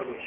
الكارديولوجي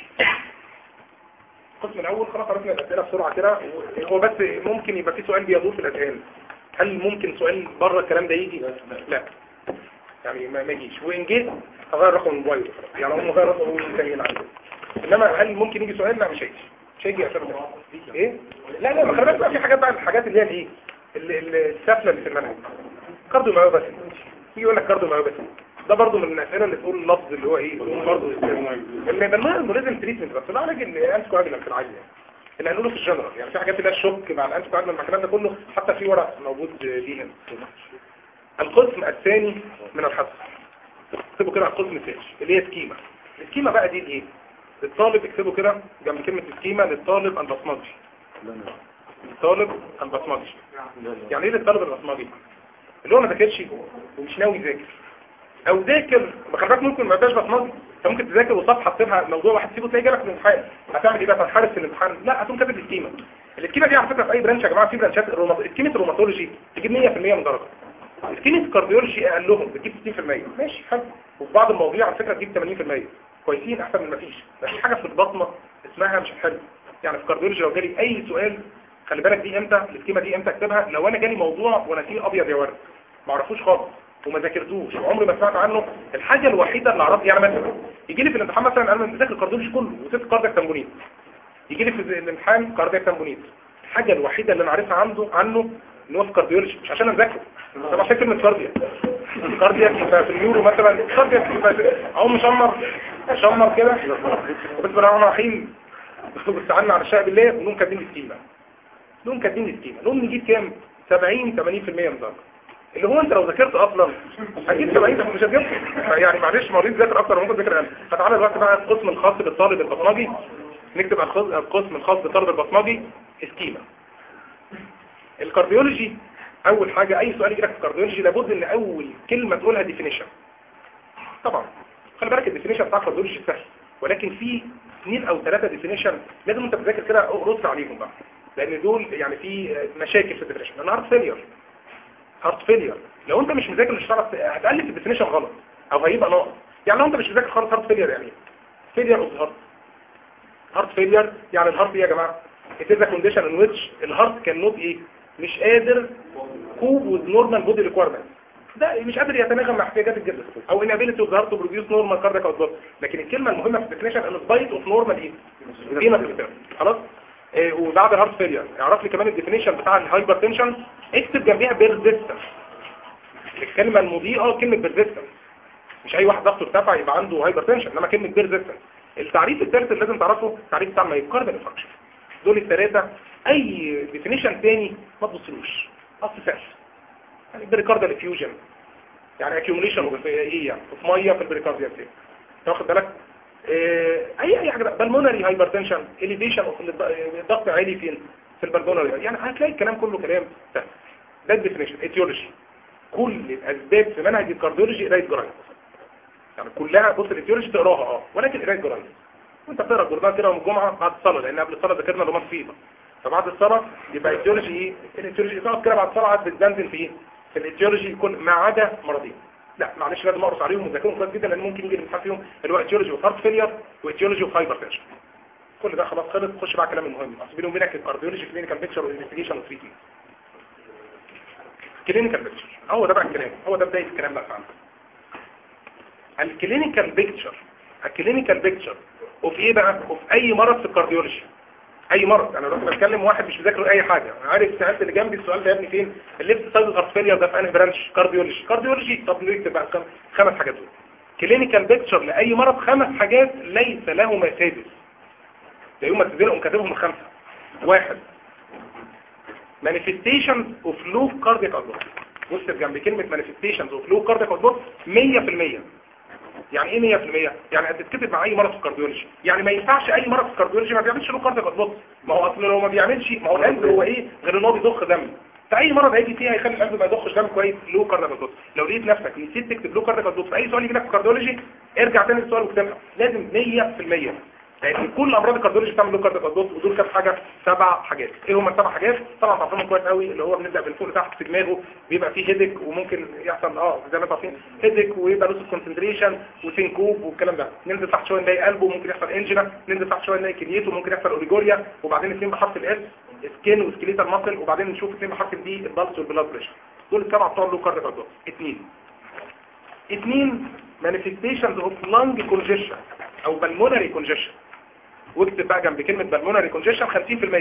القسم الاول خلاص عرفنا الاسئله بسرعه كده هو بس ممكن يبقى في سؤال بيدور في الاذهان هل ممكن سؤال بره الكلام ده يجي لا يعني ما ما يجيش وان جه هغير رقم الموبايل يعني هم غير رقم الموبايل عندي انما هل ممكن يجي سؤال لا مش هيجي مش هيجي عشان ايه لا لا ما خلي بالك بقى في حاجات بقى الحاجات اللي هي الايه اللي- اللي السافله اللي في المنهج كارديو مايوباثي يجي يقول لك كارديو مايوباثي ده برضه من الاسئله اللي تقول اللفظ اللي هو ايه برضه اللي بالمعنى انه لازم تريتمنت بس ده علاج الانتي كواجلانت في العادي يعني اللي هنقوله في الجنرال يعني في حاجات اللي هي الشوك مع الانتي كواجلانت مع الكلام ده كله حتى في ورق موجود ليه هنا القسم الثاني من الحصر اكتبوا كده على القسم الثاني اللي هي سكيما السكيما بقى دي ايه الطالب اكتبوا كده جنب كلمة سكيما للطالب البصمجي الطالب البصمجي يعني ايه للطالب البصمجي اللي هو ما ذاكرش ومش ناوي يذاكر او ذاكر خلي بالك ممكن ما يبقاش بصمجي انت ممكن تذاكر وصفحه تسيبها موضوع واحد تسيبه تلاقي جالك في الامتحان هتعمل ايه بقى تنحرف في الامتحان لا هتقوم كاتب السكيما السكيما دي على فكره في اي برانش يا جماعه في برانشات الروما... سكيمه الروماتولوجي تجيب 100% من درجه سكيمه الكارديولوجي اقلهم بتجيب 60% ماشي حلو وفي بعض المواضيع على فكره تجيب 80% كويسين احسن من ما فيش مفيش حاجه في البطنه اسمها مش حلو يعني في الكارديولوجي لو جالي اي سؤال خلي بالك دي امتى السكيمه دي امتى اكتبها لو انا جالي موضوع وانا فيه ابيض يا ورد ما اعرفوش خالص وما ذاكرتوش وعمري ما سمعت عنه الحاجه الوحيده اللي اعرفها يعني مثلا يجي لي في الامتحان مثلا انا بذاكر الكارديولوجي كله وسبت كاردياك تمبونيت يجي لي في الامتحان كاردياك تمبونيت الحاجه الوحيده اللي انا عارفها عنده عنه ان هو في كارديولوجي مش عشان اذاكره طب عشان كلمه كاردياك كاردياك يبقى في النيورو مثلا كاردياك يبقى اهو مشمر مشمر كده وبس بقى انا رحيم واستعنا على الشقه بالله ونقوم كاتبين السكيمه نقوم كاتبين السكيمه نقوم نجيب كام 70 80% من درجه اللي هو انت لو ذاكرت اصلا هتجيب 70 مش هتجيب يعني معلش مريض ذاكر اكتر ممكن ذاكر اقل فتعالى دلوقتي بقى القسم الخاص بالطالب البصمجي نكتب على الخص- القسم الخاص بالطالب البصمجي سكيما الكارديولوجي اول حاجة اي سؤال يجيلك في الكارديولوجي لابد ان اول كلمة تقولها ديفينيشن طبعا خلي بالك الديفينيشن بتاع الكارديولوجي سهل ولكن في اثنين او ثلاثة ديفينيشن لازم انت بتذاكر كده رص عليهم بقى لان دول يعني في مشاكل في الديفينيشن لان هارت فيلير هارت فيلير لو انت مش مذاكر مش هتعرف هتالف الديفينيشن غلط او هيبقى ناقص يعني لو انت مش مذاكر خالص هارت فيلير يعني ايه فيلير اوف هارت هارت فيلير يعني الهارت ايه يا جماعه it is a condition in which الهارت cannot ايه مش قادر كوب with normal body requirements ده مش قادر يتناغم مع احتياجات الجسم او inability of the heart to produce normal cardiac output لكن الكلمه المهمه في الديفينيشن ان spite of normal ايه venous return خلاص إيه وبعد الهارت فيلير اعرف لي كمان الديفينيشن بتاع الهايبر تنشن اكتب جنبيها بيرزيستنس الكلمه المضيئه كلمه بيرزيستنس مش اي واحد ضغطه ارتفع يبقى عنده هايبر تنشن انما كلمه بيرزيستنس التعريف الثالث اللي لازم تعرفه التعريف بتاع مايوكاردال انفكشن دول الثلاثه اي ديفينيشن تاني ما تبصلوش اصل سهل يعني بريكاردال افيوجن يعني اكيوميليشن اوف ايه يعني في ميه في البريكارديال سيل واخد بالك آه، اي اي حاجه بالمونري هايبرتنشن اليفيشن اوف الضغط عالي فين في البلمونري يعني هتلاقي الكلام كله كلام سهل ده الديفينيشن ايتيولوجي كل الاسباب في منهج الكارديولوجي قرايه جرايد يعني كلها بص الايتيولوجي تقراها اه ولكن قرايه جرايد وانت بتقرا الجورنال كده يوم الجمعه بعد الصلاه لان قبل الصلاه ذاكرنا رومان فيبر فبعد الصلاه يبقى ايتيولوجي ايه الايتيولوجي تقعد كده بعد الصلاه قاعد بتدندن في ايه في الايتيولوجي يكون ما عدا مرضين لا معلش لازم اقرص عليهم وذاكرهم كويس جدا لان ممكن يجي الامتحان فيهم اللي هو ايتيولوجي اوف هارت فيلير وايتيولوجي اوف هايبر تنشن كل ده خلاص خلص خش بقى كلام المهم اصل بيني وبينك الكارديولوجي كلينيكال بيكتشر وانفستيجيشن وتريتمنت كلينيكال بيكتشر هو ده بقى الكلام هو ده بدايه الكلام بقى فعلا الكلينيكال بيكتشر الكلينيكال بيكتشر اوف ايه بقى اوف اي مرض في الكارديولوجي اي مرض انا دلوقتي بتكلم واحد مش بيذاكر اي حاجه عارف سالت اللي جنبي السؤال ده يا ابني فين الليفت سايد هارت فيلير ده في انهي برانش كارديولوجي كارديولوجي طب نكتب بقى خم- خمس حاجات دول كلينيكال بيكتشر لاي مرض خمس حاجات ليس له مسادس ده يوم ما تديرهم كاتبهم الخمسه واحد manifestations of low cardiac output بص جنب كلمة manifestations of low cardiac output 100% يعني ايه 100% يعني هتتكتب مع اي مرض في الكارديولوجي يعني ما ينفعش اي مرض في الكارديولوجي ما بيعملش لو كاردياك اوتبوت ما هو اصل لو ما بيعملش ما هو القلب هو ايه غير ان هو بيضخ دم فاي مرض هيجي فيه هيخلي القلب ما يضخش دم كويس لو كاردياك اوتبوت لو لقيت نفسك نسيت تكتب لو كاردياك اوتبوت في اي سؤال يجي لك في الكارديولوجي ارجع تاني للسؤال واكتبها لازم 100% لان كل امراض الكارديولوجي بتعمل له كارديو ادوس ودول كام حاجه سبع حاجات ايه هم السبع حاجات طبعا تعرفهم كويس قوي اللي هو بنبدا بالفوق لتحت في دماغه بيبقى فيه هيدك وممكن يحصل اه زي ما انتم عارفين هيدك ويبقى لوس كونسنتريشن وسينكوب والكلام ده ننزل تحت شويه نلاقي قلبه ممكن يحصل انجينا ننزل تحت شويه نلاقي كليته ممكن يحصل اوريجوريا وبعدين اثنين بحرف الاس سكين وسكيليتال ماسل وبعدين نشوف اثنين بحرف الدي البلس والبلاد بريشر دول السبعه بتوع له كارديو ادوس اثنين اثنين manifestations of lung congestion او pulmonary congestion واكتب بقى جنب كلمة pulmonary congestion 50%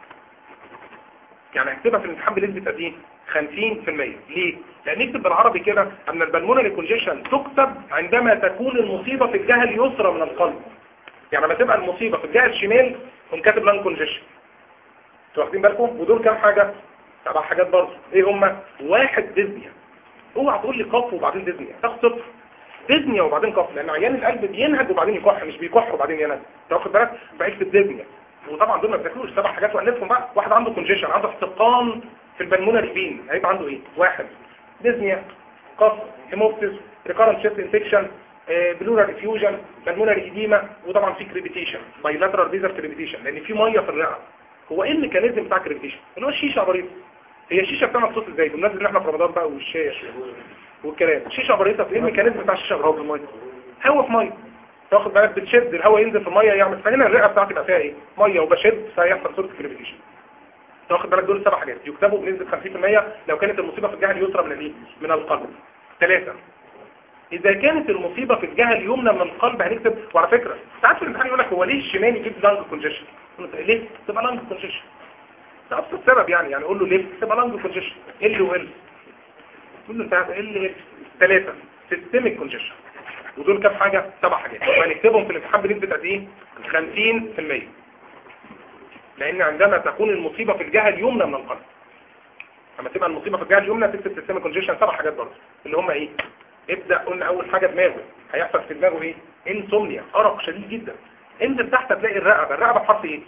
يعني اكتبها في الامتحان بنسبة قد ايه 50% ليه؟ لان نكتب بالعربي كده ان البلمونري كونجيشن تكتب عندما تكون المصيبة في الجهة اليسرى من القلب يعني لما تبقى المصيبة في الجهة الشمال قوم كاتب لان كونجيشن انتوا واخدين بالكم ودول كام حاجة سبع حاجات برضه ايه هما واحد ديزنيا اوعى تقول لي قف وبعدين ديزنيا تاخد صفر ديزنيا وبعدين كف لان عيان القلب بينهج وبعدين يكح مش بيكح وبعدين ينهج انت واخد بالك فاكتب ديزنيا وطبعا دول ما بتاكلوش سبع حاجات والفهم بقى واحد عنده كونجيشن عنده احتقان في البلمونري فين هيبقى عنده ايه واحد ديزنيا قف هيموبتس ريكارنت شيست انفكشن بلورال افيوجن بالمونري ايديما وطبعا في كريبيتيشن بايلاترال بيزر كريبيتيشن لان في ميه في الرئه هو ايه الميكانيزم بتاع الكريبيتيشن اللي هو الشيشه عبريط هي الشيشه بتعمل صوت ازاي بالنسبه ان احنا في رمضان بقى والشاي والكلام الشيشه عبريطه ايه الميكانيزم بتاع الشيشه عبريطه في الميه هوا في ميه تاخد بالك بتشد الهواء ينزل في الميه يعمل فهنا الرئه بتاعتي بقى فيها ايه ميه وبشد فيحصل صوره كريبيتيشن تاخد بالك دول سبع حاجات يكتبوا بنسبه 50% لو كانت المصيبه في الجهه اليسرى من الايه من القلب ثلاثه اذا كانت المصيبه في الجهه اليمنى من القلب هنكتب وعلى فكره ساعات في الامتحان يقول لك هو ليه الشمال يجيب لانج كونجيشن ليه تبقى لانج كونجيشن ده ابسط سبب يعني يعني قول له ليه تبقى لانج كونجيشن ال وال قول له انت ال ال ثلاثه سيستميك كونجيشن ودول كام حاجه سبع حاجات وهنكتبهم في الامتحان بنسبه قد ايه 50% لان عندما تكون المصيبه في الجهه اليمنى من القلب لما تبقى المصيبه في الجهه اليمنى تكتب سيستميك كونجيشن سبع حاجات برضه اللي هم ايه ابدا قلنا اول حاجه دماغه هيحصل في دماغه ايه انسومنيا ارق شديد جدا انزل تحت تلاقي الرقبه الرقبه بحرف ايه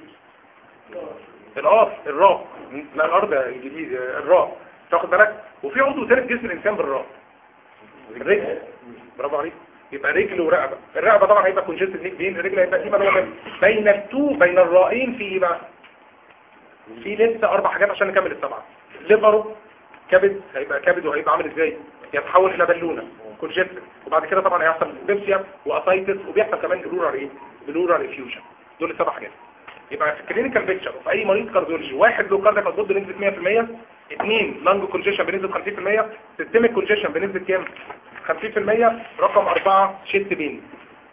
القاف الراء لا الارض الجديد الراء تاخد بالك وفي عضو ثالث جسم الانسان بالراء الرجل برافو عليك يبقى رجل ورقبه الرقبه طبعا هيبقى كونجستد نيك بين الرجل هيبقى فيه بقى بين التو بين الرائين في ايه بقى في لسه اربع حاجات عشان نكمل السبعه ليفره كبد هيبقى كبد وهيبقى عامل ازاي يتحول الى بالونه كونجستد وبعد كده طبعا هيحصل بيبسيا واسايتس وبيحصل كمان بلورال ايه بلورال افيوجن دول السبع حاجات يبقى في الكلينيكال بيكتشر في اي مريض كارديولوجي واحد له كاردياك ضد بنسبه 100% اثنين لانج كونجيشن بنسبه 50% سيستميك كونجيشن بنسبه كام 50% رقم أربعة شيست بين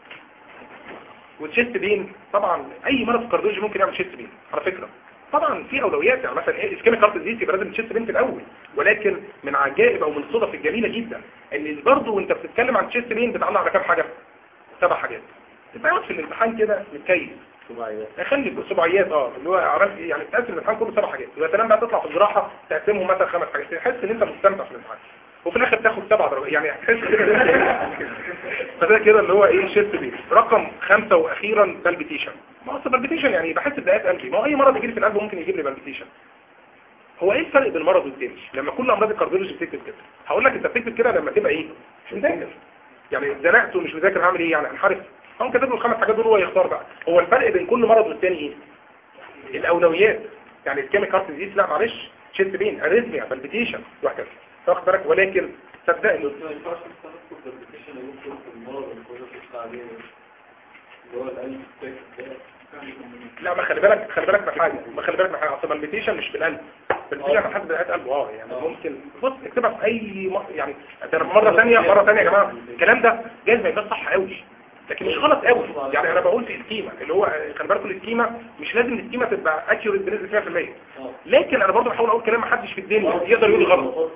والشيست بين طبعا اي مرض كارديولوجي ممكن يعمل شيست بين على فكره طبعا في اولويات يعني مثلا ايه اسكيميك هارت ديزيز يبقى لازم تشيست بين في الاول ولكن من عجائب او من الصدف الجميله جدا ان برضه وانت بتتكلم عن تشيست بين بتعلق على كام حاجه سبع حاجات تبقى قاعد في الامتحان كده متكيف خلي سبعيات اه اللي هو عملت ايه يعني تقسم الامتحان كله سبع حاجات ويا سلام بقى تطلع في الجراحه تقسمهم مثلا خمس حاجات تحس ان انت مستمتع في الامتحان وفي الاخر تاخد سبع درجات يعني هتحس كده فده كده اللي هو ايه شيست بيه رقم خمسة واخيرا بالبيتيشن ما اصل بالبيتيشن يعني بحس بدقات قلبي ما هو اي مرض يجي لي في القلب ممكن يجيب لي بالبيتيشن هو ايه الفرق بين المرض والتاني لما كل امراض الكارديولوجي بتكتب كده هقول لك انت بتكتب كده لما تبقى ايه مش مذاكر يعني زنقت ومش مذاكر هعمل ايه يعني انحرف هم كاتب له الخمس حاجات دول هو يختار بقى هو الفرق بين كل مرض والتاني ايه الاولويات يعني الكيميك هارت ديزيز لا معلش شيست بين اريزميا بالبيتيشن وهكذا واخد بالك ولكن صدقني ما ينفعش تستخدم الابلكيشن اللي ممكن في المرض اللي كنا بنشتغل عليه اللي هو القلب لا ما خلي بالك خلي بالك من حاجه ما خلي بالك من حاجه اصل البيتيشن مش بالقلب البيتيشن على حسب دقات قلبه اه يعني ممكن بص اكتبها في اي م... يعني ده مره ثانيه مره ثانيه يا جماعه الكلام ده جايز ما يبقاش صح قوي لكن مش غلط قوي يعني انا بقول في السكيما اللي هو خلي بالكم السكيما مش لازم السكيما تبقى اكيوريت بنسبه 100% لكن انا برضه بحاول اقول كلام ما حدش في الدنيا يقدر يقول غلط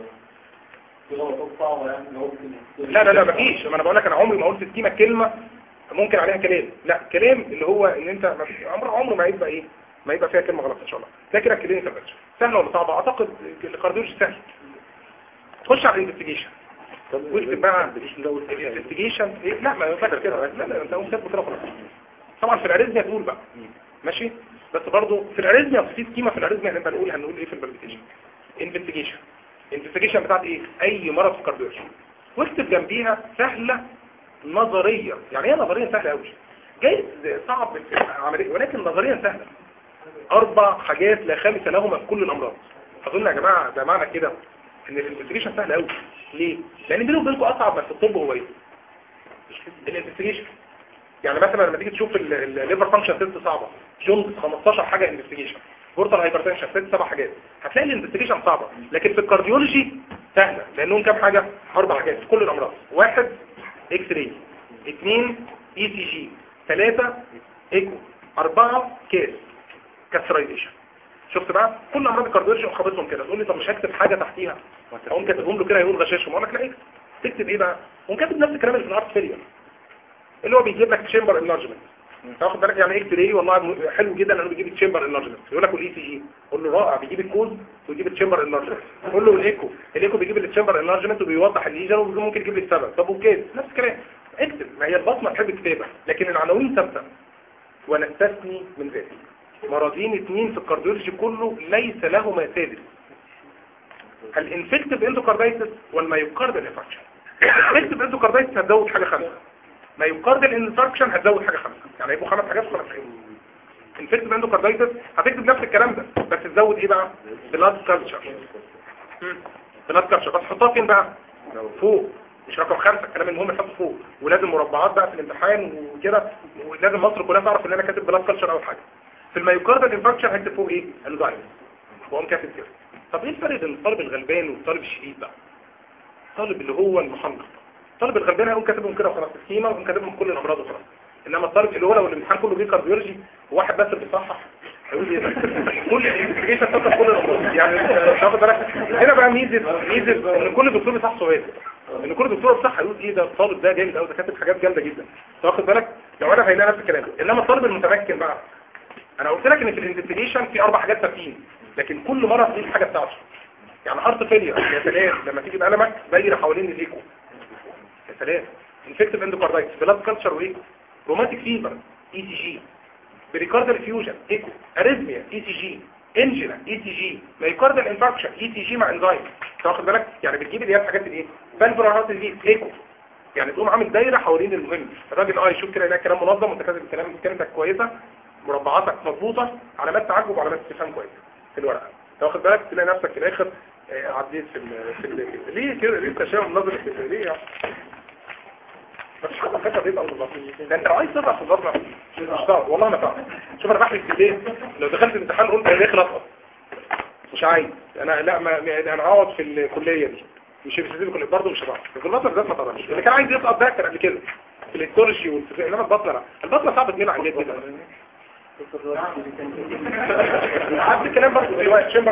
في غلطات صعبة يعني اللي هو ممكن لا لا لا مفيش ما انا بقول لك انا عمري ما قلت السكيما كلمه ممكن عليها كلام لا كلام اللي هو ان انت ما في عمر عمره ما يبقى ايه ما يبقى فيها كلمه غلط ان شاء الله ده كده الكلينيكال باتش سهله ولا صعبه اعتقد الكارديولوجي سهل تخش على الانفستيجيشن واكتب بقى الانفستيجيشن ايه لا ما ينفعش كده لا لا انت قوم كاتبه كده خلاص طبعا في الاريزميا تقول بقى ماشي بس برضه في الاريزميا في سكيما في الاريزميا هنبقى نقول هنقول ايه في البالبيتيشن انفستيجيشن الانفستيجيشن بتاعت ايه اي مرض في الكارديولوجي واكتب جنبيها سهله نظريه يعني ايه نظريا سهله قوي جايز صعب العمليه ولكن نظريا سهله اربع حاجات لا خامس لهما في كل الامراض اظن يا جماعه ده معنى كده ان الانفستيجيشن سهل قوي ليه لان بينه وبينكم اصعب ما في الطب هو ايه الانفستيجيشن يعني مثلا لما تيجي تشوف الليفر فانكشن تيست صعبه جونز 15 حاجه انفستيجيشن بورتال هايبرتنشن ست سبع حاجات هتلاقي الانفستيجيشن صعبه لكن في الكارديولوجي سهله لانهم كام حاجه اربع حاجات في كل الامراض واحد اكس راي اثنين اي سي جي ثلاثه ايكو اربعه كيس كاسترايزيشن شفت بقى كل امراض الكارديولوجي وخابطهم كده تقول لي طب مش هكتب حاجه تحتيها اقوم كاتبهم له كده يقول غشاشهم اقول لك لا اكتب تكتب ايه بقى وكاتب نفس الكلام اللي في الارت فيلير اللي هو بيجيب لك تشامبر انلارجمنت تاخد بالك يعني اكس راي والله حلو جدا انه بيجيب التشامبر انلارجمنت يقول لك والاي سي جي قول له رائع بيجيب الكود ويجيب التشامبر انلارجمنت قول له الايكو الايكو بيجيب التشامبر انلارجمنت وبيوضح الليجن وممكن يجيب لي السبب طب وكيس نفس الكلام اكتب ما هي البصمه تحب كتابه لكن العناوين ثابته ونستثني من ذلك مرضين اثنين في الكارديولوجي كله ليس لهما سادس الانفكتيف اندوكاردايتس والمايوكاردال انفكشن الانفكتيف اندوكاردايتس هتزود حاجه خمسه مايوكاردال انفكشن هتزود حاجه خمسه يعني هيبقوا خمس حاجات وخمس حاجات انفكتيف اندوكاردايتس هتكتب نفس الكلام ده بس تزود ايه بقى بلاد كالتشر بلاد كالتشر بس حطها فين بقى فوق مش رقم خمسة الكلام المهم تحطه فوق ولازم مربعات بقى في الامتحان وكده ولازم مصر كلها تعرف ان انا كاتب بلاد كالتشر اول حاجه في المايوكاردال انفكشن هكتب فوق ايه انزايم واقوم كاتب كده طب ايه الفرق بين الطالب الغلبان والطالب الشديد بقى الطالب اللي هو المحنق الطالب الغلبان هيقوم كاتبهم كده وخلاص السكيمه ويقوم كاتبهم كل الامراض وخلاص انما الطالب اللي هو لو الامتحان كله بيه كارديولوجي وواحد بس اللي بيصحح هيقول ايه ده كل الانفستيجيشن تاخد كل الامراض يعني تاخد بالك هنا بقى ميزه ميزه ان كل دكتور بيصح سؤال ان كل دكتور بصح يقول ايه ده الطالب ده جامد قوي ده كاتب حاجات جامده جدا تاخد بالك لو انا هيلاقي نفس الكلام انما الطالب المتمكن بقى انا قلت لك ان في الانفستيجيشن في اربع حاجات ثابتين لكن كل مره في الحاجه بتاعته يعني هارت فيلير يا سلام لما تيجي بقلمك دايره حوالين الايكو يا سلام انفكتيف اندوكاردايتس بلاد كلتشر وايكو روماتيك فيبر اي سي جي بريكاردال فيوجن ايكو اريزميا اي سي جي انجينا اي سي جي مايكاردال انفاركشن اي سي جي مع انزايم واخد بالك يعني بتجيب اللي هي الحاجات الايه فالفولار هارت ديزيز ايكو يعني تقوم عامل دايره حوالين المهم الراجل اه يشوف كده يلاقي كلام منظم وانت كاتب الكلام كلمتك كويسه مربعاتك مضبوطه علامات تعجب وعلامات استفهام كويسه في الورقه واخد بالك تلاقي نفسك في الاخر آه، عديت في ال في ال ليه كده ليه تشاؤم نظري كده ليه يعني مفيش حد كتب يبقى بالظبط ده انت لو عايز تقرا في النظره مش هتعرف والله ما تعرف شوف انا بحلف بالليل لو دخلت الامتحان قلت انا داخل اسقط مش عايز انا لا ما ما- انا هقعد في الكليه دي مش في الكليه برضه مش هتعرف في النظر ذات ما تعرفش اللي كان عايز يسقط ده كان قبل كده في الايكولوجي والفيزياء انما البطنه لا البطنه صعب تميل عن جد جدا عبد الكلام برضه دلوقتي شمبر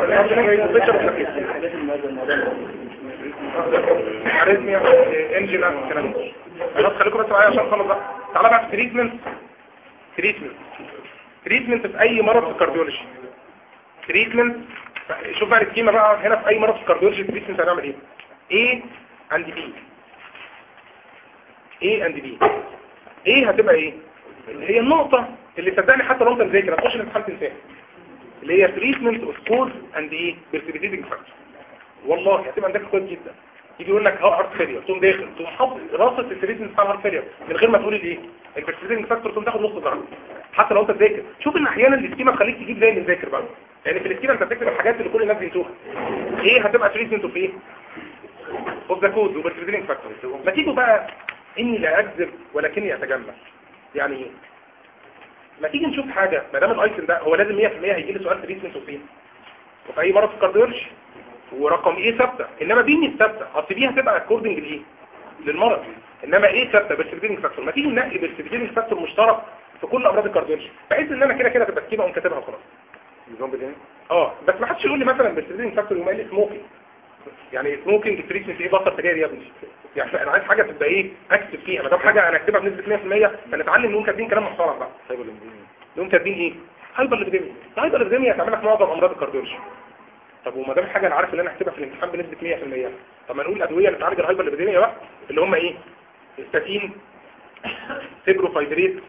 اريزميا انجينا الكلام ده خلاص خليكم بس معايا عشان نخلص بقى تعالى بقى في تريتمنت تريتمنت تريتمنت في اي مرض في الكارديولوجي تريتمنت شوف بقى السكيما بقى هنا في اي مرض في الكارديولوجي تريتمنت هنعمل ايه ايه اند بي ايه اند بي ايه هتبقى ايه اللي هي النقطة اللي صدقني حتى لو انت مذاكر هتخش الامتحان تنساها اللي هي تريتمنت اوف كوز اند ايه بيرسيبيتيتنج فاكتور والله هتبقى عندك كويس جدا يجي يقول لك اه هارت فيلير تقوم داخل تقوم حاطط راسه التريتمنت بتاع الهارت فيلير من غير ما تقول الايه البيرسيبيتنج فاكتور تقوم تاخد نص درجه حتى لو انت تذاكر شوف ان احيانا الاسكيما تخليك تجيب زي اللي مذاكر بقى يعني في الاسكيما انت بتكتب الحاجات اللي كل الناس بينسوها ايه هتبقى تريتمنت اوف ايه اوف ذا كود وبيرسيبيتنج فاكتور ما تيجوا بقى اني لا اكذب ولكني اتجمل يعني ايه ما تيجي نشوف حاجة ما دام الايتم ده هو لازم 100% هيجي لي سؤال تريتمنت وفين وفي اي مرض في الكارديولوجي ورقم ايه ثابته انما بي مش ثابته اصل بي هتبقى اكوردنج لايه للمرض انما ايه ثابته بيرسبيتنج فاكتور ما تيجي ننقي بيرسبيتنج فاكتور مشترك في كل امراض الكارديولوجي بحيث ان انا كده كده تبقى سكيمه اقوم كاتبها وخلاص نظام بدني اه بس ما حدش يقول لي مثلا بيرسبيتنج فاكتور يقوم قايل لي سموكينج يعني سموكينج تريتمنت ايه بطل سجاير يا ابني يعني انا عايز حاجه تبقى ايه اكتب فيها ما دام حاجه انا اكتبها بنسبه 100% فنتعلم نقول كاتبين كلام محترم بقى طيب الانجليزي يوم كاتبين ايه هايبر ليبيديميا الهايبر ليبيديميا هتعمل لك معظم امراض الكارديولوجي طب وما دام حاجه انا عارف ان انا هكتبها في الامتحان بنسبه 100% طب ما نقول الادويه اللي تعالج الهايبر ليبيديميا بقى اللي هم ايه ستاتين فيبروفايبريت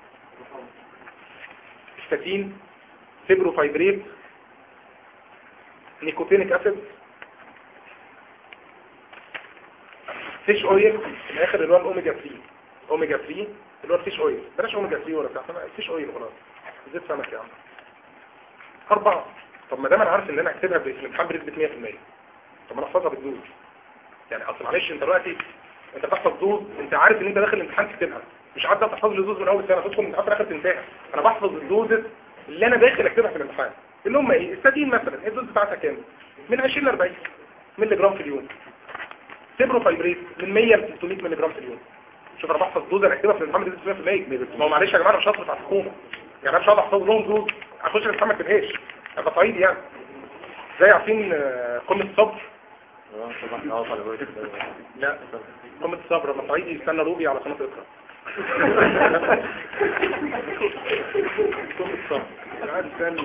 ستاتين فيبروفايبريت نيكوتينيك اسيد فيش اويل في الاخر اللي هو الاوميجا 3 اوميجا 3 اللي هو الفيش اويل بلاش اوميجا 3 ولا بتاع الفيش اويل خلاص زيت سمك يا عم أربعة طب ما دام أنا عارف إن أنا أكتبها في الامتحان بنسبة 100% طب ما أنا أحفظها بالدود يعني أصل معلش أنت دلوقتي أنت بتحفظ دود أنت عارف إن أنت داخل الامتحان تكتبها مش عارف تحفظ لي دود من أول سنة تدخل من آخر آخر تنتهي أنا بحفظ الدود اللي أنا داخل أكتبها في الامتحان اللي هم إيه الستين مثلا الدود بتاعتها كام من 20 ل 40 مللي جرام في اليوم سيبروفايبريت من 100 ل 300 مللي جرام في اليوم شوف انا بحفظ دوز انا اكتبها في الامتحان بنسبه 100% ما هو معلش يا جماعه انا مش هصرف على الحكومه يعني انا مش هقعد احفظ لهم دوز اخش الامتحان ما اكتبهاش ابقى صعيدي يعني زي عارفين آه، قمه الصبر لا قمه الصبر لما صعيدي يستنى روبي على قناه اقرا قمه الصبر قاعد يستنى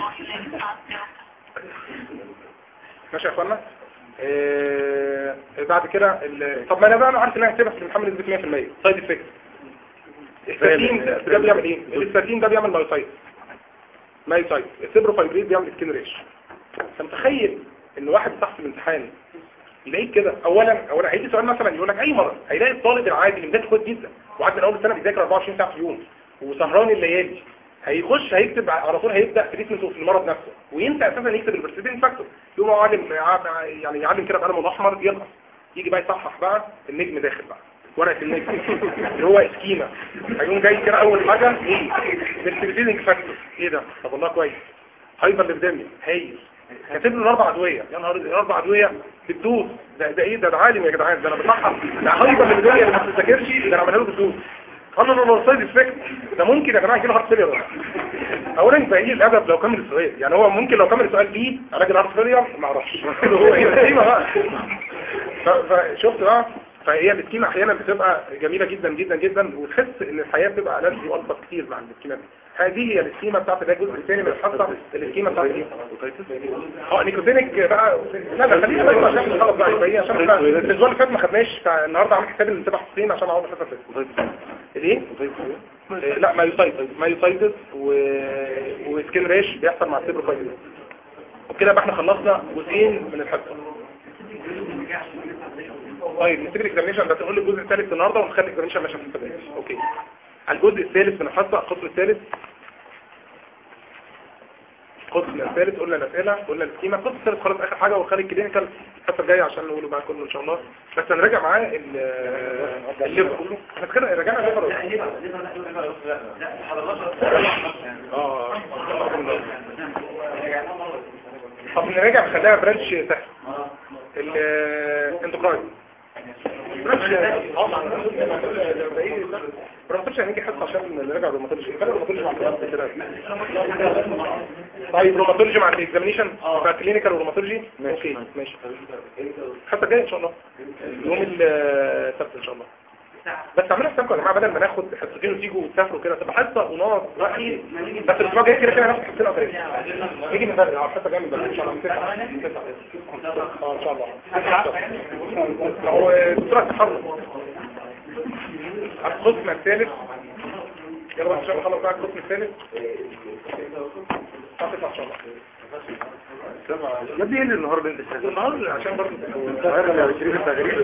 ماشي يا اخوانا آه، بعد كده ال- طب ما انا بقى انا عارف ان انا هكتبها في الامتحان بنسبه 100% سايد افكت الستاتين ده ده بيعمل ايه الستاتين ده بيعمل مايوسايت مايوسايت السيبروفايبريت بيعمل سكين ريش انت متخيل ان واحد تحت الامتحان يلاقيك كده اولا اولا هيجي سؤال مثلا يقول لك اي مرض هيلاقي الطالب العادي اللي مذاكر كويس جدا وقعد من اول السنه بيذاكر 24 ساعه في اليوم وسهران الليالي هيخش هيكتب على طول هيبدا تريتمنت في المرض نفسه وينسى اساسا يكتب البرسيدين فاكتور يقوم هو عالم يعني يعلم كده بقلم الاحمر ينقص يجي بقى يصحح بقى النجم داخل بقى ورقه النجم اللي هو اسكيما هيقوم جاي كده اول حاجه ايه برسيدين فاكتور ايه ده طب والله كويس هايبر ليبديميا هايل كاتب له الاربع ادويه يا نهار أبيض، الاربع ادويه بتدوس ده ده ايه ده ده عالم يا جدعان ده انا بصحح ده هايبر ليبديميا اللي ما بتذاكرش ده انا عملها له بتدوس قال له لا سايد افكت ده ممكن يا جماعه يجي له هارت فيلير اولا يبقى ايه الادب لو كمل السؤال يعني هو ممكن لو كمل السؤال بيه علاج الهارت فيلير ما اعرفش هو ايه السكيمه بقى ف- فشفت بقى فهي السكيمه احيانا بتبقى جميله جدا جدا جدا وتحس ان الحياه بتبقى ألذ والطف كتير مع السكيمه دي هذه هي السكيمه بتاعت ده الجزء الثاني من الحصه السكيمه بتاعت ايه اه نيكوتينيك بقى لا لا خلينا بس عشان نخلص بقى يبقى ايه عشان احنا الاسبوع اللي فات ما خدناش فالنهارده عامل حساب ان تبقى حصتين عشان اقعد الحصه اللي فاتت الايه آه، لا مايوسايتس مايوسايتس و... وسكين ريش بيحصل مع السيبروفايتس وكده بقى احنا خلصنا جزئين من الحصه طيب نسيب الاكزامينشن بس نقول لي الجزء الثالث النهارده ونخلي الاكزامينشن ماشي في الثالث اوكي على الجزء الثالث من الحصه القسم الثالث القسم الثالث قلنا الاسئله قلنا السكيما القسم الثالث خلاص اخر حاجه وخلي الكلينيكال الحصه الجايه عشان نقوله بقى كله ان شاء الله بس هنراجع معاه ال- الليفر احنا كده رجعنا الليفر ولا إيه؟ اه طب نراجع نخليها برانش سهل الاندوكراين برانش هنيجي حصه عشان نراجع الروماتولوجي كان الروماتولوجي مع الكلام ده كده طيب روماتولوجي مع الاكزامينشن بتاع كلينيكال وروماتولوجي اوكي ماشي الحصه الجايه ان شاء الله يوم السبت ان شاء الله بس اعملوا حسابكم يا جماعه بدل ما ناخد حصتين وتيجوا وتسافروا كده تبقى حصه ونقعد رايحين بس الاسبوع الجاي كده كده ناخد حصتين قدرين نيجي من بدري اه الحصه الجايه من بدري ان شاء الله من تسعة. من تسعة. اه ان شاء الله هو دكتور التحرك القسم الثالث يلا بقى ان شاء الله نخلص بقى القسم الثالث الساعة 9 ان شاء الله يا ابني ايه اللي النهارده انت شغال النهارده عشان برضه النهارده يا شريف التغريب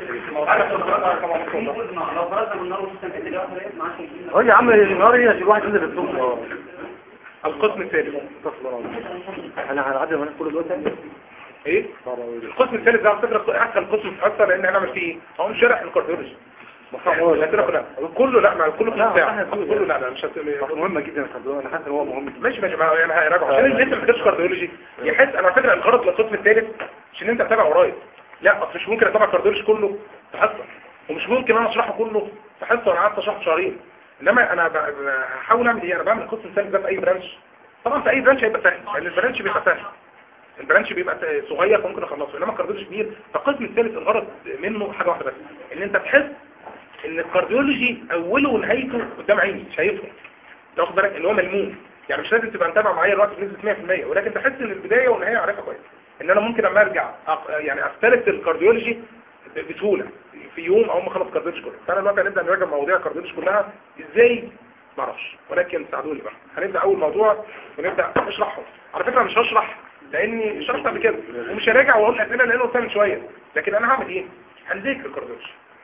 لو فرضنا من نار وسط اللي واحد لقيت معاه شيء اه يا عم النهار ايه عشان الواحد ينزل الصبح القسم الثالث انا هنعدي من كل دول تاني ايه القسم الثالث ده على فكره احسن قسم في الحصه لان هنعمل فيه ايه هو شرح الكارديولوجي الاسئله كلها كله لا ما كله في لا، ساعه احنا كله لا لا مش هت... مهمة جدا يا فندم انا حاسس ان هو مهم ماشي ماشي ما يعني هيراجعوا عشان اللي لسه ما خدش كارديولوجي يحس انا على فكره الغرض للقسم الثالث مش ان انت تتابع ورايا لا اصل مش ممكن اتابع كارديولوجي كله في حصه ومش ممكن انا اشرحه كله في حصه وانا قعدت اشرحه شهرين انما انا ب- ب- هحاول اعمل ايه انا بعمل القسم الثالث ده في اي برانش طبعا في اي برانش هيبقى سهل لان البرانش بيبقى سهل البرانش بيبقى س- صغير فممكن اخلصه انما الكارديولوجي كبير فالقسم الثالث الغرض منه حاجه واحده بس ان انت تحس ان الكارديولوجي اوله ونهايته قدام عيني شايفه تاخد بالك ان هو ملموم يعني مش لازم تبقى متابع معايا الوقت بنسبه 100% ولكن تحس ان البدايه والنهايه عارفها كويس ان انا ممكن اما ارجع أق- يعني اختلف الكارديولوجي ب- بسهوله في يوم او ما اخلص الكارديولوجي كله فانا دلوقتي هنبدا نراجع مواضيع الكارديولوجي كلها ازاي ما اعرفش ولكن ساعدوني بقى هنبدا اول موضوع ونبدا نشرحه على فكره مش هشرح لاني شرحت قبل كده ومش هراجع واقول اسئله لانه قلتها من شويه لكن انا هعمل ايه هنذاكر الكارديولوجي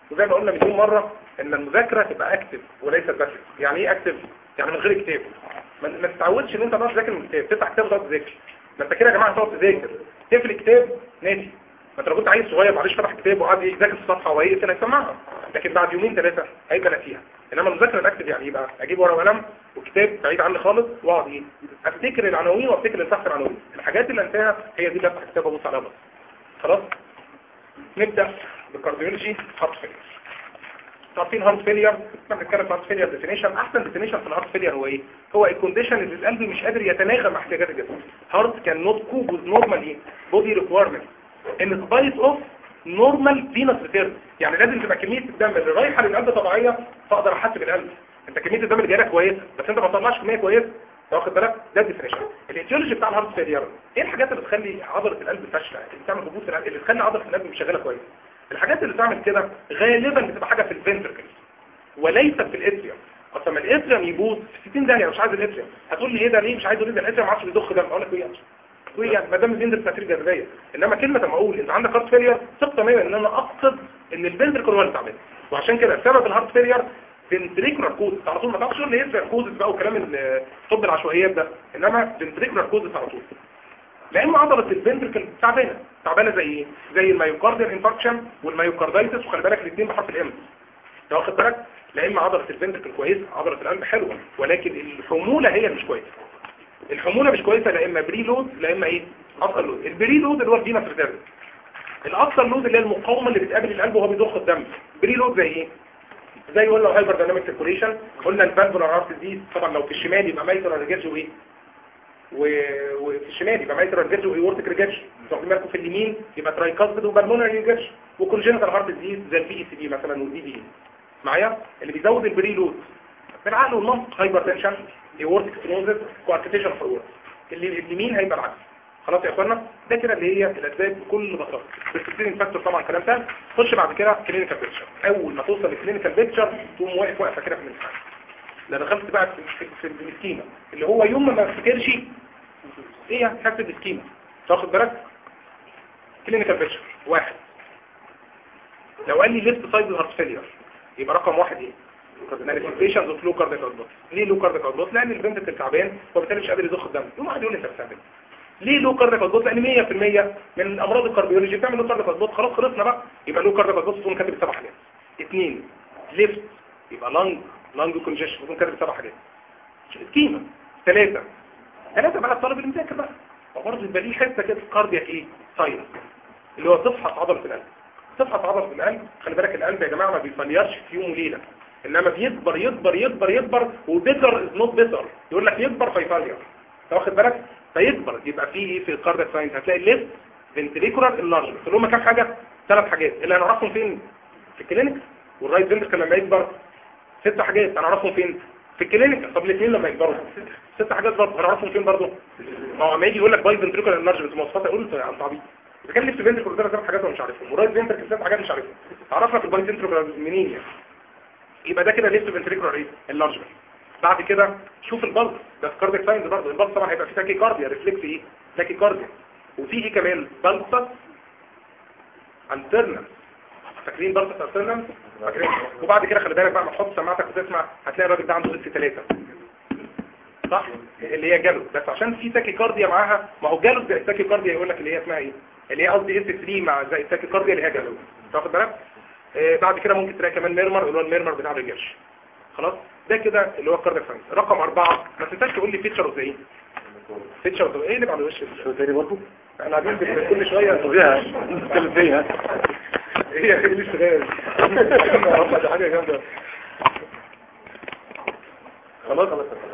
وزي ما قلنا مليون مره ان المذاكره تبقى اكتف وليست بس يعني ايه اكتف يعني من غير كتاب ما ما تتعودش ان انت تقعد تذاكر من كتاب تفتح كتاب وتقعد تذاكر ما انت كده يا جماعه تقعد تذاكر تقفل الكتاب نادي ما انت لو كنت عيل صغير معلش فتح كتاب وقعد يذاكر في الصفحه وهيقفل هيسمعها لكن بعد يومين ثلاثه هيبقى ناسيها انما المذاكره الاكتف يعني ايه بقى اجيب ورقه وقلم وكتاب بعيد عني خالص واقعد ايه افتكر العناوين وافتكر اللي تحت العناوين الحاجات اللي انساها هي دي اللي افتح كتاب وابص عليها بس خلاص نبدا بالكارديولوجي هارت فيلير عارفين هارت فيلير احنا بنتكلم في هارت فيلير ديفينيشن احسن ديفينيشن في الهارت فيلير هو ايه هو الكونديشن اللي القلب مش قادر يتناغم مع احتياجات الجسم هارت كان نوت كوب وذ نورمال ايه بودي ريكويرمنت ان سبايت اوف نورمال فينس ريتيرن يعني لازم تبقى كميه الدم اللي رايحه للقلب طبيعيه فاقدر احسب القلب انت كميه الدم اللي جايه لك كويسه بس انت ما طلعش كميه كويسه أنت واخد بالك ده الديفينيشن الايتيولوجي بتاع الهارت فيلير ايه الحاجات اللي بتخلي عضله القلب فاشله اللي بتعمل هبوط في القلب اللي تخلي عضله القلب مش شغاله كويس الحاجات اللي بتعمل كده غالبا بتبقى حاجه في الفنتركل وليست في الاتريوم اصلا ما الاتريوم يبوظ في 60 داهيه مش عايز الاتريوم هتقول لي ايه ده ليه مش عايزه ليه ده الاتريوم ما عادش بيضخ دم اقول لك ايه يعني ايه يعني ما دام بينزل تاثير جاذبيه انما كلمه لما اقول انت عندك هارت فيلير ثق تماما ان انا اقصد ان الفنتركل هو اللي تعبان وعشان كده سبب الهارت فيلير فنتريكولار كوز على طول ما تعرفش ان هي كوزز بقى وكلام الطب العشوائيات ده انما فنتريكولار كوزز على طول لان عضله الفنتركل تعبانه تعبانه زي ايه زي الميوكارديال انفاركشن والميوكاردايتس وخلي بالك الاثنين بحرف الام انت واخد بالك لا اما عضله الفنتركل كويسه عضله القلب حلوه ولكن الحموله هي اللي مش كويسه الحموله مش كويسه لا اما بري لود لا اما ايه اصل لود البري لود اللي هو الفينس ريزيرف الاصل لود اللي هي المقاومه اللي بتقابل القلب وهو بيضخ الدم بري لود زي ايه زي قلنا هايبر دايناميك سيركوليشن قلنا الفالفولار هارت دي طبعا لو في الشمال يبقى مايترال ريجيرج وايه و- وفي الشمال يبقى مايترال ريجيرج وايورتيك ريجيرج واخدين بالكم في اليمين يبقى ترايكاسبيد وبالمونري ريجيرج وكونجنتال هارت ديزيز زي البي اي سي بي مثلا والدي بي معايا اللي بيزود البري لود بالعقل والمنطق هايبر تنشن ايورتيك ستينوزس كوارتيشن فورورد اللي اليمين هيبقى العكس خلاص يا اخوانا ده كده اللي هي الاسباب بكل بساطه بس السيرين فاكتور طبعا كلام سهل خش بعد كده كلينيكال بيكتشر اول ما توصل للكلينيكال بيكتشر تقوم واقف واقفه كده في الامتحان لا دخلت بقى في, في, في السكيمه اللي هو يوم ما ما افتكرش ايه هكتب السكيمه تاخد بالك كلينيكال بيكتشر واحد لو قال لي ليفت سايد هارت فيلير يبقى رقم واحد ايه مانيفستيشنز اوف لو كارديك اوتبوت ليه لو كارديك اوتبوت لان البنت تعبان وبالتالي مش قادر يضخ الدم يقوم واحد يقول لي انت بتعمل ليه لو كارديك اوتبوت لان 100% من امراض الكارديولوجي بتعمل لو كارديك اوتبوت خلاص خلصنا بقى يبقى لو كارديك اوتبوت تكون كاتب سبع حاجات اثنين ليفت يبقى لانج لانج كونجيشن تكون كاتب سبع حاجات سكيما ثلاثه ثلاثه بقى الطالب اللي مذاكر بقى وبرضه يبقى ليه حته كده كاردياك ايه ساينس اللي هو تفحص عضله القلب تفحص عضله القلب خلي بالك القلب يا جماعه ما بيفليرش في يوم وليله انما بيكبر يكبر يكبر يكبر وبيتر از نوت بيتر يقول لك يكبر فيفلير انت واخد بالك فيكبر يبقى في ايه في الكاردياك ساينس هتلاقي الليفت فنتريكولار اللارج اللي هم كام حاجه ثلاث حاجات اللي هنعرفهم فين في الكلينيك والرايت فنتريكل لما يكبر ست حاجات هنعرفهم فين في الكلينيك طب الاثنين لما يكبروا ست حاجات برضه هنعرفهم فين برضه ما هو لما يجي يقول لك باي فنتريكولار اللارج بمواصفات يقول له انت عبيط اذا كان ليفت فنتريكل ده ثلاث حاجات انا مش عارفهم ورايت فنتريكل ثلاث حاجات مش عارفهم اعرف لك الباي فنتريكولار منين يعني يبقى ده كده ليفت فنتريكولار ايه اللارج بعد كده شوف البلس ده كاردياك ساينز برضه البلس طبعا هيبقى فيه تاكي كارديا ريفلكس ايه تاكي كارديا وفيه ايه كمان بلس انترنال فاكرين بلس انترنال فاكرين وبعد كده خلي بالك بقى ما تحط سماعتك وتسمع هتلاقي الراجل ده عنده ست ثلاثة صح اللي هي جالوس بس عشان في تاكي كارديا معاها ما هو جالوس زي التاكي كارديا يقول لك اللي هي اسمها ايه اللي هي قصدي اس 3 مع زي التاكي كارديا اللي هي جالوس تاخد بالك آه بعد كده ممكن تلاقي كمان ميرمر اللي هو الميرمر بتاع الرجاش خلاص ده كده اللي هو الكاردياك ساينس رقم أربعة ما تنساش تقول لي فيتشر زي ايه فيتشر زي ايه اللي بعد وش شو تاني برضه احنا قاعدين بن- كل شويه فيها نتكلم فيها هي هي لسه غير ده حاجه جامده خلاص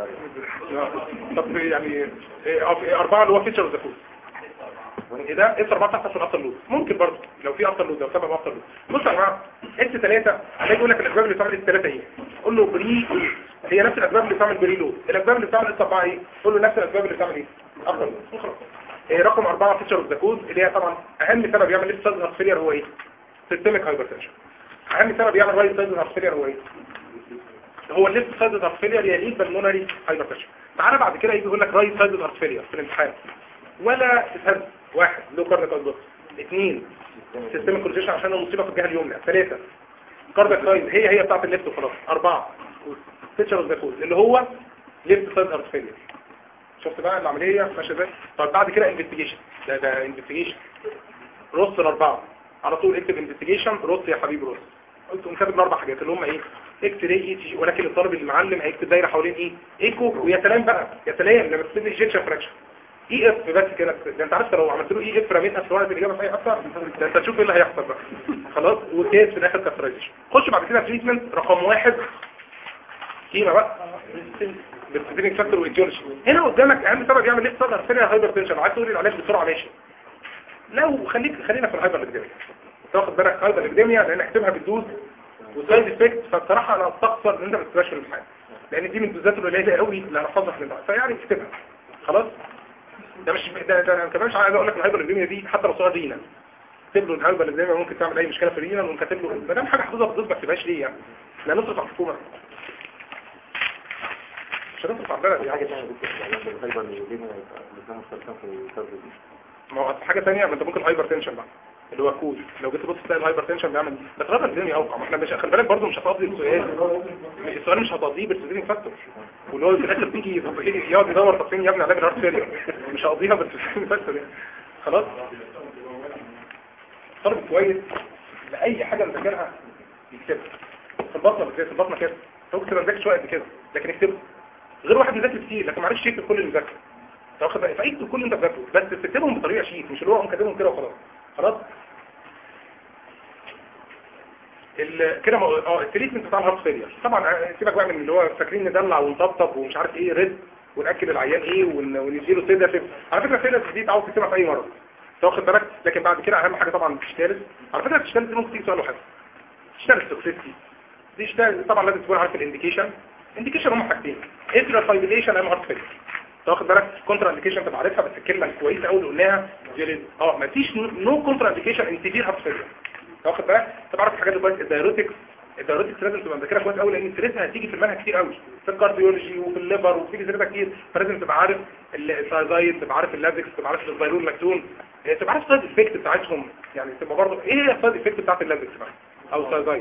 طب يعني إيه، أو- أربعة اللي هو فيتشر ذا ايه ده اس 4 تحت في الاصل لود ممكن برضه لو في اصل لود لو سبب اصل لود بص يا جماعه اس 3 هيجي يقول لك الاسباب اللي بتعمل اس 3 ايه قول له بري هي نفس الاسباب اللي بتعمل بري لود الاسباب اللي بتعمل اس 4 ايه قول له نفس الاسباب اللي بتعمل ايه اصل لود خلاص إيه رقم 4 فيتشر اوف ذا كود اللي هي طبعا اهم سبب يعمل اس سايد فيلير هو ايه سيستميك هايبرتنشن اهم سبب يعمل رايت سايد فيلير هو ايه هو الليفت سايد اوف فيلير يليه بالمونري هايبرتنشن تعالى بعد كده يجي يقول لك رايت سايد اوف فيلير في الامتحان ولا تتهز واحد لو كارنيك اوتبوت اثنين سيستم كورجيشن عشان المصيبه في الجهه اليمنى ثلاثه كاردياك سايز هي هي بتاعت الليفت وخلاص اربعه فيتشر اوف ذا كود اللي هو ليفت سايد هارت فيلير شفت بقى العمليه ماشيه ازاي طب بعد كده انفستيجيشن ده ده انفستيجيشن رص الاربعه على طول اكتب انفستيجيشن رص يا حبيبي رص قلت قوم كاتب الاربع حاجات اللي هم ايه اكس راي اي تي جي ولكن الطالب المعلم هيكتب دايره حوالين ايه ايكو ويا سلام بقى يا سلام لما تكتب ايجكشن فراكشن اي اف بس كده ده انت عارف لو عملت له اي اف رميتها في ورقه الاجابه في اي اكتر ده انت تشوف ايه اللي هيحصل بقى خلاص وكيس في الاخر كاسترايزيشن خش بعد كده تريتمنت رقم واحد كيما بقى بالسبيرنج فاكتور وايديولوجي هنا قدامك اهم سبب يعمل ليه صدر ثانيه هايبر تنشن عايز تقول لي العلاج بسرعه ماشي لو خليك خلينا في الهايبر اكاديميا تاخد بالك هايبر اكاديميا لان اكتبها بالدوز وسايد افكت فبصراحه انا استخسر ان انت ما تكتبهاش في الامتحان لان دي من الدوزات القليله قوي اللي هنحفظها في الامتحان فيعني اكتبها خلاص ده مش ده ده انا كمان مش عايز اقول لك الهايبر اكاديميا دي حتى لو سؤال رينا اكتب له الهايبر اكاديميا ممكن تعمل اي مشكله في الرينا ونكتب له ما دام حاجه حافظها بالدوز ما تكتبهاش ليه يعني لا نصرف على الحكومه مش هنصرف على البلد يعني ما هو حاجة تانية ما انت ممكن هايبر تنشن بقى اللي هو كود لو جيت تبص تلاقي الهايبر تنشن بيعمل بس غير الدنيا اوقع ما احنا مش خلي بالك برضه مش هتقضي السؤال السؤال مش هتقضيه بالسيزيرين فاكتور واللي هو في الاخر تيجي يقعد يدور طب فين يا ابني علاج الهارت فيلير مش هقضيها بالسيزيرين فاكتور يعني خلاص طالب كويس لاي حاجه مذاكرها يكتبها في البطنه بالذات في البطنه كده انت ممكن تبقى مذاكر شويه قد كده لكن اكتبه غير واحد مذاكر كتير لكن معرفش يكتب كل المذاكره تاخد بالك فاكتب كل اللي انت مذاكره بس تكتبهم بطريقه شيك مش اللي هو كاتبهم كده وخلاص خلاص ال- كده مو- اه التريتمنت بتاع الهارت فيلير طبعا آه، سيبك بقى من اللي هو فاكرين ندلع ونطبطب ومش عارف ايه رد وناكد العيان ايه ون- ونديله سيداتيف على فكره السيداتيف دي تعود تكتبها في اي مره تاخد بالك لكن بعد كده اهم حاجه طبعا تشتغل على فكره تشتغل دي ممكن تيجي سؤال واحد تشتغل توكسيستي دي اشتغل طبعا لازم تكون عارف الانديكيشن انديكيشن هم حاجتين اتريال فايبريشن ام هارت فيلير تاخد بالك كونترا انديكيشن تبقى عارفها بس الكلمه الكويسه قوي اللي قلناها جيريد. اه مفيش نو كونترا انديكيشن ان سيفير هارت فيلير تاخد بالك تبقى عارف الحاجات دي كويس الدايروتكس الدايروتكس لازم تبقى مذاكرها كويس قوي لان سيرتها هتيجي في المنهج كتير قوي في الكارديولوجي وفي الليفر وفي سيرتها كتير فلازم تبقى عارف السايزايد تبقى عارف اللازكس تبقى عارف الفيرول لاكتون اه، تبقى عارف السايد افكت بتاعتهم يعني تبقى برضه ايه هي السايد افكت بتاعت اللازكس بقى او السايزايد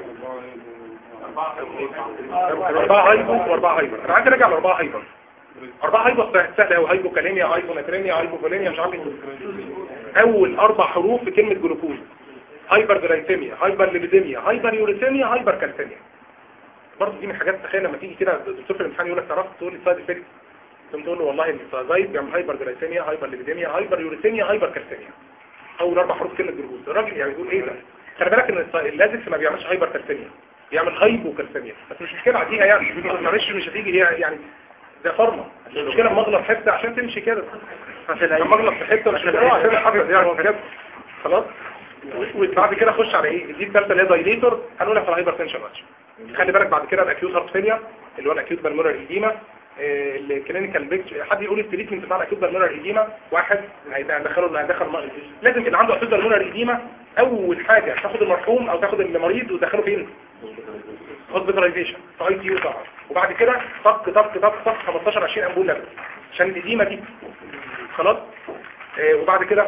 أربعة هايبو وأربعة هايبر أنا عايز أرجع لأربعة هايبر أربعة هايبر سهل- سهلة أوي هايبو كاليميا هايبو ناتريميا هايبو فوليميا مش عارف إيه. أول أربع حروف في كلمة جلوكوز هايبر جلايسيميا هايبر ليبيديميا هايبر يوريثيميا هايبر كالسيميا برضه دي من الحاجات تخيل لما تيجي كده الدكتور في الامتحان يقول لك تعرف تقول لي سايد افكت ثم تقول له والله السايد بيعمل هايبر جلايسيميا هايبر ليبيديميا هايبر يوريثيميا هايبر كالسيميا اول اربع حروف كلمه جلوكوز الراجل يعني يقول ايه ده خلي بالك ان الس- اللازكس ما بيعملش هايبر كالسيميا بيعمل هايبو كالسيميا بس مش مشكله عديها يعني معلش مش هتيجي هي يعني ده فارما المشكله لما اغلط حته عشان تمشي كده لما اغلط في حته مش هتقع عشان الحفظ يعني كده خلاص وبعد كده اخش على ايه دي الثالثه اللي هي دايليتور هنقولها في الهايبر تنشن ماتش خلي بالك بعد كده الاكيوت هارت فيلير اللي هو الاكيوت بالمونر ايديما الكلينيكال بيكتشر حد يقول التريتمنت بتاع الاكيوت بالمونر ايديما واحد هيدخله اللي هيدخل م- لازم اللي عنده اكيوت بالمونر ايديما اول حاجه تاخد المرحوم او تاخد المريض وتدخله فين هوسبيتاليزيشن في اي تي يو طبعا وبعد كده طق طق طق طق 15 20 امبول لبن عشان الاديمه دي خلاص آه، وبعد كده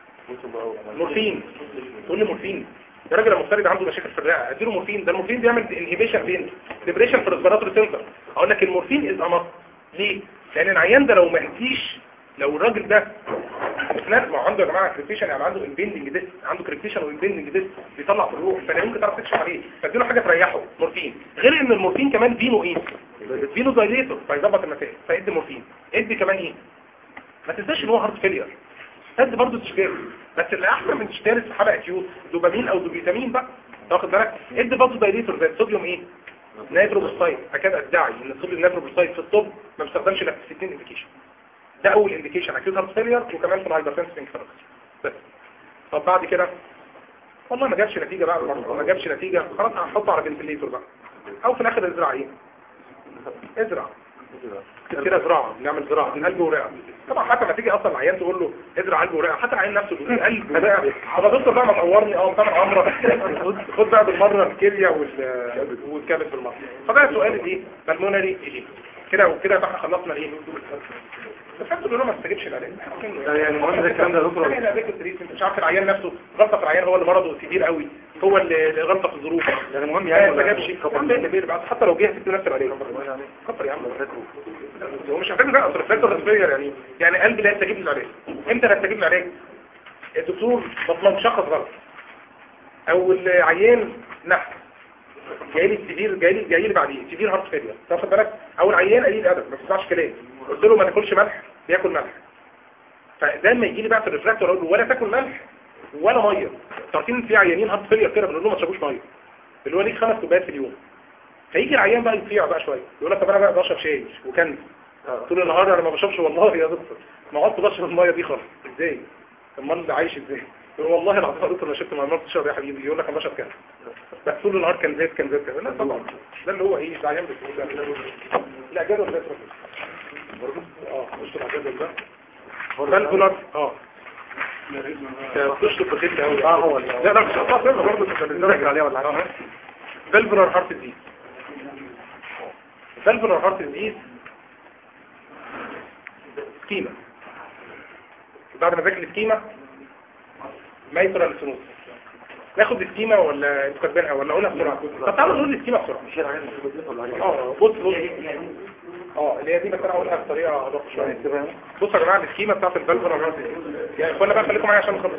مورفين تقول لي مورفين يا راجل المفترض عنده مشاكل في الرئه اديله مورفين ده المورفين بيعمل انهبيشن فين ديبريشن في الريسبيراتوري سنتر اقول لك المورفين از امر ليه لان العيان ده لو ما هديش لو الراجل ده اثناء ما هو عنده يا جماعه كريبتيشن يعني عنده امبيندنج ديس عنده كريبتيشن وامبيندنج ديس بيطلع في الروح فلا يمكن تعرف تكشف عليه فاديله حاجه تريحه مورفين غير ان المورفين كمان فينو ايه فينو دايليتور فيظبط المسائل فادي مورفين ادي كمان ايه ما تنساش ان هو هارت فيلير هد برضه تشتري بس اللي احسن من تشتري في حلقه اكيوت دوبامين او دوبيتامين بقى تاخد بالك ادي برضه دايليتور زي الصوديوم ايه نيتروبوستايد اكاد ادعي ان الصوديوم نيتروبوستايد في الطب ما بيستخدمش الا في 60 انديكيشن ده اول انديكيشن اكيوت هارت فيلير وكمان في الهايبرتنسف انكفالوباثي بس طب بعد كده والله ما جابش نتيجه بقى برضه ما جابش نتيجه خلاص هنحطه على فنتليتور بقى او في الاخر ازرع ايه ازرع كده زراعة نعمل زراعة قلب ورئة طبعا حتى ما تيجي اصلا العيان تقول له ازرع قلب ورئة حتى العيان نفسه بيقول قلب ورئة طب يا دكتور بقى ما تقورني اه طبعا عمرك خد بقى بالمرة الكلية وال- والكبد بالمرة فبقى سؤال ايه بالمونري ايه كده وكده يبقى احنا خلصنا الايه الحمد لله ما استجبش العلاج يعني المهم ده الكلام ده يا دكتور. يعني العلاج التريتمنت مش عارف العيان نفسه غلطه في العيان هو اللي مرضه كبير قوي هو اللي اللي غلطه في الظروف يعني المهم يعني يعني ما استجابش طبعا اللي بيرجع حتى لو جه تدي نفس العلاج كفر يا عم هو مش محتاج بقى اصل فاكر ريسبير يعني يعني قلبي لا يستجيب للعلاج امتى لا يستجيب للعلاج الدكتور بطنه مشخص غلط او العيان نحس جاي لي السبير جاي لي جاي لي بعديه سبير هارت فيلير تاخد بالك او العيان قليل ادب ما بيسمعش كلام قلت له ما تاكلش ملح بياكل ملح فده لما يجي لي بقى في الريفراكتور اقول له ولا تاكل ملح ولا ميه تعرفين في عيانين هارت فيلير كده بنقول له ما تشربوش ميه اللي هو ليك خمس كوبايات في اليوم فيجي العيان بقى يطيع بقى شويه يقول لك طب انا بقى بشرب شاي وكان طول النهار انا ما بشربش والله يا دكتور ما عدت بشرب الميه دي خالص ازاي امال ده عايش ازاي يقول والله العظيم يا دكتور انا شربت ميه ما بتشرب يا حبيبي يقول لك انا بشرب كده بس طول النهار كان زيت كان زيت كده لا طبعا ده اللي هو ايه ده عيان بس لا جدول ده اه مش تبع جدول ده فالفولار اه تشرب بخيل قوي اه هو لا لا مش هتعرف تعمل برضه مش هنتفرج عليها ولا حاجه فالفولار هارت ديزيز فالفولار هارت ديزيز سكيما بعد ما ذاكر السكيما مايترال سنوس ناخد السكيما ولا انتوا كاتبينها ولا اقولها بسرعه طب تعالوا نقول السكيما بسرعه مش العيان اللي ولا عليه اه بص بص اه اللي هي دي بس انا هقولها بطريقه ادق شويه بصوا يا جماعه السكيما بتاعت الفالفولار هارت ديزيز يا اخوانا بقى خليكم معايا عشان نخلص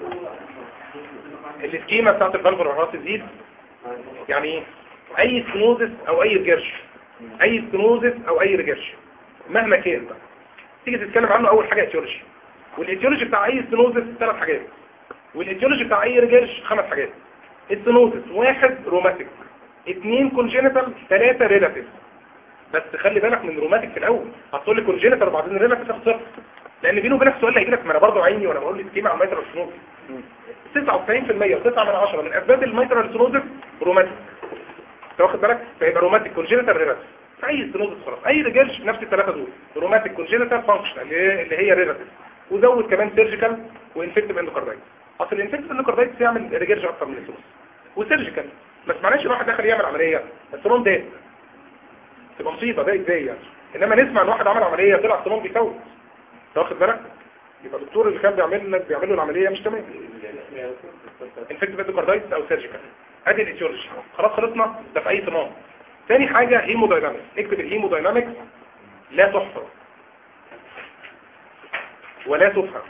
السكيما بتاعت الفالفولار هارت ديزيز يعني ايه اي ستنوزس او اي رجرش اي ستنوزس او اي رجرش مهما كان بقى تيجي تتكلم عنه اول حاجه اتيولوجي والايتيولوجي بتاع اي ستنوزس ثلاث حاجات والايتيولوجي بتاع اي رجرش خمس حاجات الستنوزس واحد روماتيك اثنين كونجينيتال ثلاثه ريلاتيف بس خلي بالك من روماتيك في الاول هتقول لي كونجينيتال وبعدين ريلاتيف تاخد صفر لان بيني وبينك السؤال اللي هيجي لك ما انا برضه عيني وانا بقول لي سكيما على الميترال سنوزس 99% و9 من 10 من اسباب الميترال سنوزس روماتيك انت واخد بالك فيبقى روماتيك كونجينيتال ريلاتيف اي ستنوزس خلاص اي ريجرش نفس الثلاثه دول روماتيك كونجينيتال فانكشنال اللي هي اللي هي ريلاتيف وزود كمان سيرجيكال وانفكتيف اندوكاردايتس اصل الانفكتيف اندوكاردايتس يعمل ريجرش اكتر من السنوزس وسيرجيكال ما سمعناش واحد دخل يعمل عمليه السنون ده تبقى مصيبه ده ازاي يعني انما نسمع ان واحد عمل عمليه طلع السنون بيفوت انت واخد بالك يبقى الدكتور اللي كان بيعمل لك بيعمل له العمليه مش تمام انفكتيف اندوكاردايتس او سيرجيكال ادي الايتيولوجي خلاص خلصنا ده في اي صمام تاني حاجة هيموداينامكس اكتب الهيموداينامكس لا تحفظ ولا تفهم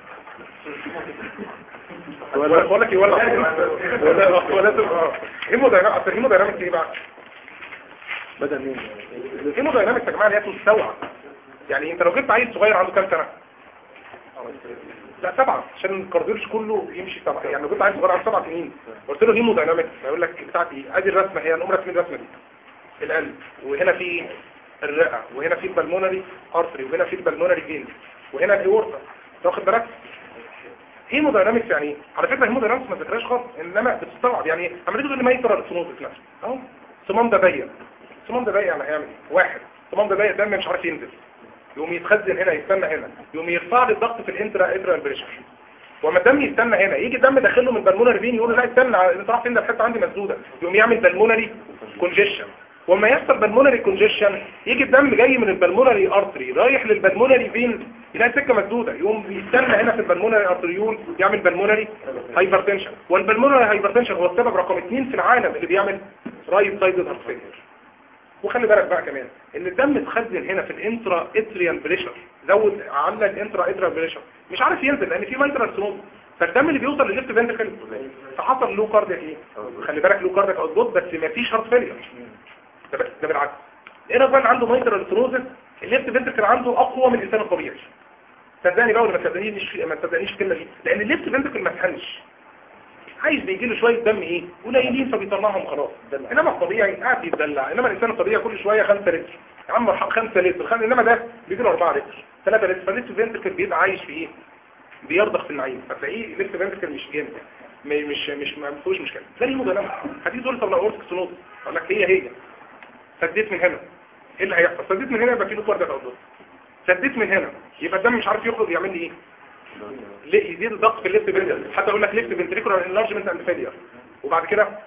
ولا بقول لك ايه ولا ولا ولا تفهم هيموداينامكس اصل الهيموداينامكس ايه بقى بدأ مين الهيموداينامكس يا جماعه اللي هي تستوعب يعني انت لو جبت عيل صغير عنده كام سنه لا سبعة عشان الكارديولوجي كله يمشي سبعة يعني لو جبت عيل صغير عنده سبع سنين قلت له هيموداينامكس هيقول لك بتاعتي ايه ادي الرسمه هي الامر اسمها الرسمه دي القلب وهنا في الرئة وهنا في البلمونري ارتري وهنا في البلمونري فين وهنا الاورطه واخد بالك هيموداينامكس يعني ايه على فكره هيموداينامكس ما ذكرهاش خالص انما بتستوعب يعني لما تيجي تقول لي ما يترى السنوزس نفسه اهو الصمام ده ضيق الصمام ده ضيق يعني هيعمل ايه واحد الصمام ده ضيق دم مش عارف ينزل يقوم يتخزن هنا يستنى هنا يقوم يرفع لي الضغط في الانترا ادرال بريشر وما الدم يستنى هنا يجي الدم داخله من البلمونري فين يقول له لا استنى انت راح فين ده الحته عندي مسدوده يقوم يعمل بلمونري كونجيشن وما يحصل بالمونري كونجيشن يجي الدم جاي من البلمونري ارتري رايح للبلمونري فين يلاقي سكه مسدوده يقوم يستنى هنا في البلمونري ارتريول يعمل بلمونري هايبرتنشن والبلمونري هايبرتنشن هو السبب رقم اثنين في العالم اللي بيعمل رايت سايد هارت فيلير وخلي بالك بقى كمان ان الدم اتخزن هنا في الانترا اتريال بريشر زود على الانترا اتريال بريشر مش عارف ينزل لان في مايترال سنوز فالدم اللي بيوصل للليفت فنتركل فحصل له كاردياك ايه خلي بالك له كاردياك اوتبوت بس ما فيش هارت فيلير ده ب- ده بالعكس ايه بقى عنده مايترال سنوزس الليفت فنتركل عنده اقوى من الانسان الطبيعي صدقني بقى ولا ما تصدقنيش ما تصدقنيش الكلمه دي لان الليفت فنتركل ما اتهنش عايز بيجي له شويه دم ايه قليلين فبيطلعهم خلاص انما الطبيعي قاعد يتدلع انما الانسان الطبيعي كل شويه 5 لتر يا عم 5 لتر خم... انما ده بيجي له 4 لتر 3 لتر فالليفت فنتركل بيبقى عايش في ايه بيرضخ في النعيم فتلاقيه الليفت فنتركل مش جامد م- مش مش ما فيهوش مشكله ده ليه مدلع هتيجي تقول لي طب لو اورتك سنوز اقول لك هي هي سديت من هنا ايه اللي هيحصل سديت من هنا يبقى في له كارد اوتبوت سديت من هنا يبقى الدم مش عارف يخرج يعمل لي ايه ليه يزيد الضغط في الليفت فنتركل حتى اقول لك ليفت فنتريكولار انلارجمنت اند فيلير وبعد كده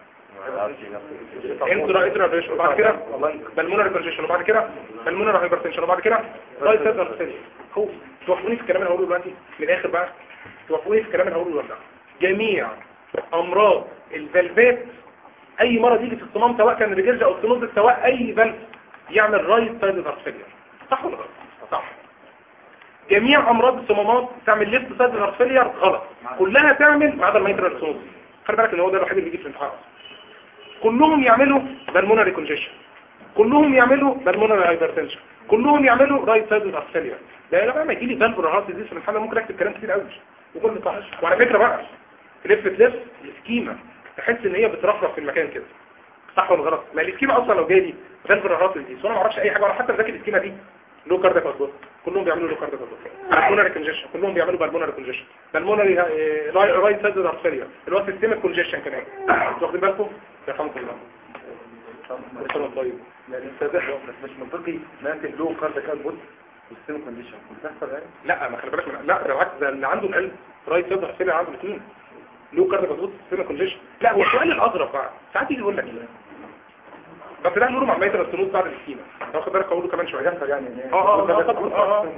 انترا ادرا بريشر وبعد كده بالمونري كونجيشن وبعد كده بالمونري هايبرتنشن وبعد كده رايت سايد ارتري هو توافقوني في الكلام اللي هقوله دلوقتي من الاخر بقى توافقوني في الكلام اللي هقوله دلوقتي جميع امراض الفالفات اي مرض يجي في الصمام سواء كان ريجرج او ستينوز سواء اي فالف يعمل رايت سايد ارتري صح ولا غلط صح جميع امراض الصمامات تعمل ليفت سايد ارتري غلط كلها تعمل ما عدا الميترال ستينوز خلي بالك ان هو ده الوحيد اللي بيجي في الامتحان كلهم يعملوا بالمونري كونجيشن كلهم يعملوا بالمونري هايبرتنشن كلهم يعملوا رايت سايد ارتريا ده انا بقى ما يجي لي فالف هارت ديزيز في الامتحان ممكن اكتب كلام كتير قوي وكل صح وعلى فكره بقى تلف تلف السكيما تحس ان هي بترفرف في المكان كده صح ولا غلط ما السكيما اصلا لو جالي فالف هارت ديزيز وانا ما اعرفش اي حاجه ولا حتى ذاكر السكيما دي لو كاردياك اوتبوت كلهم بيعملوا لو كاردياك اوتبوت بالمونري كونجيشن كلهم بيعملوا بالمونري كونجيشن بالمونري رايت سايد ارتريا اللي هو سيستمك كونجيشن كمان انتوا واخدين بالكم يرحمكم الله ربنا طيب يعني انت مش منطقي ما انت له كارد كان بوت والسيم كونديشن بتحصل يعني لا ما خلي بالك من لا ده بالعكس ده اللي عنده القلب رايت سايد ارتريا عنده الاثنين له كارد مظبوط سيستمك كونجيشن لا هو السؤال الاغرب بقى ساعات يجي يقول لك ايه بس ده نقوله مع ميتر السنوز بعد السكينه واخد بالك اقوله كمان شويه يحصل يعني اه اه اه طبعا اه اه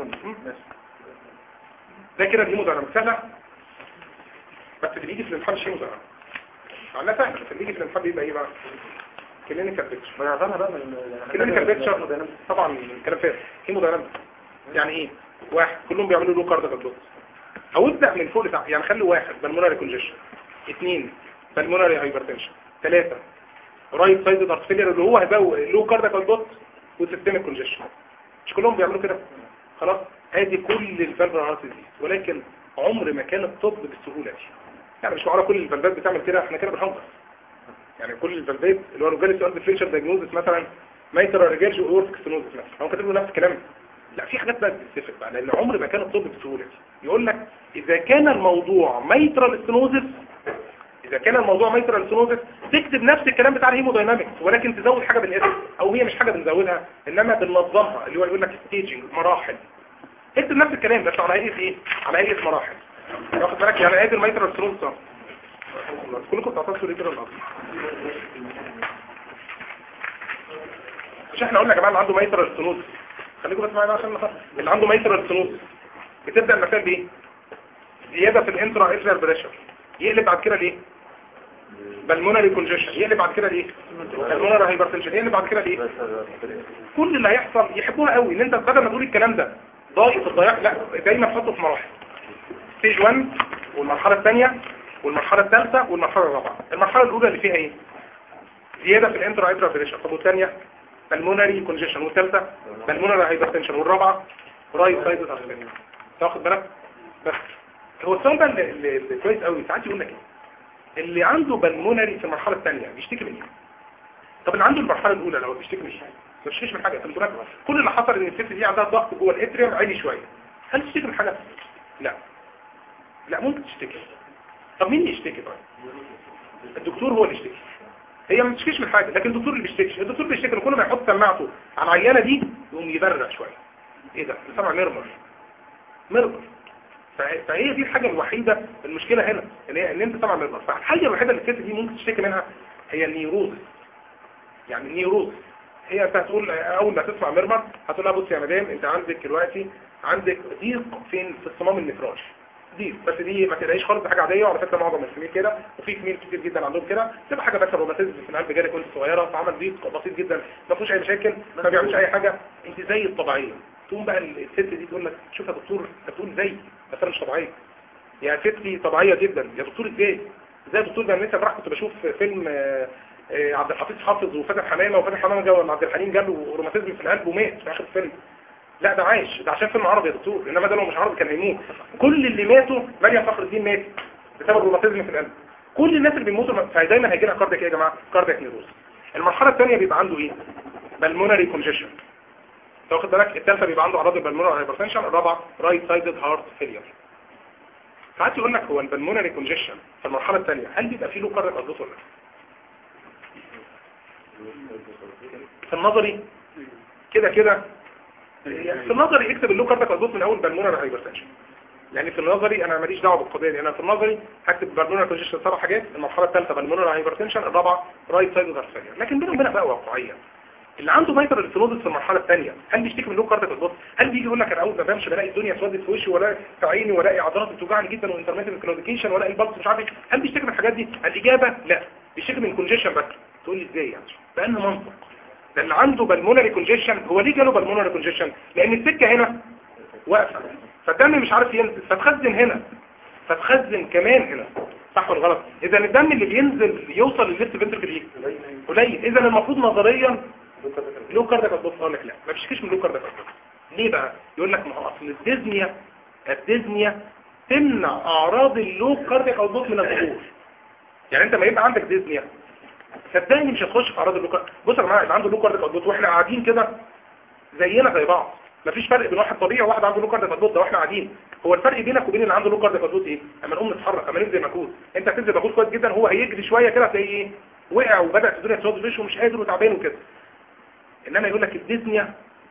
ده كده الهيموداينامكس سهله بس اللي بيجي في الامتحان مش هيموداينامكس معناها سهله بس اللي بيجي في الامتحان بيبقى ايه بقى كلينيكال بيكتشر ما يعتبرها بقى من كلينيكال بيكتشر طبعا الكلام فات هيموداينامكس يعني ايه واحد كلهم بيعملوا له كاردياك بلوك او ابدا من فوق لتحت يعني خلي واحد بالمونري كونجيشن اثنين بالمونري هايبرتنشن ثلاثه رايت سايد هارت فيلير اللي هو هيبقى له كاردياك بلوك وسيستميك كونجيشن مش كلهم بيعملوا كده خلاص ادي كل الفالفر هارت دي ولكن عمر ما كان الطب بالسهوله دي يعني مش معقوله كل الفالفات بتعمل كده احنا كده بنهزر يعني كل الفالفات اللي هو لو جالي سؤال ديفرنشال دايجنوزس مثلا مايترا ريجيرج واورتك ستينوزس مثلا هو كاتب له نفس الكلام لا في حاجات بقى بتتفق بقى لان عمر ما كان الطب بالسهوله دي يقول لك اذا كان الموضوع مايترال ستينوزس اذا كان الموضوع مايترال ستينوزس تكتب نفس الكلام بتاع الهيموداينامكس ولكن تزود حاجه بالاسم او هي مش حاجه بنزودها انما بننظمها اللي هو يقول لك ستيجنج مراحل اكتب نفس الكلام بس على هيئه ايه على هيئه مراحل واخد بالك يعني هيئه المايترال ستينوزس كلكم تعطوا ليتر الارض مش احنا قلنا يا جماعه اللي عنده مايترال ستينوزس خليكم بس معايا عشان نفهم اللي عنده مايترال ستينوزس بتبدا المكان بايه زياده في الانترا اتريال بريشر يقلب بعد كده ليه بالمونري كونجيشن يقلب بعد كده ليه بالمونري هايبرتنشن يقلب بعد كده ليه كل اللي هيحصل يحبوها قوي ان انت بدل ما تقول الكلام ده ضايق في الضياع لا دايما تحطه في مراحل ستيج 1 والمرحله الثانيه والمرحله الثالثه والمرحله الرابعه المرحله الاولى اللي فيها ايه زياده في الانترا اتريال بريشر طب والثانيه بالمونري كونجيشن والثالثه بالمونري هايبرتنشن والرابعه رايت سايد ارتريال تاخد بالك بس هو السؤال بقى اللي, اللي اللي كويس قوي ساعات يقول لك ايه اللي عنده بالمونري في المرحله الثانيه بيشتكي من ايه طب اللي عنده المرحله الاولى لو بيشتكي من ايه ما بيشتكيش من حاجه انت كل اللي حصل ان الست دي عندها ضغط جوه الاتريوم عالي شويه هل تشتكي من حاجه لا لا ممكن تشتكي طب مين اللي يشتكي طيب الدكتور هو اللي يشتكي هي ما بتشتكيش من حاجه لكن الدكتور اللي بيشتكي الدكتور بيشتكي إن كل ما يحط سماعته على العيانه دي يقوم يبرق شويه ايه ده سمع ميرمر ميرمر فه- فهي دي الحاجة الوحيدة المشكلة هنا ان, هي ان انت طبعا مرضى فالحاجة الوحيدة اللي الست دي ممكن تشتكي منها هي النيروز يعني النيروز هي انت هتقول اول ما تسمع مرمر هتقول لها بص يا مدام انت عندك دلوقتي عندك ضيق فين في الصمام النفراش ضيق بس دي ما تلاقيش خالص دي حاجه عاديه وعلى فكره معظم الفيميل كده وفي فيميل كتير جدا عندهم كده تبقى حاجه بس روماتيزم في القلب جالك وانت صغيره فعمل ضيق بسيط جدا ما فيهوش اي مشاكل ما بيعملش اي حاجه انت زي الطبيعيه تقوم بقى الست دي تقول لك شوف يا دكتور انت بتقول زي بس انا مش طبيعيه يا ستي طبيعيه جدا يا دكتور ازاي ازاي يا دكتور ده انا لسه امبارح كنت بشوف فيلم آه، آه، عبد الحفيظ حافظ وفاتن حمامه وفاتن حمامه جاب عبد الحليم جاله روماتيزم في القلب ومات في اخر الفيلم لا ده عايش ده عشان فيلم عربي يا دكتور انما ده لو مش عربي كان هيموت كل اللي ماتوا مريم فخر الدين مات بسبب روماتيزم في القلب كل الناس اللي بيموتوا فدايما هيجي لها كاردياك ايه يا جماعه كاردياك نيروز المرحله الثانيه بيبقى عنده ايه بالمونري كونجيشن تاخد بالك الثالثه بيبقى عنده اعراض البلمونري هايبرتنشن الرابعه رايت سايدد هارت فيلير ساعات يقول لك هو البلمونري كونجيشن في المرحله الثانيه هل بيبقى فيه له كاردياك ارضوس ولا لا في النظري كده كده في النظري اكتب اللو كاردياك ارضوس من اول بالمونري هايبرتنشن لان في النظري انا ماليش دعوه بالقضيه دي انا في النظري هكتب بالمونر كونجيشن سبع حاجات المرحله الثالثه بالمونر هايبرتنشن الرابعه رايت سايد فيلير لكن بينهم وبينها بقى واقعيه اللي عنده مايتر الفلوزس في المرحله الثانيه هل بيشتكي من لو كارديك الضغط هل بيجي يقول لك انا اول ما بمشي بلاقي الدنيا اسودت في وشي ولا في عيني ولاقي عضلاتي بتوجعني جدا وانترميتنت كلوديكيشن ولا البلس مش عارف ايه هل بيشتكي من الحاجات دي الاجابه لا بيشتكي من كونجيشن بس تقول لي ازاي يعني بان منطق ده اللي عنده بالمونري كونجيشن هو ليه جاله بالمونري كونجيشن لان السكه هنا واقفه فالدم مش عارف ينزل فتخزن هنا فتخزن كمان هنا صح ولا غلط اذا الدم اللي بينزل يوصل للليفت فنتركل ايه قليل اذا المفروض نظريا لو كاردك هتبص اقول لك لا ما بيشكيش من لو كاردك ليه بقى يقول لك ما هو اصل الديزنيا الديزنيا تمنع اعراض اللو كاردك هتبص من الظهور يعني انت ما يبقى عندك ديزنيا صدقني مش هتخش في اعراض اللو كاردك بص يا جماعه اللي عنده لو كاردك هتبص واحنا قاعدين كده زينا زي بعض مفيش فرق بين واحد طبيعي وواحد عنده لو كاردك هتبص ده واحنا قاعدين هو الفرق بينك وبين اللي عنده لو كاردك هتبص ايه اما نقوم نتحرك اما ننزل مجهود انت هتنزل مجهود كويس جدا هو هيجري شويه كده تلاقيه ايه وقع وبدات الدنيا تسود في وشه ومش قادر وتعبان وكده انما يقول لك الديزنيا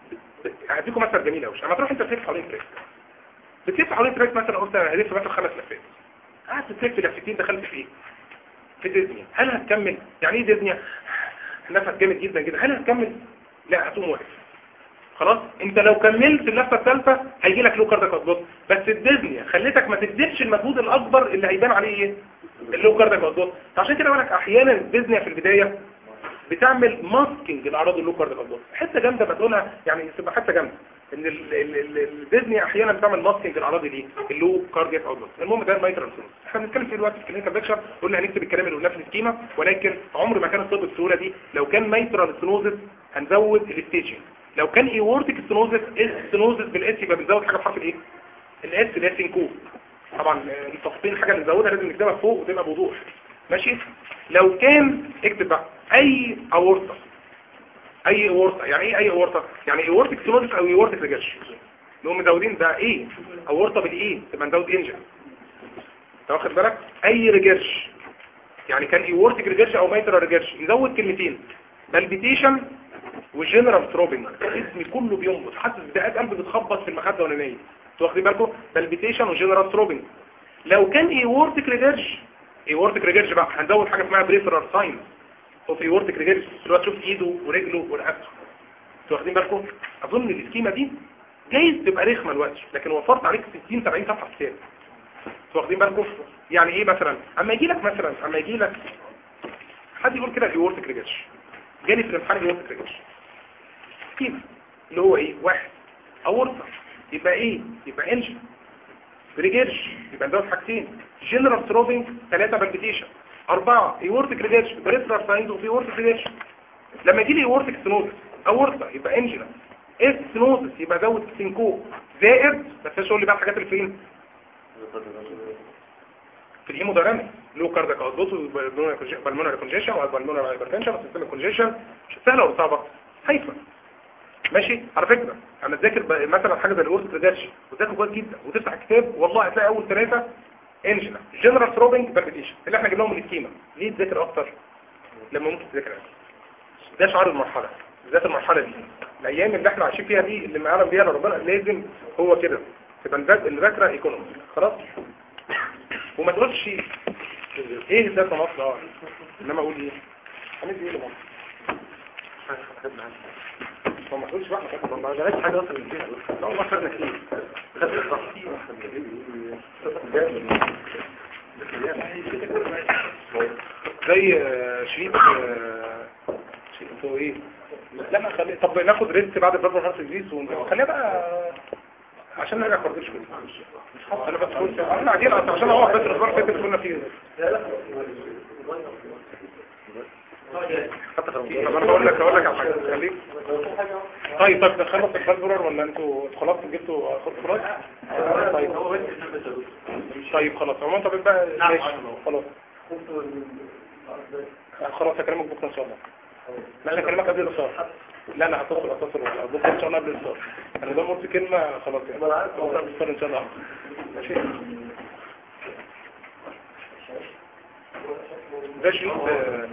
هديكم مثل جميل قوي اما تروح انت تلف حوالين تراك بتلف حوالين تراك مثلا قلت انا هلف مثلا خمس لفات قعدت تلف لفتين دخلت في ايه في ديزنيا هل هتكمل يعني ايه ديزنيا نفس جامد جدا جدا هل هتكمل لا هتقوم واقف خلاص انت لو كملت اللفه الثالثه هيجي لك لو كاردك هتبص بس الديزنيا خليتك ما تبذلش المجهود الاكبر اللي هيبان عليه ايه اللو كاردك هتبص فعشان كده بقول لك احيانا الديزنيا في البدايه بتعمل ماسكينج لاعراض اللو كاردك هتبص حته جامده بتقولها يعني تبقى حته جامده ان ال- ال- ال- الديزني احيانا بتعمل ماسكينج الاعراض دي اللو كاردياك اوتبوت المهم ده المايترال سيروس احنا بنتكلم فيه دلوقتي في كلينيكال بيكشر قلنا هنكتب الكلام اللي قلناه في السكيما ولكن عمر ما كان الطب بالسهوله دي لو كان مايترال سينوزس هنزود الستيجنج لو كان ايورتيك سينوزس سينوزس بالاس يبقى بنزود حاجه بحرف الايه الاس اللي هي سينكو طبعا آه، التفصيل الحاجه اللي نزودها لازم نكتبها فوق وتبقى بوضوح ماشي لو كان اكتب بقى اي اورطه اي اورطه يعني ايه اي اورطه يعني ايورتيك سينوزس او ايورتيك ريجرش نقوم مزودين ده ايه اورطه بالايه تبقى نزود انجن انت واخد بالك اي ريجرش يعني كان ايورتيك ريجرش او مايترال ريجرش نزود كلمتين بالبيتيشن وجنرال ثروبنج اسمي كله بينبض حاسس بدقات قلب بتخبط في المخده وانا نايم انتوا واخدين بالكم بالبيتيشن وجنرال ثروبنج لو كان ايورتيك ريجرش ايورتيك ريجرش بقى هنزود حاجه اسمها بريفرال ساين اوف ايورتيك ريجرش اللي هو تشوف ايده ورجله ورقبته انتوا واخدين بالكم اظن السكيمه دي جايز تبقى رخمه الوقت لكن وفرت عليك 60 70 صفحه كتاب انتوا واخدين بالكم يعني ايه مثلا اما يجي لك مثلا اما يجي لك حد يقول كده ايورتيك ريجرش جالي في الامتحان ايورتيك ريجرش سكيمه اللي هو ايه واحد اورطه يبقى ايه يبقى انجن ريجرش يبقى نزود حاجتين جنرال ثروبنج ثلاثه بالبيتيشن أربعة ايورتيك ريجرش بريفرال ساينز وفي ايورتيك ريجرش لما يجي لي ايورتيك سينوزس اورطه يبقى انجن اس سينوزس يبقى زود سينكو زائد بس شغل لي بقى الحاجات اللي فين في الهيمودايناميك لو كاردياك اوتبوت بالمونري كونجيشن والبالمونري هايبرتنشن والسيستم كونجيشن سهله ولا صعبه هايفه ماشي على فكره انا تذاكر ب- مثلا حاجه زي الاورث ريجرش وتذاكر كويس جدا وتفتح كتاب والله هتلاقي اول ثلاثه انجن جنرال ثروبنج بالبيتيشن اللي احنا جبناهم من السكيما ليه تذاكر اكتر لما ممكن تذاكر أقل. ده شعار المرحله بالذات المرحله دي الايام اللي احنا عايشين فيها دي اللي معانا بيها ربنا لازم هو كده تبقى المذاك- المذاكره ايكونومي خلاص وما تقولش ايه ده في مصر اه انما اقول ايه هنبدا ايه لمصر هو ما تقولش بقى ما ما بلاش حاجه اصلا من فيها لا والله خدنا كتير خدنا صح زي آه، شريط آه، شريط هو ايه لا خلي طب ناخد ريست بعد البابا هارت جديد ونخليها بقى عشان نرجع كورديش كده مش حاطط انا بس قلت احنا قاعدين أصلاً عشان اهو بس الاسبوع اللي فات كنا فيه حتى طب انا بقول لك اقول لك على حاجه خليك طيب طب نخلص الفالفورر ولا انتوا خلاص جبتوا خد خلاص طيب طيب خلاص عموما طب بقى ماشي خلاص خلاص هكلمك بكره ان شاء الله لا انا هكلمك قبل الافطار لا لا هتصل هتصل بكره ان شاء الله قبل الافطار انا ده قلت كلمه خلاص يعني بكره قبل الافطار ان شاء الله ماشي ده شريط آه،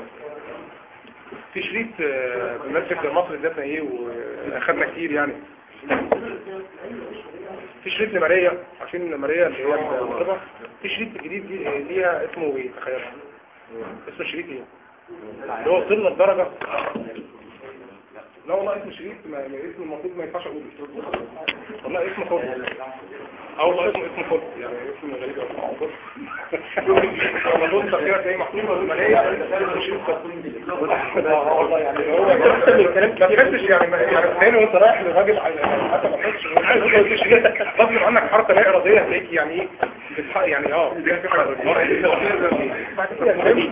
في شريط آه، بمسك مصر ذاتنا ايه واخدنا كتير يعني في شريط لماريا عارفين ماريا اللي هي المطربة في شريط جديد لي- ليها اسمه ايه تخيل اسم الشريط ايه اللي هو وصلنا لدرجة لا والله اسم الشريط ما ما- اسم المفروض ما ينفعش اقوله والله اسم خلط اه والله اسم اسم خلط يعني اسم غريب أوي. والله بص كده تلاقي محطوط مالية اسم الشريط خلط آه، والله يعني هو ما تحسش يعني ما- يعني تخيل وانت رايح للراجل على- حتى ما تحسش غصب عنك حركه لا اراديه هتلاقيك يعني ايه بتح- يعني اه في حاجه بعد كده المهم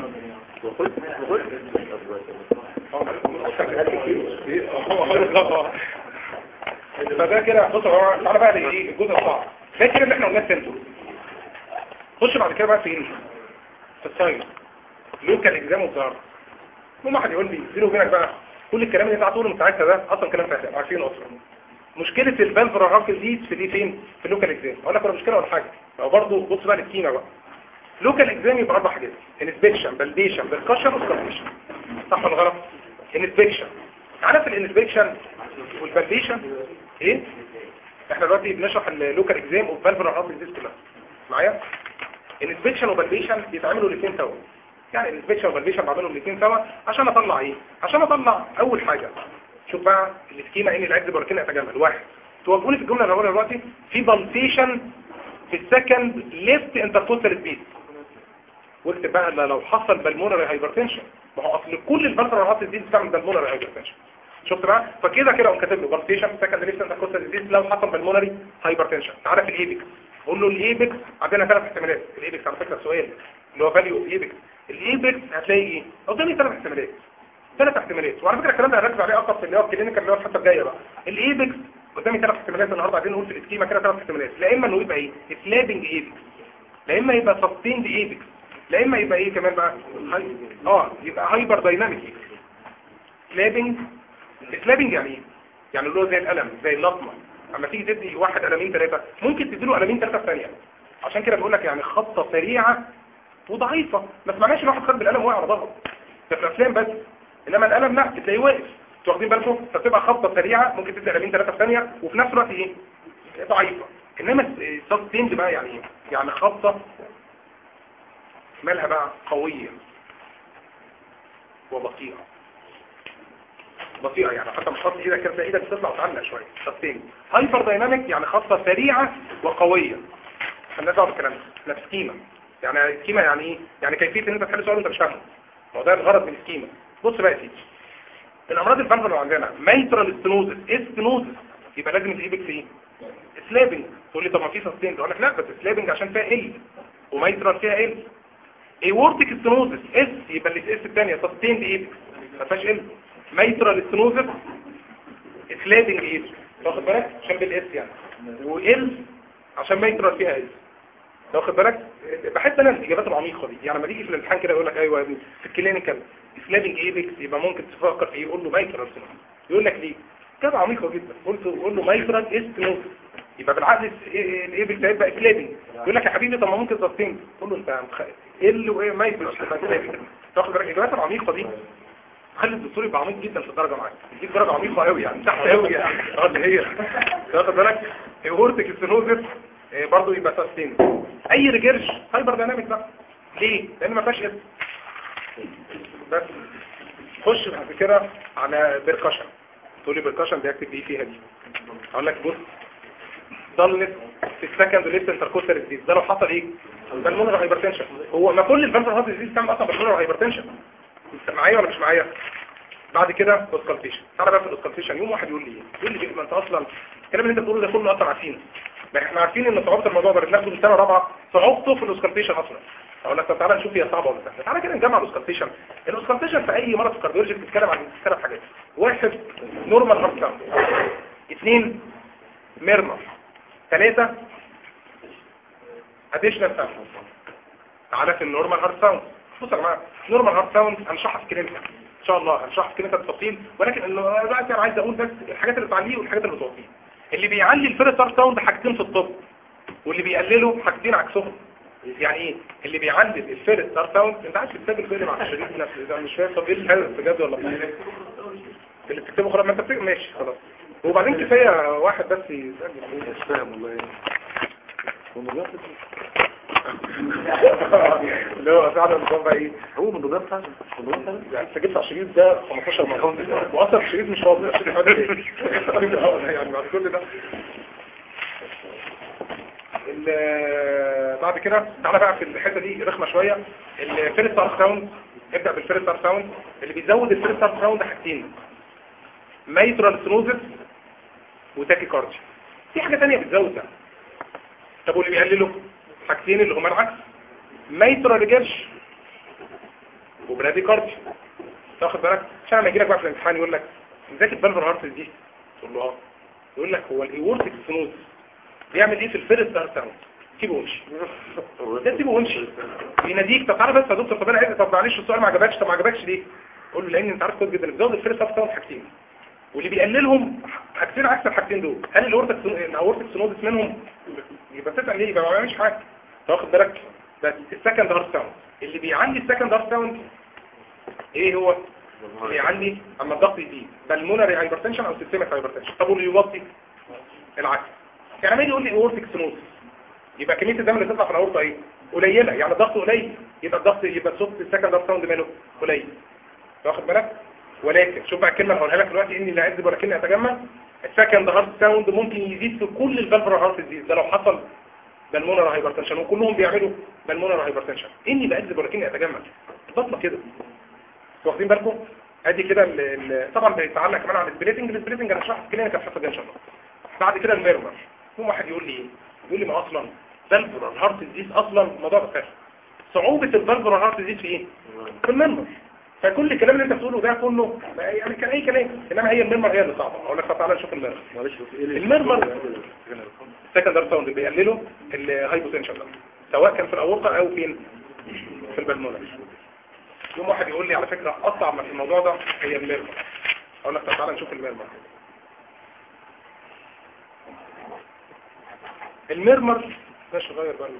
فده كده بص هو تعالى بقى لايه الجزء الصعب ده كده اللي احنا قلناه سنتو خش بعد كده بقى في ايه في الساين لوكال اكزام وظهر ممكن واحد يقول لي بيني وبينك بقى كل الكلام اللي انت هتقوله من ساعتها ده اصلا كلام فاهم عارفينه اصلا مشكله الفالفرا راكل دي في دي فين في اللوكال اكزام اقول لك ولا مشكله ولا حاجه او برضه بص بقى للكيمه بقى لوكال اكزام يبقى اربع حاجات انسبكشن فاليديشن بالكشن وسكرتيشن صح ولا غلط انسبكشن عارف الانسبكشن والفاليديشن ايه احنا دلوقتي بنشرح اللوكال اكزام والفالفرا راكل دي كلها معايا الانسبكشن وفاليديشن بيتعملوا الاثنين سوا يعني الانسبكشن والفاليديشن بعملهم الاثنين سوا عشان اطلع ايه عشان اطلع اول حاجه شوف بقى السكيما ان العد بركين اتجمل واحد توجهوا لي في الجمله الاولى دلوقتي في بالتيشن في السكند ليفت انتركوستال سبيس واكتب بقى لا- لو حصل بالمونري هايبرتنشن ما هو اصل كل الفالفرات دي بتعمل بالمونري هايبرتنشن شفت بقى فكده كده قوم كاتب له بالتيشن في السكند ليفت انتركوستال سبيس لو حصل بالمونري هايبرتنشن تعالى في الايبكس قول له الايبكس عندنا ثلاث احتمالات الايبكس على فكره سؤال اللي هو فاليو ايبكس الايبكس هتلاقي ايه قدامي ثلاث احتمالات ثلاث احتمالات وعلى فكره الكلام ده هنركز عليه اكتر في اللي هو الكلينيكال اللي هو الحته الجايه بقى الايبكس قدامي ثلاث احتمالات النهارده عايزين نقول في الاسكيما كده ثلاث احتمالات لا اما انه يبقى ايه سلابنج ايبكس لا اما يبقى سستيند ايبكس لا اما يبقى ايه كمان بقى هاي... اه يبقى هايبر دايناميك سلابنج سلابنج يعني ايه يعني اللي هو زي القلم زي اللطمه اما تيجي تدي واحد قلمين ثلاثه ممكن تديله قلمين ثلاثه في ثانيه عشان كده بقول لك يعني خطه سريعه وضعيفه ما تسمعناش ان واحد خد بالقلم واقع على ظهره ده في الافلام بس انما القلم لا بتلاقيه واقف انتوا واخدين بالكم فبتبقى خطه سريعه ممكن تدي قلمين ثلاثه في ثانيه وفي نفس الوقت ايه ضعيفه انما السستيند بقى يعني ايه يعني خطه مالها بقى قويه وبطيئه بطيئه يعني حتى مش خط ايدك كده تلاقي ايدك بتطلع وتعلق شويه سستيند هايبر دايناميك يعني خطه سريعه وقويه الناس دعوه بالكلام ده احنا في سكيما يعني سكيما يعني ايه يعني كيفيه ان انت تحل سؤال وانت مش فاهمه ما هو ده الغرض من السكيما بص بقى يا سيدي الامراض الفالفولار اللي عندنا ميترال ستنوزس ايه ستنوزس يبقى لازم الايبكس ايه سلابنج تقول لي طب ما في سستين اقول لك لا بس سلابنج عشان فيها ال وميترال فيها ال ايورتيك ستنوزس اس يبقى اللي اس الثانيه سستين ايبكس ما فيهاش ال ميترال ستنوزس سلابنج ايبكس واخد بالك عشان بالاس يعني وال عشان ميترال فيها ال واخد بالك بحب انا الاجابات العميقه دي يعني لما تيجي في الامتحان كده يقول لك ايوه يا ابني في الكلينيكال سلابنج ايبكس يبقى ممكن تفكر في ايه يقول له مايكرال سينوس يقول لك ليه كده عميقه جدا قلت قول له مايكرال استنوس يبقى بالعقل الايبكس هيبقى سلابنج يقول لك يا حبيبي طب ما ممكن تستين تقول له انت مخ... ايه اللي وايه مايكرال تبقى سلابنج تاخد بالك الاجابات العميقه دي خلي الدكتور يبقى عميق جدا في الدرجه معاك يديك درجه عميقه قوي يعني تحت قوي يعني اه اللي هي تاخد بالك ايورتيك ستنوزس برضه يبقى سستين اي ريجرش هايبر دايناميك بقى ليه لان ما فيهاش اسم بس خش بعد كده على بيركشن تقول لي بيركشن دي اكتب ايه فيها دي اقول لك بص ضلت في السكند ليفت انتركوستال ديزيز ده لو حصل ايه بالمونر هايبرتنشن هو ما كل الفالفر هارت ديزيز بتعمل اصلا بالمونر هايبرتنشن انت معايا ولا مش معايا بعد كده اوسكالتيشن تعالى بقى في الاوسكالتيشن يوم واحد يقول لي يقول لي ما انت اصلا الكلام اللي انت بتقوله ده كله اصلا عارفينه ما احنا عارفين ان صعوبه الموضوع ده بناخده من سنه رابعه صعوبته في الاوسكالتيشن اصلا اقول لك طب تعالى نشوف هي صعبه ولا سهله تعالى كده نجمع الاوسكالتيشن الاوسكالتيشن في اي مرض في الكارديولوجي بتتكلم عن ثلاث حاجات واحد نورمال هارت ساوند اثنين ميرمر ثلاثه اديشنال ساوند تعالى في النورمال هارت ساوند بصوا يا جماعه نورمال هارت ساوند هنشرحها في كلينيكال ان شاء الله هنشرحها في كلينيكال بالتفصيل ولكن دلوقتي انا عايز اقول بس الحاجات اللي بتعليه والحاجات اللي بتوطيه اللي بيعلي الفيرست هارت ساوند حاجتين في الطب واللي بيقلله حاجتين عكسهم يعني ايه اللي بيعلي الفيرست هارت ساوند انت عايز تسجل فيلم مع الشريك نفسه اذا مش فاهم طب ايه الحاجه بجد ولا اللي بتكتبه خلاص ما انت بتكتب ماشي خلاص وبعدين كفايه واحد بس يسالني مش فاهم والله ايه هو من ضياف اللي هو فعلا النظام بقى ايه هو من ضياف فعلا من ضياف فعلا يعني انت جبت على الشريط ده 15 مره واصلا الشريط مش فاضي الشريط فاضي يعني بعد كل ده ال- بعد كده تعالى بقى في الحته دي رخمه شويه الفيرست ار ساوند ابدا بالفيرست ار ساوند اللي بيزود الفيرست ار ساوند حاجتين مايترال سنوزس وتاكي كارديا في حاجه ثانيه بتزود ده طب واللي بيقلله حاجتين اللي هما العكس مايترال ريجرش وبرادي كارديا تاخد بالك عشان لما يجي لك بقى في الامتحان يقول لك ذاكر بالفر هارت دي تقول له اه يقول لك هو الايورتيك سنوز بيعمل ايه في الفيرست هارت ساوند سيبه وامشي ده سيبه وامشي يناديك طب تعالى بس يا دكتور طب انا عايز طب معلش السؤال ما عجبكش طب ما عجبكش ليه قول له لان انت عارف كويس جدا اللي بيزود الفيرست هارت ساوند حاجتين واللي بيقللهم حاجتين عكس الحاجتين دول هل الاورتيك الاورتيك سنوزس منهم يبقى تسال ليه يبقى ما بيعملش حاجه تاخد بالك بس السكند هارت ساوند اللي بيعلي السكند هارت ساوند ايه هو بيعلي اما الضغط يزيد بالمونري هايبرتنشن او سيستميك هايبرتنشن طب واللي يوطي العكس يعني لما يجي يقول لي اورتيك سنوزس يبقى كميه الدم اللي تطلع في الاورطه ايه قليله يعني الضغط قليل يبقى الضغط يبقى صوت السكند هارت ساوند ماله قليل واخد بالك ولكن شوف بقى الكلمه اللي هقولها لك دلوقتي اني لا اعذب ولكن اتجمع السكند هارت ساوند ممكن يزيد في كل الفالفر هارت ديزيز ده لو حصل بالمونر هايبرتنشن وكلهم بيعملوا بالمونر هايبرتنشن اني بأكذب ولكني اتجمل بطلة كده واخدين بالكم ادي كده ال- ال- طبعا بيتعلق كمان على السبليتنج السبليتنج انا هشرحها في كلينيكال الحصه الجايه ان شاء الله بعد كده الميرمر يوم واحد يقول لي ايه يقول لي ما اصلا فالفر هارت ديزيز اصلا الموضوع ده سهل صعوبه الفالفر هارت ديزيز في ايه في الميرمر فكل الكلام اللي انت بتقوله ده كله ما- يعني كان اي كلام انما هي الميرمر هي اللي صعبه اقول لك طب تعالى نشوف الميرمر معلش بس ايه اللي- المرمر السكندر ساوند بيقللوا الهايبوتنشن ده سواء كان في الاورطه او فين في البلمونر يوم واحد يقول لي على فكره اصعب ما في الموضوع ده هي الميرمر اقول لك طب تعالى نشوف الميرمر الميرمر ده غير بقى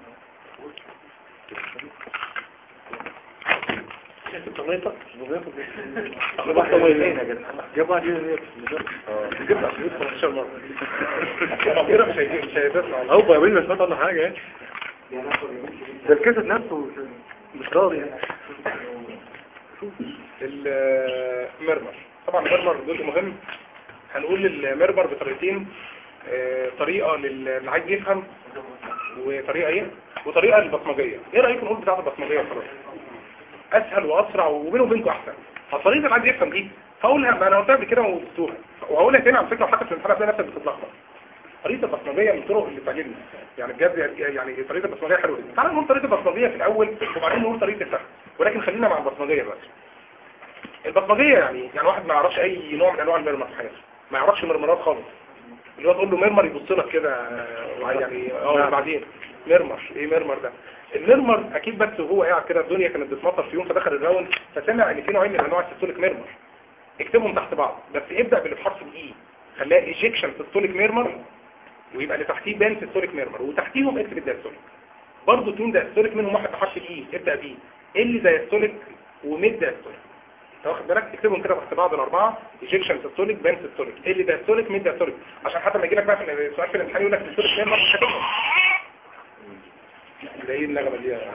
جابها دي هي جبت عشان 15 مره كده مش هيجي مش هيدفع هو يا بني مش فاهم حاجه يعني ده الكاسيت نفسه مش راضي يعني المرمر طبعا المرمر جزء مهم هنقول المرمر بطريقتين آه، طريقة للي عايز يفهم وطريقة ايه وطريقة للبصمجية ايه رأيكم نقول بتاعة البصمجية وخلاص اسهل واسرع وبينه وبينكم احسن الطريقة اللي عايز يفهم دي هقولها ما انا قلتها قبل كده وقلتوها وهقولها تاني على فكرة وحتى في الامتحان هتلاقي نفسك بتتلخبط طريقة البصمجية من الطرق اللي تعجبني يعني بجد يعني طريقة البصمجية حلوة جدا تعالى نقول طريقة البصمجية في الأول وبعدين نقول طريقة الفهم ولكن خلينا مع البصمجية بس البصمجية يعني يعني واحد ما يعرفش أي نوع من أنواع المرمر في حياته ما يعرفش مرمرات خالص اللي هو تقول له مرمر يبص لك كده آه، يعني اه بعدين مرمر ايه مرمر ده المرمر اكيد بس وهو قاعد كده الدنيا كانت بتمطر في يوم فدخل الراوند فسمع ان في نوعين من انواع السيستوليك ميرمر اكتبهم تحت بعض بس ابدا باللي بحرف الاي خليها ايجكشن سيستوليك ميرمر ويبقى اللي تحتيه بان سيستوليك ميرمر وتحتيهم اكتب الدايستوليك برضه اتنين دايستوليك منهم واحد بحرف الاي ابدا بيه اللي دايستوليك وميد دايستوليك أنت واخد بالك اكتبهم كده تحت بعض الاربعه ايجكشن سيستوليك بان سيستوليك اللي دايستوليك ميد دايستوليك عشان حتى ما يجي لك بقى في السؤال في الامتحان يقول لك سيستوليك ميرمر مش هتفهم ده ايه النغمه دي يا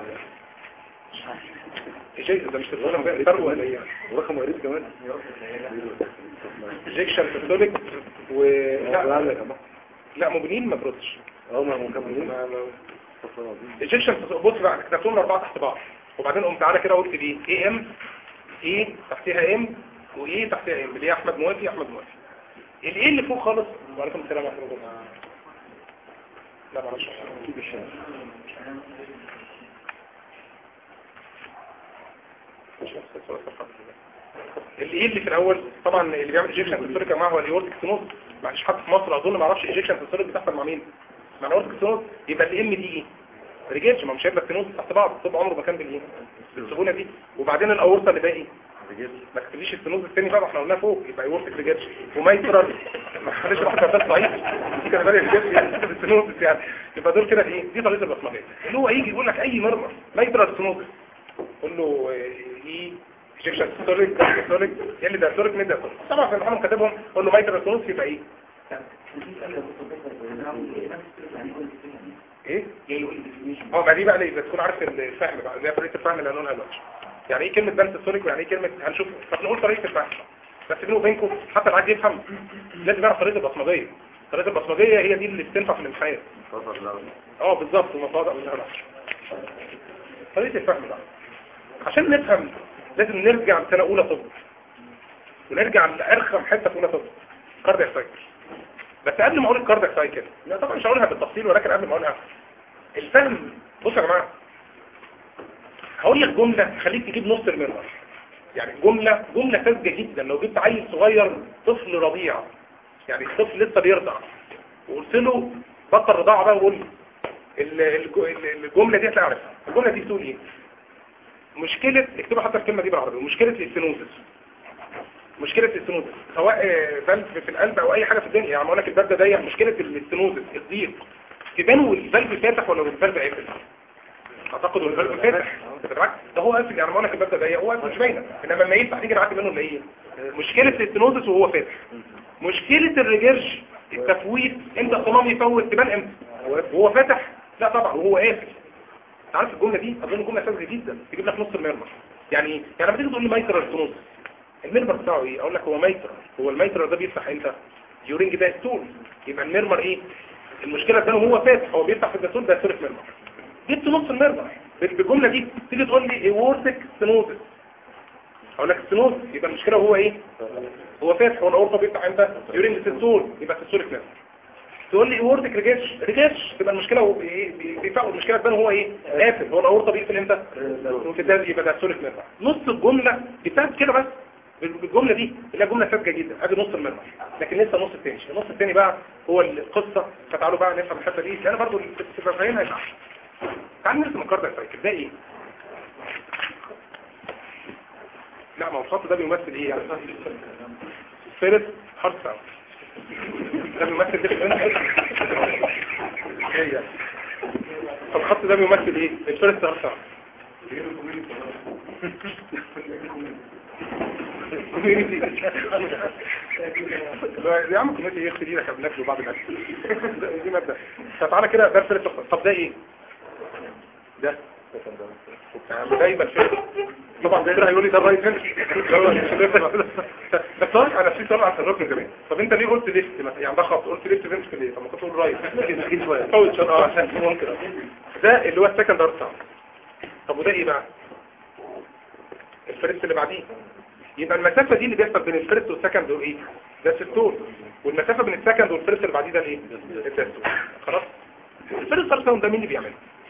إيجي- ده مش سيستوليك ده فرق ولا ايه ورقم غريب كمان ايجكشن سيستوليك و لا لا مبنين ما تردش اه ما هم مكملين ايجكشن بص بقى كتبتهم اربعه تحت بعض وبعدين قمت تعالى كده قلت دي اي ام اي تحتها ام وايه تحتها ام اللي هي احمد موافي احمد موافي الايه اللي فوق خالص وعليكم السلام ورحمه الله لا معلش الايه اللي في الاول طبعا اللي بيعمل ايجكشن سيستوليك يا جماعه هو الايورتيك سينوز معلش حد في مصر اظن ما يعرفش ايجكشن سيستوليك بتحصل مع مين مع الايورتيك سينوز يبقى الام دي ايه ريجيتش ما مش هيبقى السينوز تحت بعض طب عمره ما كان بالايه بالسهوله دي وبعدين الاورطه اللي باقي ما تخليش السينوز الثاني بقى ما احنا قلناه فوق يبقى يورتك ريجيتش ومايترال ما تخليش واحد بس ضعيف دي كده بالي ريجيتش يعني السينوز يعني يبقى دول كده ايه دي طريقه البصمجيه اللي هو يجي يقول لك اي مرمر مايترال سينوز قول له ايه شيكشن ستوريك ستوريك يلي ده ستوريك ميد ده ستوريك طبعا في الامتحان كاتبهم قول له مايترال ستونوز يبقى ايه ايه اه ما دي بقى ليه تكون عارف الفهم بقى زي طريقه الفهم اللي هنقولها دلوقتي يعني ايه كلمه بنت ستوريك ويعني ايه كلمه هنشوف طب نقول طريقه الفهم بس بيني وبينكم حتى اللي عايز يفهم لازم يعرف طريقه البصمجيه الطريقه البصمجيه هي دي اللي بتنفع في الامتحانات اه بالظبط المفاضة طريقة الفهم بقى عشان نفهم لازم نرجع لسنة أولى طب ونرجع لأرخم حتة في أولى طب كاردياك سايكل بس قبل ما أقول الكاردياك سايكل لا طبعا مش هقولها بالتفصيل ولكن قبل ما أقولها الفهم بصوا يا جماعة هقول لك جملة خليك تجيب نص المنهج يعني جملة جملة ساذجة جدا لو جبت عيل صغير طفل رضيع يعني الطفل لسه بيرضع وقلت له بطل رضاعة بقى وقول لي ال- الج- ال- الجملة دي هتلاقي عارفها الجملة دي بتقول ايه مشكلة اكتبوا حتى الكلمة دي بالعربي مشكلة الاستنوزس مشكلة الاستنوزس سواء آه، فالف في القلب او اي حاجة في الدنيا يعني اقول لك الباب ده ضيق مشكلة الاستنوزس الضيق تبان والفالف فاتح ولا الفالف قافل اعتقد ان الفالف فاتح بالعكس ده هو قافل يعني اقول لك الباب ده ضيق هو قافل مش باينه انما لما يفتح تيجي نعدي منه نلاقيه مشكلة الاستنوزس وهو فاتح مشكلة الرجرج التفويت امتى الصمام يفوت تبان امتى وهو فاتح لا طبعا وهو قافل انت عارف الجمله دي اظن جمله ساذجه جدا تجيب لك نص المرمر يعني ايه يعني لما تيجي تقول لي مايترال ستونوز المرمر بتاعه ايه اقول لك هو مايترال هو المايترال ده بيفتح امتى يورينج ده ستول يبقى المرمر ايه المشكله ده هو فاتح هو بيفتح في الدستور ده سوري مرمر جبت نص المرمر بالجمله دي تيجي تقول لي ايورتك ستنوزس اقول لك ستنوز يبقى المشكله هو ايه هو فاتح هو الاورطه بيفتح امتى يورينج ستول يبقى ستولك مرمر تقول لي اورتك ريجيش ريجيش تبقى المشكله هو بي- بي- بيفقوا المشكله تبان هو ايه قافل هو الاورطه بيقفل امتى في ده يبقى ده سوليك نرفع نص الجمله بتاعت كده بس بالجمله دي اللي هي جمله ساذجه جدا ادي نص المرمى لكن لسه النص الثاني النص الثاني بقى هو القصه فتعالوا بقى نفهم الحته دي لان برضه تبقى فاهمها يبقى أحسن. تعالوا نرسم الكاردياك سايكل ده ايه لا ما هو الخط ده بيمثل ايه يعني فيرست هارت ساوند ده بيمثل ديفرنس هي طب الخط ده بيمثل ايه الفيرست هارت ساوند لا يا عم كوميدي ايه اختي لك بناكله بعد الاكل ده- دي مبدا فتعالى كده ده الفيرست طب ده ايه ده ده يبقى الفيرست طبعا ده كده هيقول لي ده الرايت هاند بس صراحه انا في طلع على الركن كمان طب انت ليه قلت ليفت مثلا يعني ده خط قلت ليفت فينس ليه طب ما كنت تقول رايت مسكين شويه فوت شويه اه عشان ممكن ده اللي هو السكند هارت ساوند طب وده ايه بقى الفيرست اللي بعديه يبقى المسافة دي اللي بيحصل بين الفيرست والسكند دول ايه ده ستون والمسافة بين السكند والفيرست اللي بعديه ده الايه الدستون خلاص الفيرست هارت ساوند ده مين اللي بيعمله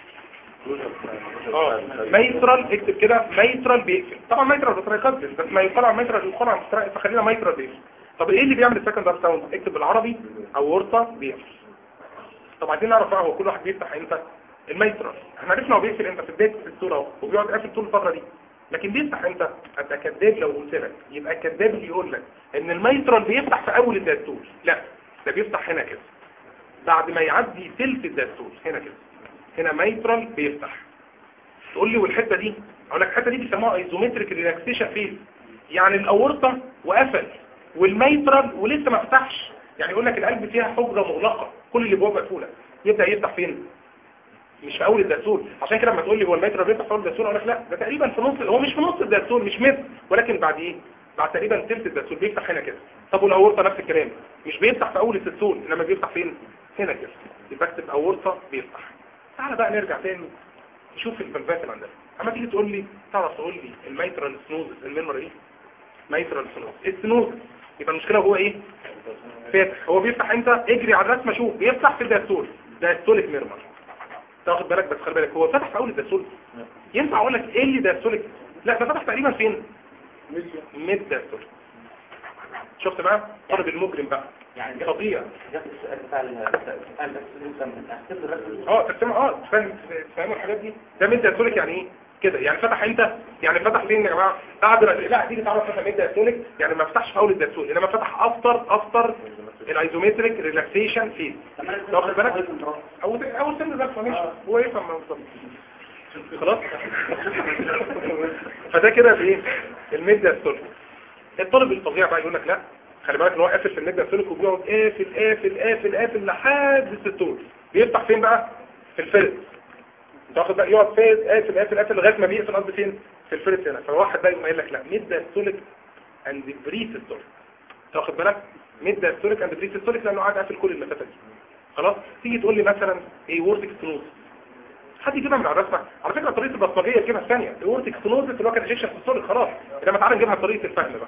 اه ميترال اكتب كده ميترال بيقفل طبعا ميترال بتريقدس بس ما يقال على ميترال يقال على مستريق فخلينا ميترال بيقفل طب ايه اللي بيعمل السكند هارت ساوند اكتب بالعربي او ورطة بيقفل طب عايزين نعرف بقى هو كل واحد بيفتح امتى الميترال احنا عرفنا هو بيقفل امتى في بدايه الصوره اهو وبيقعد قافل طول الفتره دي لكن بيفتح امتى ابقى كذاب لو قلت لك يبقى كذاب اللي يقول لك ان الميترال بيفتح في اول الدستور لا ده بيفتح هنا كده بعد ما يعدي ثلث الدستور هنا كده هنا ميترال بيفتح تقول لي والحته دي اقول لك الحته دي بيسموها ايزومتريك ريلاكسيشن فيل يعني الاورطه وقفل والميترال ولسه ما فتحش يعني يقول لك القلب فيها حجره مغلقه كل اللي جوه مقفوله يبدا يفتح فين مش في اول الدستور عشان كده لما تقول لي هو الميترال بيفتح في اول الدستور اقول لك لا ده تقريبا في نص هو مش في نص الدستور مش متر ولكن بعد ايه بعد تقريبا ثلث الدستور بيفتح هنا كده طب والاورطه نفس الكلام مش بيفتح في اول الدستور انما بيفتح فين هنا كده يبقى اكتب اورطه بيفتح تعالى بقى نرجع تاني نشوف الفلفات اللي عندنا اما تيجي تقول لي تعرف تقول لي الميترال سنوز الميموري ايه ميترال سنوز السنوز يبقى المشكله هو ايه فاتح هو بيفتح امتى اجري على الرسمه شوف بيفتح في الدستور دايستوليك ميرمر تاخد بالك بس خلي بالك هو فتح في اول الدستور ينفع اقول لك ايه اللي دايستوليك لا ده فتح تقريبا فين ميد دايستول شفت بقى طالب المجرم بقى يعني ده تضيع ده السؤال بتاع ال- بتاع الأسئلة احسب الرقم اه تفهم اه تفهم تفهموا الحاجات دي ده ميد دايستوليك يعني ايه كده يعني فتح امتى يعني فتح فين يا جماعه بعد ما لا تيجي تعرف فتح ميد دايستوليك يعني ما فتحش في اول الدايستول انما فتح افتر افتر الايزومتريك ريلاكسيشن فيز طب انا واخد بالك اول اول سن ده ماشي هو يفهم ما بالظبط خلاص فده كده بايه الميد دايستوليك الطالب الفظيع بقى يقول لك لا خلي بالك ان هو قافل في الميد دايستوليك وبيقعد قافل قافل قافل قافل لحد الستول بيفتح فين بقى في الفرد انت واخد بقى يقعد فين قافل قافل قافل لغايه ما بيقفل قصدي فين في الفرد هنا فواحد بقى يقوم قايل لك لا ميد دايستوليك اند بري سيستوليك انت واخد بالك ميد دايستوليك اند بري سيستوليك لانه قاعد قافل كل المسافه دي خلاص تيجي تقول لي مثلا ايه وورتك ستنوز حد يجيبها من على الرسمه على فكره طريقه البصمجيه تجيبها الثانيه الورتك ستنوز اللي هو كان ايجكشن سيستوليك خلاص انما تعالى نجيبها بطريقه الفهم بقى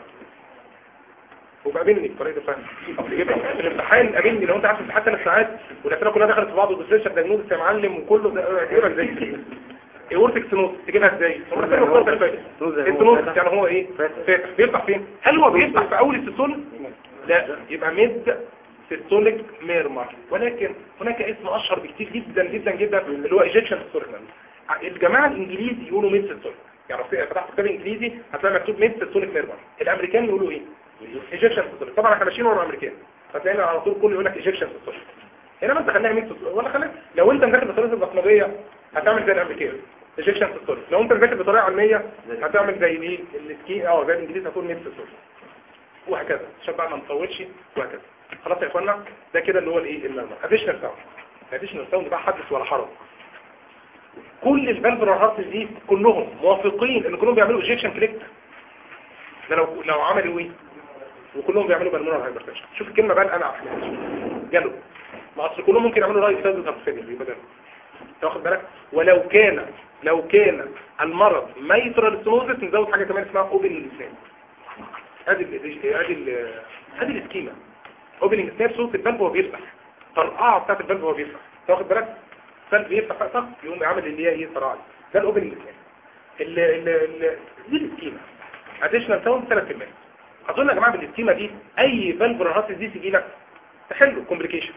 وقابلني بطريقه الفهم طب تجيبها في الامتحان قابلني لو انت عارف الامتحان ثلاث ساعات والاسئله كلها دخلت في بعض والديسكشن دايجنوز يا معلم وكله ده تجيبها ازاي ايورتك سنوز تجيبها ازاي هم رسموا الخطه اللي فاتت السنوز يعني هو ايه فاتح بيفتح فين هل هو بيفتح في اول السيستول لا يبقى ميد سيستوليك ميرمر ولكن هناك اسم اشهر بكتير جدا جدا جدا اللي هو ايجكشن سيستوليك الجماعه الانجليزي يقولوا ميد سيستوليك يعني لو فتحت كتاب انجليزي هتلاقي مكتوب ميد سيستوليك ميرمر الامريكان يقولوا ايه ايجكشن سيستوليك طبعا احنا ماشيين ورا الامريكان هتلاقينا على طول كله يقول لك ايجكشن سيستوليك هنا ما انت خليها ميد سيستوليك ولا خليها لو انت مذاكر بطريقه البصمجيه هتعمل زي الامريكان ايجكشن سيستوليك لو انت مذاكر بطريقه علميه هتعمل زي ايه السكي اه زي الانجليزي هتقول ميد سيستوليك وهكذا عشان بقى ما نطولش وهكذا خلاص يا اخوانا ده كده اللي هو الايه المرمى اديشنال ساوند اديشنال ساوند بقى حدث ولا حرج كل الفالفر هارت دي كلهم موافقين ان كلهم بيعملوا ايجكشن كليك ده لو لو عملوا ايه وكلهم بيعملوا بالمونر هايبرتنشن شوف الكلمه بقى انا احلى جاله ما اصل كلهم ممكن يعملوا رايت سايد هارت يبقى ده تاخد بالك ولو كان لو كان المرض ميترال ستنوزس نزود حاجه كمان اسمها اوبن لسان ادي ال ادي ال ادي السكيما اوبننج سناب صوت البلب وهو بيفتح طرقعه بتاعت البلب وهو بيفتح تاخد بالك البلب بيفتح فتح يقوم يعمل اللي هي ايه طرقعه ده الاوبننج سناب ال ال ال دي السكيما اديشنال ساوند 3% اظن يا جماعه بالسكيما دي اي فالف رهاتس دي تيجي لك تحله كومبليكيشن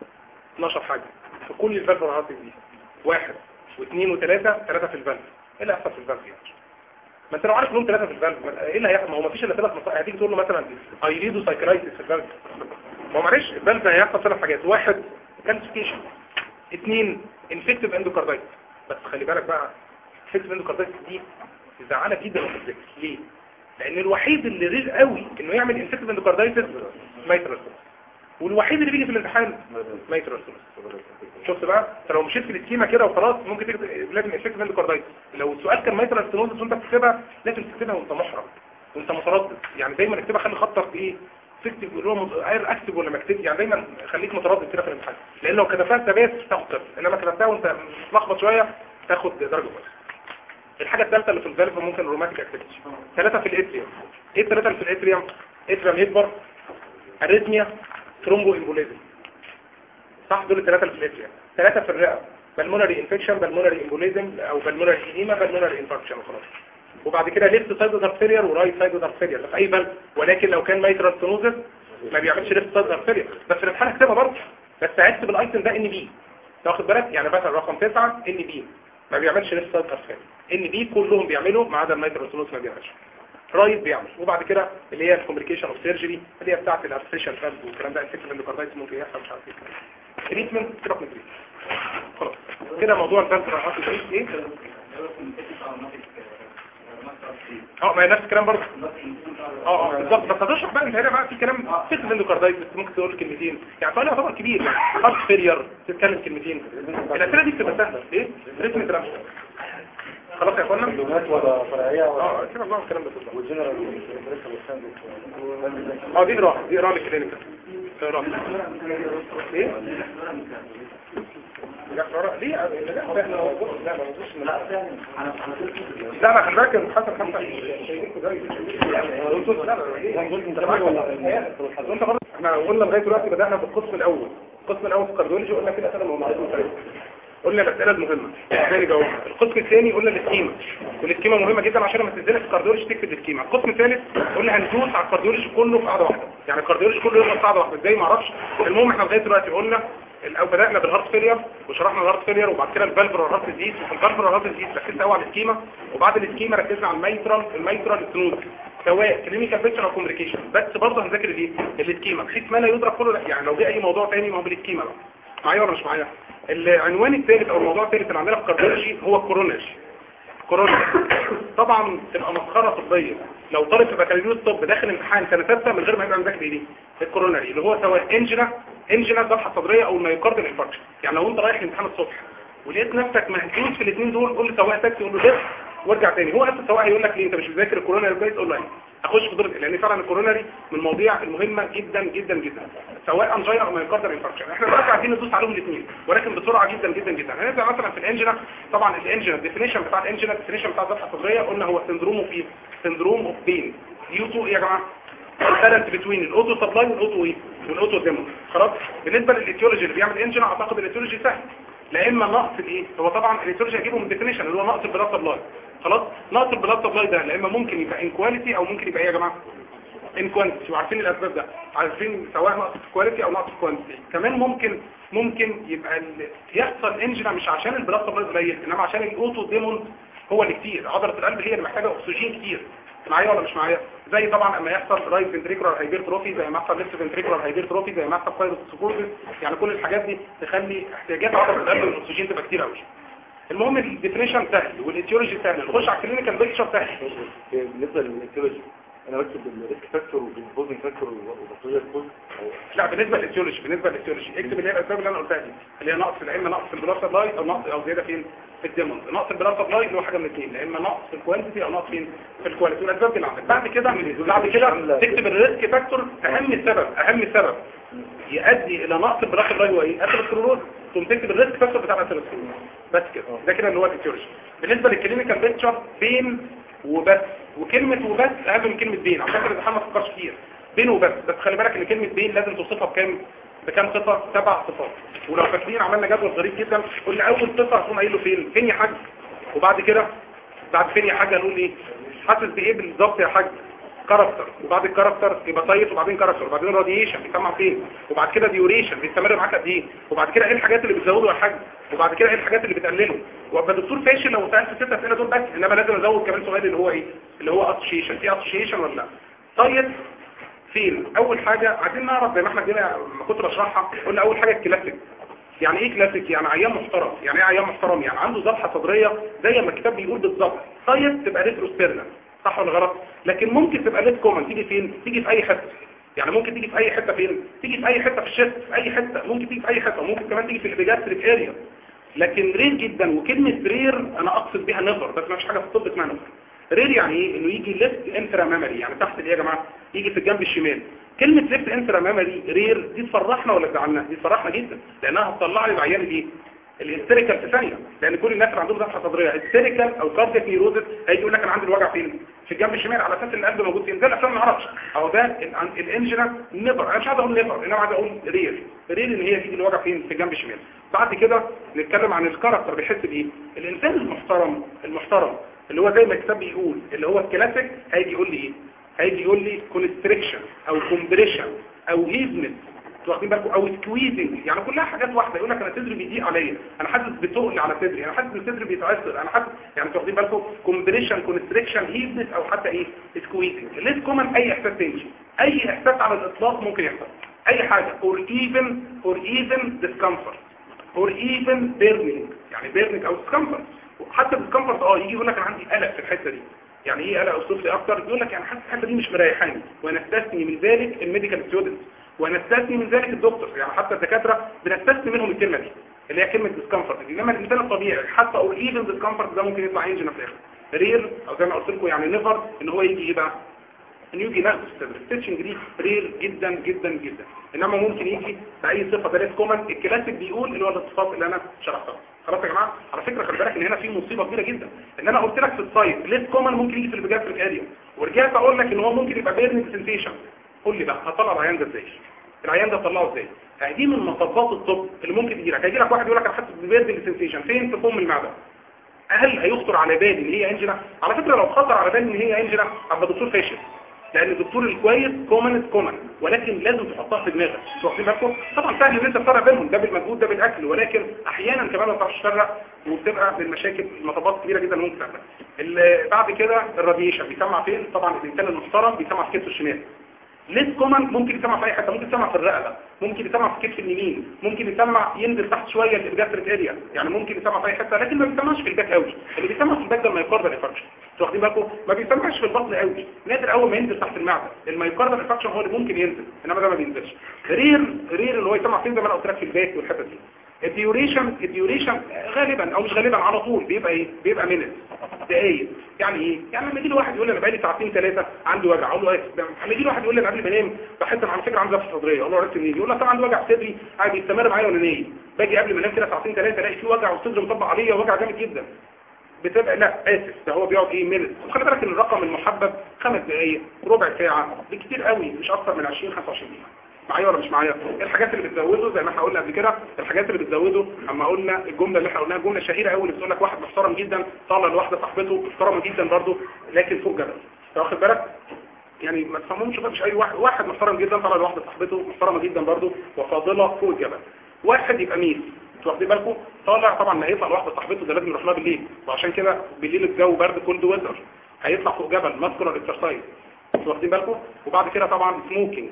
12 حاجه في كل الفالف رهاتس دي واحد واثنين وثلاثه ثلاثه في الفالف ايه اللي هيحصل في الفالف يعني ما انت لو عارف انهم ثلاثه في الفالف ايه اللي هيحصل ما هو ما فيش الا ثلاث مصائب هتيجي تقول له مثلا ايريدو سايكلايتس في الفالف ما هو معلش الفالف هيحصل ثلاث حاجات واحد كالسيفيكيشن اثنين انفكتيف اندوكاردايتس بس خلي بالك بقى انفكتيف اندوكاردايتس دي زعلانه جدا من الذكر ليه لان الوحيد اللي ريج قوي انه يعمل انفكتيف اندوكاردايتس مايترال والوحيد اللي بيجي في الامتحان مايترال شفت بقى انت لو مشيت في السكيما كده وخلاص ممكن تكتب لازم افكت اندوكاردايتس لو السؤال كان مايترال ستينوزس وانت بتكتبها لازم تكتبها وانت محرج وانت متردد يعني دايما اكتبها خلي خطك ايه تكتب اللي هو غير اكتب ولا مكتب يعني دايما خليك متردد كده في الامتحان لان لو كتبتها ثبات تاخد صفر انما كتبتها وانت متلخبط شويه تاخد درجه كويسه الحاجه الثالثه اللي في الفالف ممكن الروماتيك اكتيفيتي ثلاثه في الاتريوم ايه الثلاثه اللي في الاتريوم اتريوم يكبر اريثميا ترومبو امبوليزم صح دول الثلاثه اللي في الاتريوم ثلاثه في الرئه بالمونري انفكشن بالمونري امبوليزم او بالمونري ايديما بالمونري انفكشن وخلاص وبعد كده ليفت سايد هارت فيلير ورايت سايد هارت فيلير في اي بلد ولكن لو كان مايترال ستنوزس ما بيعملش ليفت سايد هارت فيلير بس في الامتحان اكتبها برضه بس هكتب الايتم ده ان بي تاخد بالك يعني مثلا رقم 9 ان بي ما بيعملش ليفت سايد هارت فيلير ان بي كلهم بيعملوا ما عدا المايترال ستنوزس ما بيعملش رايت بيعمل وبعد كده اللي هي الكومبليكيشن اوف سيرجري اللي هي بتاعه الارتفيشال فالف والكلام ده انفكتيف اندوكاردايتس ممكن يحصل مش عارف ايه تريتمنت سيبك من تريتمنت خلاص كده موضوع الفالف راح ايه اه ما هي نفس الكلام برضه اه اه بالظبط بس هتشرح بقى انت هنا بقى في كلام فيت الاندوكاردايتس ممكن تقول كلمتين يعني سؤال يعتبر كبير يعني هارت فيلير تتكلم كلمتين الاسئله دي بتبقى سهله ايه ريتم ترانس خلاص يا اخوانا ولا فرعية اه كده الله الكلام ده كله والجنرال اه دي قراءه دي قراءه للكلينيكال قراءه ايه لا قراءه ليه لا لا لا ما نظنش لا لا خلي بالك المحاسب خمسة انت برضه احنا قلنا لغايه دلوقتي بدأنا بالقسم الاول القسم الاول في الكارديولوجي قلنا كده اسئله موضوعيه قلنا الاسئله المهمه ازاي نجاوبها القسم الثاني قلنا الاسكيما والاسكيما مهمه جدا عشان لما تنزلها في الكارديولوجي تكتب الاسكيما القسم الثالث قلنا هندوس على الكارديولوجي كله في قاعده واحده يعني الكارديولوجي كله يبقى في قاعده واحده ازاي ما اعرفش المهم احنا لغايه دلوقتي قلنا او بدانا بالهارت فيلير وشرحنا الهارت فيلير وبعد كده الفالفر هارت ديزيز وفي الفالفر هارت ديزيز ركزنا قوي على الاسكيما وبعد الاسكيما ركزنا على الميترال الميترال ستنوز سواء كلينيكال بيكتشر او كومبليكيشن بس برضه هنذاكر الايه الاسكيما بحيث ما لا يدرك كله يعني لو جه اي موضوع ثاني ما هو بالاسكيما بقى معايا ولا مش معايا العنوان الثالث او الموضوع الثالث اللي عندنا في الكارديولوجي هو الكوروناج كورونا طبعا تبقى مسخره طبيه لو طالب في بكالوريوس طب داخل امتحان سنه ثالثه من غير ما يبقى مذاكر ايه الكوروناري اللي هو سواء انجنا انجنا ذبحه صدريه او الميوكاردال انفاركشن يعني لو انت رايح الامتحان الصبح ولقيت نفسك مهزوز في الاثنين دول قول لسواق تاكسي قول له ده وارجع تاني هو نفس السواق هيقول لك ليه انت مش مذاكر الكوروناري كويس قول له ايه اخش في دور لان فعلا الكوروناري من المواضيع المهمه جدا جدا جدا سواء انجينا او مايوكاردال انفاركشن احنا دلوقتي عايزين ندوس عليهم الاثنين ولكن بسرعه جدا جدا جدا هنبدا مثلا في الانجنا طبعا الانجنا الديفينيشن بتاع الانجنا الديفينيشن بتاع الذبحه الصدريه قلنا هو سندروم اوف ايه سندروم اوف بين يوتو ايه يا جماعه البالانس بتوين الاوتو سبلاي والاوتو ايه والاوتو ديمو خلاص بالنسبه للايتيولوجي اللي بيعمل انجنا اعتقد الايتيولوجي سهل لا اما نقص الايه هو طبعا الايتيولوجي هجيبه من الديفينيشن اللي هو نقص البلاد سبلاي خلاص نقص البلاد سبلاي ده لا اما ممكن يبقى ان كواليتي او ممكن يبقى ايه يا جماعه ان كوانتيتي وعارفين الاسباب ده عارفين سواء نقص في كواليتي او نقص في كوانتيتي كمان ممكن ممكن يبقى ال- يحصل انجنا مش عشان البلاد سبلاي قليل انما عشان الاوتو ديمون هو اللي كتير عضله القلب هي اللي محتاجه اكسجين كتير معايا ولا مش معايا زي طبعا اما يحصل رايت فنتريكولار هايبرتروفي زي ما يحصل ليفت فنتريكولار هايبرتروفي زي ما يحصل فايروسكوبوزيس يعني كل الحاجات دي تخلي احتياجات عضله القلب للاكسجين تبقى كتير قوي المهم الديفينيشن سهل والايتيولوجي سهل نخش على الكلينيكال بيكتشر سهل بالنسبه للانتيولوجي انا بكتب الريسك فاكتور والبوزنج فاكتور وبكتيريا كوز لا بالنسبه للثيولوجي بالنسبه للثيولوجي اكتب اللي هي الاسباب اللي انا قلتها دي اللي هي نقص في العلم نقص في البلاد سبلاي او نقص او زياده فين في الديمون نقص البلاد سبلاي اللي هو حاجه من الاثنين يا اما نقص في الكوانتيتي او نقص فين في الكواليتي والاسباب دي اللي عندك بعد كده بعد كده تكتب الريسك فاكتور اهم سبب اهم سبب يؤدي الى نقص البلاد سبلاي هو ايه اثيروسكلوروز ثم تكتب الريسك فاكتور بتاع الاثيروسكلوروز بس كده ده كده اللي هو الثيولوجي بالنسبه للكلينيكال بيكتشر بين وبس وكلمه وبس اهم من كلمه بين عشان كده الامتحان ما تفكرش كتير بين وبس بس خلي بالك ان كلمه بين لازم توصفها بكام بكام صفه سبع صفات ولو فاكرين عملنا جدول ظريف جدا قلنا اول صفه هتقوم قايل له فين فين يا حاج وبعد كده بعد فين يا حاج هنقول ايه حاسس بايه بالظبط يا حاج كاركتر وبعد الكاركتر يبقى سايت وبعدين كاركتر وبعدين راديشن بيسمع فين وبعد كده ديوريشن بيستمر معاك قد ايه وبعد كده ايه الحاجات اللي بتزوده يا حاج وبعد كده ايه الحاجات اللي بتقلله وابقى دكتور فاشل لو سالت ست اسئله دول بس انما لازم ازود كمان سؤال اللي هو ايه اللي هو اسوشيشن في اسوشيشن ولا لا طيب فين اول حاجه عايزين نعرف زي ما احنا جينا لما كنت بشرحها قلنا اول حاجه الكلاسيك يعني ايه كلاسيك يعني عيان محترم يعني ايه عيان محترم يعني عنده ذبحه صدريه زي ما الكتاب بيقول بالظبط طيب تبقى ريتروستيرنال صح ولا غلط لكن ممكن تبقى ليت كومن تيجي فين تيجي في اي حته يعني ممكن تيجي في اي حته فين تيجي في اي حته في الشست في اي حته ممكن تيجي في اي حته ممكن كمان تيجي في البيجاستريك اريا لكن رير جدا وكلمه رير انا اقصد بيها نفر بس ما فيش حاجه في الطب اسمها نفر رير يعني ايه انه يجي ليفت انترا ميموري يعني تحت الايه يا جماعه يجي في الجنب الشمال كلمه ليفت انترا ميموري رير دي تفرحنا ولا تزعلنا دي تفرحنا جدا لانها هتطلع لي العيان الايه الهستيريكال في ثانيه لان كل الناس اللي عندهم ذبحه صدريه هستيريكال او كاردياك نيروزس هيجي يقول لك انا عندي الوجع فين في الجنب الشمال على اساس ان القلب موجود فين ده الافلام ما اعرفش اهو ده ال- الانجنا نيفر انا مش عايز اقول نيفر انما عايز اقول رير رير ان هي تيجي الوجع فين في الجنب الشمال بعد كده نتكلم عن الكاركتر بيحس بايه الانسان المحترم المحترم اللي هو زي ما الكتاب بيقول اللي هو الكلاسيك هيجي يقول لي ايه هيجي يقول لي كونستريكشن او كومبريشن او هيزمنت واخدين بالكم او سكويزنج يعني كلها حاجات واحده يقول لك انا صدري بيضيق عليا انا حاسس بتقل على صدري انا حاسس ان صدري بيتعصر انا حاسس يعني انتوا واخدين بالكم كومبريشن كونستريكشن هيزنس او حتى ايه سكويزنج ليس كومن اي احساس تاني اي احساس على الاطلاق ممكن يحصل اي حاجه اور ايفن اور ايفن ديسكمفورت اور ايفن بيرنينج يعني بيرنينج او ديسكمفورت حتى الديسكمفورت اه يجي يقول لك انا عندي قلق في الحته دي يعني ايه قلق اوصف لي اكتر يقول لك يعني حاسس الحته دي مش مريحاني ونستثني من ذلك الميديكال ستودنتس ونستثني من ذلك الدكتور يعني حتى الدكاتره بنستثني منهم الكلمه دي اللي هي كلمه ديسكمفورت انما الانسان الطبيعي حتى او ايفن ديسكمفورت ده ممكن يطلع انجن في الاخر رير او زي ما قلت لكم يعني نيفر ان هو يجي ايه بقى ان يجي نقص الصدر الستيتشنج دي رير جدا جدا جدا انما ممكن يجي باي صفه ده كومن الكلاسيك بيقول اللي هو الصفات اللي انا شرحتها خلاص يا جماعه على فكره خلي بالك ان هنا في مصيبه كبيره جدا ان انا قلت لك في السايت ليس كومن ممكن يجي في البيجاستريك اريا ورجعت اقول لك ان هو ممكن يبقى بيرنج سنسيشن قول لي بقى هطلع العيان ده ازاي العيان ده طلعه ازاي يعني دي من مطبات الطب اللي ممكن يجي لك هيجي لك واحد يقول لك انا حاسس ببيرنج سنسيشن فين في فم المعده هل هيخطر على بالي ان هي انجنا على فكره لو خطر على بالي ان هي انجنا ابقى دكتور فاشل لان الدكتور الكويس كومن كومن ولكن لازم تحطها في دماغك انتوا واخدين بالكم طبعا سهل ان انت تفرق بينهم ده بالمجهود ده بالاكل ولكن احيانا كمان ما بتعرفش تفرق وبتبقى بالمشاكل المطبات كبيره جدا ممكن تعمل بعد كده الراديشن بيسمع فين طبعا الانسان المحترم بيسمع في كتفه الشمال ليس كومن ممكن يسمع في اي حته ممكن يسمع في الرقبه ممكن يسمع في الكتف اليمين ممكن يسمع ينزل تحت شويه الجاستريك اريا يعني ممكن يسمع في اي حته لكن ما بيسمعش في الباك قوي اللي بيسمع في الباك ده المايوكاردال انفكشن انتوا واخدين بالكم ما بيسمعش في البطن قوي نادر اول ما ينزل تحت المعده المايوكاردال انفكشن هو اللي ممكن ينزل انما ده ما بينزلش رير رير اللي هو يسمع فين زي ما انا قلت لك في الباك والحته دي الديوريشن الديوريشن غالبا او مش غالبا على طول بيبقى ايه بيبقى مينت دقايق يعني ايه يعني لما يجي لي واحد يقول لي انا بقالي ساعتين ثلاثه عندي وجع اقول له ايه لما يجي لي واحد يقول لي انا قبل ما انام بحس ان على فكره عندي ضغط صدريه اقول له عرفت منين يقول لي طبعا عندي وجع في صدري عادي يستمر معايا وانا نايم باجي قبل ما انام كده ساعتين ثلاثه الاقي في وجع والصدر مطبق عليا وجع جامد جدا بتبقى لا اسف ده هو بيقعد ايه مينت وخلي بالك ان الرقم المحبب خمس دقائق ربع ساعه بكتير قوي مش اكتر من 20 25 دقيقه معايا ولا مش معايا الحاجات اللي بتزوده زي ما احنا قلنا قبل كده الحاجات اللي بتزوده اما قلنا الجمله اللي احنا قلناها جمله شهيره قوي اللي بتقول لك واحد محترم جدا طالع لواحده صاحبته محترمه جدا برضه لكن فوق جبل انت واخد بالك يعني ما تفهمهمش مش اي واحد واحد محترم جدا طالع لواحده صاحبته محترمه جدا برضه وفاضله فوق الجبل واحد يبقى مين انتوا واخدين بالكم طالع طبعا ما هيطلع لواحده صاحبته ده لازم يروح لها بالليل وعشان كده بالليل الجو برد كولد ويزر هيطلع فوق جبل ماسكولار اكسرسايز انتوا واخدين بالكم وبعد كده طبعا سموكينج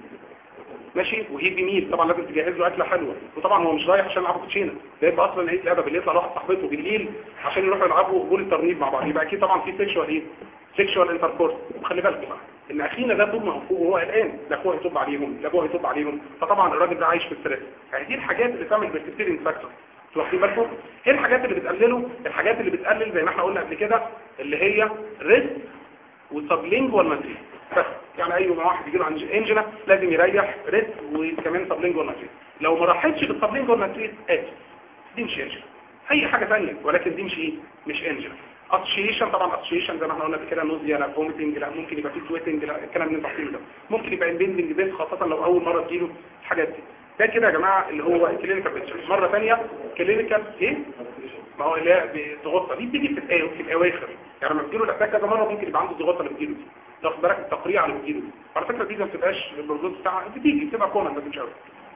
ماشي وهيبي ميل طبعا لازم تجهز له اكله حلوه وطبعا هو مش رايح عشان يلعبوا كوتشينه ده يبقى اصلا عيد لعبه بالليل يطلع لواحد صاحبته بالليل عشان يروحوا يلعبوا جول الترنيب مع بعض يبقى اكيد طبعا في سيكشوال ايه سيكشوال انتركورس وخلي بالك بقى ان اخينا ده طول ما هو فوق وهو قلقان لا اخوه هيطب عليهم لا ابوه هيطب عليهم فطبعا الراجل ده عايش في ستريس يعني دي الحاجات اللي تعمل برسبتيرين فاكتور انتوا واخدين بالكم ايه الحاجات اللي بتقلله الحاجات اللي بتقلل زي ما احنا قلنا قبل كده اللي هي ريسك وسبلينجوال ماتريس بس يعني اي ما واحد يجي له انجنا لازم يريح ريسك وكمان سبلينجوال ماتريس لو ما راحتش بالسبلينجوال ماتريس ادي دي مش انجنا اي حاجه ثانيه ولكن دي مش ايه مش انجنا اسوشيشن طبعا اسوشيشن زي ما احنا قلنا قبل كده نوزيا لا فوميتنج لا ممكن يبقى في سويتنج لا الكلام اللي انتوا عارفينه ده ممكن يبقى امبندنج بيس خاصه لو اول مره تجيله الحاجات دي ده كده يا جماعه اللي هو كلينيكال بيكتشر مره ثانيه كلينيكال ايه ما هو اللي هي بتغطى دي بتيجي في الأي- في الاواخر يعني لما بتجيله الاتاك كذا مره ممكن يبقى عنده الضغطه اللي بتجيله دي لو خد بالك التقريع اللي بتجيله دي على فكره دي ما بتبقاش البروجنوز بتاعها بتيجي بتبقى كومن بس مش قوي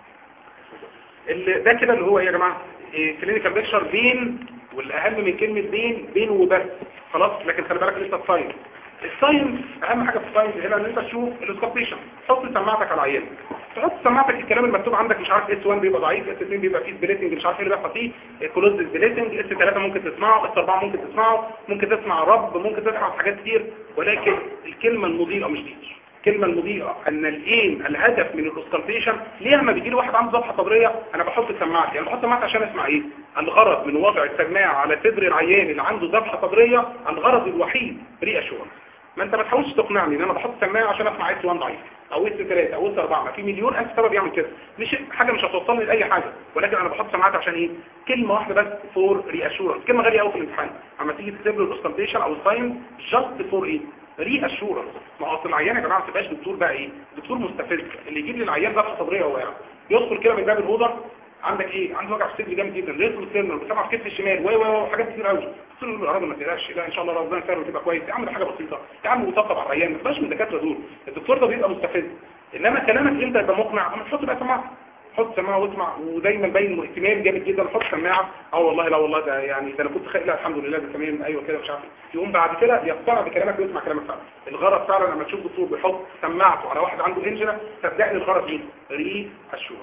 ال- ده كده اللي هو ايه يا جماعه كلينيكال بيكتشر بين والاهم من كلمه بين بين وبس خلاص لكن خلي بالك لسه الساينس الساينس اهم حاجه في الساينس هنا ان انت تشوف الاسكوبيشن حط سماعتك على العيان تحط سماعتك الكلام المكتوب عندك مش عارف اس 1 بيبقى ضعيف اس 2 بيبقى فيه سبليتنج مش عارف ايه اللي بيحصل فيه كلوز سبليتنج اس 3 ممكن تسمعه اس 4 ممكن تسمعه ممكن تسمع رب ممكن تسمع حاجات كتير ولكن الكلمه المضيئه مش دي الكلمة المضيئة ان الايم الهدف من الاوسكالتيشن ليه لما بيجي لي واحد عنده ذبحة صدرية انا بحط سماعتي انا بحط سماعتي عشان اسمع ايه الغرض من وضع السماعة على صدر العيان اللي عنده ذبحة صدرية الغرض الوحيد ري اشورنس ما انت ما تحاولش تقنعني ان انا بحط سماعة عشان اسمع اس 1 ضعيف او اس 3 او اس 4 ما في مليون الف سبب يعمل كده مش حاجة مش هتوصلني لاي حاجة ولكن انا بحط سماعتي عشان ايه كلمة واحدة بس فور ري اشورنس كلمة غالية قوي في الامتحان اما تيجي تكتب له الاوسكالتيشن او الساين جاست فور ايه ري اشورنس ما هو اصل العيان يا جماعه ما تبقاش دكتور بقى ايه دكتور مستفز اللي يجيب لي العيان ذبحه صدريه وهو قاعد يدخل كده من باب الاوضه عندك ايه عنده وجع في الصدر جامد جدا ريتم السيرنر بسمع في كتف الشمال و و وحاجات كتير قوي قلت له يا راجل ما تقلقش لا ان شاء الله ربنا يسهل وتبقى كويس يا عم ده حاجه بسيطه يا عم وطبطب على العيان ما تبقاش من الدكاتره دول الدكتور ده بيبقى مستفز انما كلامك انت يبقى مقنع اما تحط بقى سماعه حط سماعه واسمع ودايما باين اهتمام جامد جدا حط سماعه اه والله لا والله ده يعني ده انا كنت خايف لا الحمد لله ده تمام ايوه كده مش عارف إيه. يقوم بعد كده يقتنع بكلامك ويسمع كلامك فعلا الغرض فعلا لما تشوف دكتور بيحط سماعته على واحد عنده انجنا صدقني الغرض ايه ري اشور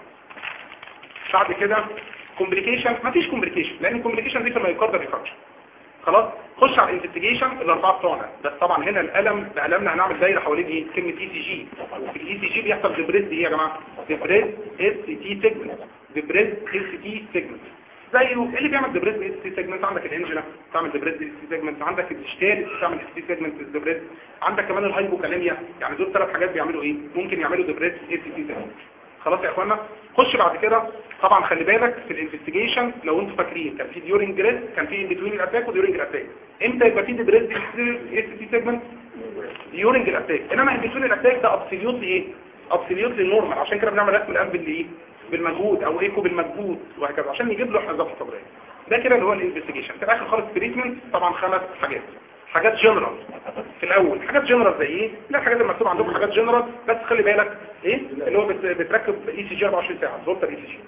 بعد كده كومبليكيشن مفيش كومبليكيشن لان الكومبليكيشن دي في الميوكاردال ريفراكشن خلاص خش على الانفستيجيشن الاربعه بتوعنا بس طبعا هنا الالم بقلمنا هنعمل دايره حوالين ايه كلمه اي سي جي وفي الاي سي جي بيحصل ديبريد ايه يا جماعه ديبريد اس تي سيجمنت ديبريد اس تي سيجمنت زيه ايه اللي بيعمل ديبريد اس تي سيجمنت عندك الانجنا بتعمل ديبريد اس تي سيجمنت عندك الاشتال بتعمل اس تي سيجمنت ديبريد عندك كمان الهايبوكاليميا يعني دول ثلاث حاجات بيعملوا ايه ممكن يعملوا ديبريد اس تي سيجمنت خلاص يا اخوانا خش بعد كده طبعا خلي بالك في الانفستيجيشن لو انتوا فاكرين كان في ديورنج جريد كان في ان بتوين الاتاك وديورنج الاتاك امتى يبقى في ديبريد اس تي سيجمنت ديورنج الاتاك انما ان بتوين الاتاك ده ابسوليوتلي ايه ابسوليوتلي نورمال عشان كده بنعمل رسم القلب اللي ايه بالمجهود او ايكو بالمجهود وهكذا عشان نجيب له احنا ذبحه صدريه ده كده اللي هو الانفستيجيشن في الاخر خالص تريتمنت طبعا خمس حاجات حاجات جنرال في الاول حاجات جنرال زي ايه لا الحاجات المكتوبه عندكم حاجات جنرال بس خلي بالك ايه اللي هو بت- بتركب اي سي جي 24 ساعه زورت الاي سي جي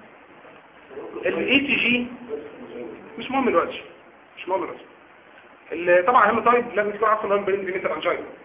الاي سي جي مش مهم دلوقتي مش مهم دلوقتي ال- طبعا اهم طيب لازم تكون عارف ان هو البرين ديميتر انجاينا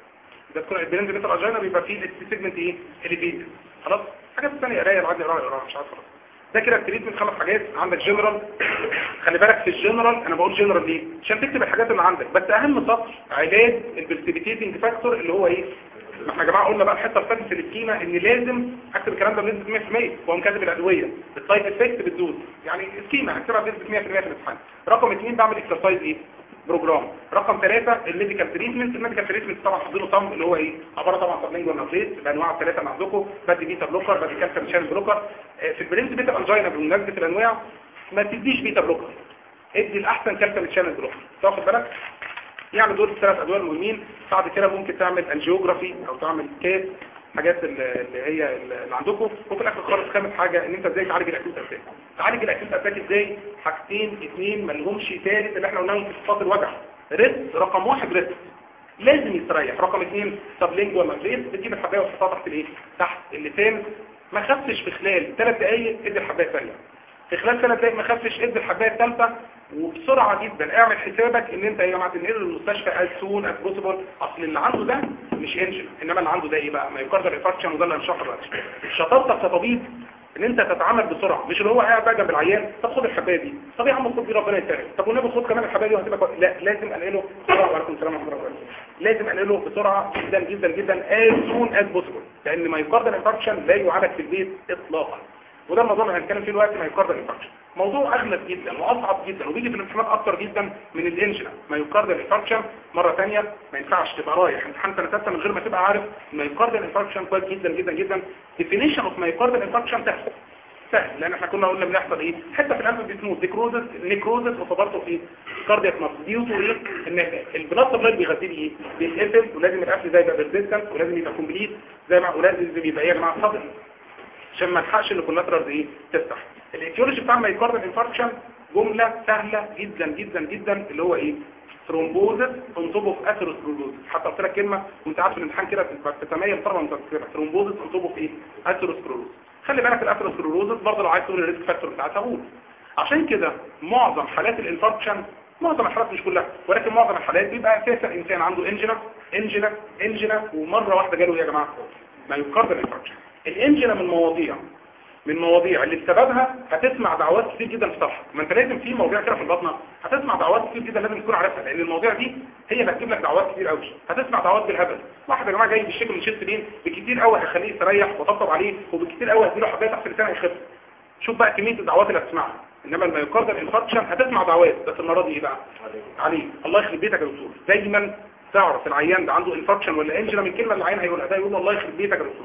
ده تكون البلند متر اجينا بيبقى فيه السي سيجمنت ايه اليفيتد خلاص حاجات ثانيه قرايه العادي قرايه قرايه مش عارف خلاص ده كده التريتمنت خمس حاجات عندك جنرال خلي بالك في الجنرال انا بقول جنرال ليه عشان تكتب الحاجات اللي عندك بس اهم سطر علاج البرسبيتيتنج فاكتور اللي هو ايه ما احنا يا جماعه قلنا بقى الحته الثانيه في السكيمه ان لازم اكتب الكلام ده بنسبه 100% وهو كاتب الادويه السايد افكت بتدوز يعني السكيمه هكتبها بنسبه 100% في الامتحان رقم اثنين بعمل اكسرسايز ايه بروجرام رقم ثلاثة الميديكال تريتمنت الميديكال تريتمنت طبعا حاطينه طم اللي هو ايه عباره طبعا سبلينج ونابليت بانواع الثلاثه اللي عندكم بدي بيتا بلوكر بدي كالسيوم شانل بلوكر آه، في البرنس بيتا انجينا بمناسبه الانواع ما تديش بيتا بلوكر ادي الاحسن كالسيوم شانل بلوكر تاخد بالك يعني دول الثلاث ادويه المهمين بعد كده ممكن تعمل انجيوجرافي او تعمل كيس حاجات ال- اللي هي اللي عندكم وفي الاخر خالص خامس حاجه ان انت ازاي تعالج الاكيوت اتاك تعالج الاكيوت اتاك ازاي حاجتين اثنين ما لهمش ثالث اللي احنا قلناهم في صفات الوجع ريست رقم واحد ريست لازم يستريح رقم اثنين سبلينجوال ماجريت بتجيب الحبايه وتحطها تحت الايه تحت اللسان ما خفتش في خلال ثلاث دقائق ادي الحبايه الثانيه في خلال ثلاث دقائق ما خفتش ادي الحبايه الثالثه وبسرعه جدا اعمل حسابك ان انت يا جماعه تنقله للمستشفى از سون از بوسيبل اصل اللي عنده ده مش انجن انما اللي عنده ده ايه بقى ما يقدر انفكشن وده اللي هنشرحه دلوقتي شطارتك كطبيب ان انت تتعامل بسرعه مش اللي هو قاعد بقى جنب العيان طب خد الحبايه دي طب يا عم خد دي ربنا يسهل طب والنبي خد كمان الحبايه دي وهتبقى كويس. لا لازم انقله بسرعه وعليكم السلام ورحمه الله وبركاته لازم انقله بسرعه جدا جدا جدا از سون از بوسيبل لان ما يقدر انفكشن لا يعالج في البيت اطلاقا وده الموضوع اللي هنتكلم فيه دلوقتي ما يقدر انفكشن موضوع اغلب جدا واصعب جدا وبيجي في الامتحانات اكتر جدا من الانجنا ما يقدر انفكشن مره ثانيه ما ينفعش تبقى رايح امتحان سنه ثالثه من غير ما تبقى عارف ما يقدر انفكشن كويس جدا جدا جدا ديفينيشن اوف ما يقدر انفكشن سهل سهل لان احنا كنا قلنا بنحصل ايه حته في القلب بتموت نيكروزس نيكروزس وفبرته في كاردياك مارس ديو تو ايه ان البلاد سبلاي بيغذي لي ايه بيتقفل ولازم القفل ده يبقى بيرسيستنت ولازم يبقى كومبليت زي ما ولازم يبقى ايه يا جماعه صبر عشان ما نلحقش ان الكولاترالز ايه تفتح الايتيولوجي بتاع مايكاردال انفاركشن جمله سهله جدا جدا جدا اللي هو ايه ثرومبوزس اون توب اوف اثيروسكلروز حتى قلت لك كلمه وانت عارف في الامتحان كده بتتميز طبعا وانت بتكتبها ثرومبوزس اون توب اوف ايه اثيروسكلروز خلي بالك الاثيروسكلروز برضه لو عايز تقول الريسك فاكتور بتاعتها قول عشان كده معظم حالات الانفاركشن معظم الحالات مش كلها ولكن معظم الحالات بيبقى اساسا انسان عنده انجنا انجنا انجنا ومره واحده جاله ايه يا جماعه ما يقدر الانفاركشن الانجنا من مواضيع من مواضيع اللي بسببها هتسمع دعوات كتير جدا في صفحه ما انت لازم في مواضيع كده في البطنه هتسمع دعوات كتير جدا لازم تكون عارفها لان المواضيع دي هي اللي هتجيب لك دعوات كتير قوي هتسمع دعوات بالهبل واحد يا جماعه جاي بيشتكي من شيست بين بكتير قوي هيخليه يستريح وطبطب عليه وبكتير قوي هتديله حبايه تحت لسانه يخف شوف بقى كميه الدعوات اللي هتسمعها انما الميوكاردال انفاركشن هتسمع دعوات بس المره دي ايه بقى عليه الله يخرب بيتك يا دكتور دايما تعرف العيان ده عنده انفاركشن ولا انجنا من كلمه اللي العيان هيقولها ده يقول له الله يخرب بيتك يا دكتور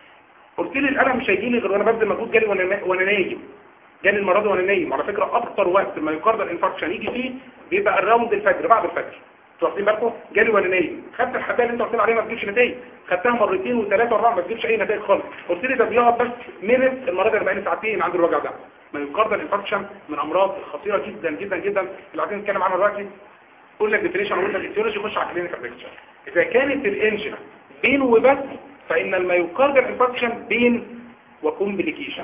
قلت لي الالم مش هيجيني غير وانا ببذل مجهود جالي وانا وانا نايم جالي المره دي وانا نايم على فكره اكتر وقت الميوكاردال انفاركشن يجي فيه بيبقى الراوند الفجر بعد الفجر انتوا واخدين بالكم جالي وانا نايم خدت الحبايه اللي انت قلت لي عليها ما بتجيبش نتائج خدتها مرتين وثلاثه واربعه ما بتجيبش اي نتائج خالص قلت لي ده بيقعد بس مينت المره دي انا بقالي ساعتين عندي الوجع ده ميوكاردال انفاركشن من امراض خطيره جدا جدا جدا اللي عايزين نتكلم عنها دلوقتي قول لك ديفينيشن وقلنا الايتيولوجي خش على الكلينيكال بيكتشر اذا كانت الانجنا بين وبس فان الميوكاردال انفاركشن بين وكومبليكيشن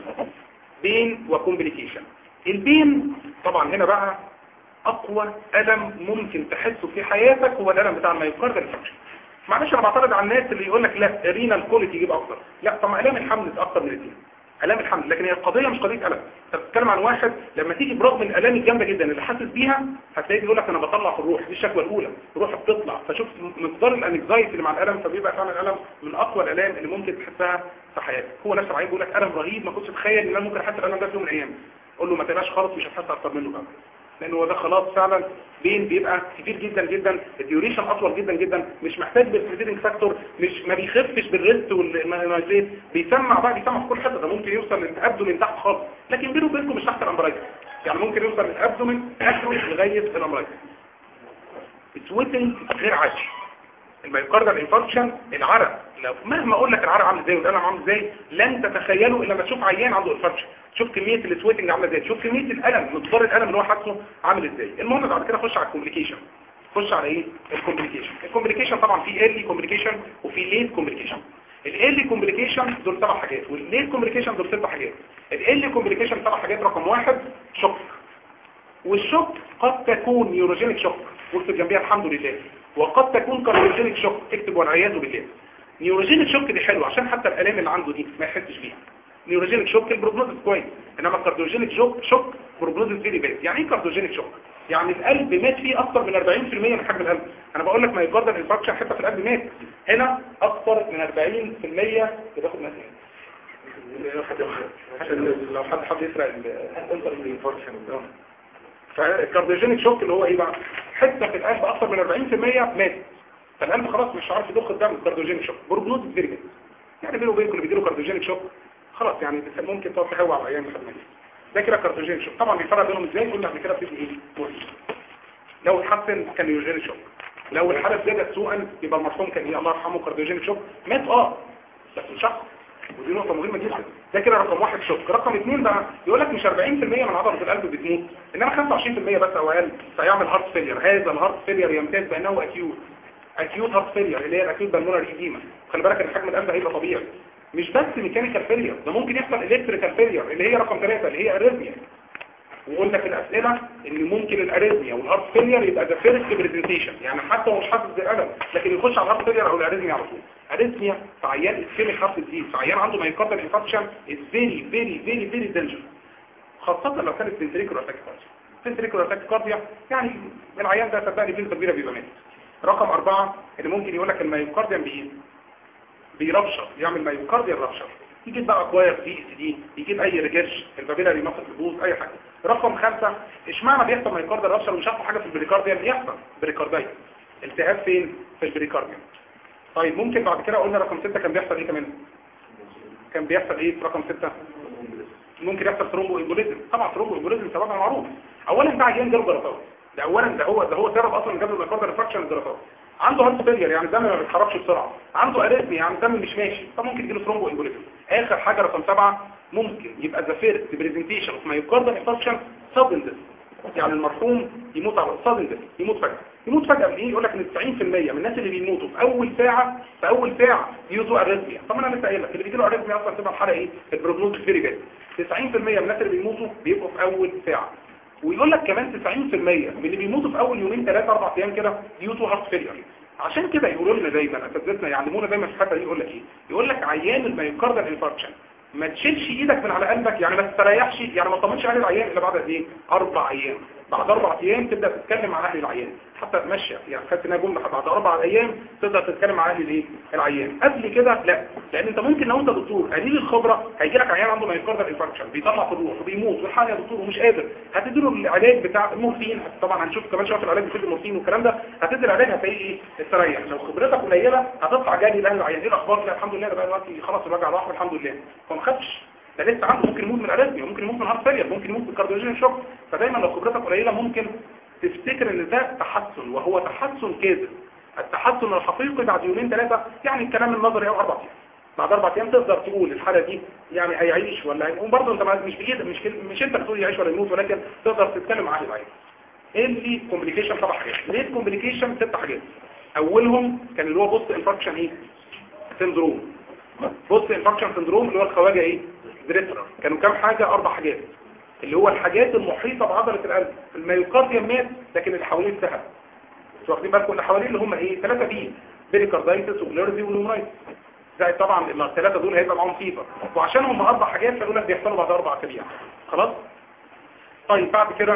بين وكومبليكيشن البين طبعا هنا بقى اقوى الم ممكن تحسه في حياتك هو الالم بتاع الميوكاردال انفاركشن معلش انا بعترض على الناس اللي يقول لك لا رينال كوليتي يجيب اكتر لا طب ما الام الحمل اكتر من الاثنين الام الحمل لكن هي القضيه مش قضيه الم انت بتتكلم عن واحد لما تيجي برغم الالام الجامده جدا اللي حاسس بيها هتلاقيه بيقول لك انا بطلع في الروح دي الشكوى الاولى الروح بتطلع فشوف مقدار الانكزايتي اللي مع الالم فبيبقى فعلا الالم من اقوى الالام اللي ممكن تحسها في حياتك هو نفس العيان بيقول لك الم رهيب ما كنتش اتخيل ان انا ممكن احس الالم ده في يوم من الايام قول له ما تبقاش خالص مش هتحس اكتر منه بقى لان هو ده خلاص فعلا بين بيبقى كبير جدا جدا الديوريشن اطول جدا جدا مش محتاج بالفيتنج فاكتور مش ما بيخفش بالريست والمايزيت بيسمع بقى بيسمع في كل حته ده ممكن يوصل للابدومين تحت خالص لكن بينه وبينكم مش تحت الامبرايز يعني ممكن يوصل للابدومين اخره لغايه الامبرايز سويتنج غير عادي الميوكاردال انفاركشن العرق لو مهما اقول لك العرق عامل ازاي والالم عامل ازاي لن تتخيلوا الا لما تشوف عيان عنده انفاركشن شوف كميه السويتنج عامله ازاي شوف كميه الالم مقدار الالم اللي هو حاسه عامل ازاي المهم بعد كده خش على الكومبليكيشن خش على ايه الكومبليكيشن الكومبليكيشن طبعا في ايرلي كومبليكيشن وفي ليت كومبليكيشن الايرلي كومبليكيشن دول سبع حاجات والليت كومبليكيشن دول ست حاجات الايرلي كومبليكيشن سبع حاجات رقم واحد شوك والشوك قد تكون نيوروجينيك شوك واكتب جنبيها الحمد لله وقد تكون كارديوجينيك شوك اكتب والعياذ بالله نيوروجينيك شوك دي حلوه عشان حتى الالام اللي عنده دي ما يحسش بيها نيوروجينيك شوك البروجنوزس كويس انما الكارديوجينيك شوك شوك بروجنوزس فيري باد يعني ايه كارديوجينيك شوك يعني القلب مات فيه اكتر من 40% من حجم القلب انا بقول لك ما يقدر انفاركشن حته في القلب مات هنا اكتر من 40% بتاخد ناس عشان لو حد حد يسرق الانتر انفاركشن فالكارديوجينيك شوك اللي هو ايه بقى حته في القلب اكتر من 40% مات فالقلب خلاص مش عارف يضخ الدم كارديوجينيك شوك بروجنوزس فيري باد يعني بينه وبينكم اللي بيديله كارديوجينيك شوك خلاص يعني ممكن تقعد تهوى على ايام لحد ما يجي. ده كده كارديوجينيك شوك طبعا بيفرق بينهم ازاي قلنا قبل كده بتدي ايه مهم. لو اتحسن كان نيوجينيك شوك لو الحاله زادت سوءا يبقى المرحوم كان ايه الله يرحمه كارديوجينيك شوك مات اه بس مش شخص ودي نقطة مهمة جدا ده كده رقم واحد شوك رقم اثنين بقى يقول لك مش 40% من عضلة القلب بتموت انما 25% بس او اقل فيعمل هارت فيلير هذا الهارت فيلير يمتاز بانه اكيوت اكيوت هارت فيلير اللي هي الاكيوت بالمونر ايديما خلي بالك ان حجم القلب هيبقى طبيعي مش بس ميكانيكال فيلير ده ممكن يحصل الكتريكال فيلير اللي هي رقم ثلاثة اللي هي اريثميا وقلنا في الاسئله ان ممكن الاريثميا والهارت فيلير يبقى ده فيرست برزنتيشن يعني حتى هو مش حاسس بالالم لكن يخش على الهارت فيلير او الاريثميا على طول اريثميا في عيان اسكيميك هارت ديزيز في عيان عنده مايوكاردال انفاركشن از فيري فيري فيري فيري دينجر خاصه لو كانت فنتريكولار تاكيكارديا فنتريكولار تاكيكارديا يعني العيان ده صدقني بنسبه كبيره بيبقى مات رقم أربعة اللي ممكن يقول لك المايوكارديان بي بيربشر يعمل مايوكارديان ربشر يجيب بقى اكواير دي اس دي يجيب اي ريجرش البابيلاري ماسل تبوظ اي حاجه رقم خمسة اشمعنى بيحصل مايوكارديان ربشر ومش عارفه حاجه في البريكارديان يحصل بريكاردايت التهاب فين في البريكارديان طيب ممكن بعد كده قلنا رقم ستة كان بيحصل ايه كمان كان بيحصل ايه في رقم ستة ممكن يحصل ثرومبو امبوليزم طبعا ثرومبو امبوليزم سببها معروف اولا ده عيان جاله جلطات ده اولا ده هو ده هو سبب اصلا جاب له مايوكارديال فراكشن الجلطات عنده هارت فيلير يعني الدم ما بيتحركش بسرعه عنده اريثميا يعني الدم مش ماشي فممكن يجيله ثرومبو امبوليزم اخر حاجه رقم سبعة ممكن يبقى ذا فيرست بريزنتيشن اوف مايوكارديال انفاركشن سادن ديث يعني المرحوم يموت على سادن ديث يموت فجاه يموت فجاه من ايه يقول لك ان 90% من الناس اللي بيموتوا في اول ساعه في اول ساعه يوزوا اريثميا طب انا لسه قايل لك اللي بيجي له اريثميا اصلا تبقى الحاله ايه البروجنوز فيري باد 90% من الناس اللي بيموتوا بيبقوا في اول ساعه ويقول لك كمان 90% من اللي بيموتوا في اول يومين ثلاثة اربع ايام كده يوتوا هارت فيلير عشان كده يقولوا لنا دايما اساتذتنا يعلمونا دايما في الحته دي يقول لك ايه يقول لك عيان المايوكاردال انفاركشن ما تشيلش ايدك من على قلبك يعني ما تستريحش يعني ما تطمنش على العيان الا بعد قد ايه اربع ايام بعد اربع ايام تبدا تتكلم مع اهل العيان حتى ماشيه يعني خدت انها جمله بعد اربع ايام تقدر تتكلم مع اهل الايه العيان قبل كده لا لان انت ممكن لو انت دكتور قليل الخبره هيجي لك عيان عنده مايوكاردال انفاركشن بيطلع في الروح وبيموت والحال يا دكتور ومش قادر هتدي له العلاج بتاع المورفين طبعا هنشوف كمان شويه في العلاج بتدي المورفين والكلام ده هتدي العلاج هتلاقيه ايه استريح لو خبرتك قليله هتطلع جاي لاهل العيان ايه الاخبار لا الحمد لله ده بقى دلوقتي خلاص الوجع راح الحمد لله فما خدش ده لسه عنده ممكن يموت من اريثميا ممكن يموت من هارت فيلير ممكن يموت من كارديوجينيك شوك فدايما لو خبرتك قليله ممكن تفتكر ان ده تحسن وهو تحسن كاذب التحسن الحقيقي بعد يومين ثلاثه يعني الكلام النظري او اربع ايام بعد اربع ايام تقدر تقول الحاله دي يعني هيعيش ولا هيقوم برضه انت مش بايدك مش مش انت بتقول يعيش ولا يموت ولكن تقدر تتكلم مع العيان ايه اللي كومبليكيشن سبع حاجات ليه كومبليكيشن ست حاجات اولهم كان اللي هو بوست انفكشن ايه سندروم بوست انفكشن سندروم اللي هو الخواجه ايه دريترا كانوا كام حاجه اربع حاجات اللي هو الحاجات المحيطه بعضله القلب الميوكارديوم مات لكن اللي حواليه انتهى مش واخدين بالكم اللي حواليه اللي هم ايه ثلاثه بي بيريكاردايتس وجليرزي ونومرايتس زي طبعا الثلاثه دول هيبقى معاهم فيفر وعشان هم اربع حاجات فدول بيحصلوا بعد اربع اسابيع خلاص طيب بعد كده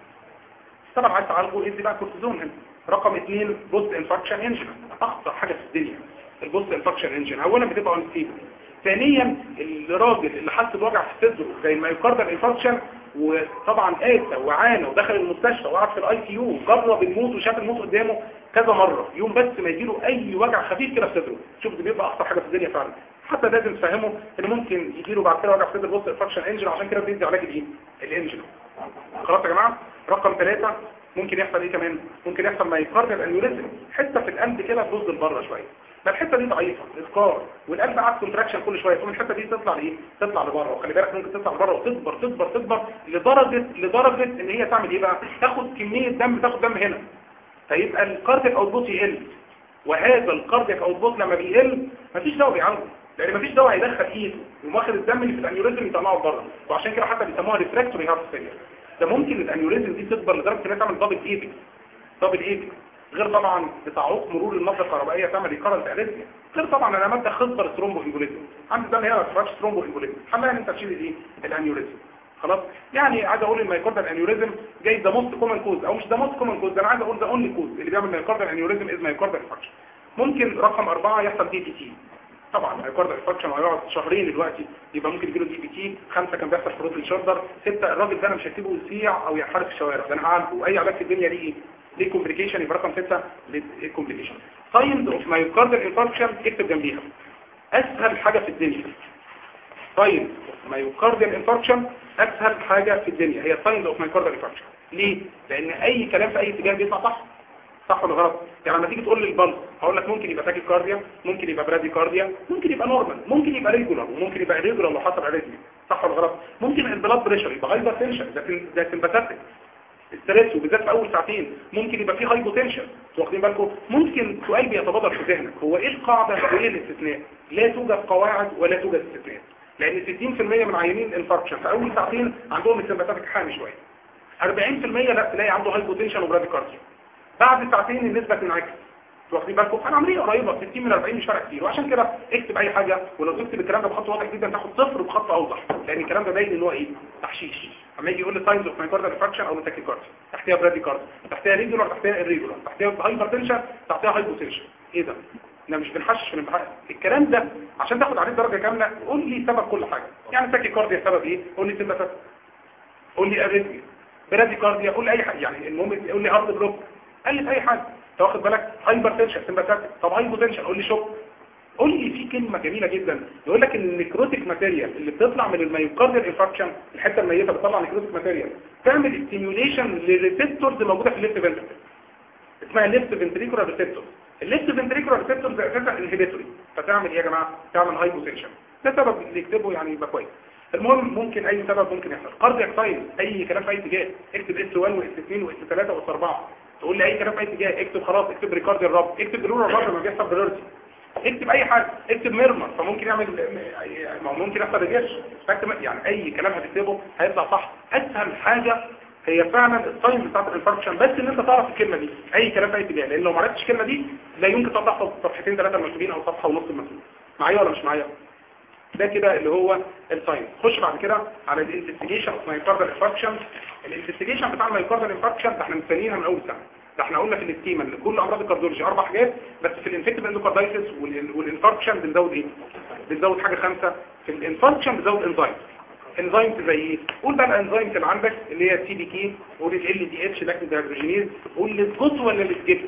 طبعا عايز تعالجوا ادي بقى كورتيزون هنا رقم اثنين بوست انفكشن انجن اخطر حاجه في الدنيا البوست انفكشن انجن اولا بتبقى انستيبل ثانيا الراجل اللي حس بوجع في صدره زي المايوكاردال انفكشن وطبعا قاسى وعانى ودخل المستشفى وقعد في الاي سي يو جرب الموت وشاف الموت قدامه كذا مره يوم بس ما يجيله اي وجع خفيف كده في صدره شوف ده بيبقى اخطر حاجه في الدنيا فعلا حتى لازم تفهمه ان ممكن يجيله بعد كده وجع في صدر بوست انفكشن انجن عشان كده بيدي علاج الايه الانجن خلاص يا جماعه رقم ثلاثة ممكن يحصل ايه كمان ممكن يحصل مايوكاردال انيوريزم حته في القلب كده تبص لبره شويه فالحته دي ضعيفه اذكار والقلب قاعد كونتراكشن كل شويه تقوم الحته دي تطلع لايه تطلع لبره وخلي بالك ممكن تطلع لبره وتكبر تكبر تكبر لدرجه لدرجه ان هي تعمل ايه بقى تاخد كميه دم تاخد دم هنا فيبقى الكاردياك اوتبوت يقل وهذا الكاردياك اوتبوت لما بيقل مفيش دواء بيعالجه لان مفيش دواء هيدخل ايده وماخد الدم اللي في الانيوريزم يطلعه بره وعشان كده حتى بيسموها ريفراكتوري هارت فيلير ده ممكن الانيوريزم دي تكبر لدرجه انها تعمل دبل ايبك دبل ايبك غير طبعا بتعوق مرور المادة الكهربائية تعمل ريكارنت اريثميا غير طبعا انا مادة خطر ثرومبو امبوليزم عندي ده هنا ما تفرقش ثرومبو امبوليزم حماها ان انت تشيل الايه الانيوريزم خلاص يعني عايز اقول المايكاردال انيوريزم جاي ده موست كومن كوز او مش ده موست كومن كوز ده انا عايز اقول ده اونلي كوز اللي بيعمل مايكاردال انيوريزم از مايكاردال انفكشن ممكن رقم أربعة يحصل دي بي تي طبعا مايكاردال انفكشن هيقعد شهرين دلوقتي يبقى ممكن يجيله دي بي تي خمسة كان بيحصل فروت الشولدر ستة الراجل ده انا مش هسيبه يسيع او ينحرف في الشوارع ده انا هعالجه واي علاج في الدنيا ليه ايه ليه كومبليكيشن يبقى رقم 6 ليه كومبليكيشن ساينز اوف مايوكاردال انفاركشن اكتب جنبيها اسهل حاجه في الدنيا ساينز اوف مايوكاردال انفاركشن اسهل حاجه في الدنيا هي ساينز اوف مايوكاردال انفاركشن ليه لان اي كلام في اي اتجاه بيطلع صح صح ولا غلط يعني لما تيجي تقول لي البلس هقول لك ممكن يبقى تاكي كارديا ممكن يبقى برادي كارديا ممكن يبقى نورمال ممكن يبقى ريجولار وممكن يبقى ريجولار لو حصل اريثميا صح ولا غلط ممكن البلاد بريشر يبقى هايبر تنشن ده ده سمباثيك الستريس وبالذات في اول ساعتين ممكن يبقى فيه هايبوتنشن واخدين بالكم ممكن سؤال بيتبادر في ذهنك هو ايه القاعده وايه الاستثناء لا توجد قواعد ولا توجد استثناء لان 60% من عيانين الانفاركشن في اول ساعتين عندهم السمباثيك حامي شويه 40% لا تلاقي عنده هايبوتنشن وبراديكارديا بعد ساعتين النسبه تنعكس واخدين بالكم انا عمليه قريبه 60 من 40 مش فارق كتير وعشان كده اكتب اي حاجه ولو تكتب الكلام ده بخط واضح جدا تاخد صفر بخط اوضح لان الكلام ده باين ان هو ايه تحشيش اما يجي يقول لي ساينز اوف مايكاردال انفكشن او تاكيكارديا تحتها برادي كارد تحتها ريجولار تحتها الريجولار تحتها هايبرتنشن تحتها هايبوتنشن ايه ده احنا مش بنحشش في الامتحان الكلام ده عشان تاخد عليه درجه كامله قول لي سبب كل حاجه يعني تاكيكارديا سبب ايه قول لي سيمباثيك قول لي اريثميا برادي كارديا قول لي اي حاجه يعني المهم قول لي هارت بلوك قال اي حاجه انت واخد بالك هايبر تنشن سمباثيك طب هايبوتنشن قول لي شوك قول لي في كلمه جميله جدا يقول لك ان النيكروتيك ماتيريال اللي بتطلع من المايوكارديال انفكشن الحته الميته بتطلع نيكروتيك ماتيريال تعمل ستيميوليشن للريسبتورز موجوده في الليفت فنتريكل اسمها ليفت فنتريكولار ريسبتور الليفت فنتريكولار ريسبتورز اساسا انهبيتوري فتعمل ايه يا جماعه تعمل هايبوتنشن ده سبب اللي يكتبه يعني يبقى كويس المهم ممكن اي سبب ممكن يحصل كاردياك ساينس اي كلام في اي اتجاه اكتب اس 1 واس 2 واس 3 واس 4 تقول لي اي كلام في اي اتجاه اكتب خلاص اكتب ريكارد الرب اكتب جلور الرب لما بيحصل بلورتي اكتب اي حاجه اكتب ميرمر فممكن يعمل ما هو ممكن يحصل ريجيش فاكتب يعني اي كلام هتكتبه هيطلع صح اسهل حاجه هي فعلا الساين بتاعت الانفاركشن بس ان انت تعرف الكلمه دي اي كلام في اي اتجاه لان لو ما عرفتش الكلمه دي لا يمكن تطلع صفحتين ثلاثه المسؤولين او صفحه ونص المسؤول معايا ولا مش معايا ده كده اللي هو الساينس خش بعد كده على الانفستيجيشن اوف مايوكاردال انفاركشن الانفستيجيشن بتاع المايوكاردال انفاركشن ده احنا مستنيينها من اول سنه ده احنا قلنا في الاستيما ان كل امراض الكارديولوجي اربع حاجات بس في الانفكتيف اندوكاردايتس والانفاركشن بنزود ايه بنزود حاجه خامسه في الانفاركشن بنزود انزايم انزايم زي ايه قول بقى الانزايم اللي عندك اللي هي السي دي كي قول ال دي اتش لاكتيك ديهيدروجينيز قول السجوت ولا السجيب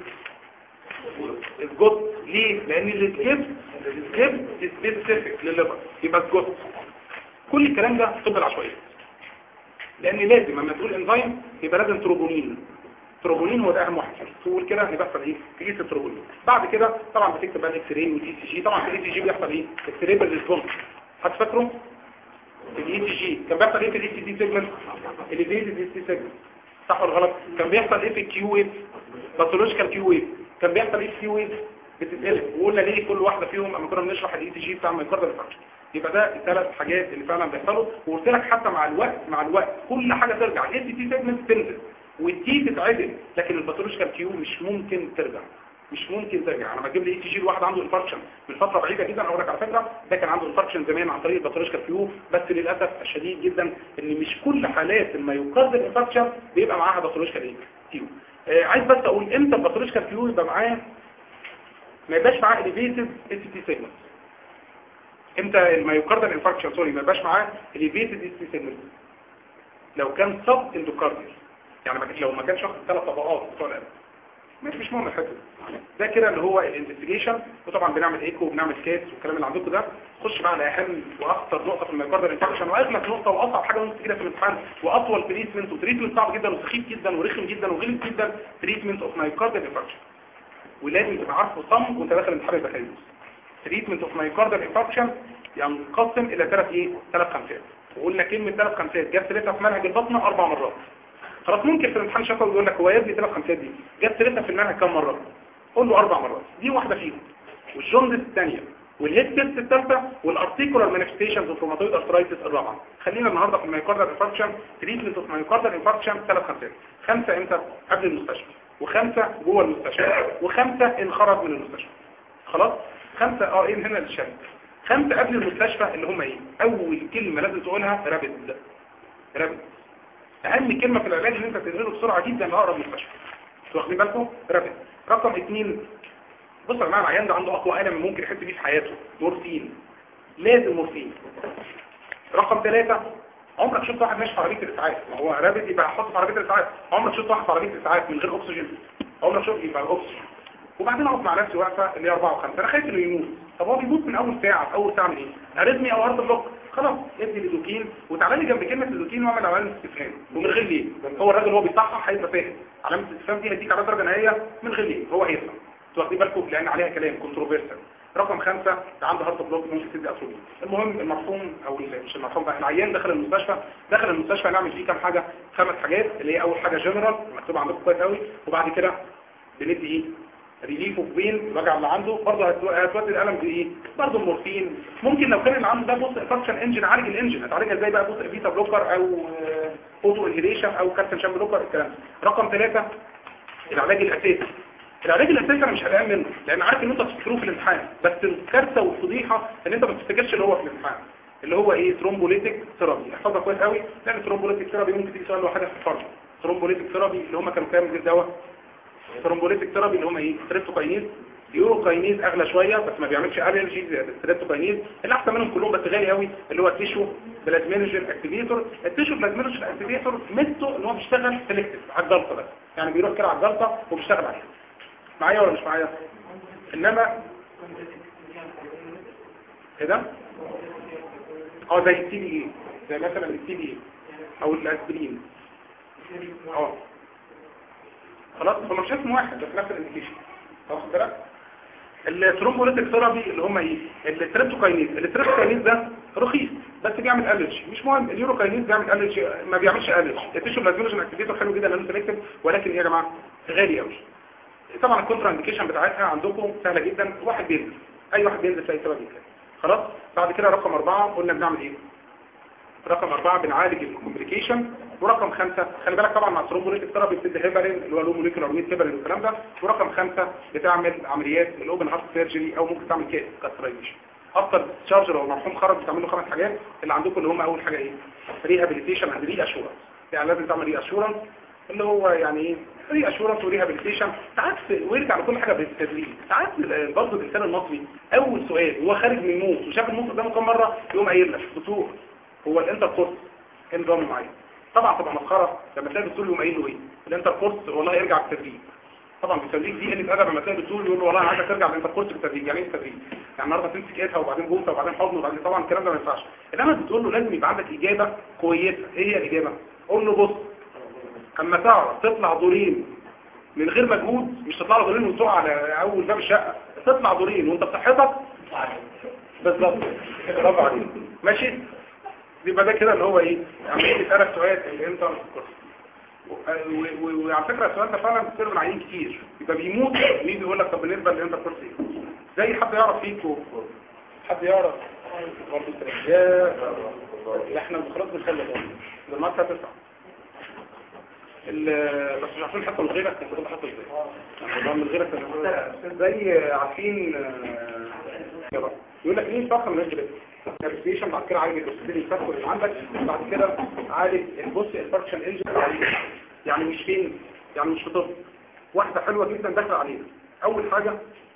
السجوت ليه لان السجيب السجيب سبيسيفيك للليفر يبقى سجوت كل الكلام ده طب العشوائيه لان لازم لما تقول انزايم يبقى لازم تروبونين تروبونين هو ده اهم واحد تقول كده ان بيحصل ايه تقيس التروبونين بعد كده طبعا بتكتب بقى الاكس راي والاي سي جي طبعا في الاي سي جي بيحصل ايه السريبل ريسبونس هتفكروا في الاي سي جي كان بيحصل ايه في الاي سي دي سيجمنت اليفيتد الاي سي سيجمنت صح ولا غلط كان بيحصل ايه في الكيو ويف باثولوجيكال كيو ويف كان بيحصل ايه في الكيو ويف بتتقلب وقلنا ليه كل واحده فيهم اما كنا بنشرح الاي سي جي بتاع المايكاردال انفكشن يبقى ده الثلاث حاجات اللي فعلا بيحصلوا وقلت لك حتى مع الوقت مع الوقت كل حاجه ترجع الاي سي تي سيجمنت تنزل والتي تتعدل لكن الباثولوجيكال كيو مش ممكن ترجع مش ممكن ترجع انا بجيب لي اي تي جي الواحد عنده انفاركشن من فتره بعيده جدا اقول لك على فكره ده كان عنده انفاركشن زمان عن طريق الباثولوجيكال كيو بس للاسف الشديد جدا ان مش كل حالات المايوكاردال انفاركشن بيبقى معاها باثولوجيكال ايه كيو آه عايز بس اقول امتى الباثولوجيكال كيو يبقى معاه ما يبقاش معاه اليفيتد اس تي سيجمنت امتى المايوكاردال انفاركشن سوري ما يبقاش معاه اليفيتد اس تي سيجمنت لو كان سب اندوكارديال يعني لو ما كانش واخد ثلاث طبقات بتوع القلب مش مش مهم الحته ده كده اللي هو الانفستيجيشن وطبعا بنعمل ايكو وبنعمل كيس والكلام اللي عندكم ده خش بقى على اهم واخطر نقطه في المايكاردال انفكشن واغلب نقطه واصعب حاجه ممكن كده في الامتحان واطول تريتمنت وتريتمنت صعب جدا وسخيف جدا ورخم جدا وغلط جدا تريتمنت اوف مايكاردال انفكشن ولازم تبقى عارفه صم وانت داخل الامتحان البكالوريوس تريتمنت اوف مايكاردال انفكشن ينقسم الى ثلاث ايه ثلاث خمسات وقلنا كلمه ثلاث خمسات جت سيرتها في منهج البطنه اربع مرات خلاص ممكن في الامتحان شفوي يقول لك هو يا ابني ثلاث خمسات دي جت سيرتها في المنهج كام مره قول له اربع مرات دي واحده فيهم والجوندس الثانيه والهيد تيست الثالثه والارتيكولار مانيفستيشنز اوف روماتويد ارثرايتس الرابعه خلينا النهارده في المايوكاردال انفاركشن تريتمنت اوف مايوكاردال انفاركشن ثلاث خمسات خمسه امتى قبل المستشفى وخمسه جوه المستشفى وخمسه ان خرج من المستشفى خلاص خمسه اه ايه هنا للشركه خمسه قبل المستشفى اللي هم ايه اول كلمه لازم تقولها رابد رابد اهم كلمه في العلاج ان انت تنقله بسرعه جدا لاقرب مستشفى انتوا واخدين بالكم رابد رقم اثنين بص يا جماعه العيان ده عنده اقوى الم ممكن يحس بيه في حياته مورفين لازم مورفين رقم ثلاثة عمرك شفت واحد ماشي في عربيه الاسعاف ما هو رابد يبقى حاطط في عربيه الاسعاف عمرك شفت واحد في عربيه الاسعاف من غير اكسجين عمرك شفت يبقى الاكسجين وبعدين اقف مع نفسي واقفه اللي هي 4 و5 انا خايف انه يموت طب هو بيموت من اول ساعه اول ساعه من ايه اريثمي او هارت بلوك خلاص ادي ليدوكين وتعالى لي جنب كلمه ليدوكين واعمل علامه استفهام ومن غير ليه هو الراجل هو بيصحح هيبقى فاهم علامه الاستفهام دي هيديك على درجه نهائيه من غير ليه هو هيفهم انتوا واخدين بالكم لان عليها كلام كونتروفيرسال رقم خمسة ده عنده هارت بلوك ممكن تدي اتروبين المهم المرحوم او ال- مش المرحوم بقى العيان دخل المستشفى دخل المستشفى نعمل فيه كام حاجه خمس حاجات اللي هي اول حاجه جنرال مكتوبه عندكم كويس قوي وبعد كده بندي ايه ريليف اوف بين الوجع اللي عنده برضه هتو- هتودي الالم بايه برضه مورفين ممكن لو كان اللي عنده ده بص فاكشن انجن عالج الانجن هتعالجها ازاي بقى بص بيتا بلوكر او اوتو انهيليشن او كالسيوم شام بلوكر الكلام ده رقم ثلاثة العلاج الاساسي العلاج الاساسي انا مش قلقان منه لان عارف ان انت تفتكروه في الامتحان بس الكارثه والفضيحه ان انت ما تفتكرش اللي هو في الامتحان اللي هو ايه ثرومبوليتيك ثيرابي احفظها كويس قوي لان الثرومبوليتيك ثيرابي ممكن تيجي سؤال لوحدها في الفرق ثرومبوليتيك ثيرابي اللي هم كانوا كام من دواء ثرومبوليتيك ثيرابي اللي هم ايه ستريبتوكاينيز يوروكاينيز اغلى شويه بس ما بيعملش الرجي زي الستريبتوكاينيز اللي احسن منهم كلهم بس غالي قوي اللي هو التيشو بلازمينوجين اكتيفيتور التيشو بلازمينوجين اكتيفيتور ميزته ان هو بيشتغل سيلكتيف على الجلطه بس يعني بيروح كده على الجلطه وبيشتغل عليها معايا ولا مش معايا انما كده اه زي التي بي اي زي مثلا التي بي اي او الاسبرين اه خلاص هو مش اسم واحد بس نفس الانديكيشن واخد بالك الثرومبوليتيك ثيرابي اللي هم ايه التريبتوكاينيز التريبتوكاينيز ده رخيص بس بيعمل الرجي مش مهم اليوروكاينيز بيعمل الرجي ما بيعملش الرجي التيشو بلازمينوجين اكتيفيتور حلو جدا لانه سيلكتيف ولكن ايه يا جماعه غالي قوي طبعا الكونترا انديكيشن بتاعتها عندكم سهله جدا واحد بينزل اي واحد بينزل تلاقي سبب كده خلاص بعد كده رقم أربعة قلنا بنعمل ايه رقم أربعة بنعالج الكومبليكيشن ورقم خمسة خلي بالك طبعا مع الثرومبوليتيك ثيرابي بتدي هيبرين اللي هو لو موليكولار ميت هيبرين والكلام ده ورقم خمسة بتعمل عمليات الاوبن هارت سيرجري او ممكن تعمل كيس كاسترايزيشن اكتر تشارجر لو المرحوم خرج بتعمل له خمس حاجات اللي عندكم اللي هم اول حاجه ايه ريهابيليتيشن اند ري اشورنس يعني لازم تعمل ري اشورنس اللي هو يعني ايه ري اشورنس وريهابيليتيشن ساعات ويرجع لكل حاجه بالتدريج ساعات برضه الانسان المصري اول سؤال هو خارج من الموت وشاف الموت قدامه كام مره يقوم قايل لك دكتور هو الانتر كورس كان نظام معين طبعا تبقى مسخره لما تلاقي الدكتور يقوم قايل له ايه الانتر كورس والله يرجع بالتدريج طبعا بالتدريج دي قله ادب لما تلاقي الدكتور يقول له والله انا عايزك ترجع للانتر كورس بالتدريج يعني ايه التدريج يعني النهارده تمسك ايدها وبعدين بوسه وبعدين حضن وبعدين طبعا الكلام ده ما ينفعش انما بتقول له لازم يبقى عندك اجابه كويسه ايه هي الاجابه قول له بص اما تعرف تطلع دورين من غير مجهود مش تطلع له دورين وتقع على اول باب الشقه تطلع دورين وانت بصحتك بالظبط برافو عليك ماشي يبقى ده كده اللي هو ايه عمال يسالك سؤال الانتر و- و- وعلى فكره السؤال ده فعلا بيصير من عيانين كتير يبقى بيموت مين بيقول لك طب بالنسبه للانتر كورس ايه زي حد يعرف فيكم حد يعرف برضه يا لا احنا خلاص بنخلص لما انت هتسمع ال- بس مش عارفين حتى من غيرك كان كنت حاطط ازاي يعني ده من غيرك كان- زي عارفين آه، يلا. يقول لك ليه فخر من الجلد كاركتيشن بعد كده عالج الاكسجين الفخر اللي عندك بعد كده عالج البوس الفركشن انجن يعني يعني مش فين يعني مش في طب واحده حلوه جدا داخله علينا اول حاجه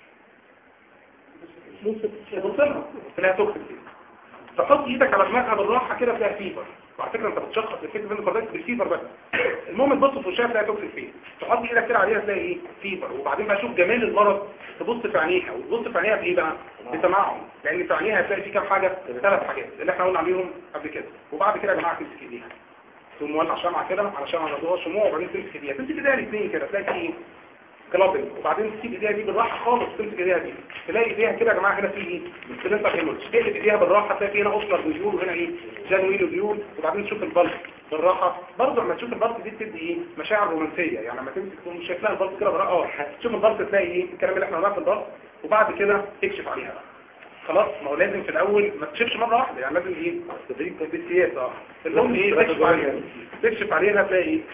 بص لها تلاقيها توكسيك تحط ايدك على دماغها بالراحه كده تلاقي فيبر وعلى فكره انت بتشخص الفكره بين الكاردياك بالفيبر بس المهم تبص في وشها تلاقي توكسيك فين تحط ايدك كده عليها تلاقي ايه فيبر وبعدين بقى شوف جمال المرض تبص في عينيها وتبص في عينيها بايه بقى بتمعن لان في عينيها هتلاقي فيه كام حاجه ثلاث حاجات اللي احنا قلنا عليهم قبل كده وبعد كده يا جماعه تمسك ايديها تقوم مولع شمعه كده على شمعه مضوء شموع وبعدين تمسك ايديها تمسك ايديها الاثنين كده تلاقي فيه ايه كلابنج وبعدين تسيب ايديها دي بالراحه خالص تمسك ايديها دي تلاقي ايديها كده يا جماعه هنا في ايه سلنتر هيمورج تقلب ايديها بالراحه تلاقي في هنا اوسلر ديول وهنا ايه جانويل ديول وبعدين تشوف البلط بالراحه برضه لما تشوف البلط دي بتدي ايه مشاعر رومانسيه يعني لما تمسك تقوم مش شايف لها البلط كده بالراحه اه تشوف البلط تلاقي ايه الكلام اللي احنا قلناه في البلط وبعد كده تكشف عليها بقى خلاص ما هو لازم في الاول ما تكشفش مره واحده يعني لازم ايه تدريب تدريب اه المهم ايه تكشف عليها تكشف عليها هتلاقي ايه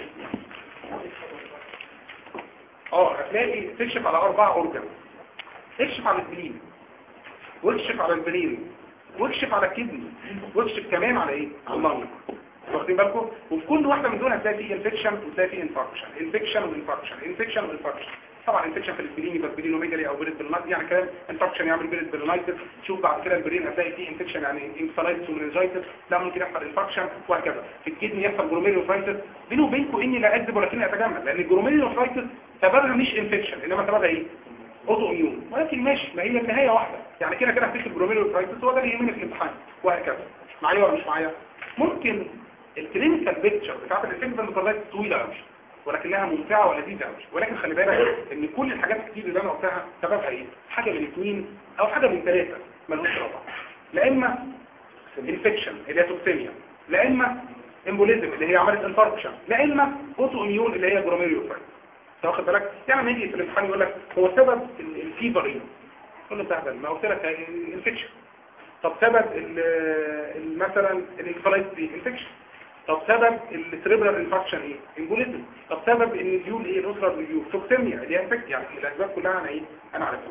اه هتلاقي تكشف على اربع اورجن اكشف على البلين واكشف على البرين واكشف على الكدني واكشف كمان على ايه على اللنج واخدين بالكم وفي كل واحده من دول هتلاقي فيه انفكشن وتلاقي فيه انفكشن انفكشن وانفكشن انفكشن وانفكشن طبعا انفكشن في البرين يبقى برينوميجالي او بريد بالنايت يعني كلام انفكشن يعمل بريد بالنايت تشوف بعد كده البرين هتلاقي فيه انفكشن يعني انفلايتس ومنجايتس لا ممكن يحصل انفكشن وهكذا في الكدني يحصل جلوميريوفرايتس بيني وبينكم اني لا اكذب ولكني اتجمل لان الجلوميريوفرايتس سببها مش انفكشن انما سببها ايه اوتو اميون ولكن ماشي ما هي النهايه واحده يعني كده كده هتكتب جلوميريوفرايتس هو ده اللي يهمني في الامتحان وهكذا معايا ولا مش معايا ممكن الكلينيكال بيكتشر بتاعت الانفكشن الميكروبات طويله قوي ولكنها ممتعه ولذيذه قوي ولكن خلي بالك ان كل الحاجات الكتير اللي انا قلتها سببها ايه حاجه من اثنين او حاجه من ثلاثه ملوش رابع لا اما انفكشن اللي هي توكسيميا لا اما امبوليزم اللي هي عمليه انفاركشن لا اما اوتو اميون اللي هي جلوميريوفرايتس واخد بالك يعني لما يجي في الامتحان يقول لك هو سبب ال- الفيفر ايه كل ده ما قلت لك انفكشن طب سبب ال- ال- مثلا الانفلايتس دي انفكشن طب سبب السريبرال انفكشن ايه امبوليزم طب سبب ان الديول ايه الاسره الديول توكسيميا اللي هي انفكت يعني الاسباب كلها انا ايه انا عارفها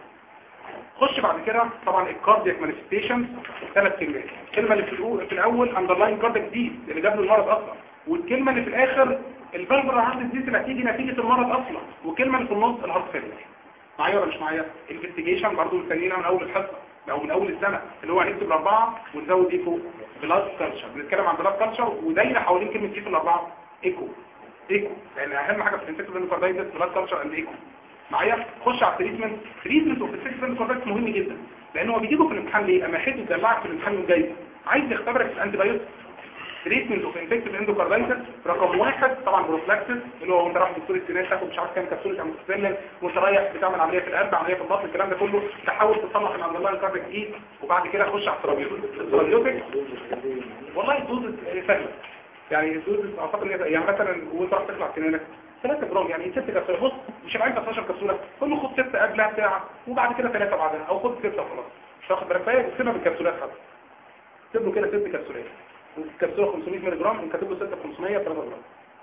خش بعد كده طبعا الكاردياك مانيفستيشن ثلاث كلمات الكلمه اللي في الأول, في الاول اندرلاين كاردياك ديز اللي جاب له المرض اصلا والكلمه اللي في الاخر الفالفولار هارت ديز اللي هتيجي نتيجه المرض اصلا والكلمه اللي في النص الهارت فيلر معايا ولا مش معايا انفستيجيشن برضه مستنينا من اول الحصه او من اول السنه اللي هو هنكتب الاربعه ونزود ايه فوق بلاد كلتشر بنتكلم عن بلاد كلتشر ودايره حوالين كلمه ايه في الاربعه ايكو ايكو لان اهم حاجه في الانفكتيف اندوكاردايتس بلاد كلتشر اند ايكو معايا خش على التريتمنت تريتمنت اوف الانفكتيف اندوكاردايتس مهم جدا لان هو بيجيبه في الامتحان ليه اما حد يدلعك في الامتحان الجاي عايز يختبرك في الانتي بايوتيك تريتمنت اوف انفكتيف اندوكاردايتس رقم واحد طبعا بروفلاكسس اللي هو انت رايح دكتور السنان تاخد مش عارف كام كبسوله اموكسيسيلين وانت رايح بتعمل عمليه في القلب عمليه في البطن الكلام ده كله تحاول تصلح الاندرلاين كارديك ايد وبعد كده خش على الثرابيوتيك الثرابيوتيك والله الدوز سهله يعني الدوز اعتقد ان هي- يعني مثلا وانت رايح تخلع سنانك 3 جرام يعني 6 كبسوله بص مش هيبقى عندك 12 كبسوله كل خد 6 قبلها ساعه وبعد كده 3 بعدها او خد 6 وخلاص مش واخد بالك فهي بتسيبها بالكبسولات حتى اكتب له كده 6 كبسولات الكبسوله 500 مللي جرام وكاتب له 6 ب 500 3 جرام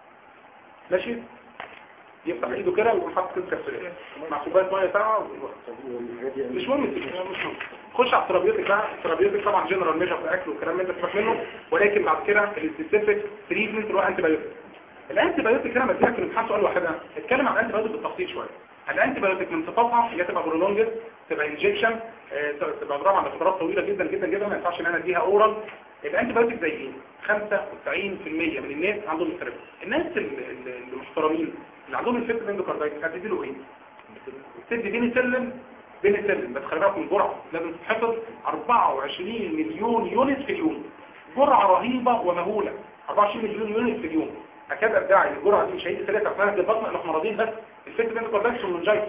ماشي يفتح ايده كده ويقوم حاطط ست كبسولات مع كوبايه ميه ساقعه ويروح. مش مهم مش مهم خش على الترابيوتيك بقى الترابيوتيك طبعا جنرال ميجر في الاكل والكلام ده تفهم منه ولكن بعد كده السبيسيفيك تريتمنت اللي هو انتي بايوتيك الانتي بايوتيك هنا بديلك في الامتحان سؤال واحده اتكلم عن الانتي بايوتيك بالتفصيل شويه الانتي بايوتيك من صفاتها هي تبقى برولونجد تبقى انجكشن تبقى ضرب على فترات طويله جدا جدا جدا ما ينفعش ان انا اديها اورال الانتي بايوتيك زي ايه 95% من الناس عندهم السرب الناس ال- ال- المحترمين اللي عندهم الفيت اندوكاردايتس هتدي له ايه تدي بينيسيلين بينيسيلين بس خلي بالك من الجرعه لازم تتحفظ 24 مليون يونت في اليوم جرعه رهيبه ومهوله 24 مليون يونت في اليوم اكاد ادعي إن الجرعه دي مش هيدي ثلاثه افلام البطن احنا مرضين بس الفيت اندوكاردايتس والمنجايتس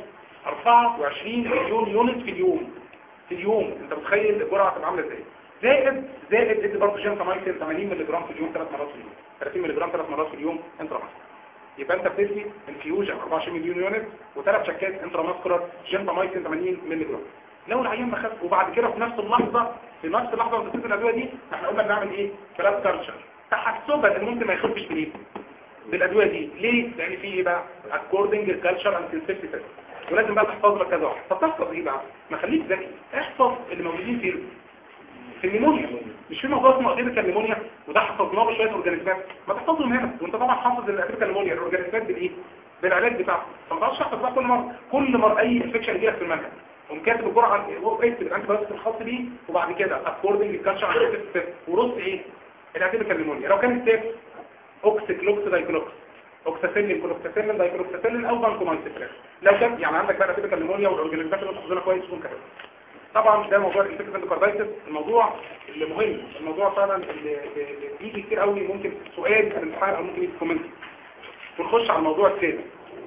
24 مليون يونت في اليوم في اليوم انت متخيل الجرعه هتبقى عامله ازاي زائد زائد ادي برضه جنسامايسين 80 مللي جرام في اليوم ثلاث مرات في اليوم 30 مللي جرام ثلاث مرات في اليوم انترا يبقى انت بتدي انفيوجن 24 مليون يونت وثلاث شكات انتراماسكولار جنسامايسين 80 مللي جرام لو العيان ما خف وبعد كده في نفس اللحظه في نفس اللحظه اللي بتدي الادويه دي احنا قلنا بنعمل ايه بلاد كالتشر تحسبا ان ممكن ما يخفش منين بالادويه دي ليه لان في ايه بقى اكوردنج الكالتشر اند سيفتي تيست ولازم بقى تحفظ لك كذا واحد طب تحفظ ايه بقى ما خليك ذكي احفظ اللي موجودين في في النيمونيا مش في موضوع اسمه اديبيكال نيمونيا وده حفظناه بشويه اورجانيزمات ما تحفظهم هنا وانت طبعا حافظ الاديبيكال نيمونيا الاورجانيزمات بالايه بالعلاج بتاعها فما تعرفش تحفظ بقى كل مره كل مره اي انفكشن يجي لك في المنهج قوم كاتب الجرعه اكتب الانتي بايوتيك الخاص بيه وبعد كده اكوردنج الكالتشر ورص ايه الاديبيكال نيمونيا لو كانت سيف اوكسيكلوكس دايكلوكس اوكساسيلين كلوكساسيلين دايكلوكساسيلين او فانكومايسيفلين لو كان يعني عندك بقى تيبيكال نيمونيا والاورجانيزمات اللي حافظينها كويس تكون كده طبعا ده موضوع الانفكتيف اندوكاردايتس الموضوع اللي مهم الموضوع فعلا اللي اللي بيجي كتير قوي ممكن سؤال في الامتحان او ممكن يجي كومنت ونخش على الموضوع السادس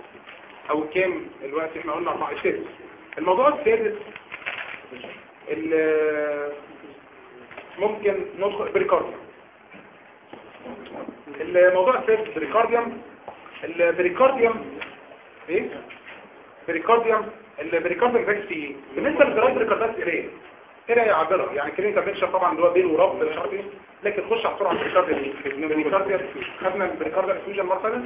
او الكام دلوقتي احنا قلنا اربعه السادس الموضوع السادس اللي ممكن ندخل بريكارديوم الموضوع السادس بريكارديوم البريكارديوم ايه بريكارديوم البريكارديوم فاكس ايه بالنسبه للجرايد بريكاردات ايه قرايه عابره يعني كلينيكال بيكشر طبعا اللي هو بين ورب مش عارف ايه لكن خش على السرعه البريكارديال البريكارديال خدنا البريكارديال انفيوجن مرتين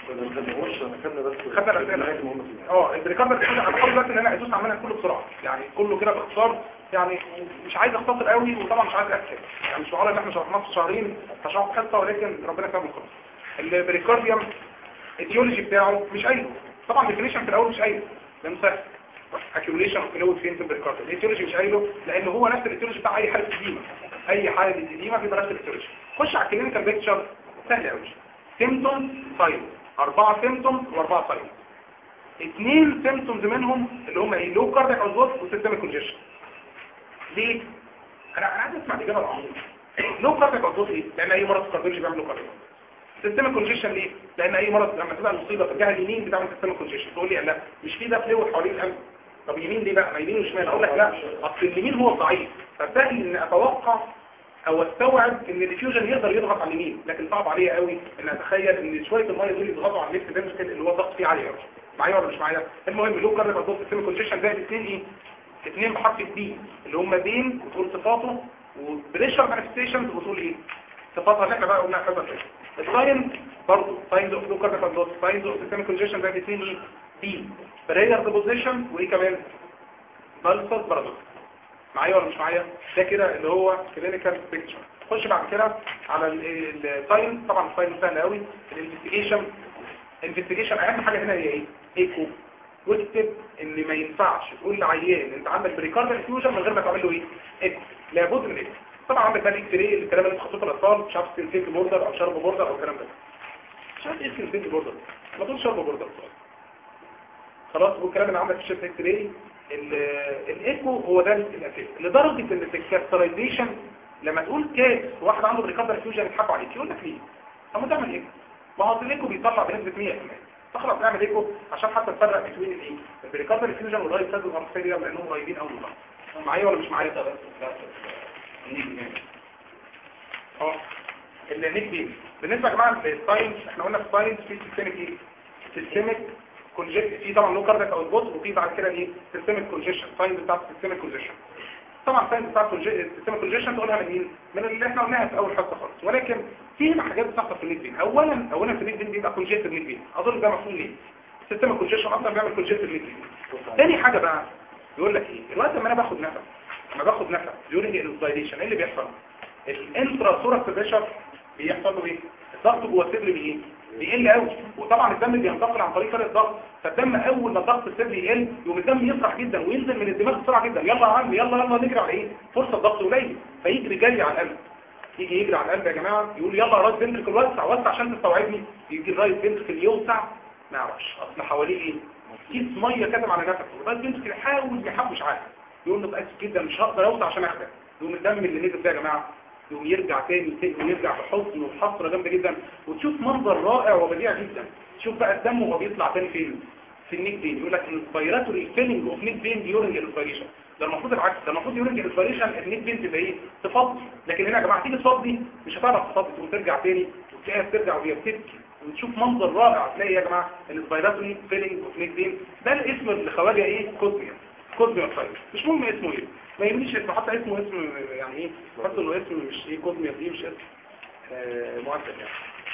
خدنا الاسئله اه البريكارديال انفيوجن انا بحاول دلوقتي ان انا ادوس عمالها كله بسرعه يعني كله كده باختصار يعني مش عايز اختصر قوي وطبعا مش عايز اكتب يعني مش معقول ان احنا شرحناه في شهرين هشرحه في حصه ولكن ربنا يكرمه خلاص البريكارديوم الايديولوجي بتاعه مش قايله طبعا ديفينيشن في الاول مش قايله لانه سهل accumulation of fluid فين في البريكارديوم الايتيولوجي مش قايله لان هو نفس الايتيولوجي بتاع اي حاله اديمه اي حاله اديمه بيبقى نفس الايتيولوجي خش على الكلينيكال بيكتشر سهل قوي سيمتوم ساين اربعه سيمتوم واربعه ساين اثنين سيمتومز منهم اللي هم ايه لو كاردياك اوزوت وسيستميك كونجيشن ليه انا انا عايز اسمع الاجابه العميقه لو كاردياك اوزوت ايه لان اي مرض كارديولوجي بيعمل لو كاردياك سيستميك كونجيشن ليه لان اي مرض لما تبقى المصيبه في الجهه اليمين بتعمل سيستميك كونجيشن تقول لي لا مش في ده فلويد حوالين القلب طب يمين ليه بقى ما يمين وشمال اقول لك لا اصل اليمين هو الضعيف فسهل ان اتوقع او استوعب ان الديفيوجن يقدر يضغط على اليمين لكن صعب عليا قوي ان اتخيل ان شويه الميه دول يضغطوا على الليفت فنتركل اللي هو الضغط فيه عالي قوي معايا ولا مش معايا المهم لو كارب الضغط سيستم كونجيشن ده الاثنين ايه اثنين بحرف الدي اللي هم بين وتقول صفاته وبريشر مانيفستيشنز وتقول ايه صفاتها اللي احنا بقى قلنا كذا كده الساين برضه ساينز اوف لو كارب الضغط ساينز اوف سيستم كونجيشن ده الاثنين ايه دي براير ديبوزيشن وايه كمان بالسس برضه معايا ولا مش معايا ده كده اللي هو كلينيكال بيكتشر خش بعد كده على الساين طبعا الساين سهل قوي الانفستيجيشن الانفستيجيشن اهم حاجه هنا هي ايه ايكو واكتب ان ما ينفعش تقول لعيان انت عندك بريكارديال فيوجن من غير ما تعمل له ايه ايكو لابد من ايكو طبعا عندك بقى الاكس راي الكلام اللي مخصوص الاطفال مش عارف سيلفيك بوردر او شرب بوردر او الكلام ده مش عارف ايه سيلفيك بوردر ما تقولش شرب بوردر خلاص والكلام اللي عندك في الشيفت اكس راي الايكو هو ده الاساس لدرجه ان في الكاسترايزيشن لما تقول كاس واحد عنده بريكارديال فيوجن يتحب عليك يقول لك ليه طب ما تعمل ايكو ما هو الايكو بيطلع بنسبه 100% فخلاص نعمل ايكو عشان حتى نفرق بين الايه البريكارديال فيوجن والرايت سايد والارتيريا لانهم قريبين قوي من بعض معايا ولا مش معايا اه النيك بين بالنسبه يا جماعه للساينس احنا قلنا في الساينس في سيستميك ايه سيستميك كونجكت في طبعا لو كاردك او البوت وفي بعد كده ايه سيستميك كونجيشن ساينس بتاع السيستميك كونجيشن طبعا ساينس بتاع السيستميك كونجيشن تقولها من مين من اللي احنا قلناها في اول حصه خالص ولكن في هنا حاجات بتحصل في النيك بين اولا اولا في النيك بين بيبقى كونجكتد نيك بين اظن ده مفهوم ليه السيستميك كونجيشن اصلا بيعمل كونجكتد نيك بين تاني حاجه بقى يقول لك ايه الوقت لما انا باخد نفس لما باخد نفس ديورنج الانسبيريشن ايه اللي بيحصل الانترا سورس بريشر بيحصل له ايه الضغط جوه الصدر بايه بيقل قوي وطبعا الدم بينتقل عن طريق فرق الضغط فالدم اول ما ضغط الصدر يقل يقوم الدم يسرح جدا وينزل من الدماغ بسرعه جدا يلا يا عم يلا يلا نجري على ايه فرصه ضغط قليل فيجري جري على القلب يجي يجري على القلب يا جماعه يقول يلا يا راس فنتركل وسع وسع عشان تستوعبني يجي الرايت فنتركل يوسع ما يعرفش اصل حواليه ايه كيس ميه كاتم على نفسه الرايت فنتركل يحاول يحوش عادي يقول له متاسف جدا مش هقدر اوسع عشان اخدك يقوم الدم اللي نزل ده يا جماعه يقوم يرجع تاني تاني ويرجع بحزن وحسرة جامدة جدا وتشوف منظر رائع وبديع جدا تشوف بقى الدم وهو بيطلع تاني فين في النيك بين يقول لك الانسبيراتوري فيلينج اوف نيك بين ديورنج الانسبيريشن ده المفروض العكس ده المفروض ديورنج الانسبيريشن النيك بين تبقى ايه تفضي لكن هنا يا جماعه تيجي تفضي مش هتعرف تفضي وترجع تاني وتلاقيها بترجع وهي بتبكي وتشوف منظر رائع تلاقي يا جماعه الانسبيراتوري فيلينج اوف نيك بين ده الاسم اللي خواجه ايه كوزميا كوزميا سايد مش مهم اسمه ايه ما يهمنيش اسمه حتى اسمه اسم يعني ايه حتى انه اسم مش ايه كوزميا دي مش اسم آه مؤثر يعني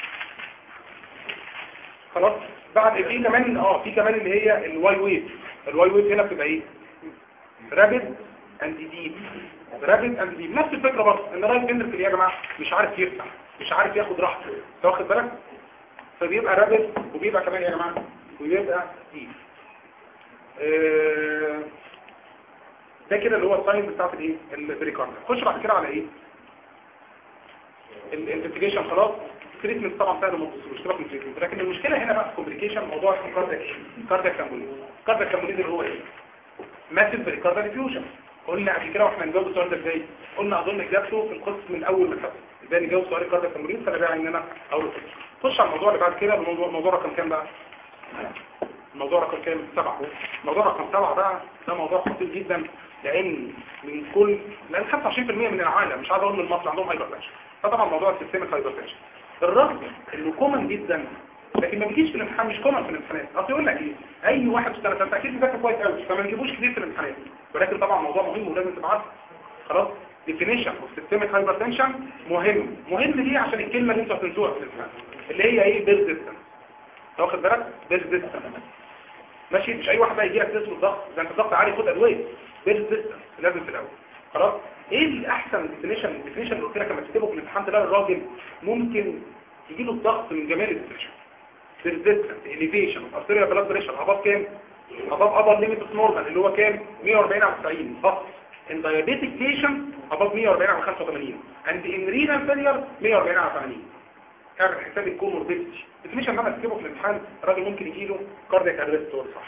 خلاص بعد في كمان اه في كمان اللي هي الواي ويف الواي ويف هنا بتبقى ايه رابد اند ديب رابد اند ديب نفس الفكره برضه ان الرايت فيندر يا جماعه مش عارف يفتح مش عارف ياخد راحته انت واخد بالك فبيبقى رابد وبيبقى كمان يا جماعه وبيبقى ديب آه ده كده اللي هو الساين بتاعت الايه البريكارد خش بعد كده على ايه الانفستيجيشن خلاص التريتمنت طبعا سهل وما تبصلوش سيبك من التريتمنت لكن المشكله هنا بقى في الكومبليكيشن موضوع الكاردياك ايه الكاردياك كامبوليز الكاردياك كامبوليز اللي هو ايه ماسيف بريكارديال فيوجن قلنا قبل كده واحنا نجاوب السؤال ده ازاي قلنا اظن اجابته في القسم من اول من الحصه ازاي نجاوب سؤال الكاردياك كامبوليز فانا بقى ان انا اول خش على الموضوع اللي بعد كده الموضوع الموضوع رقم كام بقى الموضوع رقم كام سبعة الموضوع رقم سبعة بقى ده موضوع خطير جدا لان من كل لان 25% من العالم مش عايز اقول من مصر عندهم هايبرتنشن فطبعا موضوع السيستميك هايبرتنشن الرغم انه كومن جدا لكن ما بيجيش في الامتحان مش كومن في الامتحانات اصل يقول لك ايه اي واحد في سنه ثالثه اكيد بيذاكر كويس قوي فما نجيبوش كتير في الامتحانات ولكن طبعا موضوع مهم ولازم تبقى عارفه خلاص definition of systemic hypertension مهم مهم ليه عشان الكلمة اللي انتوا هتنسوها في الامتحان اللي هي ايه persistence واخد بالك persistence ماشي مش اي واحد بقى يجي لك تسمع الضغط ده انت الضغط عالي خد ادويه persistence لازم في الاول خلاص ايه الاحسن definition definition اللي قلت لك لما تكتبه في الامتحان تلاقي الراجل ممكن يجي له الضغط من جمال الديفينيشن persistence elevation of arterial blood pressure above كام above upper limit of normal اللي هو كام 140 على 90 فقط in diabetic patient above 140 على 85 and in renal failure 140 على 80 اعمل حساب الكوموربيدتي الديفينيشن لما تكتبه في الامتحان الراجل ممكن يجي له كاردياك ارست صح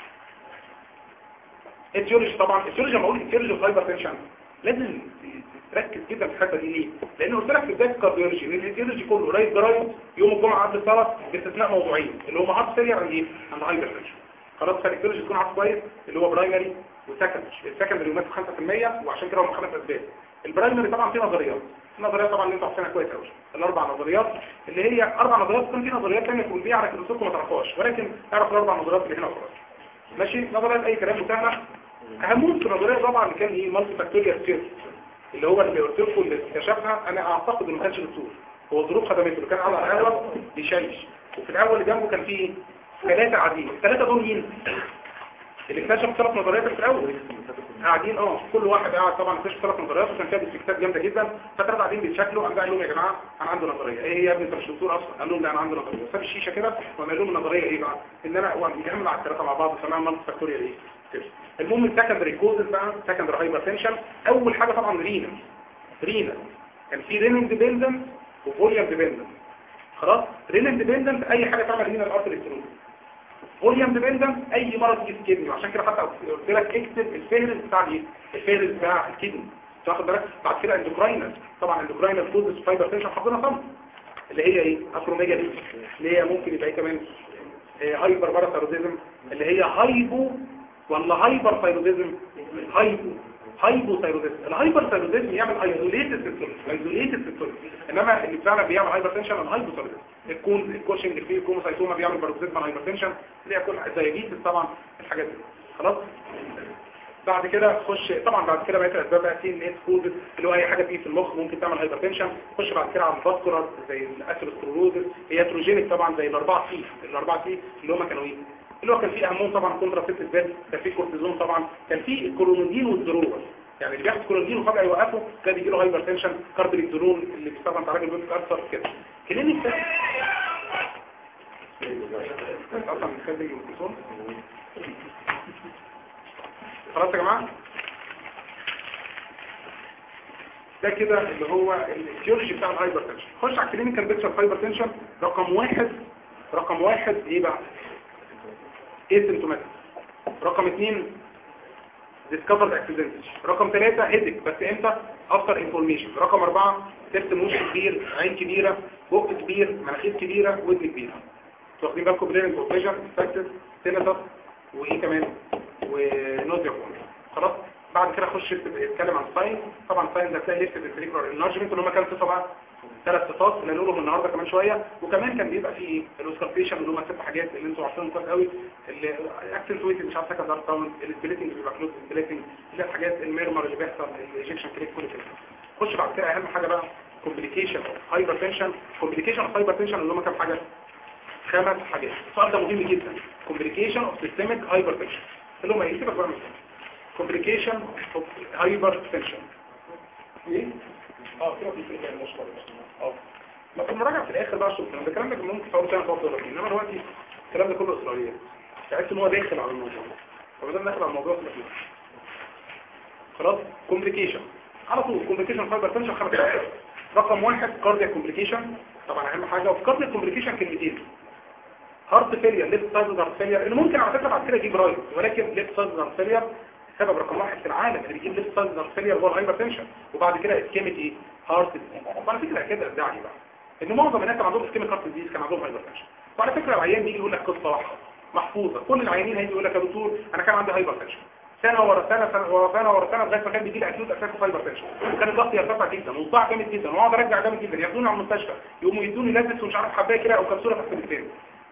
التيولوجي طبعا التيولوجي لما اقول التيولوجي والهايبر تنشن لازم تركز جدا في الحته دي ليه لان قلت لك في بدايه الكارديولوجي ان التيولوجي كله رايت برايت يوم الجمعه قبل الصلاه باستثناء موضوعين اللي هو هارت فيلير عند ايه عند هايبر تنشن خلاص فالتيولوجي تكون عارف كويس اللي هو برايمري وسكندري السكندري يمثل 5% وعشان كده هم خمس اسباب البرايمري طبعا فيه نظريات النظريات طبعا اللي انتوا عارفينها كويس قوي الاربع نظريات اللي هي اربع نظريات تكون في نظريات ثانيه تكون بيها لكن الدكتور ما تعرفهاش ولكن اعرف الاربع نظريات اللي هنا وخلاص ماشي نظريات اي كلام وسهله اهمهم في النظريه طبعا اللي كان ايه مالتي فاكتوريال سكيل اللي هو اللي قلت لكم اللي اكتشفها انا اعتقد انه ما كانش دكتور هو ظروف خدمته اللي كان على القهوه بيشيش وفي الاول اللي جنبه كان فيه ثلاثه قاعدين الثلاثه دول مين اللي اكتشفوا ثلاث نظريات في الاول قاعدين اه كل واحد قاعد طبعا اكتشف ثلاث نظريات وكان فيها ديسكتات جامده جدا فالثلاثه قاعدين بيتشكلوا قام قال لهم يا جماعه انا عندي نظريه ايه هي يا ابني انت مش دكتور اصلا قال لهم لا انا عندي نظريه ساب الشيشه كده وقام قال لهم النظريه ايه بقى ان انا هو بيجمع الثلاثه مع بعض وسماها مالتي فاكتوريال ايه كده. المهم السكندري كوزز بقى سكندري هايبر تنشن اول حاجه طبعا رينا رينا كان في رينين ديبندنت وفوليوم ديبندنت خلاص رينين ديبندنت اي حاجه تعمل رينا الارتري ستروك فوليوم ديبندنت اي مرض يجي في الكدني عشان كده حتى قلت لك اكتب الفهرس بتاع الايه الفهرس بتاع الكدني تاخد بالك بعد كده اندوكراينال طبعا اندوكراينال كوزز فايبر تنشن حافظينها طبعا اللي هي ايه اكروميجالي اللي هي ممكن يبقى ايه كمان إيه هايبر باراثيروديزم اللي هي هايبو ولا هايبر ثايروديزم هايبو هايبو ثايروديزم الهايبر ثايروديزم يعمل ايزوليتد سيستم ايزوليتد سيستم انما اللي فعلا بيعمل هايبر تنشن الهايبو ثايروديزم الكون الكوشنج فيه الكروموسايتوما بيعمل باروكسيزم هايبر تنشن اللي هي كل دايابيتس طبعا الحاجات دي خلاص بعد كده خش طبعا بعد كده بقيت الاسباب بقى سي ان اس كود اللي هو اي حاجه فيه في المخ ممكن تعمل هايبر تنشن خش بعد كده على الفاسكولار زي الاثيروسكلروزس هي اتروجينيك طبعا زي الاربعه سي الاربعه سي اللي هم كانوا ايه اللي هو كان فيه اهمهم طبعا كونتراسيبتيف بيل كان فيه كورتيزون طبعا كان فيه الكولونيدين والدرول يعني اللي بياخد كولونيدين وفجاه يوقفه كان بيجي له هايبر تنشن كارديوليكترون اللي بيستخدم في علاج البيوتيك ارثر كده كلينيك ده اصلا بيخلي الكورتيزون خلاص يا جماعه ده كده اللي هو الجيولوجي بتاع الهايبر تنشن خش على الكلينيكال بيكتشر هايبر تنشن رقم واحد رقم واحد ايه بقى اسيمتوماتيك رقم اثنين discovered accidentally رقم ثلاثة هيدك بس امتى افتر انفورميشن رقم اربعة ترسم وش كبير عين كبيرة بق كبير مناخير كبيرة ودن كبيرة واخدين بالكم بليرنج اوبريشن فاكتس سيناتر وايه كمان ونوزيا خلاص بعد كده اخش اتكلم عن ساين طبعا ساين ده تلاقي ليفت بالفريكولار انلارجمنت اللي هم كانوا صفه بقى ثلاث صفات اللي هنقولهم النهارده كمان شويه وكمان كان بيبقى في الاوسكاربيشن اللي هم ست حاجات اللي انتوا عارفينهم كويس قوي الاكسنتويت مش عارف سكندر ساوند السبليتنج بيبقى كلوز سبليتنج اللي هي الحاجات الميرمر اللي بيحصل الايجكشن كليك كل كده خش بعد كده اهم حاجه بقى كومبليكيشن هايبر تنشن كومبليكيشن اوف هايبر تنشن اللي هم كام حاجه خمس حاجات السؤال ده مهم جدا كومبليكيشن اوف سيستميك هايبر تنشن اللي هم ايه سيبك بقى من كومبليكيشن اوف هايبر تنشن ايه اه كده في المشكله اه ما في المراجعه في الاخر بقى شوف ده الكلام ده كان ممكن تقول سنه فاضل لكن انما دلوقتي الكلام ده كله اسرائيليات تحس ان هو داخل على الموضوع فبدل داخل على الموضوع في خلاص كومبليكيشن على طول كومبليكيشن هايبر تنشن خمس حاجات رقم واحد كاردياك كومبليكيشن طبعا اهم حاجه وفي كاردياك كومبليكيشن كلمتين هارت فيلير ليفت سايد هارت فيلير اللي ممكن على فكره بعد كده يجيب رايت ولكن ليفت سايد هارت فيلير سبب رقم واحد في العالم اللي بيجيب ليفت سايد هارت فيلير هو الهايبر تنشن وبعد كده اسكيميك ايه هارت وعلى فكره كده ابداعي بقى ان معظم الناس اللي عندهم اسكيميك هارت ديزيز كان عندهم هايبر تنشن وعلى فكره العيان بيجي يقول لك قصه واحده محفوظه كل العيانين هيجي يقول لك يا دكتور انا كان عندي هايبر تنشن سنه ورا سنه سنه ورا سنه ورا سنه لغايه ما كان بيجي لي اكيوت اتاك هايبر تنشن وكان الضغط يرتفع جدا والصداع جامد جدا واقعد ارجع جامد جدا ياخدوني على المستشفى يقوموا يدوني لازس ومش عارف حبايه كده او كبسوله تحت اللسان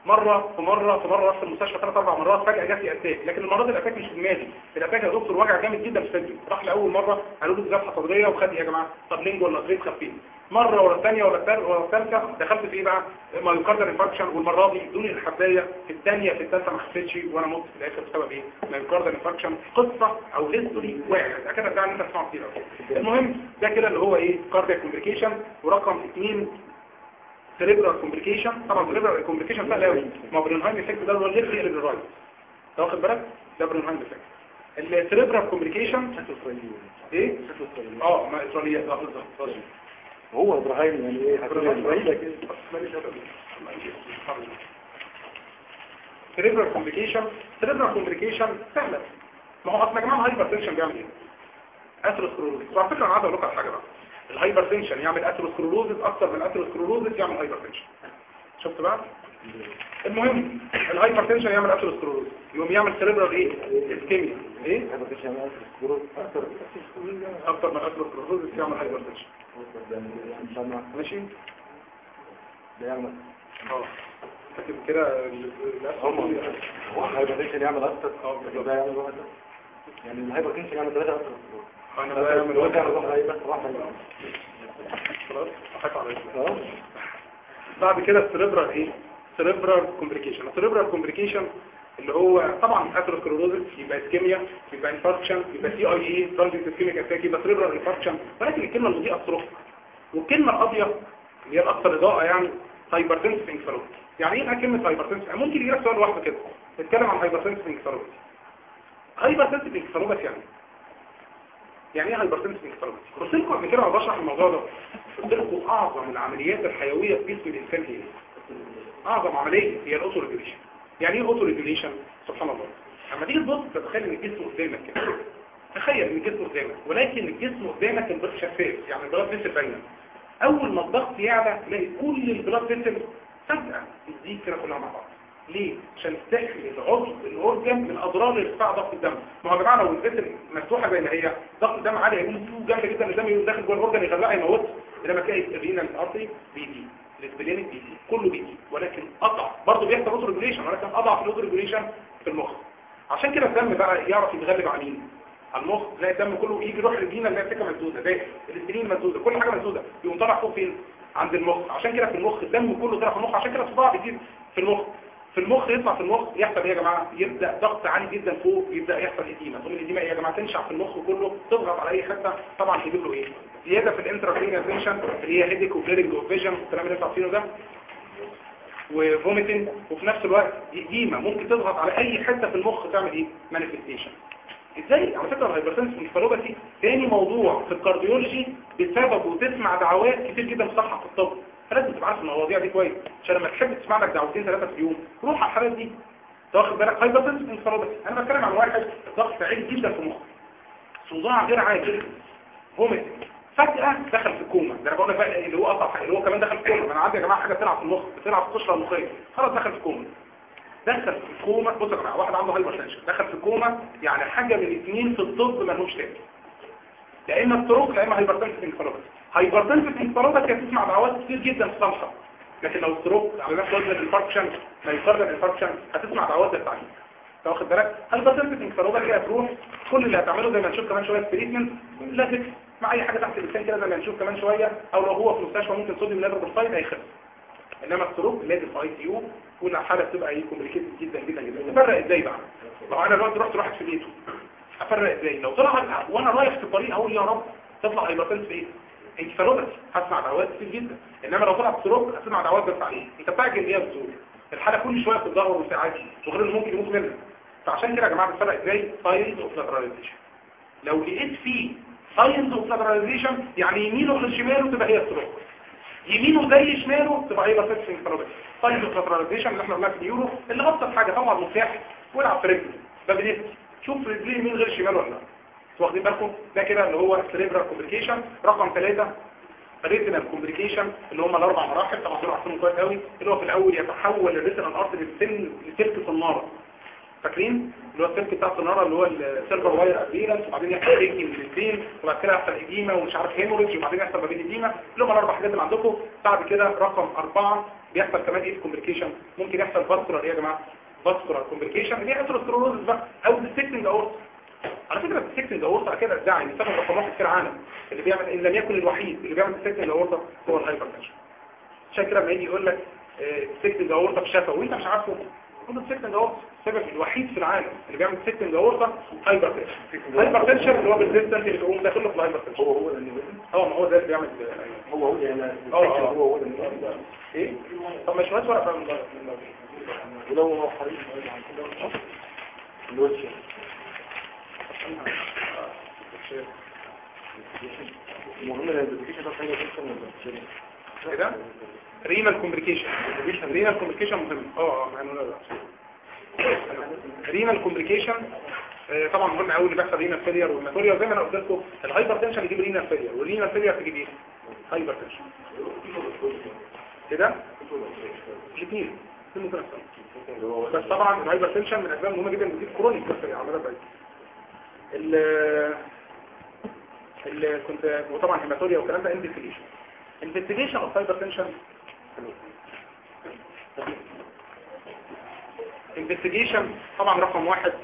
مره في مره في مره رحت المستشفى ثلاث اربع مرات فجاه جات لي اتاك لكن المره دي الاتاك مش في دماغي الاتاك يا دكتور وجع جامد جدا في صدري راح لاول مره قالوا لي ذبحه صدريه وخد إيه يا جماعه طب لينج ولا غريب خفيف مره ورا الثانيه ورا الثالثه ورا الثالثه دخلت في ايه بقى مايوكاردال انفاركشن والمره دي ادوني الحبايه في الثانيه في الثالثه ما خفتش وانا مت في الاخر بسبب ايه مايوكاردال انفاركشن قصه او هيستوري واحد اكيد ده انت تسمعه كتير أوي. المهم ده كده اللي هو ايه كاردياك كومبليكيشن ورقم اثنين سيريبرال كومبليكيشن طبعا سيريبرال كومبليكيشن سهل قوي ما هو برينهايم افكت ده اللي هو الليفت يقلب للرايت انت واخد بالك ده برينهايم افكت السيريبرال كومبليكيشن ايه اه ما اسرائيليات اه بالظبط هو ابراهيم يعني ايه سيريبرال كومبليكيشن سيريبرال كومبليكيشن سهله ما هو اصلا يا جماعه الهايبر تنشن بيعمل ايه اثيروسكلروزس وعلى فكره انا عايز اقول لكم على حاجه بقى الهايبر تنشن يعمل اثيروسكلروزس اكتر من الاثيروسكلروزس يعمل هايبر تنشن شفت بقى المهم الهايبر تنشن يعمل اثيروسكلروزس يقوم يعمل سيريبرال ايه اسكيميا ايه اكتر من الاثيروسكلروزس يعمل هايبر تنشن ماشي اه كاتب كده ال- ال- هو الهايبرتنشن يعمل اكتر ده يعمل واحد يعني الهايبرتنشن يعمل ثلاثة اكتر انا بقى من الوجع وجع يروح عليه بس واحدة خلاص اخاف عليك اه بعد كده السيريبرال ايه سيريبرال كومبليكيشن السيريبرال كومبليكيشن اللي هو طبعا اثيروسكلروزس يبقى اسكيميا يبقى انفاركشن يبقى سي اي اي ترانزيت اسكيميك اتاك يبقى سيريبرال انفاركشن ولكن الكلمه المضيئه الصروف والكلمه القاضيه اللي هي الاكثر اضاءه يعني هايبرتنسف انكفالوباثي يعني ايه بقى كلمه هايبرتنسف يعني ممكن يجي لك سؤال لوحده كده نتكلم عن هايبرتنسف انكفالوباثي هايبرتنسف انكفالوباثي يعني يعني ايه هايبرتنسف انكفالوباثي قلت لكم قبل كده وانا بشرح الموضوع ده قلت لكم اعظم العمليات الحيويه في جسم الانسان هي ايه اعظم عمليه هي الاوتو ريجوليشن يعني ايه اوتو ريجوليشن سبحان الله اما تيجي تبص تتخيل ان الجسم قدامك كده تخيل ان الجسم قدامك ولكن الجسم قدامك البلاد شفاف يعني البلاد فيسل باينه اول ما الضغط يعلى تلاقي كل البلاد فيسل فجاه تزيد كده كلها مع بعض ليه؟ عشان تحمي العضو الاورجن من اضرار ارتفاع ضغط الدم ما هو يا جماعه لو الفيسل مفتوحه زي ما هي ضغط الدم عالي هيقوم فيه جامد جدا الدم يقوم داخل جوه الاورجن يغرقها يموت انما تلاقي الرينال ارتري بيزيد الاسبلينيك بيزيد كله بيزيد ولكن اضعف برضه بيحصل اوتو ريجوليشن ولكن اضعف الاوتو ريجوليشن في المخ عشان كده الدم بقى يعرف يتغلب على مين على المخ تلاقي الدم كله يجي يروح للفينا اللي هي سكه مسدوده زي الاسبرين مسدوده كل حاجه مسدوده يقوم طالع فوق فين عند المخ عشان كده في المخ الدم كله طالع في المخ عشان كده الصداع بيزيد في المخ في المخ يطلع في المخ يحصل ايه يا جماعه يبدا ضغط عالي جدا فوق يبدا يحصل اديمه ثم الاديمه ايه يا جماعه تنشع في المخ كله تضغط على اي حته طبعا يجيب له ايه زياده في الانتراكرينال تنشن اللي هي هيديك وبليدنج وفيجن الكلام اللي انتوا عارفينه ده وفوميتنج وفي نفس الوقت اديمه ممكن تضغط على اي حته في المخ تعمل ايه مانيفستيشن ازاي على فكره الهايبرتنس انكفالوباثي تاني موضوع في الكارديولوجي بسبب وتسمع دعوات كتير جدا بتصحح في الطب فلازم تبقى عارف المواضيع دي كويس عشان لما تحب تسمع لك دعوتين ثلاثه في اليوم روح على الحالات دي تاخد بالك هايبرتنس انكفالوباثي انا بتكلم عن واحد ضغط عالي جدا في مخه صداع غير عادي فوميتنج فجأة دخل في الكوما ده انا بقول لك بقى اللي هو اصعب حاجه اللي هو كمان دخل في الكوما انا عندي يا جماعه حاجه بتلعب في المخ بتلعب في القشره المخيه خلاص دخل في الكوما دخل في الكوما بص يا جماعه واحد عنده هايبرتنشن دخل في الكوما يعني حاجه من الاثنين في الطب ما لهمش تاني يا اما ستروك يا اما هايبرتنشن انفلوباثي هايبرتنشن انفلوباثي هتسمع دعوات كتير جدا في صالحه لكن لو ستروك على نفس وزن الانفاركشن ما يقرر الانفاركشن هتسمع دعوات التعليم انت واخد بالك هايبرتنشن انفلوباثي هتروح كل اللي هتعمله زي ما نشوف كمان شويه تريتمنت لازم مع اي حاجه تحت اللسان كده زي ما نشوف كمان شويه او لو هو في مستشفى ممكن صوديوم ليفر هيخف انما السروق لازم في اي سي يو والحاله بتبقى ايه كومبليكيتد جدا جدا جدا تفرق ازاي بقى لو انا دلوقتي رحت واحد في بيته افرق ازاي لو طلع وانا رايح في الطريق اقول يا رب تطلع هايبرتنس في ايه انكفالوباثي هسمع دعوات كتير جدا انما لو طلع سروق هسمع دعوات بس عليه انت بتعجل ايه بتقول الحاله كل شويه بتتدهور وساعات وغير انه ممكن يموت منها فعشان كده يا جماعه بتفرق ازاي ساينز اوف لاتراليزيشن لو لقيت فيه ساينز اوف لاتراليزيشن يعني يمينه غير شماله تبقى هي السروق يمينه زي شماله تبقى هي بسيط انفرادية طيب الفلاتراليزيشن اللي احنا قلناها في اليورو اللي ابسط حاجه طبعا مفتاح والعب في رجله ده بديت شوف رجليه يمين غير شمال ولا لا واخدين بالكم ده كده اللي هو سريبرال كومبليكيشن رقم ثلاثة ريتنال كومبليكيشن اللي هم الاربع مراحل طبعا دول عارفينهم كويس قوي اللي هو في الاول يتحول الريتنال ارتري للسن لسلك صناره فاكرين اللي هو السلك بتاع الصناره اللي هو السيرفر واير ابيرنس وبعدين يحصل ريكي من الاثنين وبعد كده يحصل اديمه ومش عارف هيموريدج وبعدين يحصل بابين اديمه اللي هم الاربع حاجات اللي عندكم بعد كده رقم أربعة بيحصل كمان ايه كومبليكيشن ممكن يحصل فاسكولار ايه يا جماعه فاسكولار كومبليكيشن اللي هي اثيروسكلروزس بقى او ديستكتنج اورتا على فكره الديستكتنج اورتا كده ادعي ان السبب رقم واحد في العالم اللي بيعمل ان لم يكن الوحيد اللي بيعمل ديستكتنج اورتا هو الهايبرتنشن عشان كده لما يجي يقول لك ديستكتنج اورتا في شفا وانت مش عارفه هو ديستكتنج اورتا السبب الوحيد في العالم اللي بيعمل ديستكتنج اورتا هايبرتنشن هايبرتنشن اللي هو بالريزستنت اللي بيقوم داخل له في الهايبرتنشن هو هو اللي اه ما هو ده اللي بيعمل هو هو يعني اه اه هو هو اللي ايه طب مش وقت ورقه من ولو هو حريص الوجه المهم الانفستيجيشن ده حاجه تنسى كده رينال كومبليكيشن رينال كومبليكيشن مهم اه اه يعني لا لا رينال كومبليكيشن طبعا مهم قوي اللي بيحصل رينال فيلير والماتوريا زي ما انا قلت لكم الهايبر تنشن يجيب رينال فيلير والرينال فيلير تجيب ايه هايبر تنشن كده الاثنين بس طبعا الهايبر تنشن من الاسباب المهمه جدا بتجيب كرونيك بس على مدى بعيد ال اللي كنت وطبعا هيماتوريا والكلام ده انفستيجيشن انفستيجيشن اوف هايبر تنشن انفستيجيشن طبعا رقم واحد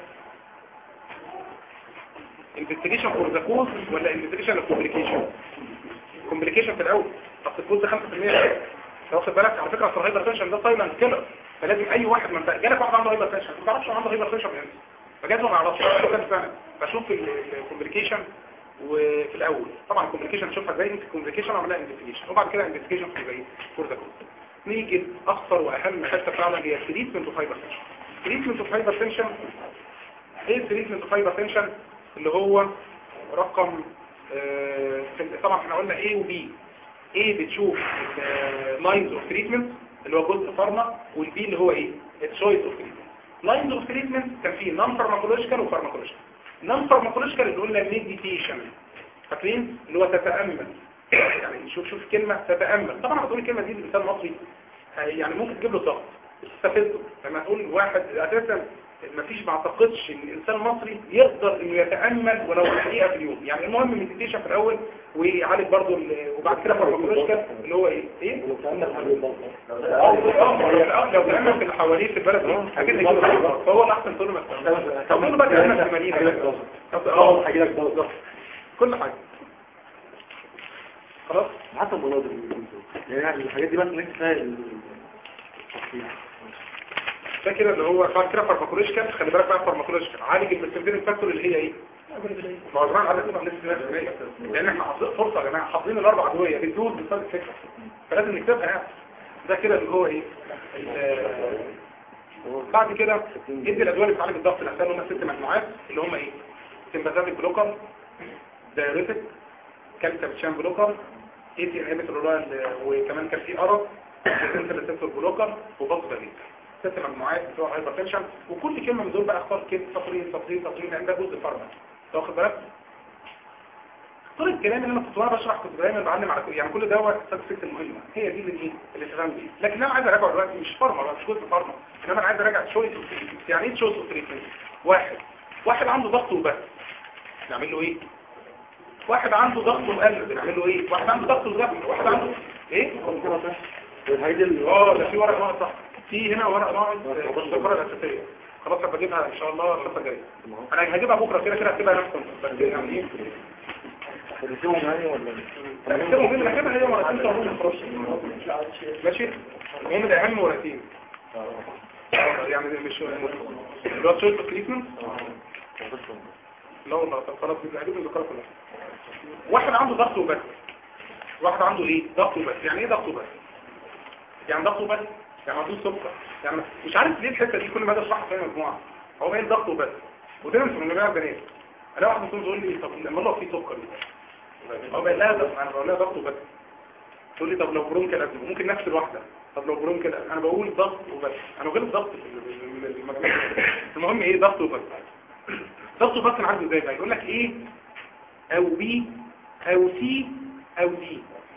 انفستيجيشن فور ذا كوز ولا انفستيجيشن اوف كومبليكيشن كومبليكيشن في الاول اصل الكوز ده 5% لو واخد بالك على فكره اصل الهايبر تنشن ده سايلنت كيلر فلازم اي واحد من جالك واحد عنده هايبر تنشن ما تعرفش عنده هايبر تنشن امتى فجاته ما يعرفش عنده كام سنه بشوف الكومبليكيشن وفي الاول طبعا الكومبليكيشن نشوفها ازاي انت كومبليكيشن عملها انفستيجيشن وبعد كده انفستيجيشن في ايه فور ذا كوز نيجي اخطر واهم حته فعلا هي تريتمنت اوف هايبر تنشن تريتمنت اوف هايبر تنشن ايه تريتمنت اوف هايبر تنشن اللي هو رقم آه طبعا احنا قلنا A و B A بتشوف لاينز اوف تريتمنت اللي هو جزء فارما والبي اللي هو ايه التشويس اوف تريتمنت لاينز اوف تريتمنت كان فيه نون فارماكولوجيكال وفارماكولوجيكال نون فارماكولوجيكال اللي قلنا ميديتيشن فاكرين اللي هو تتامل يعني شوف شوف كلمه تتامل طبعا هتقول الكلمه دي بلسان مصري يعني ممكن تجيب له ضغط استفزه لما تقول واحد اساسا ما فيش ما اعتقدش ان الانسان المصري يقدر انه يتامل ولو دقيقه في اليوم يعني المهم ميديتيشن في الاول ويعالج برضه وبعد كده فارماكولوجيكال اللي هو ايه ايه لو تامل في اللي حواليه في البلد دي اكيد هيجيب فهو الاحسن تقول له ما تتأملش. طب قول له بقى تامل في مدينه اه هجي لك ضغط كل حاجه خلاص حتى المناظر يعني الحاجات دي بس نكتب فيها ال- ده كده اللي هو بعد كده فارماكولوجيكال خلي بالك بقى فارماكولوجيكال عالج البرسنتين فاكتور اللي هي ايه ما هو زمان عدد تبقى نسبة 100% لان احنا حافظين فرصة يا جماعه حافظين الاربع ادويه بتدوز بسبب الفكره فلازم نكتبها يعني ده كده اللي هو ايه ال- بعد كده ادي الادويه اللي بتعالج الضغط الاساسي اللي هم ست مجموعات اللي هم ايه سمباثيك بلوكر دايوريتك كالسيوم شان بلوكر اي تي انهبيتور وكمان كان في ارب سنتر ريسبتور بلوكر وباص بريد ست مجموعات بتوع هايبرتنشن وكل كلمه من دول بقى اختار كلمه سطرين سطرين سطرين لان ده جزء فرع واخد بالك طول الكلام اللي انا كنت وانا بشرح كنت دايما بعلم على كل يعني كل دوت السبسكت المهمه هي دي اللي ايه اللي تفهم دي لكن انا عايز اراجع دلوقتي مش فارما بقى مش جزء فارما انما انا عايز اراجع شويه يعني ايه شويه تريتمنت واحد واحد عنده ضغط وبس نعمل له ايه واحد عنده ضغط وقلب نعمل له ايه واحد عنده ضغط وقلب واحد عنده ايه الحاجات دي اه ده في ورق ناقص صح في هنا ورق ناقص آه، الذكرى الاساسيه خلاص هبقى اجيبها ان شاء الله الخطه الجايه انا هجيبها بكره كده كده هكتبها نفسها بس يعني ايه بتديهم يعني ولا لا، هكتبها مين هكتبها هي ورقتين تعملوا خلاص ماشي المهم ده اهم ورقتين آه، يعني مش اللي هو تشويس تريتمنت لا والله طب خلاص يبقى هجيب الذكرى كلها واحد عنده ضغط وبس واحد عنده ايه ضغط وبس يعني ايه ضغط وبس يعني ضغط وبس يعني عنده سكر يعني مش عارف ليه الحته دي كل ما اجي اشرحها في مجموعه هو ايه الضغط وبس ودايما في المجموعه البنات انا واحد بيكون بيقول لي طب لما لو في سكر هو بقول لها طب انا بقول لها ضغط وبس تقول لي طب لو برونكال قبل ممكن نفس الواحده طب لو برونكال قبل. انا بقول ضغط وبس انا غير ضغط في المجموعه المهم ايه ضغط وبس ضغط وبس انا عارف ازاي بقى يقول لك ايه او بي او سي او دي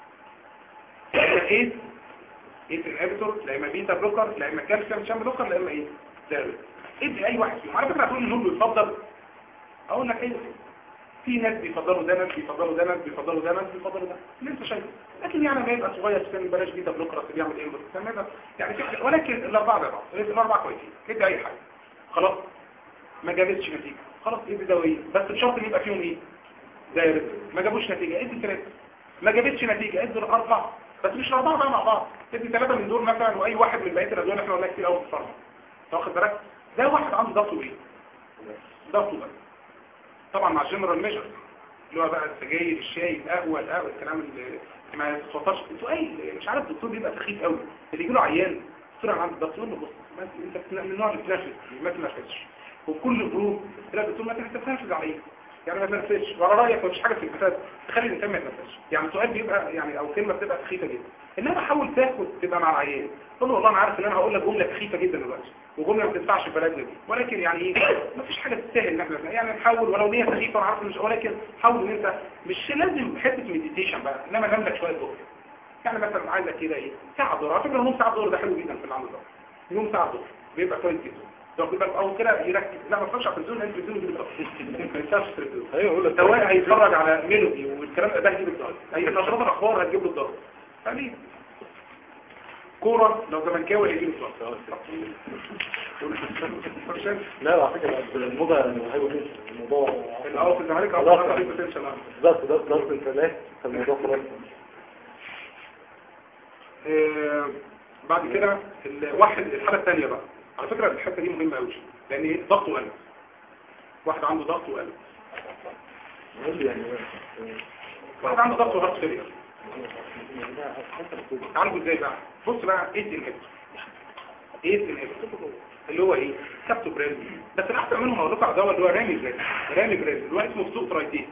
ايه ايه انهبيتور لا اما بيتا بلوكر لا اما كالسيوم شان بلوكر لا اما ايه دايركت ادي اي واحد فيهم على فكره هتقول النور بيفضل اقول لك ايه في ناس بيفضلوا ده ناس بيفضلوا ده ناس بيفضلوا ده ناس بيفضلوا ده اللي انت شايفه لكن يعني ما يبقى صغير في السن بلاش بيتا بلوكر بس بيعمل ايه بس ما يبقى يعني في- ولكن الاربعه ده بعض الاربعه كويسين ادي اي حاجه خلاص ما جابتش نتيجه خلاص ادي دوايه بس بشرط ان يبقى فيهم ايه دايره ما جابوش نتيجه ادي ثلاثه ما جابتش نتيجه ادي الاربعه بس مش الاربعه بقى مع بعض ادي ثلاثه من دول مثلا واي واحد من بقيه الادويه اللي احنا قلنا كتير قوي في الفارما أنت واخد بالك ده واحد عنده ضغطه ايه ضغطه بقى طبعا مع جنرال ميجر اللي هو بقى السجاير الشاي القهوه القهوه الكلام اللي ما تتوترش سؤال مش عارف الدكتور بيبقى سخيف قوي اللي يجي له عيان دكتور انا عندي ضغط يقول له بص ما انت بتنا- من النوع اللي بتنفذ ما تنفذش وكل جروب لا دكتور ما تنفذش عليه يعني ما تنفذش وعلى رايك مفيش حاجه في النفاذ تخلي الانسان ما يتنفذش يعني سؤال بيبقى يعني او كلمه بتبقى سخيفه جدا انما حاول تاخد تبقى مع العيان تقول له والله انا عارف ان انا هقول لك جمله سخيفه جدا دلوقتي وجمله ما تنفعش في بلدنا دي ولكن يعني ايه مفيش حاجه تستاهل ان احنا يعني نحاول ولو نيه سخيفه انا عارف مش ولكن حاول ان انت مش لازم حته مديتيشن بقى انما نام لك شويه ظهر يعني مثلا عايزك كده ايه ساعه ظهر على فكره نص ساعه ظهر ده حلو جدا في العمل ده يوم ساعه ظهر بيبقى كويس جدا لو كده او كده يركز لا ما تفكرش على التلفزيون لان التلفزيون يجيب الضغط ما ينفعش التلفزيون ايوه اقول لك سواء هيتفرج على ميلودي والكلام ده هيجيب الضغط اي نشرات الاخبار هتجيب له الضغط فليه كوره لو زملكاوي هيجيب الضغط لا على فكره الموضوع هيبقى الموضوع الاول في الزمالك خلاص. افضل عليه بوتنشال بالظبط ده ضغط الفلاح فالموضوع خلاص آه، بعد كده الواحد الحالة الثانية بقى على فكرة الحتة دي مهمة قوي لان ايه ضغط وقلب واحد عنده ضغط وقلب يعني واحد عنده ضغط وهارت فيلير عالجه ازاي بقى بص بقى ايه الانهبيتور ايه الانهبيتور اللي هو ايه كابتوبريل بس الاحسن منهم هقول لكم على دواء اللي هو رامي بريل رامي بريل اللي هو اسمه سوق ترايتين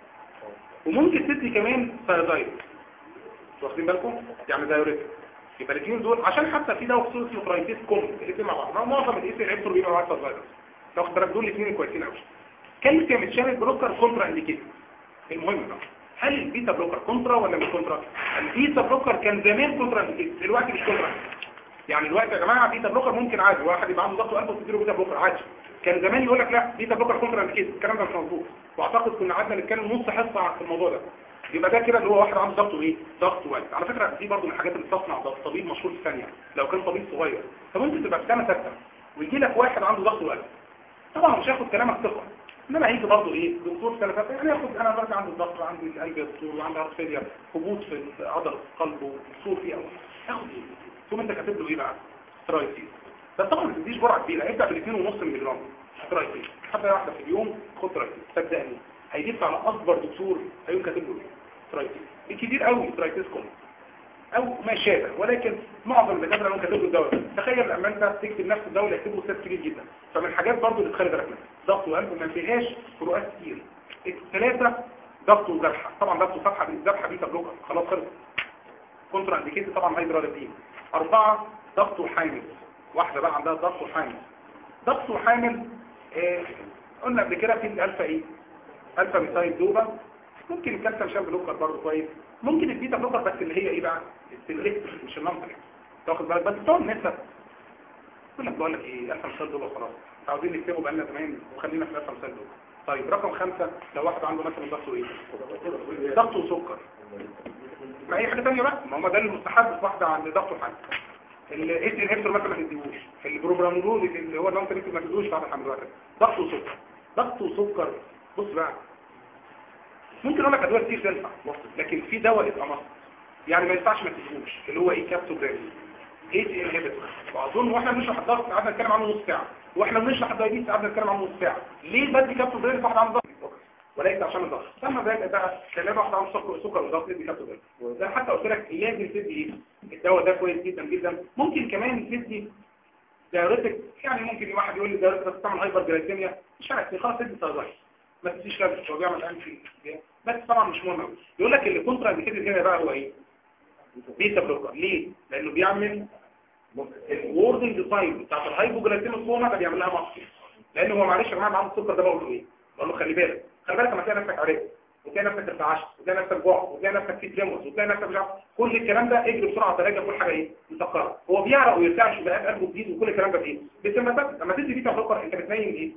وممكن تدي كمان سايدايد واخدين بالكم يعني دايوريتك يبقى الاثنين دول عشان حتى في دواء خصوصي اسمه ترايتيس كوم الاثنين مع بعض ما هو معظم الايث الابتور بيبقى معاه سايدايد تاخد بالك دول الاثنين كويسين قوي كالسيوم اتشانل بلوكر كونترا انديكيتد المهم بقى هل البيتا بلوكر كونترا ولا مش كونترا البيتا بلوكر كان زمان كونترا انديكيتد دلوقتي مش كونترا يعني دلوقتي يا جماعه بيتا بلوكر ممكن عادي واحد يبقى عنده ضغط قلب وتديله بيتا بلوكر عادي كان زمان يقول لك لا بيتا بلوكر كونترا انديكيتد الكلام ده مش مظبوط واعتقد كنا قعدنا نتكلم نص حصه في الموضوع ده يبقى ده كده اللي هو واحد عنده ضغط ايه ضغط وقلب على فكره دي برضو من الحاجات اللي تصنع ضغط طبيب مشهور في ثانيه لو كان طبيب صغير فممكن تبقى في سنه ثابته ويجي لك واحد عنده ضغط وقلب طبعا مش هياخد كلامك ثقه انما هيجي برضه ايه دكتور سنه ثابته يعني ياخد انا دلوقتي عندي الضغط عندي القلب يا دكتور وعندي هارت فيلير هبوط في عضله القلب وكسور فيها ياخد ايه ثم انت كاتب له ايه بقى ترايتين بس طبعا ما تديش جرعه كبيره ابدا بال 2.5 مللي جرام ترايتين حبه واحده في اليوم خد ترايتين صدقني هيدف على اكبر دكتور هيقوم كاتب له ايه ترايتين الكبير قوي ترايتيسكم او ما شابه ولكن معظم الدكاتره ممكن تكتب الدواء ده. تخيل لما انت تكتب نفس الدواء اللي يكتبه استاذ كبير جدا فمن الحاجات برضو اللي تخلي بالك منها ضغط وقلب ما فيهاش فروقات كتير الثلاثه ضغط وذبحه طبعا ضغط وذبحه ذبحه بيتا بلوكر خلاص خلص كونترا انديكيتد طبعا هيدراليتين اربعه ضغط وحامل واحده بقى عندها ضغط وحامل ضغط وحامل آه قلنا قبل كده في الالفا ايه الفا ميثايل دوبا ممكن الكالسيوم شان بلوكر برضه كويس ممكن البيتا بلوكر بس اللي هي ايه بقى السلكتر مش النمط تاخد بالك بس بتوع النسب يقول لك بقول لك ايه الفا ميثايل دوبا خلاص عاوزين نكتبه بقالنا زمان وخلينا في الالفا ميثايل دوبا طيب رقم خمسة لو واحد عنده مثلا ضغطه ايه ضغطه وسكر ما اي حاجه ثانيه بقى ما هم ده المستحب في واحده عند ضغطه حاجه الاس انهبيتور مثلا ما تديهوش البروبرانولول اللي هو النون ما تديهوش بعد الحمل الوقت ضغط وسكر ضغط وسكر بص بقى ممكن اقول لك ادويه كتير تنفع لكن في دواء يبقى مصر يعني ما ينفعش ما تديهوش اللي هو ايه كابتوبريل اي تي انهبيتور واظن واحنا بنشرح الضغط قعدنا نتكلم عنه نص ساعه واحنا بنشرح الدايبيتس قعدنا نتكلم عنه نص ساعه ليه بدي كابتوبريل واحد عنده ضغط وليس عشان الضغط لما بقى بقى لما واحد عنده سكر سكر وضغط يدي كابتوبريل ده حتى قلت لك لازم تدي ايه الدواء ده كويس جدا جدا ممكن كمان تدي دايوريتك يعني ممكن واحد يقول لي دايوريتك بس تعمل هايبر جلايسيميا مش عارف خلاص تدي سايزايد ما تديش لابس هو بيعمل انفي بس طبعا مش مهم قوي يقول لك اللي كونترا انديكيتد هنا بقى هو ايه بيتا بلوكر ليه لانه بيعمل الوردنج تايم بتاعت الهايبوجلايسيميك كوما ده بيعمل لها مصر لان هو معلش يا جماعه عنده السكر ده بقول له ايه بقول له خلي بالك خلي بالك لما تلاقي نفسك عرفت وتلاقي نفسك ارتعشت وتلاقي نفسك جوع وتلاقي نفسك في تريموس وتلاقي نفسك مش عارف كل الكلام ده اجري بسرعه تراجع كل حاجه ايه مسكره هو بيعرق ويرتعش وبقى قلبه جديد وكل الكلام ده بايه بس لما لما تدي بيتا بلوكر انت بتنيم ايه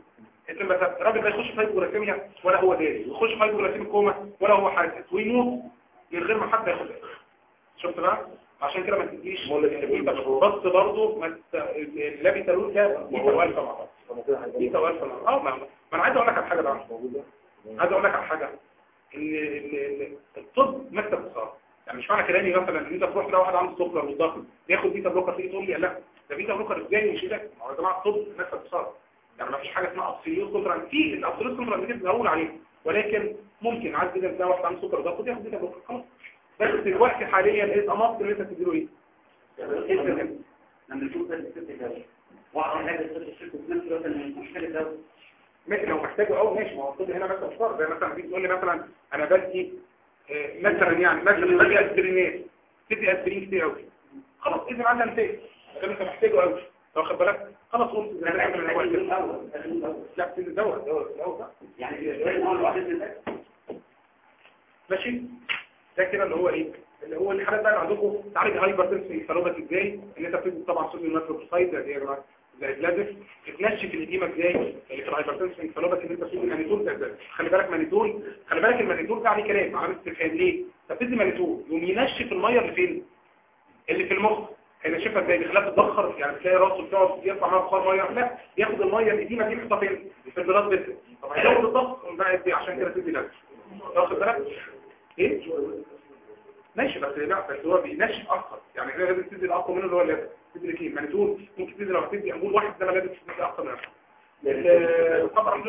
انت مثلا الراجل ده يخش في هايبوغليكيميا ولا هو داري ويخش في هايبوغليكيميا كوما ولا هو حاسس ويموت من غير ما حد ياخد باله شفت بقى عشان كده ما تديش بس برضه ما ت- اللابيتالول ده بيتا والفا مع بعض بيتا والفا مع بعض اه ما ما انا عايز اقول لك على حاجه بقى عايز اقول لك على حاجه ان ال- ال- الطب مكتب اتصال يعني مش معنى كلامي مثلا ان انت تروح تلاقي واحد عنده سكر والضغط ياخد بيتا بلوكر تيجي تقول لي لا ده بيتا بلوكر ازاي مش ده ما هو يا جماعه الطب مكتب اتصال يعني ما فيش حاجه اسمها ابسوليوت كونترا في الابسوليوت كونترا دي بنقول عليه ولكن ممكن عايز كده تلاقي واحد عنده سكر وضغط ياخد بيتا بلوكر خلاص بس دلوقتي حاليا ايه الاماط اللي انت تديله ايه؟ إيه لما نشوف ده الست ده واعرف حاجه الست الست في نفس الوقت ان المشكله ده ماشي لو محتاجه اه ماشي ما هو الطب هنا مثلا فرق زي مثلا تيجي تقول لي مثلا انا بدي آه، مثلا يعني مثلا بدي اسبرينات تدي اسبرين كتير قوي خلاص اذا عندنا نتائج لكن انت محتاجه قوي لو خد بالك خلاص قلت انا لا بعمل الاول الاول الاول لا تدي دواء دواء دواء يعني الدواء الواحد من الأكل. ماشي ده كده اللي هو ايه اللي هو الحالات بقى اللي عندكم تعالج هايبرتنسي فالوبات ازاي ان انت بتدي طبعا صوديوم ناتروكسايد زي يا جماعه زي بلازف تتنشف الاديمه ازاي اللي في الهايبرتنسي فالوبات ان انت بتدي مانيتول ده ازاي خلي بالك مانيتول خلي بالك المانيتول ده عليه كلام علامه استفهام ليه انت بتدي مانيتول يقوم ينشف الميه اللي فين اللي في المخ هينشفها ازاي بيخليها تتبخر يعني تلاقي راسه بتقعد يطلع معاه بخار ميه لا ياخد الميه القديمه دي يحطها فين في البلاد بس طب هيزود الضغط يقوم بقى يدي عشان كده تدي نفس واخد بالك ايه ماشي بس لا بس هو بينشف اكتر يعني هنا لازم تدي الاقوى منه اللي هو اللازم تدي الاثنين مانيتول ممكن تدي لو هتدي امبول واحد ده لازم تدي اكتر من واحد طبعا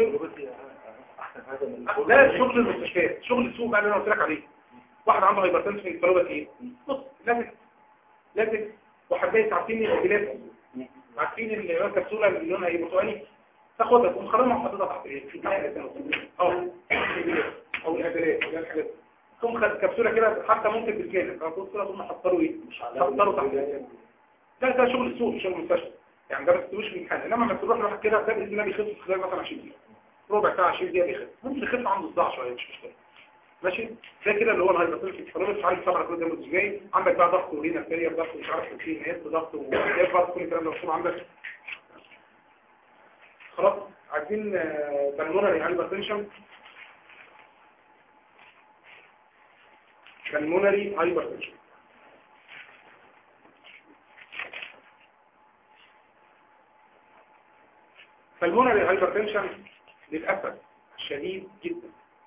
ده شغل المستشفيات شغل السوق بقى اللي انا قلت لك عليه واحد عنده هايبرتنشن فلوبات ايه بص لازم لازم وحبايه عارفين الجلاس عارفين اللي هو الكبسوله اللي لونها ايه برتقاني تاخدها تقوم خرمها وحطيتها تحت ايه في حاجه اه او الهدرات او الحاجات دي. تقوم خد كبسوله كده حتى ممكن بالكامل فتقوم كده تقوم حطره ايه حطره تحت ايه ده ده شغل السوق شغل المستشفى يعني ده ما تستويش في الامتحان انما لما تروح لواحد كده ده باذن الله بيخف في خلال مثلا 20 دقيقه ربع ساعه 20 دقيقه بيخف ممكن يخف عنده صداع شويه مش مشكله ماشي ده كده اللي هو الهايبرتنشن فلوس مش عارف سبعة كل ده مش جاي عندك بقى ضغط ورينا فيلير ضغط مش عارف في نهايه ضغط وضغط كل الكلام ده مكتوب عندك خلاص عايزين بالمونري هايبرتنشن بالمونري هايبرتنشن فالمونري هايبرتنشن للأسف شديد جدا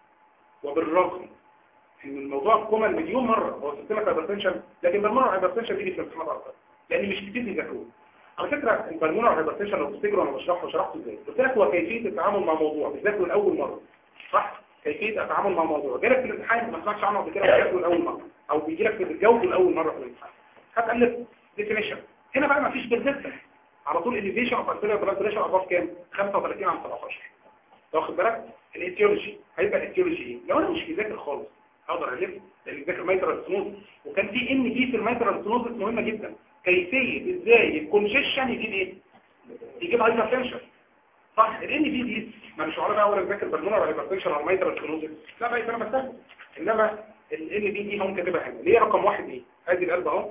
وبالرغم ان الموضوع كومن مليون مرة هو سيستمك هايبرتنشن لكن بالمونري هايبرتنشن دي في الامتحانات اكتر لان مش كتير بيذاكروه على فكرة البالمونري هايبرتنشن لو تفتكروا انا بشرحه شرحته ازاي قلت لك هو كيفية التعامل مع موضوع بتذاكره لاول مرة صح كيفية التعامل مع موضوع جالك في الامتحان ما سمعتش عنه قبل كده بتذاكره لاول مرة او بيجي لك بتجاوبه لاول مرة في الامتحان هتقلب ديفينيشن هنا بقى ما فيش بالذات على طول اليفيشن اوف ارتيريال بلاد بريشر اباف كام 35 عن 17 واخد بالك الايتيولوجي هيبقى الايتيولوجي ايه لو انا مش مذاكر خالص اقدر الف لان بذاكر مايترال سنوز وكان في ان دي في المايترال سنوز مهمه جدا كيفيه ازاي الكونجيشن يجيب ايه يجيب هايبرتنشن صح الان دي دي ما مش عارف اول اذاكر بالمونر هايبرتنشن او مايترال سنوز لا بقى انا بستخدم انما الان دي دي هم كاتبها هنا ليه رقم واحد ايه ادي القلب اهو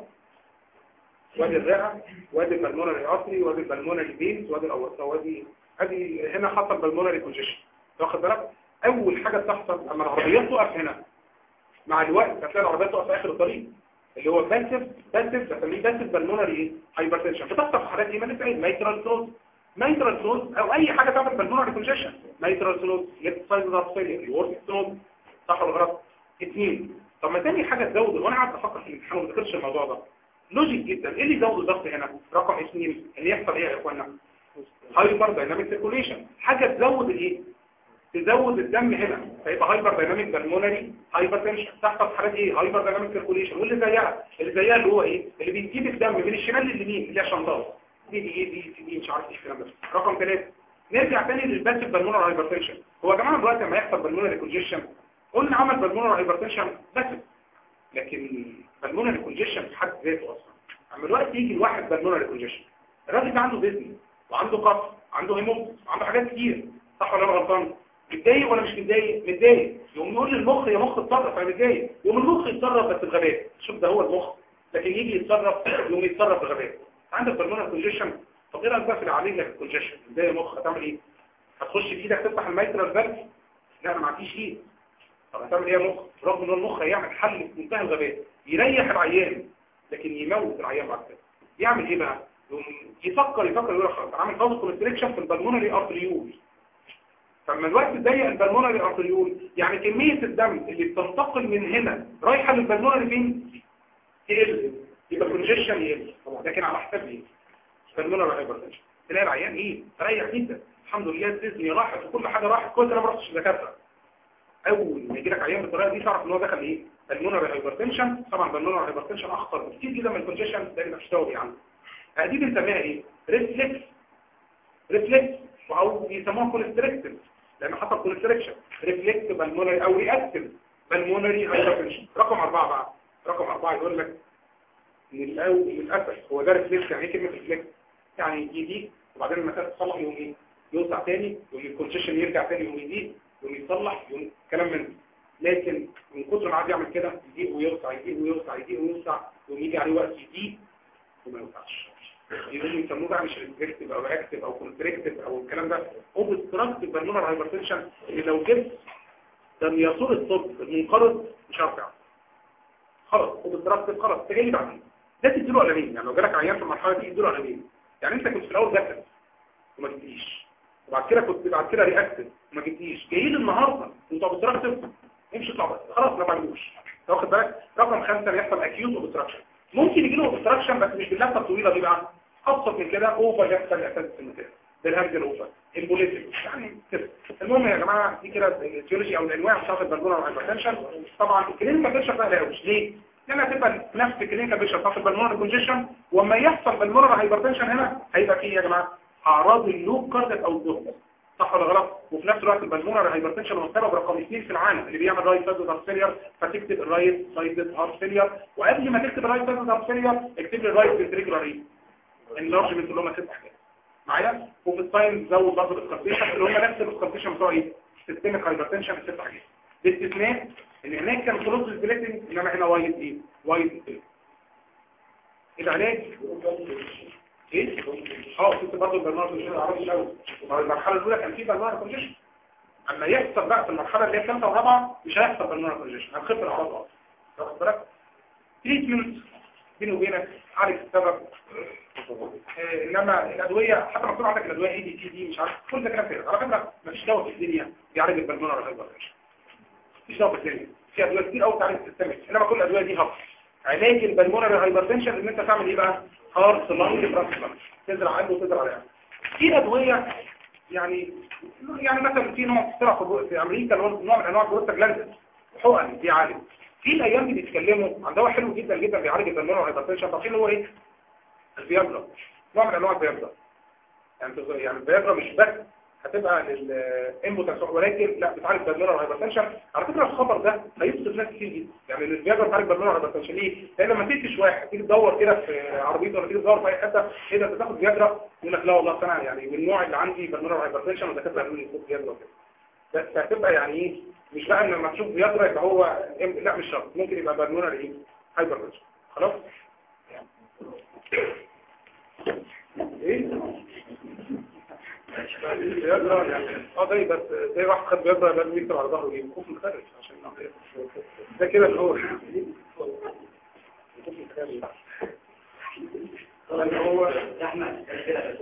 وادي الرئه وادي البلمونري ارتري وادي البلمونري فينز وادي الاورطه وادي ادي هنا حاطه البلمونري كونجيشن واخد بالك اول حاجه بتحصل اما العربيات تقف هنا مع الوقت هتلاقي العربيات تقف في اخر الطريق اللي هو باسف باسف بسميه باسف بالمونري ايه هايبرتنشن بتحصل في حالات ايه ما نسال مايترال سوز مايترال سوز او اي حاجه تعمل بالمونري كونجيشن مايترال سوز ليفت سايد اوف فيلير يورث سوز صح ولا غلط اثنين طب ما تاني حاجه تزود وانا قاعد افكر في الامتحان وما ذاكرش الموضوع ده لوجيك جدا ايه اللي يزود الضغط هنا رقم اثنين اللي يحصل ايه يا اخوانا هايبر دايناميك سيركوليشن حاجه تزود الايه تزود الدم هنا فيبقى هايبر دايناميك بالمونري هايبرتنشن تحصل في حالات ايه هايبر دايناميك سيركوليشن واللي زيها اللي زيها اللي هو ايه اللي بيجيب الدم من الشمال لليمين اللي هي شنطات دي دي ايه دي دي مش عارف ايه الكلام ده رقم ثلاثة نرجع تاني للباسف بالمونري هايبرتنشن هو يا جماعه دلوقتي لما يحصل بالمونري كونجيشن قلنا عمل بالمونري هايبرتنشن بس لكن بالمونري كونجيشن في حد ذاته اصلا اما الوقت يجي الواحد بالمونري كونجيشن الراجل ده عنده بيزنس وعنده قف عنده هيموت وعنده حاجات كتير صح ولا انا غلطان متضايق ولا مش متضايق متضايق يقوم يقول للمخ يا مخ اتصرف انا متضايق يقوم المخ يتصرف بس بغباء شوف ده هو المخ لكن يجي يتصرف يقوم يتصرف بغباء عندك بالمونري كونجيشن طب ايه رايك بقى في العمليه في الكونجيشن ازاي المخ هتعمل ايه هتخش بايدك تفتح الميترال فالف لا انا ما عنديش ايد طب هتعمل ايه يا مخ رغم ان المخ هيعمل حل في منتهى الغباء يريح العيان لكن يموت العيان بعد كده يعمل ايه بقى يقوم يفكر يفكر يقول لك خلاص عامل فاز كونستريكشن في البلمونري ارتريول فلما الوقت ضيق البلمونري ارتريول يعني كميه الدم اللي بتنتقل من هنا رايحه للبلمونري فين تقل يبقى كونجيشن يقل لكن على حساب ايه البلمونري هايبرتنشن تلاقي العيان ايه تريح جدا الحمد لله الديزني راحت وكل حاجه راحت كنت انا ما رحتش دكاتره اول ما يجي لك عيان بالطريقه دي تعرف ان هو دخل ايه البلمونري هايبرتنشن طبعا البلمونري هايبرتنشن اخطر بكتير جدا من الكونجيشن لان مش دوري عنه دي بنسميها ايه ريفلكس ريفلكس او بيسموها كونستريكتيف لان حصل كونستريكشن ريفلكس بالمونري او رياكتيف بالمونري هايبرتنشن رقم أربعة بقى رقم أربعة يقول لك ان الاول للاسف هو ده ريفلكس يعني ايه كلمه ريفلكس يعني يجي وبعدين المسافه تصلح يقوم ايه يوسع تاني يقوم الكونشيشن يرجع تاني يقوم يزيد يقوم يصلح يقوم كلام من ده. لكن من كتر ما عاد يعمل كده يزيد ويوسع يزيد ويوسع يزيد ويوسع يقوم يجي عليه وقت يزيد وما يوسعش يقوموا يسموه بقى مش ريفلكتيف او رياكتيف او كونتريكتيف او الكلام ده اوبستراكتيف بالمونر هايبرتنشن اللي لو جبت لم يصور الطب المنقرض مش هعرف يعمل. خلاص اوبستراكتيف خلاص انت جاي لي بعدين ده تديله قلمين يعني لو جالك عيان في المرحله دي تديله قلمين يعني انت كنت في الاول ذاكر وما جبتيش وبعد كده كنت بعد كده رياكتيف وما جبتيش جاي لي النهارده انت اوبستراكتيف امشي اطلع بس خلاص ما بعملوش واخد بالك رقم خمسة بيحصل اكيوت اوبستراكشن ممكن يجي له اوبستراكشن بس مش باللفه الطويله دي بقى ابسط من كده اوفر يحصل اساس في المكان ده الهرج الاوفر البوليتيك يعني كده المهم يا جماعه دي كده التيولوجي او الانواع بتاعت البلمونر والهايبرتنشن طبعا الكلينيكال بيكشر سهله قوي ليه؟ لان هتبقى نفس الكلينيكال بيكشر بتاعت البلمونر كونجيشن واما يحصل بالمونر هايبرتنشن هنا هيبقى فيه يا جماعه اعراض اللوب كارديك او الضغط صح ولا غلط وفي نفس الوقت البلمونر هايبرتنشن هو السبب رقم اثنين في العالم اللي بيعمل رايت سايد هارت فيلير فتكتب الرايت سايد هارت فيلير وقبل ما تكتب الرايت سايد هارت فيلير اكتب لي الرايت فنتريكولار ايه اللارجمنت اللي هم ست حاجات معايا وفي الساين زود برضه الاسكارتيشن اللي هم نفس الاسكارتيشن بتوع ايه سيستميك هايبرتنشن الست حاجات باستثناء ان هناك كان كلوز سبليتنج انما هنا وايد ايه وايد ايه العلاج ايه اه كنت برضه البرنامج مش عارف الاول المرحله الاولى كان في برنامج كونجيشن اما يحصل بقى في المرحله اللي هي الثالثه والرابعه مش هيحصل برنامج كونجيشن هتخف الاعراض واخد بالك تريتمنت بيني وبينك عارف السبب آه، انما الادويه حتى مكتوب عندك الادويه اي دي تي دي مش عارف كل ده كلام فارغ على فكره مفيش دواء في الدنيا بيعالج البلمونر هايبرتنشن مفيش دواء في الدنيا في ادويه كتير قوي تعالج السيستمك انما كل الادويه دي هبط علاج البلمونر هايبرتنشن ان انت تعمل ايه بقى هارت لانج ترانسبلانت تزرع عنده وتزرع عليه في ادويه يعني يعني مثلا في نوع طلع في- في امريكا اللي هو نوع من انواع البروستاجلاندين حقن بيعالج في الايام دي بيتكلموا عن دواء حلو جدا جدا بيعالج البلمونر هايبرتنشن طب اللي هو ايه الفياجرا نوع من انواع الفياجرا يعني تز- يعني الفياجرا مش بس هتبقى للامبوتنس ولكن لا بتعالج بالمونر هايبرتنشن على فكره الخبر ده هيبسط ناس كتير جدا يعني ان الفياجرا بتعالج بالمونر هايبرتنشن ليه؟ لان لما تقفش واحد تيجي تدور كده في عربيته ولا تيجي تدور في اي حته ايه ده انت تاخد فياجرا يقول لك لا والله أصل انا يعني والنوع اللي عندي بالمونر هايبرتنشن والدكاتره قالوا لي خد فياجرا وكده بس هتبقى يعني ايه مش بقى ان لما تشوف فياجرا يبقى هو لا مش شرط ممكن يبقى بالمونر ايه هايبرتنشن خلاص ايه بيقرا يعني اه زي بس زي واحد خد بيقرا لازم يكتب على ظهره ايه خوف الخارج عشان ده كده اللي هو خوف الخارج اللي هو احمد كده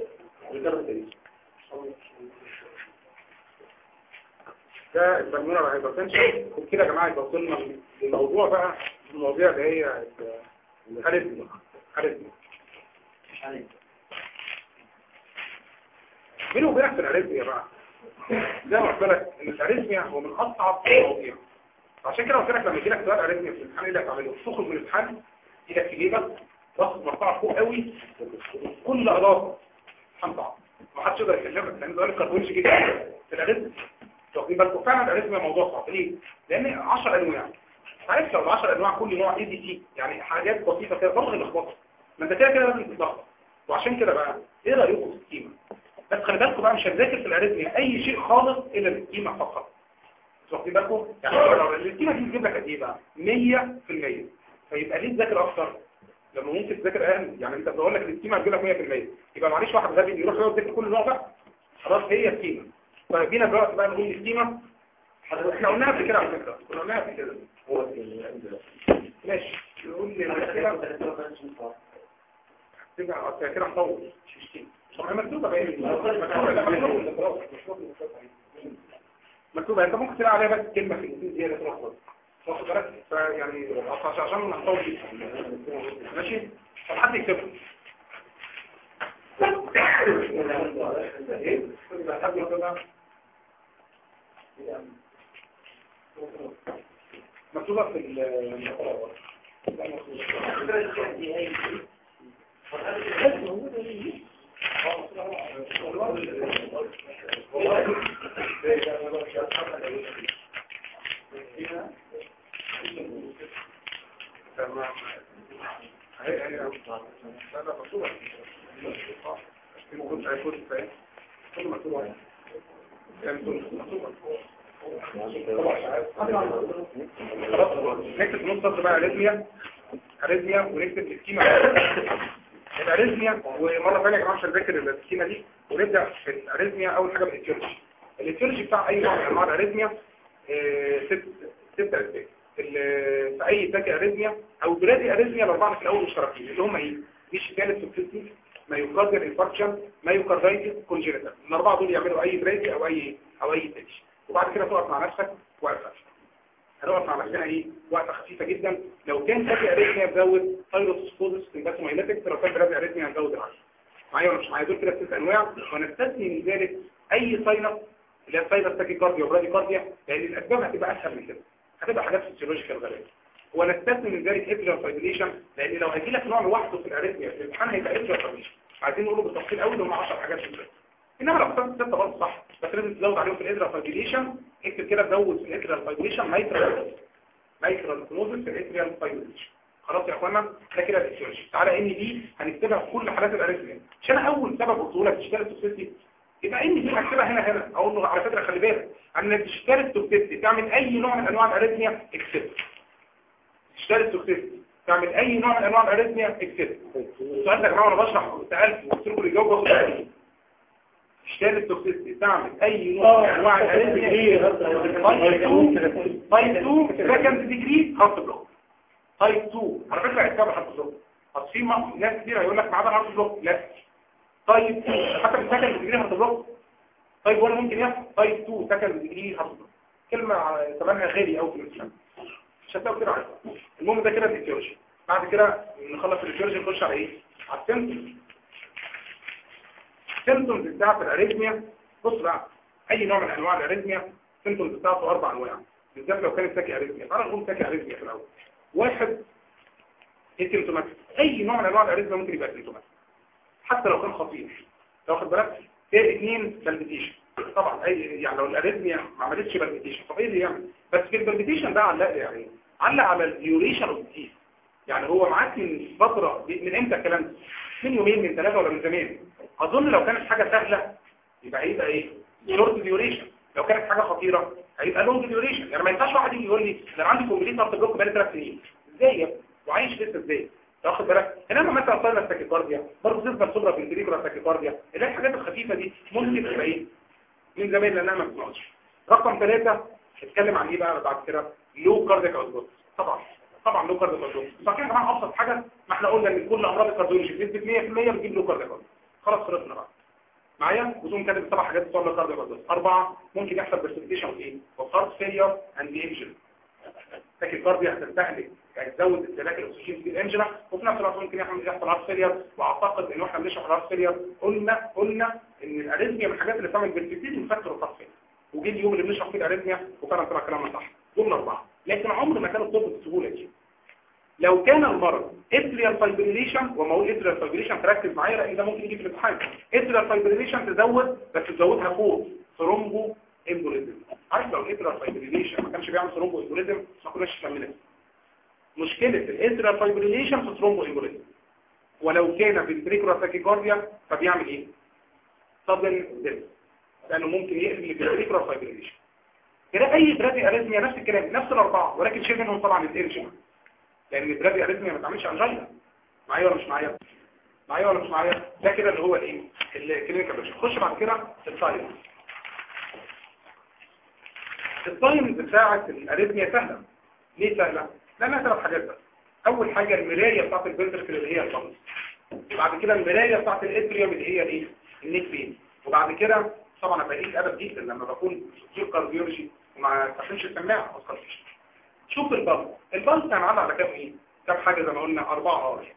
ده البلمونر هايبرتنشن وبكده يا جماعه يبقى وصلنا للموضوع بقى المواضيع اللي هي الاريثميا اريثميا بيني وبينك في الاريثميا بقى زي ما قلت لك ان الاريثميا هو من اصعب المواضيع عشان كده قلت لك لما يجي لك سؤال اريثميا في الامتحان ايه اللي هتعمله تخرج من الامتحان ايدك في جيبك ضغط مرفوع فوق قوي كل اضافه هنطع ما حدش يقدر يكلمك لان سؤال الكربونش جدا في الاريثميا واخدين بالكم فعلا الاريثميا موضوع صعب ليه؟ لان 10 انواع عارف لو 10 انواع كل نوع اي دي سي يعني حاجات بسيطه كده ضغط لخبطه ما انت كده كده لازم تتلخبط وعشان كده بقى ايه رايكم في السكيما بس خلي بالكم بقى مش هنذاكر في الاريثميا اي شيء خالص الا السكيما فقط مش واخدين بالكم يعني لو السكيما دي تجيب لك قد ايه بقى 100% فيبقى ليه تذاكر اكتر لما ممكن تذاكر اقل يعني انت بقول لك السكيما هتجيب لك 100% يبقى معلش واحد غبي يروح يقعد يذاكر كل نوع بقى خلاص هي السكيما طيب جينا دلوقتي بقى نقول السكيما احنا قلناها قبل كده على فكره كنا قلناها قبل كده ماشي نقول المشكله ترجع اصل كده هطول طب هي مكتوبه بقى مكتوبه لا مكتوبه مكتوبه انت ممكن تلاقي عليها بس كلمه في الانجليزي زياده تلخبط واخد بالك فيعني عشان عشان نحطها دي ماشي طب حد يكتبها ايه حد يكتبها مكتوبة في المقالة نكتب نص سطر بقى اريزميا اريزميا ونكتب السكيما الاريزميا ومره ثانيه يا جماعه عشان نذاكر السكيما دي ونبدا في الاريزميا اول حاجه بالاتيولوجي الاتيولوجي بتاع اي نوع من انواع الاريزميا آه، ست ست اسباب ال- في اي تاكي اريزميا او برادي اريزميا الاربعه في الاول مشتركين اللي هم ايه مش ثالث سبسيستيك مايوكارديال انفاركشن مايوكاردايتس كونجينيتال الاربعه دول يعملوا اي برادي او اي او اي تاتش وبعد كده تقف مع نفسك وقفه هنقف مع نفسنا ايه وقفه خفيفه جدا لو كان تاكي اريزميا هنزود ثايروسكوزس سمباثومايليتكس لو كان برادي اريزميا هنزود العشر معايا ولا مش معايا دول كده ست انواع ونستثني من ذلك اي ساينس اللي هي ساينس تاكيكارديا وبراديكارديا لان الاسباب هتبقى اسهل من كده هتبقى حاجات فيسيولوجيكال غالبا ونستثني من ذلك اتريال فايبريشن لان لو هيجي لك نوع لوحده في الاريثميا في الامتحان هيبقى اتريال فايبريشن عايزين نقوله بالتفصيل قوي هم 10 حاجات في الفيلم انما لو اخترت سته برضه صح بس لازم تزود عليهم في الاتريال فايبريشن اكتب كده تزود في الاتريال فايبريشن مايترال مايترال كلوزس في الاتريال فايبريشن خلاص يا اخوانا ده كده الفسيولوجي تعالى ان دي هنكتبها في كل حالات الاريثميا عشان اول سبب قلت لك تشتغل توكسيتي يبقى ان دي هكتبها هنا هنا اقول له على فكره خلي بالك ان تشتغل توكسيتي تعمل اي نوع من انواع الاريثميا اكسبت تشتغل توكسيتي تعمل اي نوع من انواع الاريثميا اكسبت السؤال ده يا جماعه وانا بشرح سالت وقلت لكم الاجابه واخد بالي تشتغل التوكسيتي تعمل اي نوع من انواع الاريثميا تايب 2 سكند ديجري هارت بلوك تايب 2 على فكره هيتكبر هارت بلوك اصل في م- ناس كتير هيقول لك ما عدا هارت بلوك لا تايب 2 حتى في سكند ديجري هارت بلوك تايب 1 ممكن يحصل تايب 2 سكند ديجري هارت بلوك كلمه ثمنها غالي قوي في الامتحان مش هتلاقوا كده عارفه المهم ده كده الاتيولوجي بعد كده نخلص الاتيولوجي نخش على ايه على السيمتومز السيمتومز بتاعت الاريثميا بص بقى اي نوع من انواع الاريثميا السيمتومز بتاعته اربع انواع بالذات لو كانت ساكي اريثميا تعالى نقول ساكي اريثميا في الاول واحد اسيمتوماتيك اي نوع من انواع الاريثميا ممكن يبقى اسيمتوماتيك حتى لو كان خطير لو واخد بالك ايه اثنين بالبيتيشن طبعا اي يعني لو الاريثميا ما عملتش بالبيتيشن طب ايه اللي يعمل بس في البالبيتيشن ده علق يعني علق على الديوريشن اوف الديز يعني هو معاك من فتره من امتى الكلام ده من يومين من ثلاثه ولا من زمان اظن لو كانت حاجه سهله يبقى هيبقى ايه شورت ديوريشن لو كانت حاجه خطيره هيبقى لونج ديوريشن يعني ما ينفعش واحد يجي يقول لي ده انا عندي كومبليت هارت بلوك بقالي ثلاث سنين ازاي يا ابني؟ وعايش لسه ازاي واخد بالك انما مثلا صايله تاكيكارديا برضه تفضل صبره في الفيريكولا تاكيكارديا اللي هي الحاجات الخفيفه دي ممكن تبقى ايه من زمان لانها ما بتقعدش رقم ثلاثة اتكلم عن ايه بقى بعد كده لو كاردياك اوتبوت طبعا طبعا لو كاردياك اوتبوت فاكرين يا جماعه ابسط حاجه ما احنا قلنا ان كل امراض الكارديولوجي بنسبه 100% بتجيب لو كاردياك اوتبوت خلاص خلصنا بقى معايا وتقوم كاتب سبع حاجات بتوع لو كاردياك اوتبوت اربعه ممكن يحصل برسبتيشن اوف ايه اوف هارت فيلير اند انجن لكن الكارديا هتستهلك يعني تزود استهلاك الاكسجين في الانجنا وفي نفس الوقت ممكن يحصل يحصل هارت فيلير واعتقد ان احنا بنشرح الهارت فيلير قلنا قلنا ان الاريثميا من الحاجات اللي بتعمل برسبتيشن فاكتور الهارت فيلير وجه اليوم اللي بنشرح فيه الاريثميا وكان طلع كلامنا صح دول اربعه لكن عمر ما كان الطب بالسهوله دي لو كان المرض اتريال فايبريليشن وما اقول اتريال فايبريليشن تركز معايا لان ده ممكن يجي في الامتحان اتريال فايبريليشن تزود بس تزودها فوق ثرومبو امبوليزم عارف لو الاتريال فايبريليشن ما كانش بيعمل ثرومبو امبوليزم ما كناش كملنا مشكله الاتريال فايبريليشن في ثرومبو امبوليزم ولو كان في التريكولا تاكيكارديا فبيعمل ايه صدن ديث لانه ممكن يقلب التريكولا فايبريليشن كده اي برادي اريزميا نفس الكلام نفس الاربعه ولكن شيل منهم طبعا الانجما لان البرادي اريزميا ما بتعملش انجينا معايا ولا مش معايا معايا ولا مش معايا ده كده اللي هو الايه الكلينيكال بيكتشر خش بعد كده في الساينس الساينز بتاعه الاريثميا سهله ليه سهله لانها ثلاث حاجات بس اول حاجه المرايه بتاعه الفنتركل اللي هي البلس وبعد كده المرايه بتاعه الاتريوم اللي هي الايه النيك بين وبعد كده طبعا ابقى قليل ادب جدا لما بكون دكتور كارديولوجي وما استخدمش السماعه اصلا شوف البلس البلس هنعمل على كام ايه كام حاجه زي ما قلنا اربعه ار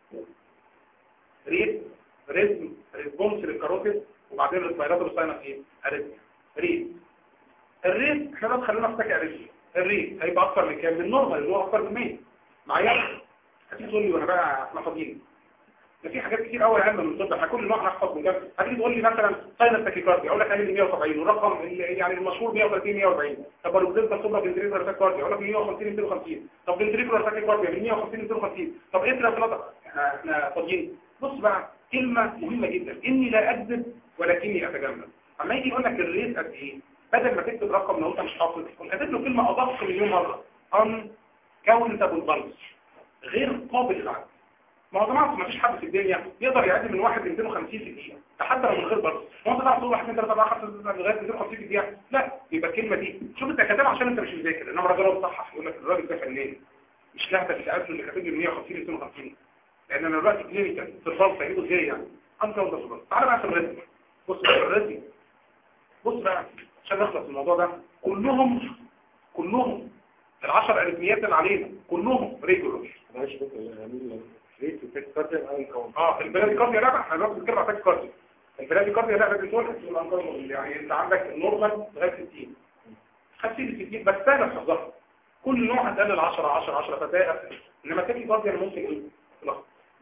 ريت ريتم ريسبونس للكاروتيد وبعدين الريسبيراتور ساينس ايه اريثميا ريت الريت احنا بقى خلينا نفتكر اريثميا الريت هيبقى اكتر من كام من النورمال اللي هو اكتر من 100 معايا هتيجي تقول لي وانا بقى احنا فاضيين ده في حاجات كتير قوي اهم من الطب احنا كل نوع نحفظ من ده هتيجي تقول لي مثلا ساينس تاكيكارديا اقول لك اعمل لي 170 والرقم اللي يعني المشهور 130 140 طب لو نزلت صوره فنتريكولار تاكيكارديا اقول لك 150 250 طب فنتريكولار تاكيكارديا من 150 250 طب اترا ثلاثه احنا احنا فاضيين بص بقى كلمه مهمه جدا اني لا اكذب ولكني اتجمل اما يجي يقول لك الريت قد ايه بدل ما تكتب رقم لو انت مش حافظ كنت كاتب له كلمه ادق مليون مره ان كاونتابل بالانس غير قابل للعد ما هو جماعه ما فيش حد في الدنيا يقدر يعد من 1 ل 250 في الدقيقه حتى لو من غير بالانس هو انت تعرف تقول 1 2 3 4 5 6 لغايه 250 في الدقيقه لا يبقى الكلمه دي شوف انت كاتبها عشان انت مش مذاكر انما الراجل صحح يقول لك الراجل ده فنان مش لهبه بتاعته اللي كاتب لي 150 ل 250 لان انا دلوقتي كلينيكال في الفالس هيجيبه ازاي يعني انت وانت صغير تعالى بقى في الريتم بص بقى في الريتم بص بقى عشان نخلص من الموضوع ده كلهم كلهم العشر اريتميات اللي علينا كلهم ريجولار معلش بس يعني ريت وتاك كارتر او كاونت اه البلادي كارديا لا بقى احنا دلوقتي بنتكلم على تاك كارديا البلادي كارديا لا لازم تقول يعني انت عندك النورمال لغايه 60 50 ل 60 بس سهل تحفظها كل نوع هتقلل 10 10 10 فتلاقي أسهل. انما تاكي كارديا ممكن ايه خلاص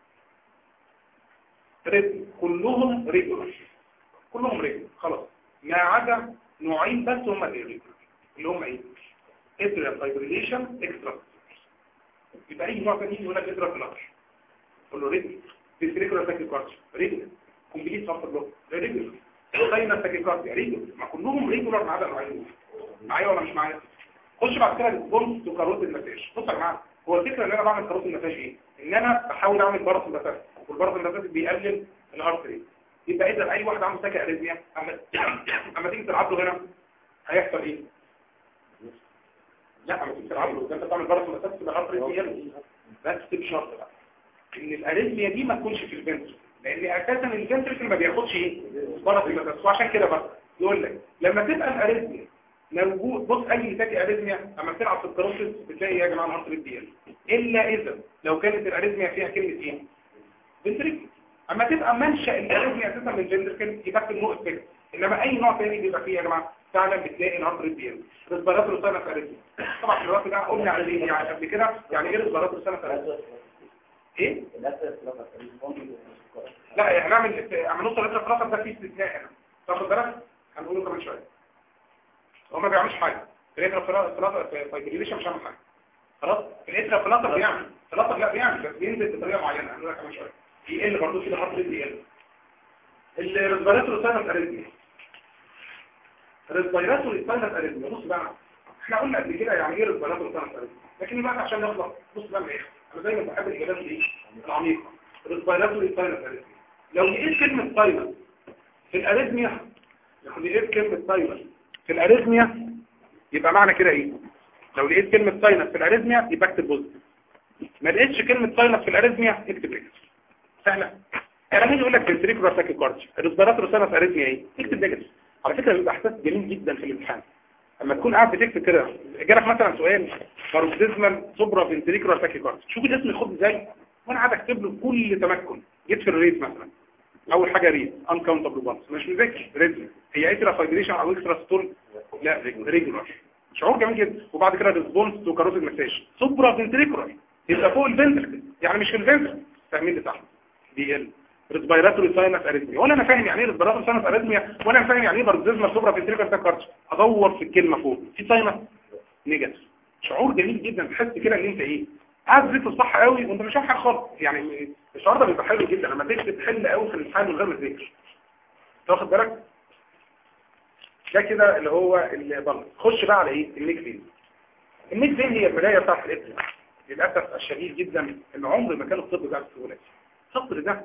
ريتم كلهم ريجولار كلهم ريجولار خلاص ما عدا نوعين بس هم الريجولار اللي هم ايه اتريال فايبريليشن اكسترا يبقى اي نوع تاني يقول لك اتريال فلاش قول له ريجولار فيسريكولار تاكيكارديا ريجولار كومبليت سفر بلوك ريجولار ساينس تاكيكارديا ريجولار ما كلهم ريجولار ما عدا نوعين معايا ولا مش معايا خش بعد كده البونس وكاروت المساج بص يا جماعه هو الفكره ان انا بعمل كاروت المساج ايه ان انا بحاول اعمل برص المساج والبرص المساج بيقلل الهارت ريت يبقى اذا اي واحد عنده سكه اريثميا اما اما تيجي تلعب له هنا هيحصل ايه لا اما تيجي تلعب له ده انت بتعمل برص المساج تبقى الهارت ريت يقل بس بشرط بقى ان الاريثميا دي ما تكونش في الفنتر لان اساسا الفنتر ما بياخدش ايه برص المساج وعشان كده بقى يقول لك لما تبقى الاريثميا موجود بص اي تاكي اريثميا اما بتلعب في الكروسس بتلاقي يا جماعه الهارت ريت بيقل الا اذا لو كانت الاريثميا فيها كلمه ايه فنتريكل اما تبقى منشا الاريثميا اساسا من الفنتريكل يبقى النوع افكت انما اي نوع ثاني بيبقى فيه يا جماعه فعلا بتلاقي الهارت ريت بيقل ريسبيراتوري ساينس اريثميا طبعا في الوقت ده قلنا عليه يعني قبل كده يعني ايه ريسبيراتوري ساينس اريثميا ايه لا هنعمل اما نوصل لتر كلاس ده فيه استثناء هنا تاخد بالك هنقوله كمان شويه هو ما بيعملش حاجه الاترا فلاتر فايبريليشن مش عامل حاجه خلاص الاترا فلاتر بيعمل فلاتر لا بيعمل بس بينزل بطريقه معينه هنقول لك كمان شويه يقل برضه كده هارت ريت يقل الريسبيراتوري ساينس اريثميا الريسبيراتوري ساينس اريثميا بص بقى احنا قلنا قبل كده يعني ايه ريسبيراتوري ساينس اريثميا لكن بقى عشان نخلص بص بقى من الاخر انا دايما بحب الاجابات دي العميقه ريسبيراتوري ساينس اريثميا لو لقيت كلمه ساينس في الاريثميا لو لقيت كلمه ساينس في الاريثميا يبقى معنى كده ايه لو لقيت كلمة ساينس في الاريثميا يبقى اكتب بوزيتيف ما لقيتش كلمة ساينس في الاريثميا اكتب نيجاتيف سهلة يعني مين يقول لك فنتريكولار تاكيكارديا الريسبيراتوري ساينس اريثميا ايه اكتب نيجاتيف على فكرة بيبقى احساس جميل جدا في الامتحان اما تكون قاعد بتكتب كده جالك مثلا سؤال باروكسيزمال سوبرا فنتريكولار تاكيكارديا شوف الاسم يخد ازاي وانا قاعد اكتب له بكل تمكن جيت في الريت مثلا اول حاجه ريت انكاونتبل بانس مش مذاكر ريت هي اترا فايبريشن او اكسترا ستول لا ريجولار شعور جميل جدا وبعد كده ريسبونس تو كاروتيد مساج سوبرا فنتريكولار يبقى فوق الفنتركل يعني مش في الفنتركل فاهمين اللي تحت دي ال ريسبيراتوري ساينس اريثميا ولا انا فاهم يعني ايه ريسبيراتوري ساينس اريثميا ولا انا فاهم يعني ايه بارزيزما سوبرا فنتريكولار تاكارديا ادور في الكلمه فوق في ساينس نيجاتيف شعور جميل جدا تحس كده ان انت ايه قاعد زيت الصح قوي وانت مش فاهم حاجه خالص يعني الشعور ده بيبقى حلو جدا لما تيجي تحل قوي في الامتحان من غير ما تذاكر تاخد بالك ده كده اللي هو البلط خش بقى على ايه النيك فين النيك فين هي البدايه بتاعت الابن للاسف الشديد جدا ان عمر ما كان الطب ده بالسهوله السطر ده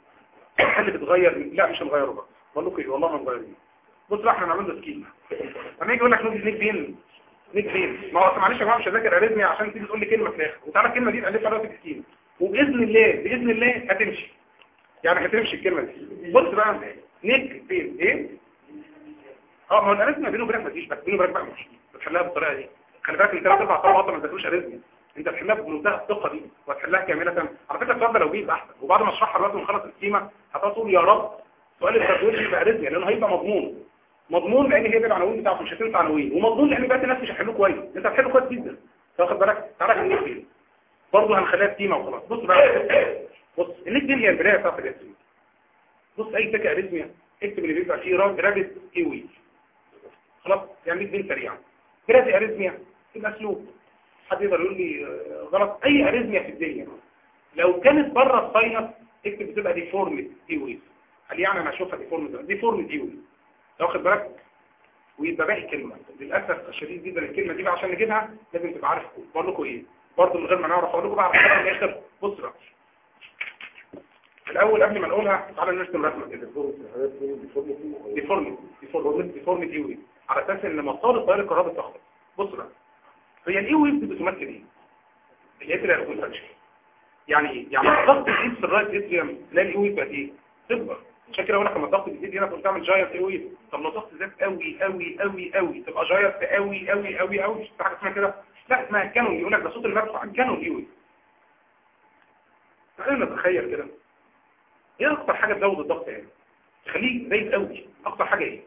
هل بتغير لا مش هنغيره بقى بقول لكم ايه والله ما نغيره بص بقى احنا هنعمل له سكيما لما يجي يقول لك نيك بين نيك بين ما هو أصل معلش يا جماعه مش هذاكر اريزميا عشان تيجي تقول لي كلمه في الاخر وتعالى الكلمه دي تالفها راسك كتير وباذن الله باذن الله هتمشي يعني هتمشي الكلمه دي بص بقى نيك بين ايه اه ما هو الاريزميا بينه وبينك ما تجيش بس بينه وبينك بقى مش بتحلها بالطريقه دي خلي بالك ان ثلاث اربع طلبه اصلا ما ذاكروش اريزميا انت بتحلها بمنتهى الثقه دي وهتحلها كامله على فكره السؤال ده لو جه يبقى احسن وبعد ما اشرحها دلوقتي ونخلص السكيما هتقعد تقول يا رب سؤال التربويش يبقى اريزميا لانه هيبقى مضمون مضمون لان هي دي العناوين بتاعته مش هتنسى عناوين ومضمون لان بقى الناس مش هيحلوه كويس انت هتحله كويس جدا واخد بالك تعالى خليك فين برضه هنخليها سكيما وخلاص بص بقى بص النيك دي هي البدايه بتاعت الاسم بص اي تكه اريزميا اكتب اللي بيبقى فيه راب رابط ايوي خلاص يعني دي سريعا برادي اريزميا يبقى اسلوب حد يقدر يقول لي آه، غلط اي اريزميا في الدنيا لو كانت بره الساينس اكتب بتبقى ديفورمد ايوي هل يعني انا اشوفها ديفورمد ديفورمد ايوي واخد بالك ويبقى باقي كلمه للاسف الشديد جدا الكلمه دي بقى عشان نجيبها لازم تبقى عارف بقول لكم ايه برضه من غير ما نعرف اقول لكم بقى على في الاخر بص بقى الاول قبل ما نقولها تعالى نرسم رسمه كده ديفورمد ديفورمد ديفورمد ايوي على اساس ان مسار التيار الكهربائي اتلخبط بص بقى هي الايوي بتمثل ايه الاتريال كونتراكشن يعني ايه يعني الضغط يزيد في الرايت اتريوم تلاقي الايوي بقت ايه تكبر عشان كده اقول لك لما الضغط بيزيد هنا كنت تعمل جاينت ايوي طب لو الضغط زاد قوي قوي قوي قوي تبقى جاينت قوي قوي قوي قوي مش في حاجه اسمها كده لا اسمها كانون يقول لك ده صوت المدفع كانون ايوي خلينا نتخيل كده ايه اكتر حاجه تزود الضغط يعني تخليه زايد قوي اكتر حاجه ايه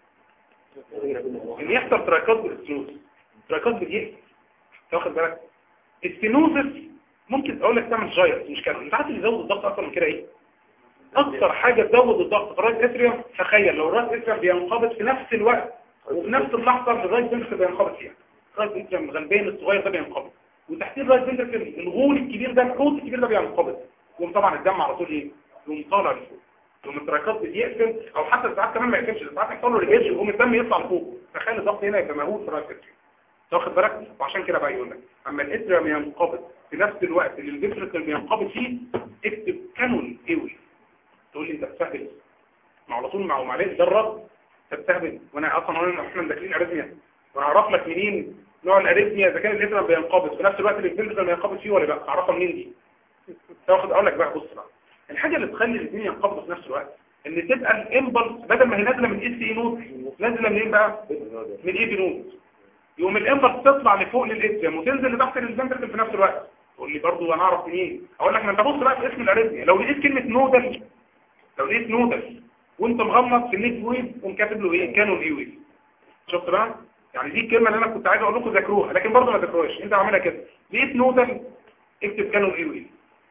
ان يحصل تراكات بالاستنوز تراكات باليأس تاخد بالك الستينوزس ممكن اقول لك تعمل جاير مش كده انت عارف اللي يزود الضغط اكتر من كده ايه اكتر حاجه تزود الضغط في الرايت اتريوم تخيل لو الرايت اتريوم بينقبض في نفس الوقت وفي نفس اللحظه اللي الرايت فنتركل بينقبض فيها الرايت اتريوم الغلبان الصغير ده بينقبض وتحتيه الرايت فنتركل الغول الكبير ده الحوت الكبير ده بينقبض يقوم طبعا الدم على طول ايه يقوم طالع لفوق يقوم التراكات بيقفل او حتى ساعات كمان ما يقفلش ساعات يحصل له ريجيش يقوم الدم يطلع لفوق تخيل الضغط هنا يبقى مهول في الرايت اتريوم واخد بالك وعشان كده بقى يقول لك اما الاتريوم ينقبض في نفس الوقت اللي الفنتركل بينقبض فيه اكتب كانون ايوي تقول لي انت بتستهبل ما على طول مع معلش ده الرد انت بتستهبل وانا اصلا قلنا احنا داخلين اريثميا واعرف لك منين نوع الاريثميا اذا كان الاتريوم بينقبض في نفس الوقت اللي الفنتركل بينقبض فيه ولا لا اعرفها منين دي تاخد اقول لك بقى بص بقى الحاجه اللي تخلي الاثنين ينقبضوا في نفس الوقت ان تبقى الامبلس بدل ما هي نازله من اس اي نوت نازله منين بقى من اي بي نوت يقوم الامبلس تطلع لفوق للاتريوم وتنزل لتحت للفنتركل في نفس الوقت تقول لي برضه انا اعرف منين اقول لك ما انت بص بقى في اسم الاريثميا لو لقيت كلمه نودل لو لقيت نودل وانت مغمض في النيك ويف قوم كاتب له ايه كانون اي ويف شفت بقى يعني دي الكلمه اللي انا كنت عايز اقول لكم ذاكروها لكن برضه ما ذاكروهاش انت عاملها كده لقيت نودل اكتب كانون اي ويف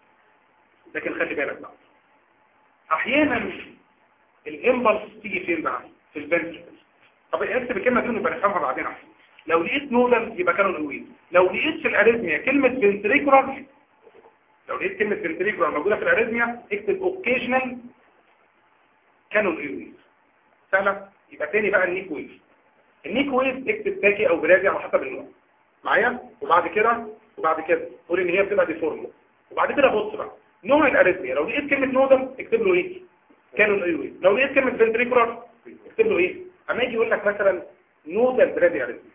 لكن خلي بالك بقى احيانا الامبلس تيجي فين بقى في الفنتركل طب اكتب الكلمه دي ونبقى نفهمها بعدين احسن لو لقيت نودل يبقى كانون اي ويف لو لقيت في الاريثميا كلمه فنتريكولار لو لقيت كلمة فنتريكولار موجودة في الاريثميا اكتب اوكيجنال كانون اي ويف سهلة يبقى تاني بقى النيك ويف النيك ويف اكتب تاكي او برازي على حسب النوع معايا وبعد كده وبعد كده قول ان هي بتبقى ديفورم وبعد كده بص بقى نوع الاريثميا لو لقيت كلمة نودل اكتب له ايه كانون اي ويف لو لقيت كلمة فنتريكولار اكتب له ايه اما يجي يقول لك مثلا نودل برازي اريثميا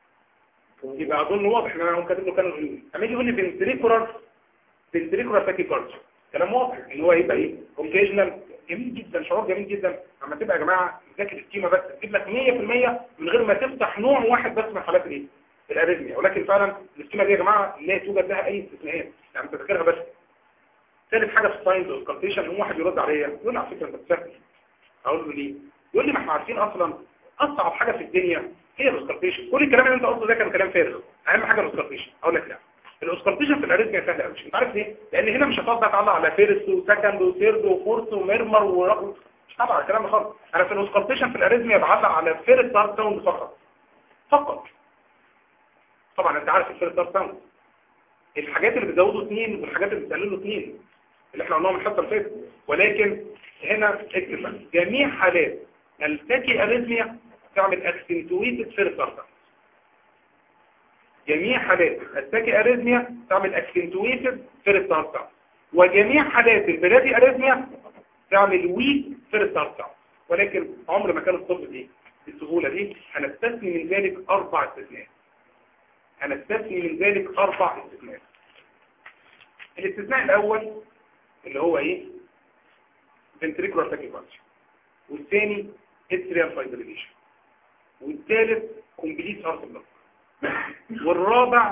يبقى اظن واضح ان انا هم كاتب له كانون اي ويف اما يجي يقول لي فنتريكولار فنتريكولار تاكيكارديا كلام واضح ان هو يبقى ايه اوكيجنال جميل جدا شعور جميل جدا اما تبقى يا جماعه تذاكر السكيما بس تجيب لك 100% من غير ما تفتح نوع واحد بس من حالات الايه الاريثميا ولكن فعلا السكيما دي يا جماعه لا توجد لها اي استثناءات يعني تذاكرها بس ثالث حاجه في الساينز والكالكوليشن يقوم واحد يرد عليا يقول لي على فكره انت بتسافر اقول له ليه يقول لي ما احنا عارفين اصلا اصعب حاجه في الدنيا هي الاسكالتيشن كل الكلام اللي انت قلته ده كان كلام فارغ اهم حاجه الاسكالتيشن اقول لك لا الاوسكالتيشن في الاريثميا سهله قوي انت عارف ليه لان هنا مش هتقعد بقى تعلق على فيرست وسكند وثيرد وفورث وميرمر ورقم مش هتعلق على الكلام ده خالص انا في الاوسكالتيشن في الاريثميا بعلق على فيرست هارت ساوند فقط فقط طبعا انت عارف الفيرست هارت ساوند الحاجات اللي بتزوده اثنين والحاجات اللي بتقلله اثنين اللي احنا قلناهم الحصه اللي فاتت ولكن هنا اكتب بقى. جميع حالات التاكي اريثميا تعمل اكسنتويتد فيرست هارت جميع حالات التاكي اريثميا تعمل اكسنتويتد فيرست هارت وجميع حالات البلادي اريثميا تعمل ويك فيرست هارت ولكن عمر ما كان الطب ايه بالسهولة دي هنستثني من ذلك أربع استثناءات هنستثني من ذلك أربع استثناءات الاستثناء الأول اللي هو إيه؟ ventricular tachycardia والثاني atrial fibrillation والثالث complete heart block والرابع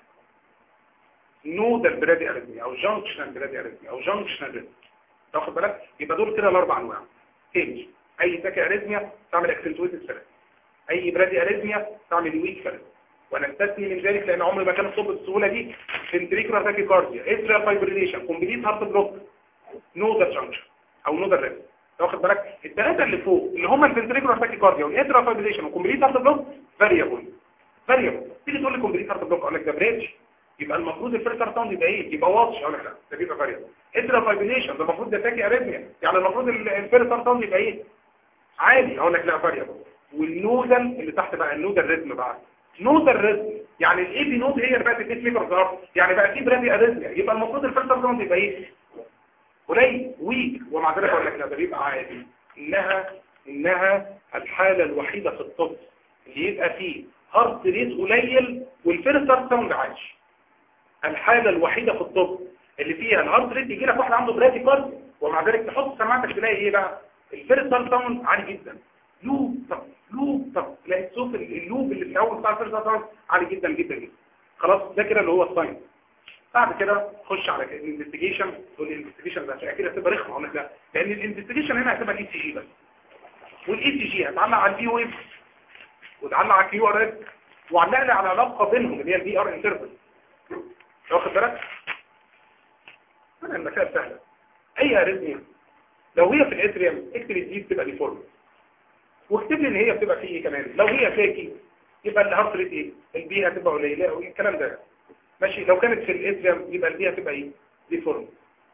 نودال برادي اريثميا او جانكشنال برادي اريثميا او جانكشنال ريزم تاخد بالك يبقى دول كده الاربع انواع تاني اي تاكي اريثميا تعمل اكسنتويتد فلس اي برادي اريثميا تعمل ويك فلس ونستثني من ذلك لان عمر ما كان الصوت بالسهوله دي فنتريكولار تاكيكارديا اتريال فايبريليشن كومبليت هارت بلوك نودال جانكشن او نودال ريزم تاخد بالك الثلاثه اللي فوق اللي هم الفنتريكولار تاكيكارديا والاتريال فايبريليشن وكومبليت هارت بلوك فاريبل فاريبل تيجي تقول لي كومبليت هارت بلوك اقول لك ده بريدج يبقى المفروض الفلتر ساوند يبقى ايه يبقى واضح اقول لك لا ده بيبقى فاريبل اترا فايبريليشن ده المفروض ده تاكي اريثميا يعني المفروض الفلتر ساوند يبقى ايه عادي اقول لك لا فاريبل والنودل اللي تحت بقى النودل ريزم بقى نودل ريزم يعني الاي بي نود هي اللي بقت البيت ميكر ظهر يعني بقى في برادي اريثميا يبقى المفروض الفلتر ساوند يبقى ايه قليل ويك ومع ذلك اقول لك لا ده بيبقى عادي انها انها الحاله الوحيده في الطب اللي يبقى فيه هارت ريت قليل والفلتر ساوند عالي الحالة الوحيدة في الطب اللي فيها الهارت ريت يجي لك واحد عنده برادي كارد ومع ذلك تحط سماعتك تلاقي ايه بقى الفيرستال ساوند عالي جدا لوب طب لوب طب تلاقي صوت اللوب اللي في الاول بتاع الفيرستال ساوند عالي جدا جدا جدا خلاص ده كده اللي هو الساين بعد كده خش على الانفستيجيشن تقول لي الانفستيجيشن ده كده هتبقى رخمه اقول لك لا لان الانفستيجيشن هنا هتبقى الاي سي جي بس والاي سي جي هتعلق على البي ويف وتعلق على الكيو ار اس وعلق لي على علاقه بينهم اللي هي البي ار انترفل واخد بالك انا المسائل سهله اي اريثميا لو هي في الاتريوم اكتب دي بتبقى ديفورم واكتب لي ان هي بتبقى في ايه كمان لو هي فاكي يبقى الهارت ريت ايه البي هتبقى قليله والكلام ده ماشي لو كانت في الاتريوم يبقى البي هتبقى ايه ديفورم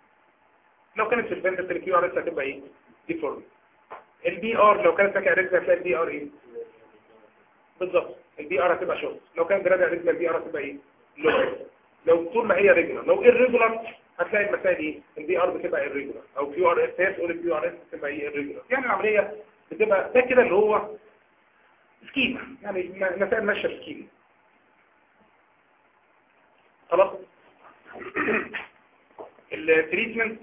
لو كانت في الفنترال الكيو ار اس هتبقى ايه ديفورم البي ار لو كانت فاكي اريثميا هتلاقي البي ار ايه بالظبط البي ار هتبقى شورت لو كانت جرادي اريثميا البي ار هتبقى ايه لو لو طول ما هي ريجولار لو irregular هتلاقي المسائل ايه البي ار بتبقى irregular او كيو ار اس تقول الكيو ار اس بتبقى ايه irregular يعني العمليه بتبقى ده كده اللي هو سكيما يعني مسائل ماشيه سكيما خلاص التريتمنت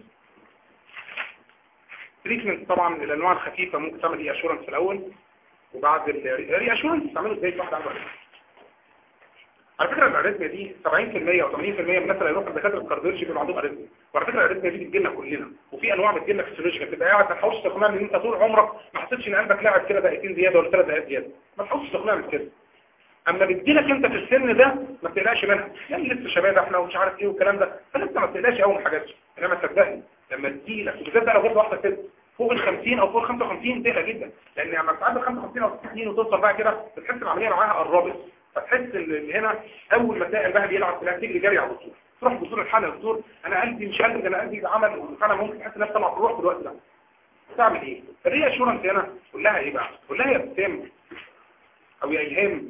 تريتمنت طبعا الانواع الخفيفه ممكن تعمل ايه اشورنس في الاول وبعد الري اشورنس تعمله ازاي واحد عنده على فكرة الاريثميا دي 70% او 80% من الناس اللي يروحوا لدكاتره الكارديولوجي بيبقى عندهم اريثميا وعلى فكرة الاريثميا دي بتجي لنا كلنا وفي انواع بتجي لنا فيسيولوجيكال بتبقى قاعد ما تحاولش تقنعني ان انت طول عمرك ما حسيتش ان قلبك لاعب كده دقيقتين زياده ولا ثلاث دقائق زياده ما تحاولش تقنعني بكده اما بتجي لك انت في السن ده ما بتقلقش منها يعني لسه شباب احنا ومش عارف ايه والكلام ده فلسه ما بتقلقش قوي من حاجات انما صدقني لما تجي لك وبالذات بقى لو جت واحده كده فوق ال 50 او فوق ال 55 تقلق جدا لان لما تعدي 55 او 60 وتوصل بقى كده بتحس العمليه معاها قربت فتحس ان هنا اول ما تلاقي البهد يلعب تلاقي تجري جري على الدكتور تروح الدكتور الحاله الدكتور انا قلبي مش قلبي ده انا قلبي عمل فانا ممكن تحس نفسك طلع الروح في الوقت ده تعمل ايه الري اشورنس هنا قول لها ايه بقى قول لها يا ابتسام او يا الهام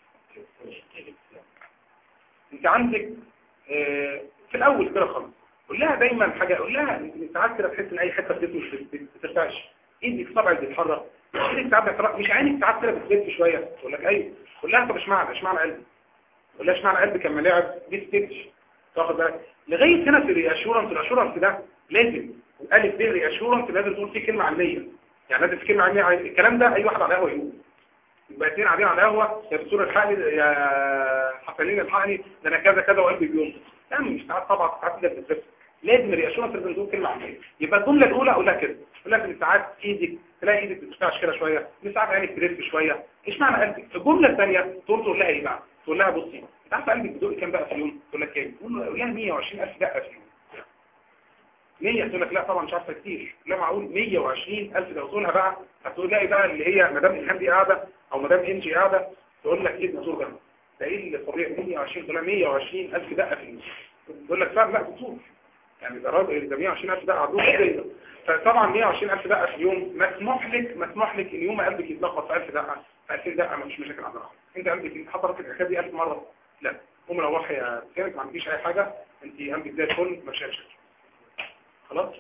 انت عندك اه في الاول كده خالص قول لها دايما حاجه قول لها ساعات كده تحس ان اي حته في جسمك مش بترتعش ايدك صبعك بيتحرك ايدك ساعات بتتحرك مش عينك ساعات كده بتلف شويه تقول لك ايوه قول لها طب اشمعنى اشمعنى قلبي قول لها اشمعنى قلبي كان ملاعب دي ستيتش تاخد بالك لغايه هنا في الرياشورنس الاشورنس ده لازم الالف ب رياشورنس لازم تقول فيه كلمه علميه يعني لازم في كلمه علميه الكلام ده اي واحد على قهوه يقول يبقى اثنين قاعدين على قهوه يا دكتور الحقني يا حسنين الحقني ده انا كذا كذا وقلبي بيوم لا مش ساعات طبعا ساعات كده بتتفق لازم الرياشورنس لازم تقول كلمه علميه يبقى الجمله الاولى اقول لها كده اقول لك ان ساعات ايدك تلاقي ايدك بترتعش كده شويه ان ساعات عينك تلف شويه ايش معنى قلبك في الجمله الثانيه تقول تقول لها ايه بقى تقول لها بصي انت عارفه قلبك بيدق كام بقى في اليوم تقول لك كام تقول لها 120000 دقه في اليوم 100 تقول لك لا طبعا مش عارفه كتير لا معقول 120000 ده وصولها بقى هتقول لها بقى اللي هي مدام الهام دي قاعده او مدام انجي قاعده تقول لك ايه الدكتور ده ده ايه اللي طبيعي 120 تقول لها 120000 دقه في اليوم تقول لك فعلا لا دكتور يعني ده راجل ده 120000 دقه عدوه كده فطبعا 120000 دقه في اليوم مسموح لك مسموح لك ان يوم قلبك يتلخبط في 1000 دقه في 2000 دقه مفيش مشاكل عندنا انت قلبك انت حضرتك الحكايه دي 1000 مره لا قوم روحي يا سيرك ما عندكيش اي حاجه انت قلبك زي الفل مفيش مشاكل خلاص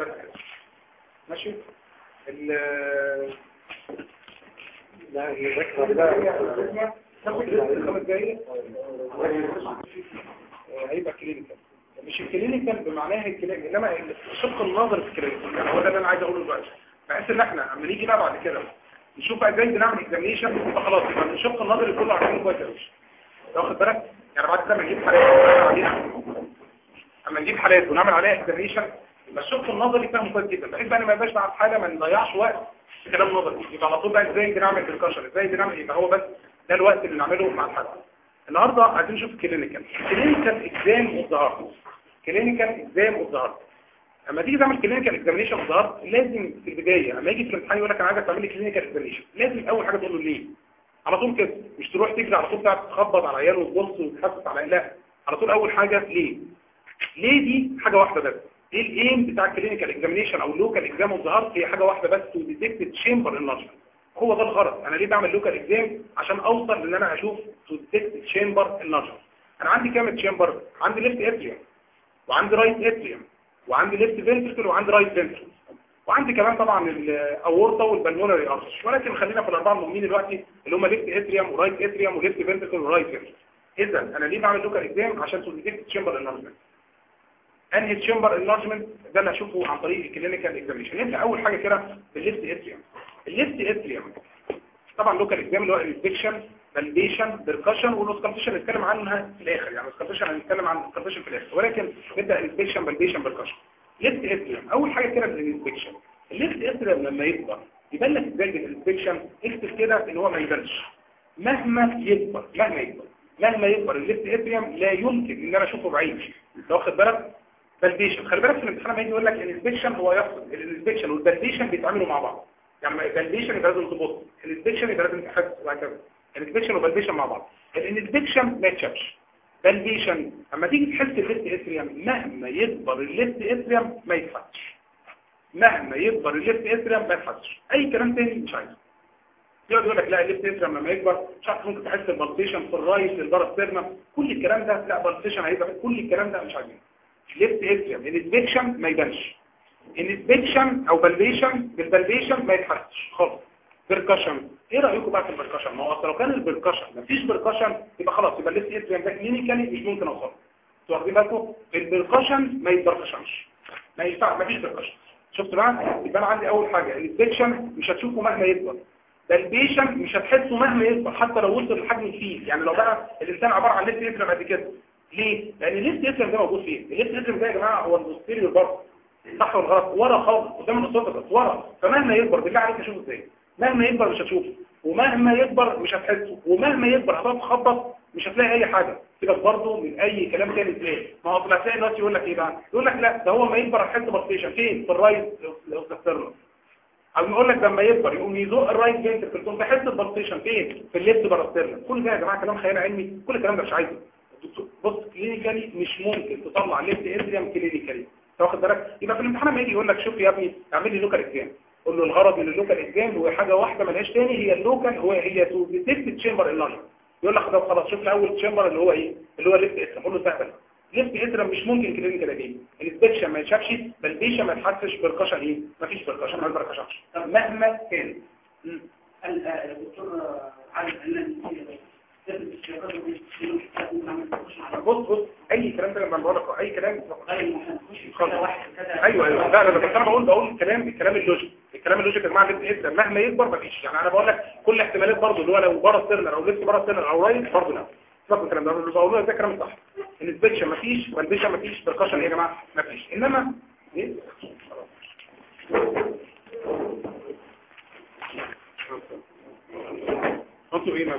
بس كده. ماشي ال لا يذكر ده ناخد ريست خمس دقايق آه، هيبقى كلينيكال مش الكلينيكال بمعناها الكلينيكال انما الشق النظري في الكلينيكال يعني هو ده اللي انا عايز اقوله دلوقتي بحيث ان احنا اما نيجي بقى بعد كده نشوف بقى ازاي بنعمل اكزامينشن يبقى خلاص يبقى الشق النظري كله عارفينه كويس قوي واخد بالك يعني بعد كده لما نجيب حالات ونعمل عليها اما نجيب حالات ونعمل عليها اكزامينشن يبقى الشق النظري فاهمه كويس جدا بحيث بقى ان ما يبقاش مع الحاله ما نضيعش وقت في كلام نظري يبقى على طول بقى ازاي بنعمل بالكشر ازاي بنعمل يبقى هو بس ده الوقت اللي نعمله مع الحاله النهارده عايزين نشوف الكلينيكال كلينيكال اكزام اوف ذا هارت كلينيكال اكزام اوف ذا هارت اما تيجي تعمل كلينيكال اكزامينشن اوف ذا هارت لازم في البدايه اما يجي في الامتحان يقول لك انا عايزك تعمل لي كلينيكال اكزامينشن لازم اول حاجه تقول له ليه على طول كده مش تروح تجري على طول تقعد تخبط على عيال وتبص وتحسس على لا على طول اول حاجه ليه ليه دي حاجه واحده بس ايه الايم بتاع الكلينيكال اكزامينشن او اللوكال اكزام اوف ذا هارت هي حاجه واحده بس تو ديتكت تشامبر انلارجمنت هو ده الغرض انا ليه بعمل لوكال اكزام عشان اوصل ان انا اشوف تو ديتكت تشامبر انلارجمنت انا عندي كام تشامبر عندي ليفت اتريوم وعندي رايت اتريوم وعندي ليفت فنتركل وعندي رايت فنتركل وعندي كمان طبعا الاورطه والبلمونري ارش ولكن خلينا في الاربعه المهمين دلوقتي اللي هم ليفت اتريوم ورايت اتريوم وليفت فنتركل ورايت فنتركل اذا انا ليه بعمل لوكال اكزام عشان تو ديتكت تشامبر انلارجمنت انهي تشامبر انلارجمنت ده اللي هشوفه عن طريق الكلينيكال اكزامينشن نبدا اول حاجه كده بالليفت اتريوم الليفت اتريوم طبعا لوكال اكزام اللي هو الانسبكشن فاليديشن بيركشن والاوسكالتيشن هنتكلم عنها في الاخر يعني الاوسكالتيشن هنتكلم عن الاوسكالتيشن في الاخر ولكن نبدا الانسبكشن فاليديشن بيركشن ليفت اتريوم اول حاجه كده بالانسبكشن الليفت اتريوم لما يكبر يبان لك ازاي بالانسبكشن اكتب كده ان هو ما يبانش مهما يكبر مهما يكبر مهما يكبر الليفت اتريوم لا يمكن ان انا اشوفه بعيني لو واخد بالك فالديشن خلي بالك في الامتحان لما يجي يقول لك الانسبكشن هو يقصد الانسبكشن والفاليديشن بيتعاملوا مع بعض يعني الفاليديشن يبقى لازم تبص الانسبكشن يبقى لازم تحس وهكذا الانسبكشن والفاليديشن مع بعض الانسبكشن ما يتشافش فاليديشن اما تيجي تحس الليفت اتريوم مهما يكبر الليفت اتريوم ما يتفتش مهما يكبر الليفت اتريوم ما يتفتش اي كلام تاني مش عايزه يقعد يقول لك لا الليفت اتريوم لما يكبر مش عارف ممكن تحس البلسيشن في الرايس البارسترنم كل الكلام ده لا بلسيشن هيبقى كل الكلام ده مش عايزينه ليفت اتريوم الانسبكشن ما يبانش الانسبكشن او بالبيشن بالبالبيشن ما يتحسش خالص بيركشن ايه رايكم بقى في البركشن ما هو اصل لو كان البركشن مفيش بركشن يبقى خلاص يبقى الليفت اتريوم ده كلينيكالي مش ممكن اوصله انتوا واخدين بالكم البركشن ما يتبركشنش ما ينفع مفيش بركشن شفت بقى يبقى انا عندي اول حاجه الانسبكشن مش هتشوفه مهما يكبر بالبيشن مش هتحسه مهما يكبر حتى لو وصل لحجم الفيل يعني لو بقى الانسان عباره عن ليفت اتريوم قد كده ليه؟ لأن الليفت اتريوم ده موجود فين؟ الليفت اتريوم ده يا جماعة هو البوستيريور برضه صح ولا غلط؟ ورا خالص قدام الاسوفجس ورا فمهما يكبر بالله عليك اشوفه ازاي؟ مهما يكبر مش هتشوفه ومهما يكبر مش هتحسه ومهما يكبر هتقعد تخبط مش هتلاقي اي حاجة سيبك برضه من اي كلام تاني تلاقي ما هو هتلاقي الناس يقول لك ايه بقى؟ يقول لك لا ده هو ما يكبر هتحس بلسيشن فين؟ في الرايت الاوسترنال او يقول لك لما يكبر يقوم يزق الرايت فينتركل تقوم تحس البلسيشن فين؟ في الليفت باراسترنال كل ده يا جماعه كلام خيال علمي كل الكلام ده مش عايزه بص كلينيكالي مش ممكن تطلع ليفت اتريوم كلينيكالي واخد بالك يبقى في الامتحان لما يجي يقول لك شوف يا ابني اعمل لي لوكال اكزام قول له الغرض من اللوكال اكزام هو حاجه واحده ملهاش تاني هي اللوكال هو هي تو ديتكت تشامبر انلارج يقول لك خلاص خلاص شوف اول تشامبر اللي هو ايه اللي هو ليفت اتريوم قول له سهل ليفت اتريوم مش ممكن كلينيكال اجي الانسبكشن ما يتشافش بل بيشن ما يتحسش بركشن ايه مفيش بركشن ما بركشنش مهما كان الدكتور علي بص بص اي كلام ده لما بقول لك اي كلام ايوه ايوه لا لا بس انا بقول بقول الكلام الكلام اللوجيك الكلام اللوجيك يا جماعه اللي مهما يكبر مفيش يعني انا بقول لك كل احتمالات برضه اللي هو لو بره السيرنر او لسه بره السيرنر او رايت برضه لا سيبك الكلام ده اللي بقوله ده كلام صح الانسبكشن مفيش والبيشن مفيش بركشن ايه يا جماعه مفيش انما ايه انتوا ايه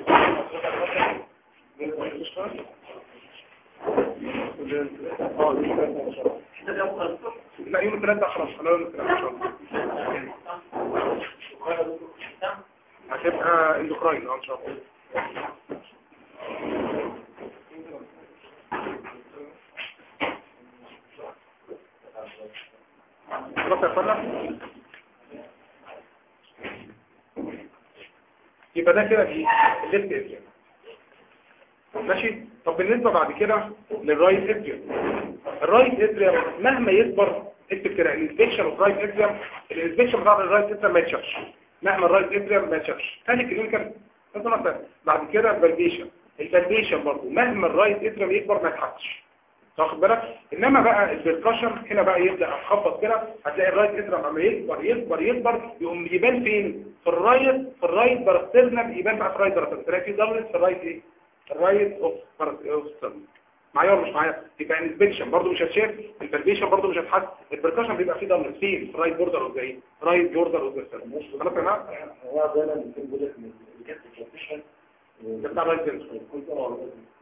لا يوم الثلاثة خلاص انا يوم الثلاثة ان شاء الله هتبقى اندوكراين ان شاء الله خلاص يا فندم يبقى ده كده ايه الليفت اتريوم ماشي طب بالنسبة بعد كده للرايت اتريوم الرايت اتريوم مهما يكبر اكتب كده الانسبكشن اوف رايت اتريم الانسبكشن بتاع الرايت اتريم ما يتشافش مهما الرايت اتريم ما يتشافش ثاني كلينيكال مثلا بعد كده الفاليديشن الفاليديشن برضه مهما الرايت اتريم يكبر ما يتحطش واخد بالك انما بقى البركشن هنا بقى يبدا اخبط كده هتلاقي الرايت اترم لما يكبر يكبر يكبر يقوم يبان فين في الرايت في الرايت باراسترنال يبان بقى في الرايت باراسترنال تلاقي في دبلت في الرايت ايه الرايت اوف باراسترنال معايا ولا مش معايا يبقى انسبكشن برضه مش هتشاف الفالبيشن برضه مش هتحس البركشن بيبقى فيه دبلت فين في الرايت بوردر اوف ايه رايت بوردر اوف خلاص يا جماعه هو ده اللي بيقول لك ان الجهاز البروفيشنال ده بتاع الرايت بوردر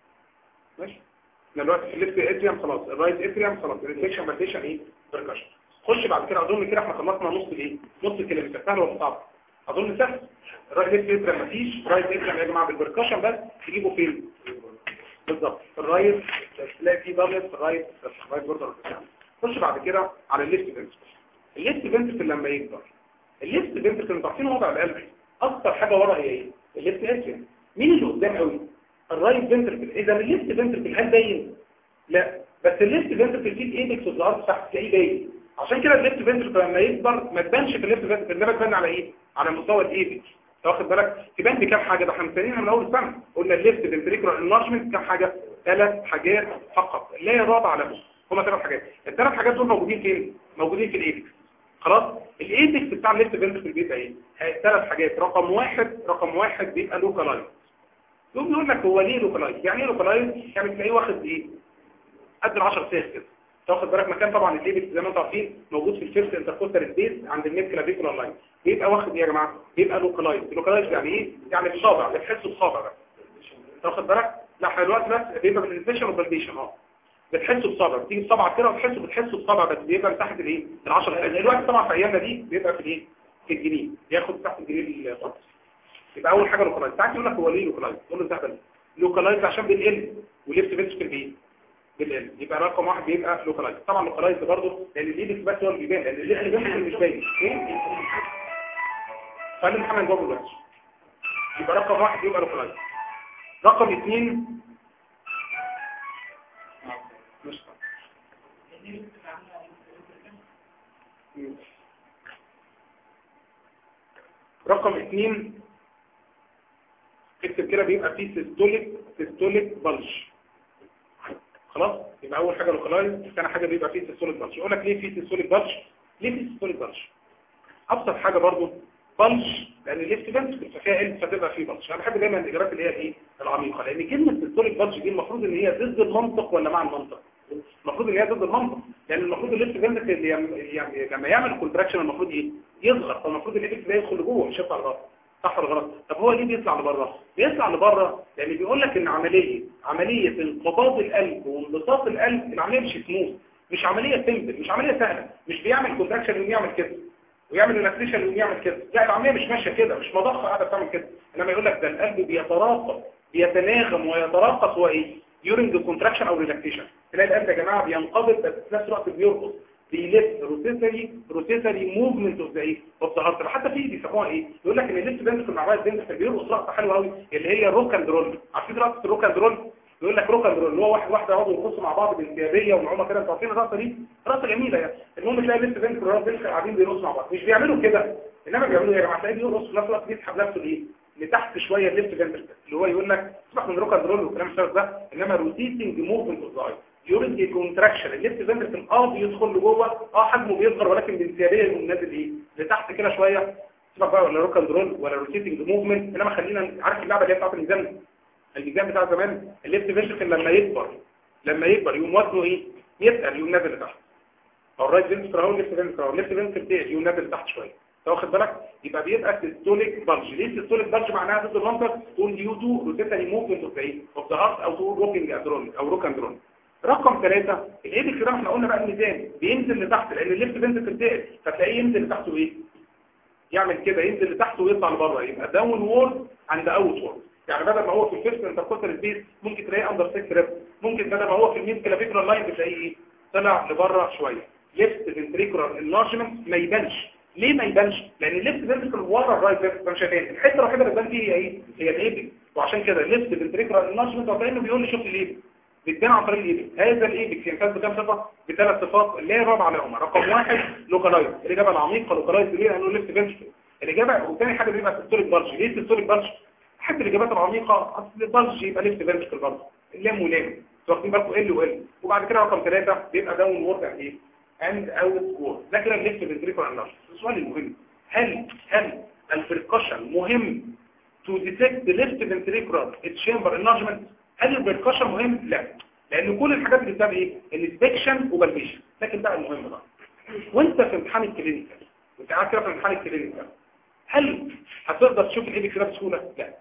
ماشي احنا دلوقتي في الليفت اتريم خلاص الرايت اتريم خلاص الانفكشن فالبيشن ايه بركشن خش بعد كده اظن كده احنا خلصنا نص الايه نص الكلمه سهل ولا صعب اظن سهل الرايت اتريم مفيش رايت اتريم يا جماعه بالبركشن بس تجيبه فين بالظبط في الرايت تلاقي فيه دبلت في الرايت في الرايت بوردر خش بعد كده على الليفت فنتركل الليفت فنتركل لما يكبر الليفت فنتركل انتوا عارفين وضع القلب اكتر حاجه ورا هي ايه الليفت اتريم مين اللي قدام قوي الرايت فنتركل اذا الليفت فنتركل هل باين لا بس الليفت فنتركل فيه ايدكس والظهر تحت تلاقيه باين عشان كده الليفت فنتركل لما يكبر ما تبانش في الليفت فنتركل انما تبان على ايه على مستوى الايدكس واخد بالك تبان بكام حاجه ده احنا مستنيينها من اول السنه قلنا الليفت فنتريكولار انلارجمنت كام حاجه ثلاث حاجات فقط لا يرابع لهم هما ثلاث حاجات الثلاث حاجات دول موجودين فين موجودين في الايدكس خلاص الايدكس بتاع الليفت فنتركل بيبقى ايه ثلاث حاجات رقم واحد رقم واحد بيبقى لوكالايز يقوم يقول لك هو ليه لوكالايز يعني ايه لوكالايز يعني تلاقيه واخد ايه قد ال 10 سيخ كده تاخد بالك مكان طبعا الليبت زي ما انتم عارفين موجود في الفيرست انتركوستال سبيس عند الميد كلافيكولار لاين بيبقى واخد ايه يا جماعه بيبقى لوكالايز لوكالايز يعني ايه يعني بصابع بتحسه بصابع بس تاخد بالك لا دلوقتي بس بيبقى بالانفكشن والفاليديشن اه بتحسه بصابع بتيجي بصابعك كده وتحسه بتحسه بصابع بس بيبقى تحت الايه ال 10 سيخ دلوقتي طبعا في ايامنا دي بيبقى في الايه في الجنيه بياخد تحت الجنيه الخط يبقى اول حاجه لوكالايز ساعات يقول لك هو ليه لوكالايز تقول له ده لوكالايز عشان بالال وليفت فينتركل بايه بالال يبقى رقم واحد بيبقى لوكالايز طبعا لوكالايز برضه لان الايدكس بس هو اللي بيبان لان اللي اللي بينزل مش باين خلي محمد جوه دلوقتي يبقى رقم واحد بيبقى لوكالايز رقم اثنين مش رقم اثنين اكتب كده بيبقى فيه سيستوليك سيستوليك بلش خلاص يبقى اول حاجه لوكالايز ثاني حاجه بيبقى فيه سيستوليك بلش يقول لك ليه فيه سيستوليك بلش ليه فيه سيستوليك بلش ابسط حاجه برضو بلش لان الليفت فنتركل فيها ال فتبقى فيه بلش انا بحب دايما الاجابات اللي هي الايه العميقه لان كلمه سيستوليك بلش دي المفروض ان هي ضد المنطق ولا مع المنطق المفروض ان هي ضد المنطق لان المفروض الليفت فنتركل اللي يعني لما يعمل كونتراكشن المفروض ايه يصغر فالمفروض الليفت ده يدخل لجوه مش يطلع لبره صح ولا غلط طب هو ليه بيطلع لبره بيطلع لبره لان بيقول لك ان عمليه عمليه انقباض القلب وانبساط القلب العمليه مش سموث مش عمليه سمبل مش عمليه سهله مش بيعمل كونتراكشن يقوم يعمل كده ويعمل ريلاكسيشن يقوم يعمل كده لا العمليه مش ماشيه كده مش مضخه قاعده بتعمل كده انما يقول لك ده القلب بيتراقب بيتناغم ويتراقص هو ايه يورنج كونتراكشن او ريلاكسيشن تلاقي القلب يا جماعه بينقبض بس في نفس الوقت بيرقص بيلف روتيتري روتيتري موفمنت اوف ذا ايه اوف ذا هارت حتى في بيسموها ايه يقول لك ان الليفت فنتركل مع الرايت فنتركل بيرقص رقصه حلوه قوي اللي هي روك اند رول عارفين رقصه الروك اند رول يقول لك روك اند رول اللي هو واحد واحده يقعدوا يرقصوا مع بعض بانسيابيه ونعومه كده انتوا عارفين الرقصه دي رقصه جميله يعني المهم تلاقي الليفت فنتركل والرايت فنتركل قاعدين بيرقصوا مع بعض مش بيعملوا كده انما بيعملوا ايه يا جماعه تلاقيه بيرقص في نفس الوقت بيسحب نفسه ايه لتحت شويه الليفت فنتركل اللي هو يقول لك سيبك من روك اند رول والكلام الشرط ده انما روتيتنج موفمنت اوف ذا يوريدي كونتراكشن الليفت فنتركل اه بيدخل لجوه اه حجمه بيصغر ولكن بانسيابيه يقوم نازل ايه لتحت كده شويه سيبك بقى ولا روك اند رول ولا روتيتنج موفمنت انما خلينا عارف اللعبه اللي هي بتاعت الميزان الميزان بتاع زمان الليفت فنتركل لما يكبر لما يكبر يقوم وزنه ايه يتقل يقوم نازل لتحت او الرايت فنتركل اهو الليفت فنتركل اهو الليفت فنتركل تقل يقوم نازل لتحت شويه واخد بالك يبقى بيبقى سيستوليك بلج ليه سيستوليك بلج معناها ضد المنطق تقول ديو تو روتيتري موفمنت اوف ايه اوف ذا هارت او تقول روكينج اندرون او روك اندرون رقم ثلاثة الايدكس ده احنا قلنا بقى الميزان بينزل لتحت لان الليفت فنتركل تقل فتلاقيه ينزل لتحته ايه يعمل كده ينزل لتحته ويطلع لبره يبقى داون وورد عند اوت وورد يعني بدل ما هو في الفيرست انتركوتال سبيس ممكن تلاقيه اندر 6 ريب ممكن بدل ما هو في الميد كلافيكولار لاين بتلاقيه ايه طلع لبره شويه ليفت فنتريكولار انلارجمنت ما يبانش ليه ما يبانش لان الليفت فنتريكل ورا الرايت فنتريكل مش هيبان الحته الوحيده اللي بتبان فيها هي ايه هي الايبك وعشان كده الليفت فنتريكولار انلارجمنت هو كانه بيقول لي شوف الايبك بتبان عن طريق الايبكس هذا الايبكس يمتاز بكام صفه بثلاث صفات اللي هي الرابعه لهم رقم واحد لوكالايز الاجابه العميقه لوكالايز ليه لانه ليفت فينتركل الاجابه وثاني حاجه بيبقى سيستوليك بلج ليه سيستوليك بلج حد الاجابات العميقه اصل البلج يبقى ليفت فينتركل برضه اللام ولام واخدين بالكم ال وال وبعد كده رقم ثلاثة بيبقى داون وورد يعني ايه اند اوت وورد ده كده الليفت فينتركل انرجي السؤال المهم هل هل البركشن مهم to detect the left ventricular chamber enlargement هل البركشن مهم؟ لا لان كل الحاجات اللي بتبقى ايه الانسبكشن وبالبيشن لكن بقى المهم بقى وانت في امتحان الكلينيكال وانت قاعد كده في امتحان الكلينيكال هل هتقدر تشوف الايبكس ده بسهوله؟ لا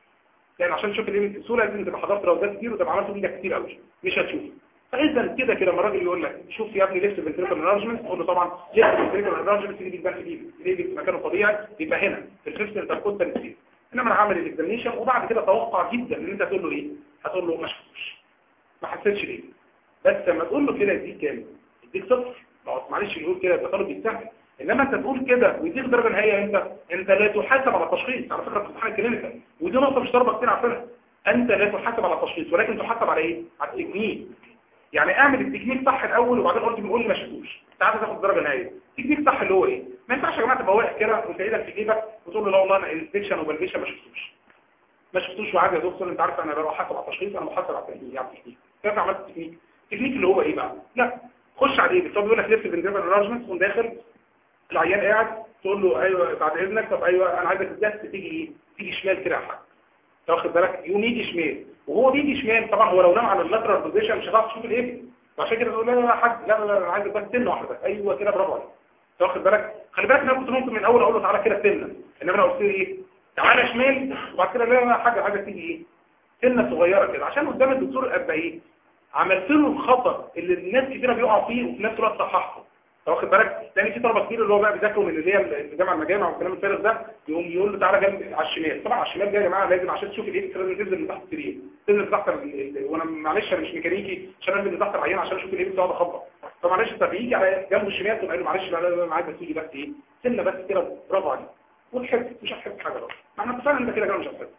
لان عشان تشوف الايبكس بسهوله لازم تبقى حضرت روزات كتير وتبقى عملت بايدك كتير قوي مش هتشوفه فاذا كده كده لما الراجل يقول لك شوف يا ابني ليفت فنتريكال انرجمنت تقول له طبعا ليفت فنتريكال انرجمنت دي بتبان في الايبكس الايبكس مكانه طبيعي يبقى هنا في الفيفث انتركوستال سبيس انما انا هعمل الاكزامينشن وبعد كده توقع جدا ان انت تقول له ايه هتقول له ما شفتش ما حسيتش ليه بس لما تقول له كده يديك كام يديك صفر معلش يقول كده يبقى طالب بيستهبل انما انت تقول كده ويديك درجه نهائيه انت انت لا تحاسب على التشخيص على فكره في امتحان الكلينيكال ودي نقطه مش ضربه كتير عارفينها انت لا تحاسب على التشخيص ولكن تحاسب على ايه على التكنيك يعني اعمل التكنيك صح الاول وبعدين قلت بيقول لي ما شفتوش تعالى تاخد درجه نهائيه التكنيك صح اللي هو ايه ما ينفعش يا جماعه تبقى واقف كده وانت ايدك في جيبك وتقول له لا والله انا الانسبكشن وبالفيشن ما شفتوش ما شفتوش وعادي يا دكتور انت عارف انا بروح حاسب على التشخيص انا بحاسب على التكنيك يعني التكنيك كيف عملت التكنيك التكنيك اللي هو ايه بقى لا خش على ايه بيقول لك ليفت بندريبل انرجمنت تقوم داخل العيان قاعد تقول له ايوه بعد اذنك طب ايوه انا عايزك تدس تيجي ايه تيجي شمال كده يا حاج تاخد بالك يقوم يجي شمال وهو بيجي شمال طبعا هو لو نام على اللاترال بوزيشن مش هتعرف تشوف الايه عشان كده تقول لا لا لا حاج لا لا لا انا عايزك بس سنه واحده بس ايوه كده برافو عليك تاخد بالك خلي بالك انا كنت ممكن من الاول اقول له تعالى كده سنه انما انا قلت له ايه تعالى شمال وبعد كده لا لا حاجه حاجه تيجي ايه سنه صغيره كده عشان قدام الدكتور ابقى ايه عملت له الخطا اللي الناس كتيره بيقعوا فيه وفي نفس الوقت صححته واخد بالك لان في طلبه كتير اللي هو بقى بيذاكروا من اللي هي الجامعه المجامع والكلام الفارغ ده يقوم يقول له تعالى جنب على الشمال طبعا على الشمال ده يا جماعه لازم عشان تشوف الايه لازم تنزل من تحت السرير تنزل تحت ال- وانا معلش انا مش ميكانيكي عشان انزل من تحت العيان عشان اشوف الايه بتقعد اخبط فمعلش انت بيجي على جنب الشمال تقول له معلش لا لا لا انا عايزك تيجي بس ايه سنه بس كده برافو عليك وتحب مش هتحب حاجه بقى معنى فعلا انت كده كده مش هتحب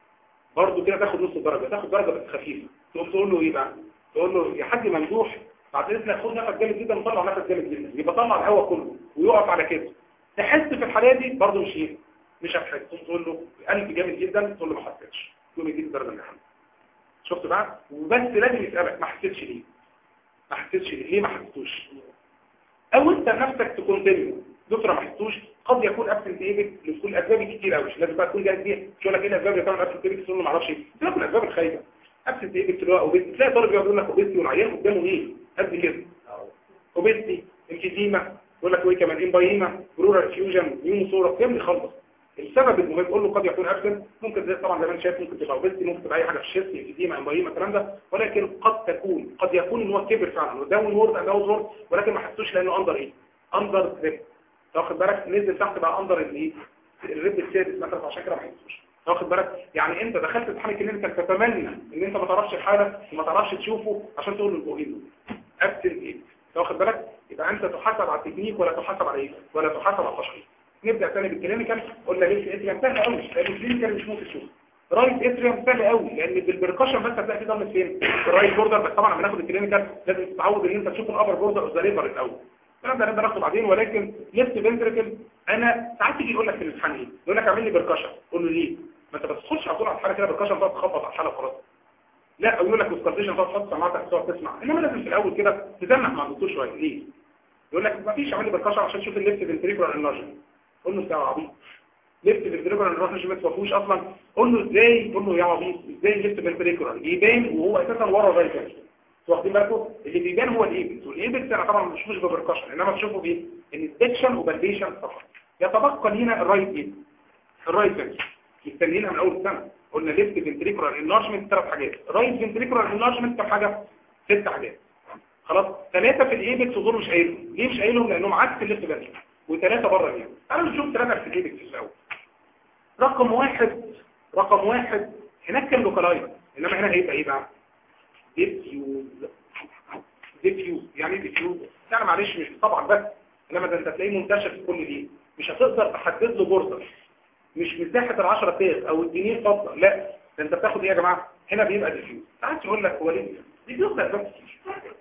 برضه كده تاخد نص درجه تاخد درجه بس خفيفه تقوم تقول له ايه بقى تقول له يا حاج ممدوح بعد اذنك خد نفس جامد جدا وطلع نفس جامد جدا يبقى طلع الهواء كله ويقف على كده تحس في الحالة دي برضه مش ايه مش هتحس تقول له قلب جامد جدا تقول له ما حسيتش يقوم يديك درجه من الحمد شفت بقى وبس لازم يسالك ما حسيتش ليه ما حسيتش ليه ليه ما حسيتوش او انت نفسك تكون تلمي دكتور ما حسيتوش قد يكون ابسنت ايبك لكل اسباب كتير قوي مش لازم بقى تكون جاهز بيها مش هقول لك ايه الاسباب اللي بتعمل ابسنت ايبك تقول له ما اعرفش ايه تقول لك الاسباب الخايبه ابسنت ايبك تلاقي اوبيستي تلاقي طالب يقعد يقول لك اوبيستي والعيان قدامه ايه قد كده اوبيستي انفيزيما يقول لك وايه كمان امبايما برورال فيوجن نيوموسورا كام يخلص السبب المهم قول له قد يكون ابسنت ممكن زي طبعا زي ما انت شايف ممكن تبقى اوبيستي ممكن تبقى اي حاجه في الشيست انفيزيما امبايما الكلام ده ولكن قد تكون قد يكون ان هو كبر فعلا وداون وورد اند اوت وورد ولكن ما حسوش لانه اندر ايه اندر ريب واخد بالك نزل تحت بقى اندر الايه الريب السادس مثلا عشان كده ما حسوش واخد بالك يعني انت دخلت امتحان الكلينيكال تتمنى ان انت ما تعرفش الحاله وما تعرفش تشوفه عشان تقول للبوهيم ابسنت ايه واخد بالك يبقى انت تحاسب على التكنيك ولا تحاسب على ايه ولا تحاسب على التشخيص نبدا ثاني بالكلينيكال قلنا ليه اتريم سهل قوي لان الكلينيكال مش ممكن تشوفه رايت اتريم سهل قوي لان بالبركشن بس هتلاقي في ضمن فين في الرايت بوردر بس طبعا لما ناخد الكلينيكال لازم تتعود ان انت تشوف الابر بوردر اوف ذا ليفر الاول الكلام ده نقدر ناخده بعدين ولكن ليفت فنتركل انا ساعات يجي يقول لك في الامتحان ايه يقول لك اعمل لي بركشن قول له ليه ما انت بتدخلش على طول على الحاله كده بركشن تقعد تخبط على الحاله خلاص لا او يقول لك اسكارتيشن تقعد تحط سماعتك تقعد تسمع انما لازم في الاول كده تزنح مع الدكتور شويه ليه يقول لك ما فيش اعمل لي بركشن عشان تشوف الليفت فنتريكولار انرجي قول له انت يا عبيط ليفت فنتريكولار انرجي ما تفهموش اصلا قول له ازاي قول له يا عبيط ازاي الليفت فنتريكولار يبان وهو اساسا ورا الرايت واخدين بالكم اللي بيبان هو الايبكس والايبكس انا طبعا مش مش ببركشن انما بشوفه بايه انسبكشن وبالبيشن فقط يتبقى لينا الرايت ايه الرايت فنتريكولار مستنيينها من اول السنه قلنا ليفت فنتريكولار انلارجمنت ثلاث حاجات رايت فنتريكولار انلارجمنت كم حاجه ست حاجات خلاص ثلاثه في الايبكس ودول مش قايلهم ليه مش قايلهم لانهم عكس الليفت فنتريكولار وثلاثه بره الايبكس تعالوا نشوف ثلاثه في الايبكس الاول رقم واحد رقم واحد هناك كان لوكالايز انما هنا هيبقى ايه بقى ديفيوز ديفيوز يعني ديفيوز يعني معلش مش طبعا بس انما ده انت تلاقيه منتشر في كل دي مش هتقدر تحدد له بوردر مش مساحة العشرة تاغ او الجنيه فضة لا ده انت بتاخد ايه يا جماعة هنا بيبقى ديفيوز ساعات يقول لك هو ليه ديفيوز اسباب كتير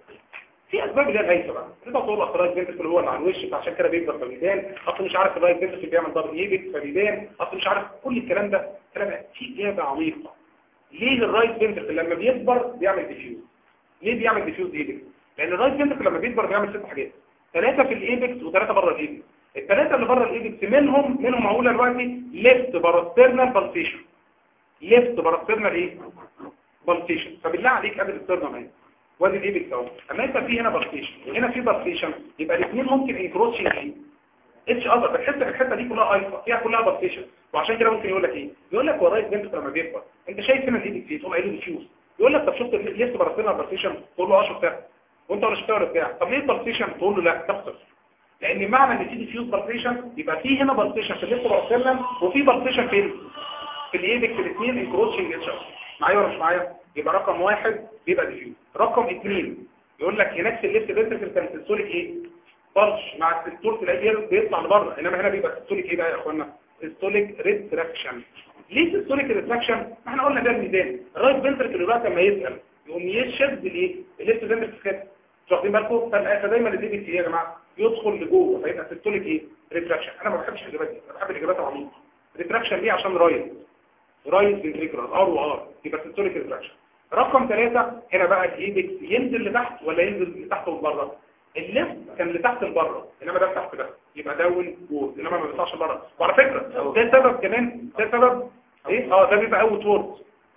في اسباب اللي هي الهيثه بقى تقدر تقول اصل الرايت فنتركل هو اللي على الوش فعشان كده بيكبر فبيبان اصل مش عارف الرايت فنتركل بيعمل دبل ايبك فبيبان اصل مش عارف كل الكلام ده كلام في اجابه عميقه ليه الرايت فنتركل لما بيكبر بيعمل ديفيوز ليه بيعمل ديفيوز ايبك لان الرايت فنتركل لما بيكبر بيعمل ست حاجات ثلاثه في الايبكس وثلاثه بره الايبكس الثلاثه اللي بره الايبكس منهم منهم هقولها دلوقتي ليفت باراسترنال بالسيشن ليفت باراسترنال ايه بالسيشن فبالله عليك قبل السترنال اهي وادي الايبكس اهو اما يبقى في هنا بالسيشن وهنا في بالسيشن يبقى الاثنين ممكن انكروتشنج ايه اتش اذر بتحس ان الحته دي كلها ايفا فيها كلها بالسيشن وعشان كده ممكن يقول لك ايه يقول لك هو الرايت فنتركل لما بيكبر انت شايف هنا الايبكس ايه تقوم قايل له ديفيوز يقول لك طب شفت الليفت باراسترنال بالسيشن تقول له اه شفتها وانت ولا شفتها ولا بتاع طب ليه البالسيشن تقول له لا تخسر لان معنى ان في ديفيوز بالسيشن يبقى في هنا بالسيشن في الليفت باراسترنال وفي بالسيشن فين في الايبكس الاثنين انكروتشنج اتش اذر معايا ولا مش معايا يبقى رقم واحد بيبقى ديفيوز رقم اثنين يقول لك هناك في الليفت فنتركل كان سيستوليك ايه بلش مع السيستول تلاقيه بيطلع لبره انما هنا بيبقى سيستوليك ايه بقى يا اخوانا سيستوليك ريتراكشن ليه سيستوليك ريتراكشن ما احنا قلنا ده الميزان الرايت فنتركل دلوقتي لما يسال يقوم يشد الايه الليفت فنتركل كده مش واخدين بالكم فدايما اللي بيجي ايه يا جماعه يدخل لجوه فيبقى سيستوليك ايه ريتراكشن انا ما بحبش الاجابات دي انا بحب الاجابات العميقه ريتراكشن ليه عشان رايت رايت فنتريكولار ار وار يبقى سيستوليك ريتراكشن رقم ثلاثة هنا بقى الايبكس ينزل لتحت ولا ينزل لتحت وبره الليفت كان لتحت لبره انما ده تحت ده يبقى داون وورد انما ما بيطلعش بره وعلى فكره ده سبب كمان ده سبب ايه اه ده بيبقى اوت وورد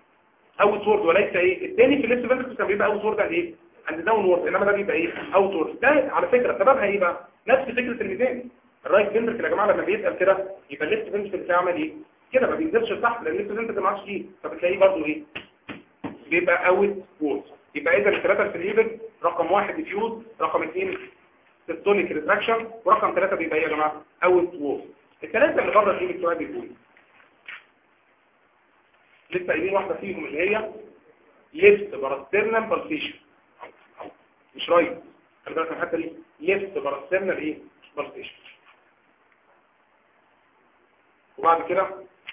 اوت وورد وليس ايه الثاني في الليفت فنتركل كان بيبقى اوت وورد عند ايه عند داون وورد انما ده بيبقى ايه اوت وورد ده على فكره سببها ايه بقى نفس فكره الميزان الرايت فنتركل يا جماعه لما بيتقل كده يبقى الليفت فنتركل بتعمل ايه كده ما بينزلش لتحت لان الليفت فنتركل ما عادش فيه فبتلاقيه برضه ايه بيبقى اوت وورد يبقى اذا الثلاثه في الايبل رقم واحد ديفيوز رقم اثنين سيستوليك ريتراكشن ورقم ثلاثه بيبقى ايه يا جماعه اوت وورد الثلاثه اللي بره الايبل سؤال بيقول لسه قايلين واحده فيهم اللي هي ليفت باراسترنال بالسيشن مش رايت خلي بالك من الحته دي ليفت باراسترنال ايه بالسيشن وبعد كده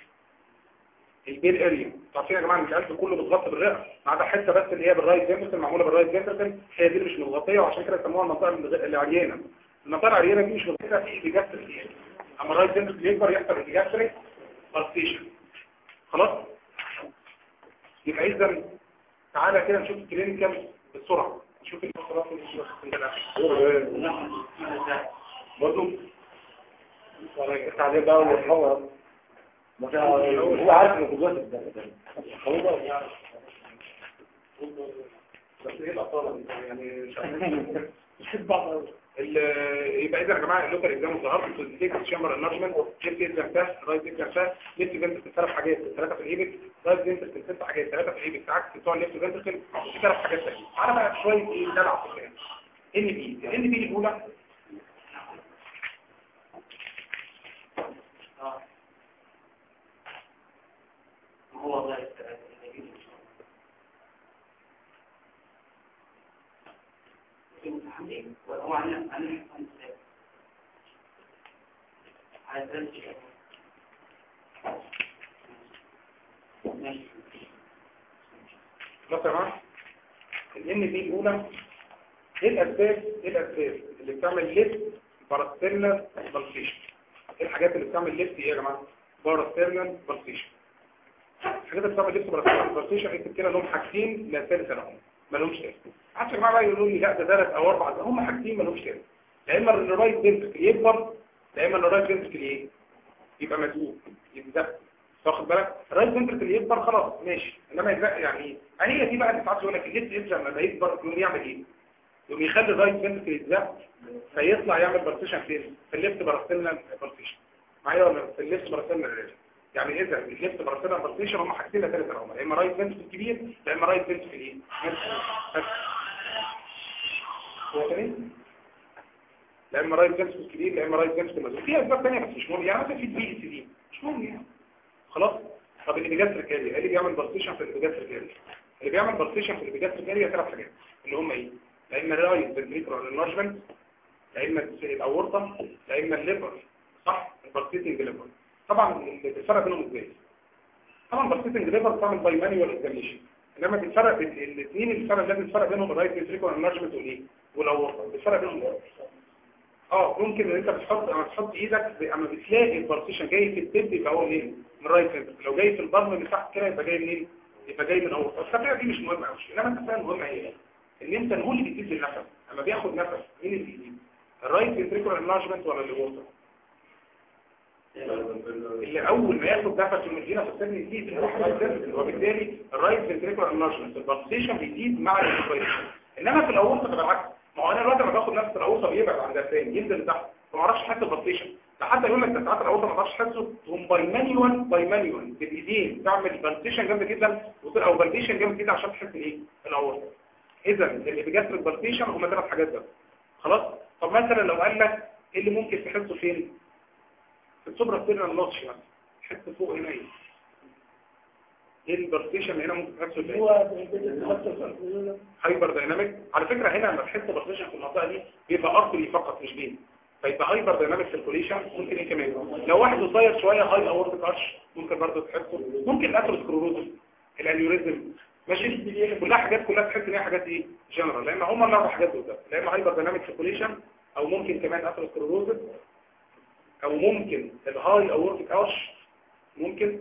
البير اريا عارفين يا جماعه ان القلب كله متغطى بالرئه ما عدا حته بس اللي هي بالرايت فنتركل معموله بالرايت فنتركل هي دي اللي مش متغطيه وعشان كده سموها المنطقه العريانه المنطقه العريانه دي مش متغطيه في ايبيجاستريك اما الرايت فنتركل يكبر يحصل ايبيجاستريك بالسيشن خلاص يبقى اذا تعالى كده نشوف الكلينيكال بسرعه نشوف الفقرات اللي برضه التعليم بقى والحوار هو عارف ان قدوات الدم بس ايه الاطاله دي يعني مش عارف بعض يبقى اذا يا جماعه اللوكال اكزام الظهر في الديك شامبر انارجمنت ليفت اكزام فاست رايت اكزام فاست ليفت فنتركل ثلاث حاجات ثلاثه في الايبك رايت فنتركل ست حاجات ثلاثه في الايبك عكس بتوع الليفت فنتركل في ثلاث حاجات ثانيه تعالى بقى شويه ايه دلع في الكلام ان بي الان بي الاولى هو ده المتحملين وهو عن عن الحكم على ذلك ماشي بص يا جماعه الان بي الاولى ايه الاسباب ايه الاسباب اللي بتعمل ليفت باراسترنال بالسيشن ايه الحاجات اللي بتعمل ليفت ايه يا جماعه باراسترنال بالسيشن الحاجات اللي بتعمل ليفت باراسترنال بالسيشن اكتب كده لهم حاجتين لا ثالث لهم ما لهمش ثالث عشان يا جماعه بقى يقولوا لي لا ده ثلاث او اربع ده هم حاجتين ما لهمش ثالث يا اما الرايت فنتركل يكبر يا اما الرايت فنتركل ايه يبقى مدقوق يبقى واخد بالك الرايت فنتركل يكبر خلاص ماشي انما يبقى يعني ايه هي دي بقى اللي ساعات يقول لك الليفت يرجع لما يكبر يقوم يعمل ايه يقوم يخلي الرايت فنتركل يتزق فيطلع يعمل بارتيشن فين في الليفت باراستينال بارتيشن معايا ولا في الليفت باراستينال ريجن يعني اذا الليفت باراستينال بارتيشن هم حاجتين ثلاثه هم يا اما رايت فنتركل كبير يا اما رايت فنتركل ايه بس. هو تاني لا اما رايت فنتركل كبير لا اما رايت فنتركل مزوج في اسباب ثانيه بس مش مهم يعني مثلا في البي اس دي مش مهم يعني خلاص طب الابيجاستريك اريا اللي بيعمل بارتيشن في الابيجاستريك اريا اللي بيعمل بارتيشن في الابيجاستريك اريا ثلاث حاجات اللي هم ايه لا اما الرايت فنتريكولار انلارجمنت لا اما الاورطه لا اما الليفر صح البارتيتنج ليفر طبعا الفرق بينهم ازاي طبعا بارتيتنج ليفر بتعمل باي مانيوال اكزاميشن انما بيتفرق بين الاثنين اللي فعلا لازم تفرق بينهم الرايت فينتريكولار انلارجمنت والايه والاورطه بيتفرق بينهم اه ممكن ان انت بتحط اما تحط ايدك ب- اما بتلاقي البارتيشن جاي في التب يبقى هو منين من الرايت فينتريكل لو جاي في البطن من تحت كده يبقى جاي منين يبقى جاي من الاورطه الخطيئه دي مش مهمه قوي انما انت فاهم مهمه هي ايه ان انت هو اللي بيديك النفس اما بياخد نفس مين اللي بيديك الرايت فينتريكولار انلارجمنت ولا الاورطه اللي اول ما ياخد نفس من الجينا في السن يزيد الرايت فينتريكل وبالتالي الرايت فينتريكولار انلارجمنت البارتيشن بيزيد مع الانسبيريشن انما في الاورطه تبقى العكس ما هو انا دلوقتي لما باخد نفس الاورطه بيبعد عن ده تاني ينزل لتحت ما اعرفش حتى البارتيشن ده حتى يقول لك ده ساعات الاورطه ما تعرفش تحسه تقوم باي مانيوال باي مانيوال بالايدين تعمل بارتيشن جامد جدا وت- او بارتيشن جامد جدا عشان تحس الايه الاورطه اذا اللي بيجسر البارتيشن هم ثلاث حاجات بس خلاص طب مثلا لو قال لك ايه اللي ممكن تحسه فين في السوبرا ستيرنال نوتش مثلا حته فوق هنا ايه ايه البارتيشن اللي هنا ممكن تحسه فين هايبر دايناميك على فكرة هنا لما تحس بارتيشن في المنطقة دي بيبقى ارتري فقط مش بين فيبقى هايبر دايناميك سيركوليشن ممكن ايه كمان لو واحد قصير شوية هاي اورتيك ارش ممكن برضه تحسه ممكن الاثروسكلوروزس الانيوريزم ماشي كلها حاجات كلها تحس ان هي حاجات ايه جنرال لان هم الاربع حاجات دول لا اما هايبر دايناميك سيركوليشن او ممكن كمان اثروسكلوروزس او ممكن الهاي اورتيك ارش ممكن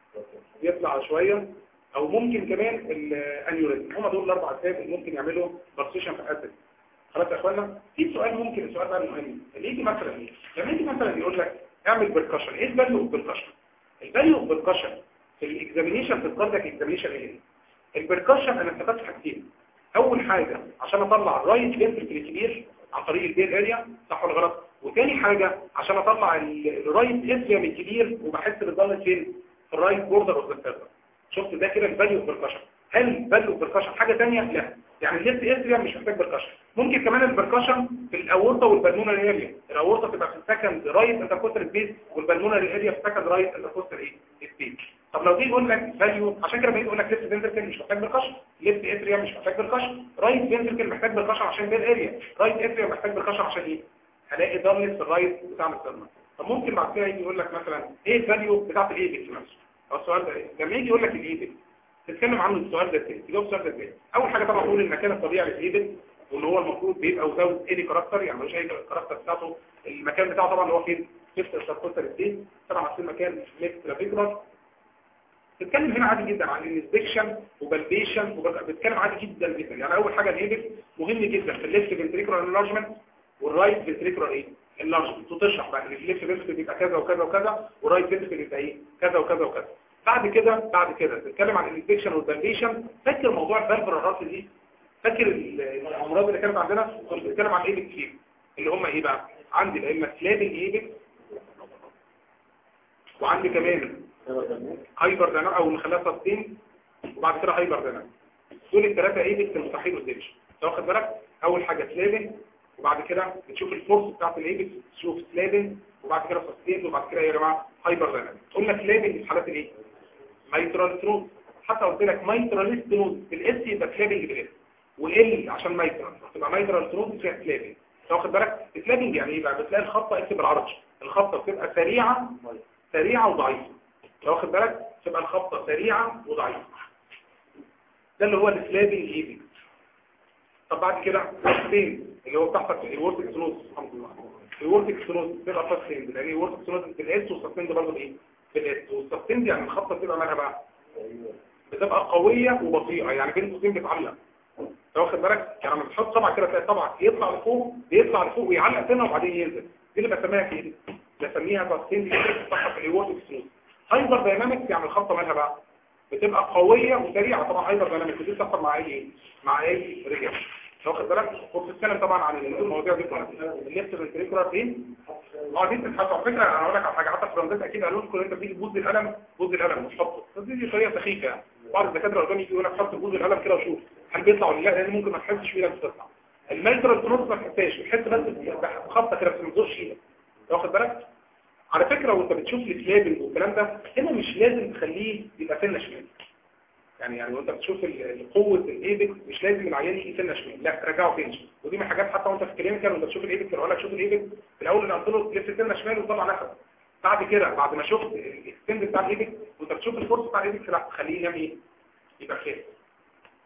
يطلع شوية او ممكن كمان الانيوريزم هم دول الاربع اسباب اللي ممكن يعملوا بارتيشن في الحته دي خلاص يا اخوانا في سؤال ممكن السؤال ده مهم اللي يجي مثلا ايه لما يجي مثلا يقول لك اعمل بركشن ايه الفاليو اوف بركشن الفاليو اوف بركشن في الاكزامينيشن في الكاردياك اكزامينيشن ايه البركشن انا استفدت حاجتين اول حاجه عشان اطلع رايت فنتركل كبير عن طريق البير اريا صح ولا غلط وتاني حاجه عشان اطلع ال- الرايت اتريوم الكبير وبحس بالضغط فين في الرايت بوردر اوف ذا شفت ده كده الفاليو اوف بركشن هل فاليو اوف بركشن حاجه ثانيه لا يعني الليفت اتريوم مش محتاج بركشن ممكن كمان البركشن في الاورطه والبلمونري اريا الاورطه تبقى في السكند رايت انتركوستال سبيس والبلمونري اريا في السكند رايت انتركوستال ايه سبيس طب لو جه يقول لك فاليو عشان كده بيقول لك ليفت فنتركل مش محتاج بركشن ليفت اتريوم مش محتاج بركشن رايت فنتركل محتاج بركشن عشان بيل اريا رايت اتريوم محتاج بركشن عشان ايه هلاقي دارنس في الرايت بتاع السيرما طب ممكن بعد كده يجي يقول لك مثلا ايه الفاليو بتاعت الايبكس نفسه او السؤال ده ايه لما يجي يقول لك الايبكس تتكلم عنه السؤال ده ازاي تجاوب السؤال ده ازاي اول حاجه طبعا نقول المكان الطبيعي للايبكس واللي هو المفروض بيبقى وزاوت اي كاركتر يعني ملوش اي كاركتر بتاعته المكان بتاعه طبعا اللي هو فين ليفت السبكوستال ستيت طبعا عشان مكان ليفت لافيكولار بتتكلم هنا عادي جدا عن الانسبكشن وبالبيشن وبتتكلم عادي جدا جدا يعني اول حاجه الايبكس مهم جدا في الليفت فنتريكولار انلارجمنت والرايت فنتريكولار ايه انلارجمنت وتشرح بقى ان الليفت فنتريكولار بيبقى كذا وكذا وكذا والرايت فنتريكولار بيبقى ايه كذا وكذا وكذا بعد كده بعد كده تتكلم عن الانسبكشن والبالبيشن فاكر موضوع الفالف الراس دي فاكر ال- الامراض اللي كانت عندنا كنت بتتكلم عن ايه كتير اللي هم ايه بقى عندي لا اما سلابنج ايبكس وعندي كمان هايبر داينام او نخليها سستين وبعد كده هايبر داينام دول الثلاثه ايبكس المستحيل قدامش انت واخد بالك اول حاجه سلابنج وبعد كده بتشوف الفورس بتاعت الايبكس تشوف سلابنج وبعد كده سستين وبعد كده يا جماعه هايبر داينام قلنا سلابنج في حالات الايه مايترال ستنوز حتى قلت لك مايترال ستنوز بالاس يبقى سلابنج بالاس وال عشان مايترال تبقى مايترال ستنوز فيها سلابنج انت واخد بالك سلابنج يعني ايه بقى بتلاقي الخطه اكس بالعرض الخطه بتبقى سريعه سريعه وضعيفه انت واخد بالك تبقى الخبطه سريعه وضعيفه ده اللي هو السلابنج ايبي طب بعد كده فين اللي هو بتحصل في الورتك سلوز الحمد لله الورتك سلوز بيبقى فاستين لان الورتك سلوز في الاس والسستين ده برضه بايه في الاس والسستين دي يعني الخبطه بتبقى مالها بقى بتبقى قويه وبطيئه يعني بين قوسين بتعلق انت واخد بالك يعني لما بتحط طبعا كده تلاقي طبعا يطلع لفوق بيطلع لفوق ويعلق سنه وبعدين ينزل دي اللي بسميها كده بسميها فاستين دي بتحصل في الورتك سلوز هايبر داينامكس يعني الخبطه مالها بقى بتبقى قوية وسريعة طبعا هايبر داينامكس دي بتحصل مع اي مع اي رجل واخد بالك وبتتكلم طبعا عن المواضيع دي كلها الليفت فنتريكولار فين اه دي بتتحط على فكره انا هقول لك على حاجه حتى في الرمزات اكيد قالوا لكم انت بتيجي تبوظ القلم بوظ القلم مش حطه بس دي طريقه سخيفه يعني بعض الدكاتره القدام يجي يقول لك حط بوظ القلم كده وشوف هل بيطلع ولا لا لان ممكن ما تحسش فيه لما تطلع المايترال تنص ما تحسهاش بتحس بس بخبطه كده بس ما تزورش ايدك واخد بالك على فكرة وانت بتشوف السلابنج والكلام ده هنا مش لازم تخليه يبقى سنة شمال يعني يعني وانت بتشوف ال- قوة الايبكس مش لازم العيان يجي سنة شمال لا رجعه فينش ودي من الحاجات حتى وانت في الكلينيكال وانت بتشوف الايبكس لو قال لك شوف الايبكس في الاول انا قلت له لف سنة شمال وطلع نفسك بعد كده بعد ما شفت الاكستند بتاع الايبكس وانت بتشوف الفورس بتاع الايبكس لا تخليه يعمل ايه يبقى خير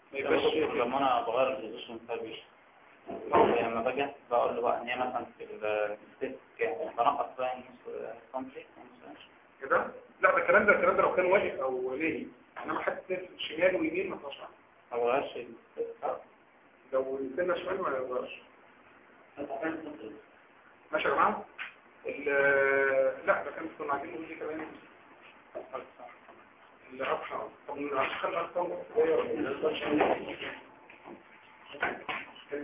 ما يبقاش لما انا بغير البوزيشن سيرفيس لما باجي أحسب بقول له بقى ان هي مثلا في الستيت كام بنقص بقى نص سنتي نص انش كده لا ده الكلام ده الكلام ده لو كان واقف او ليه انما حتى شمال ويمين ما تطلعش ما بغيرش الستيت لو سنة شمال ما يقدرش ماشي يا جماعه ال- لا ده كان كنا عايزين نقول ايه كمان الأرقام طب الأرقام الأرقام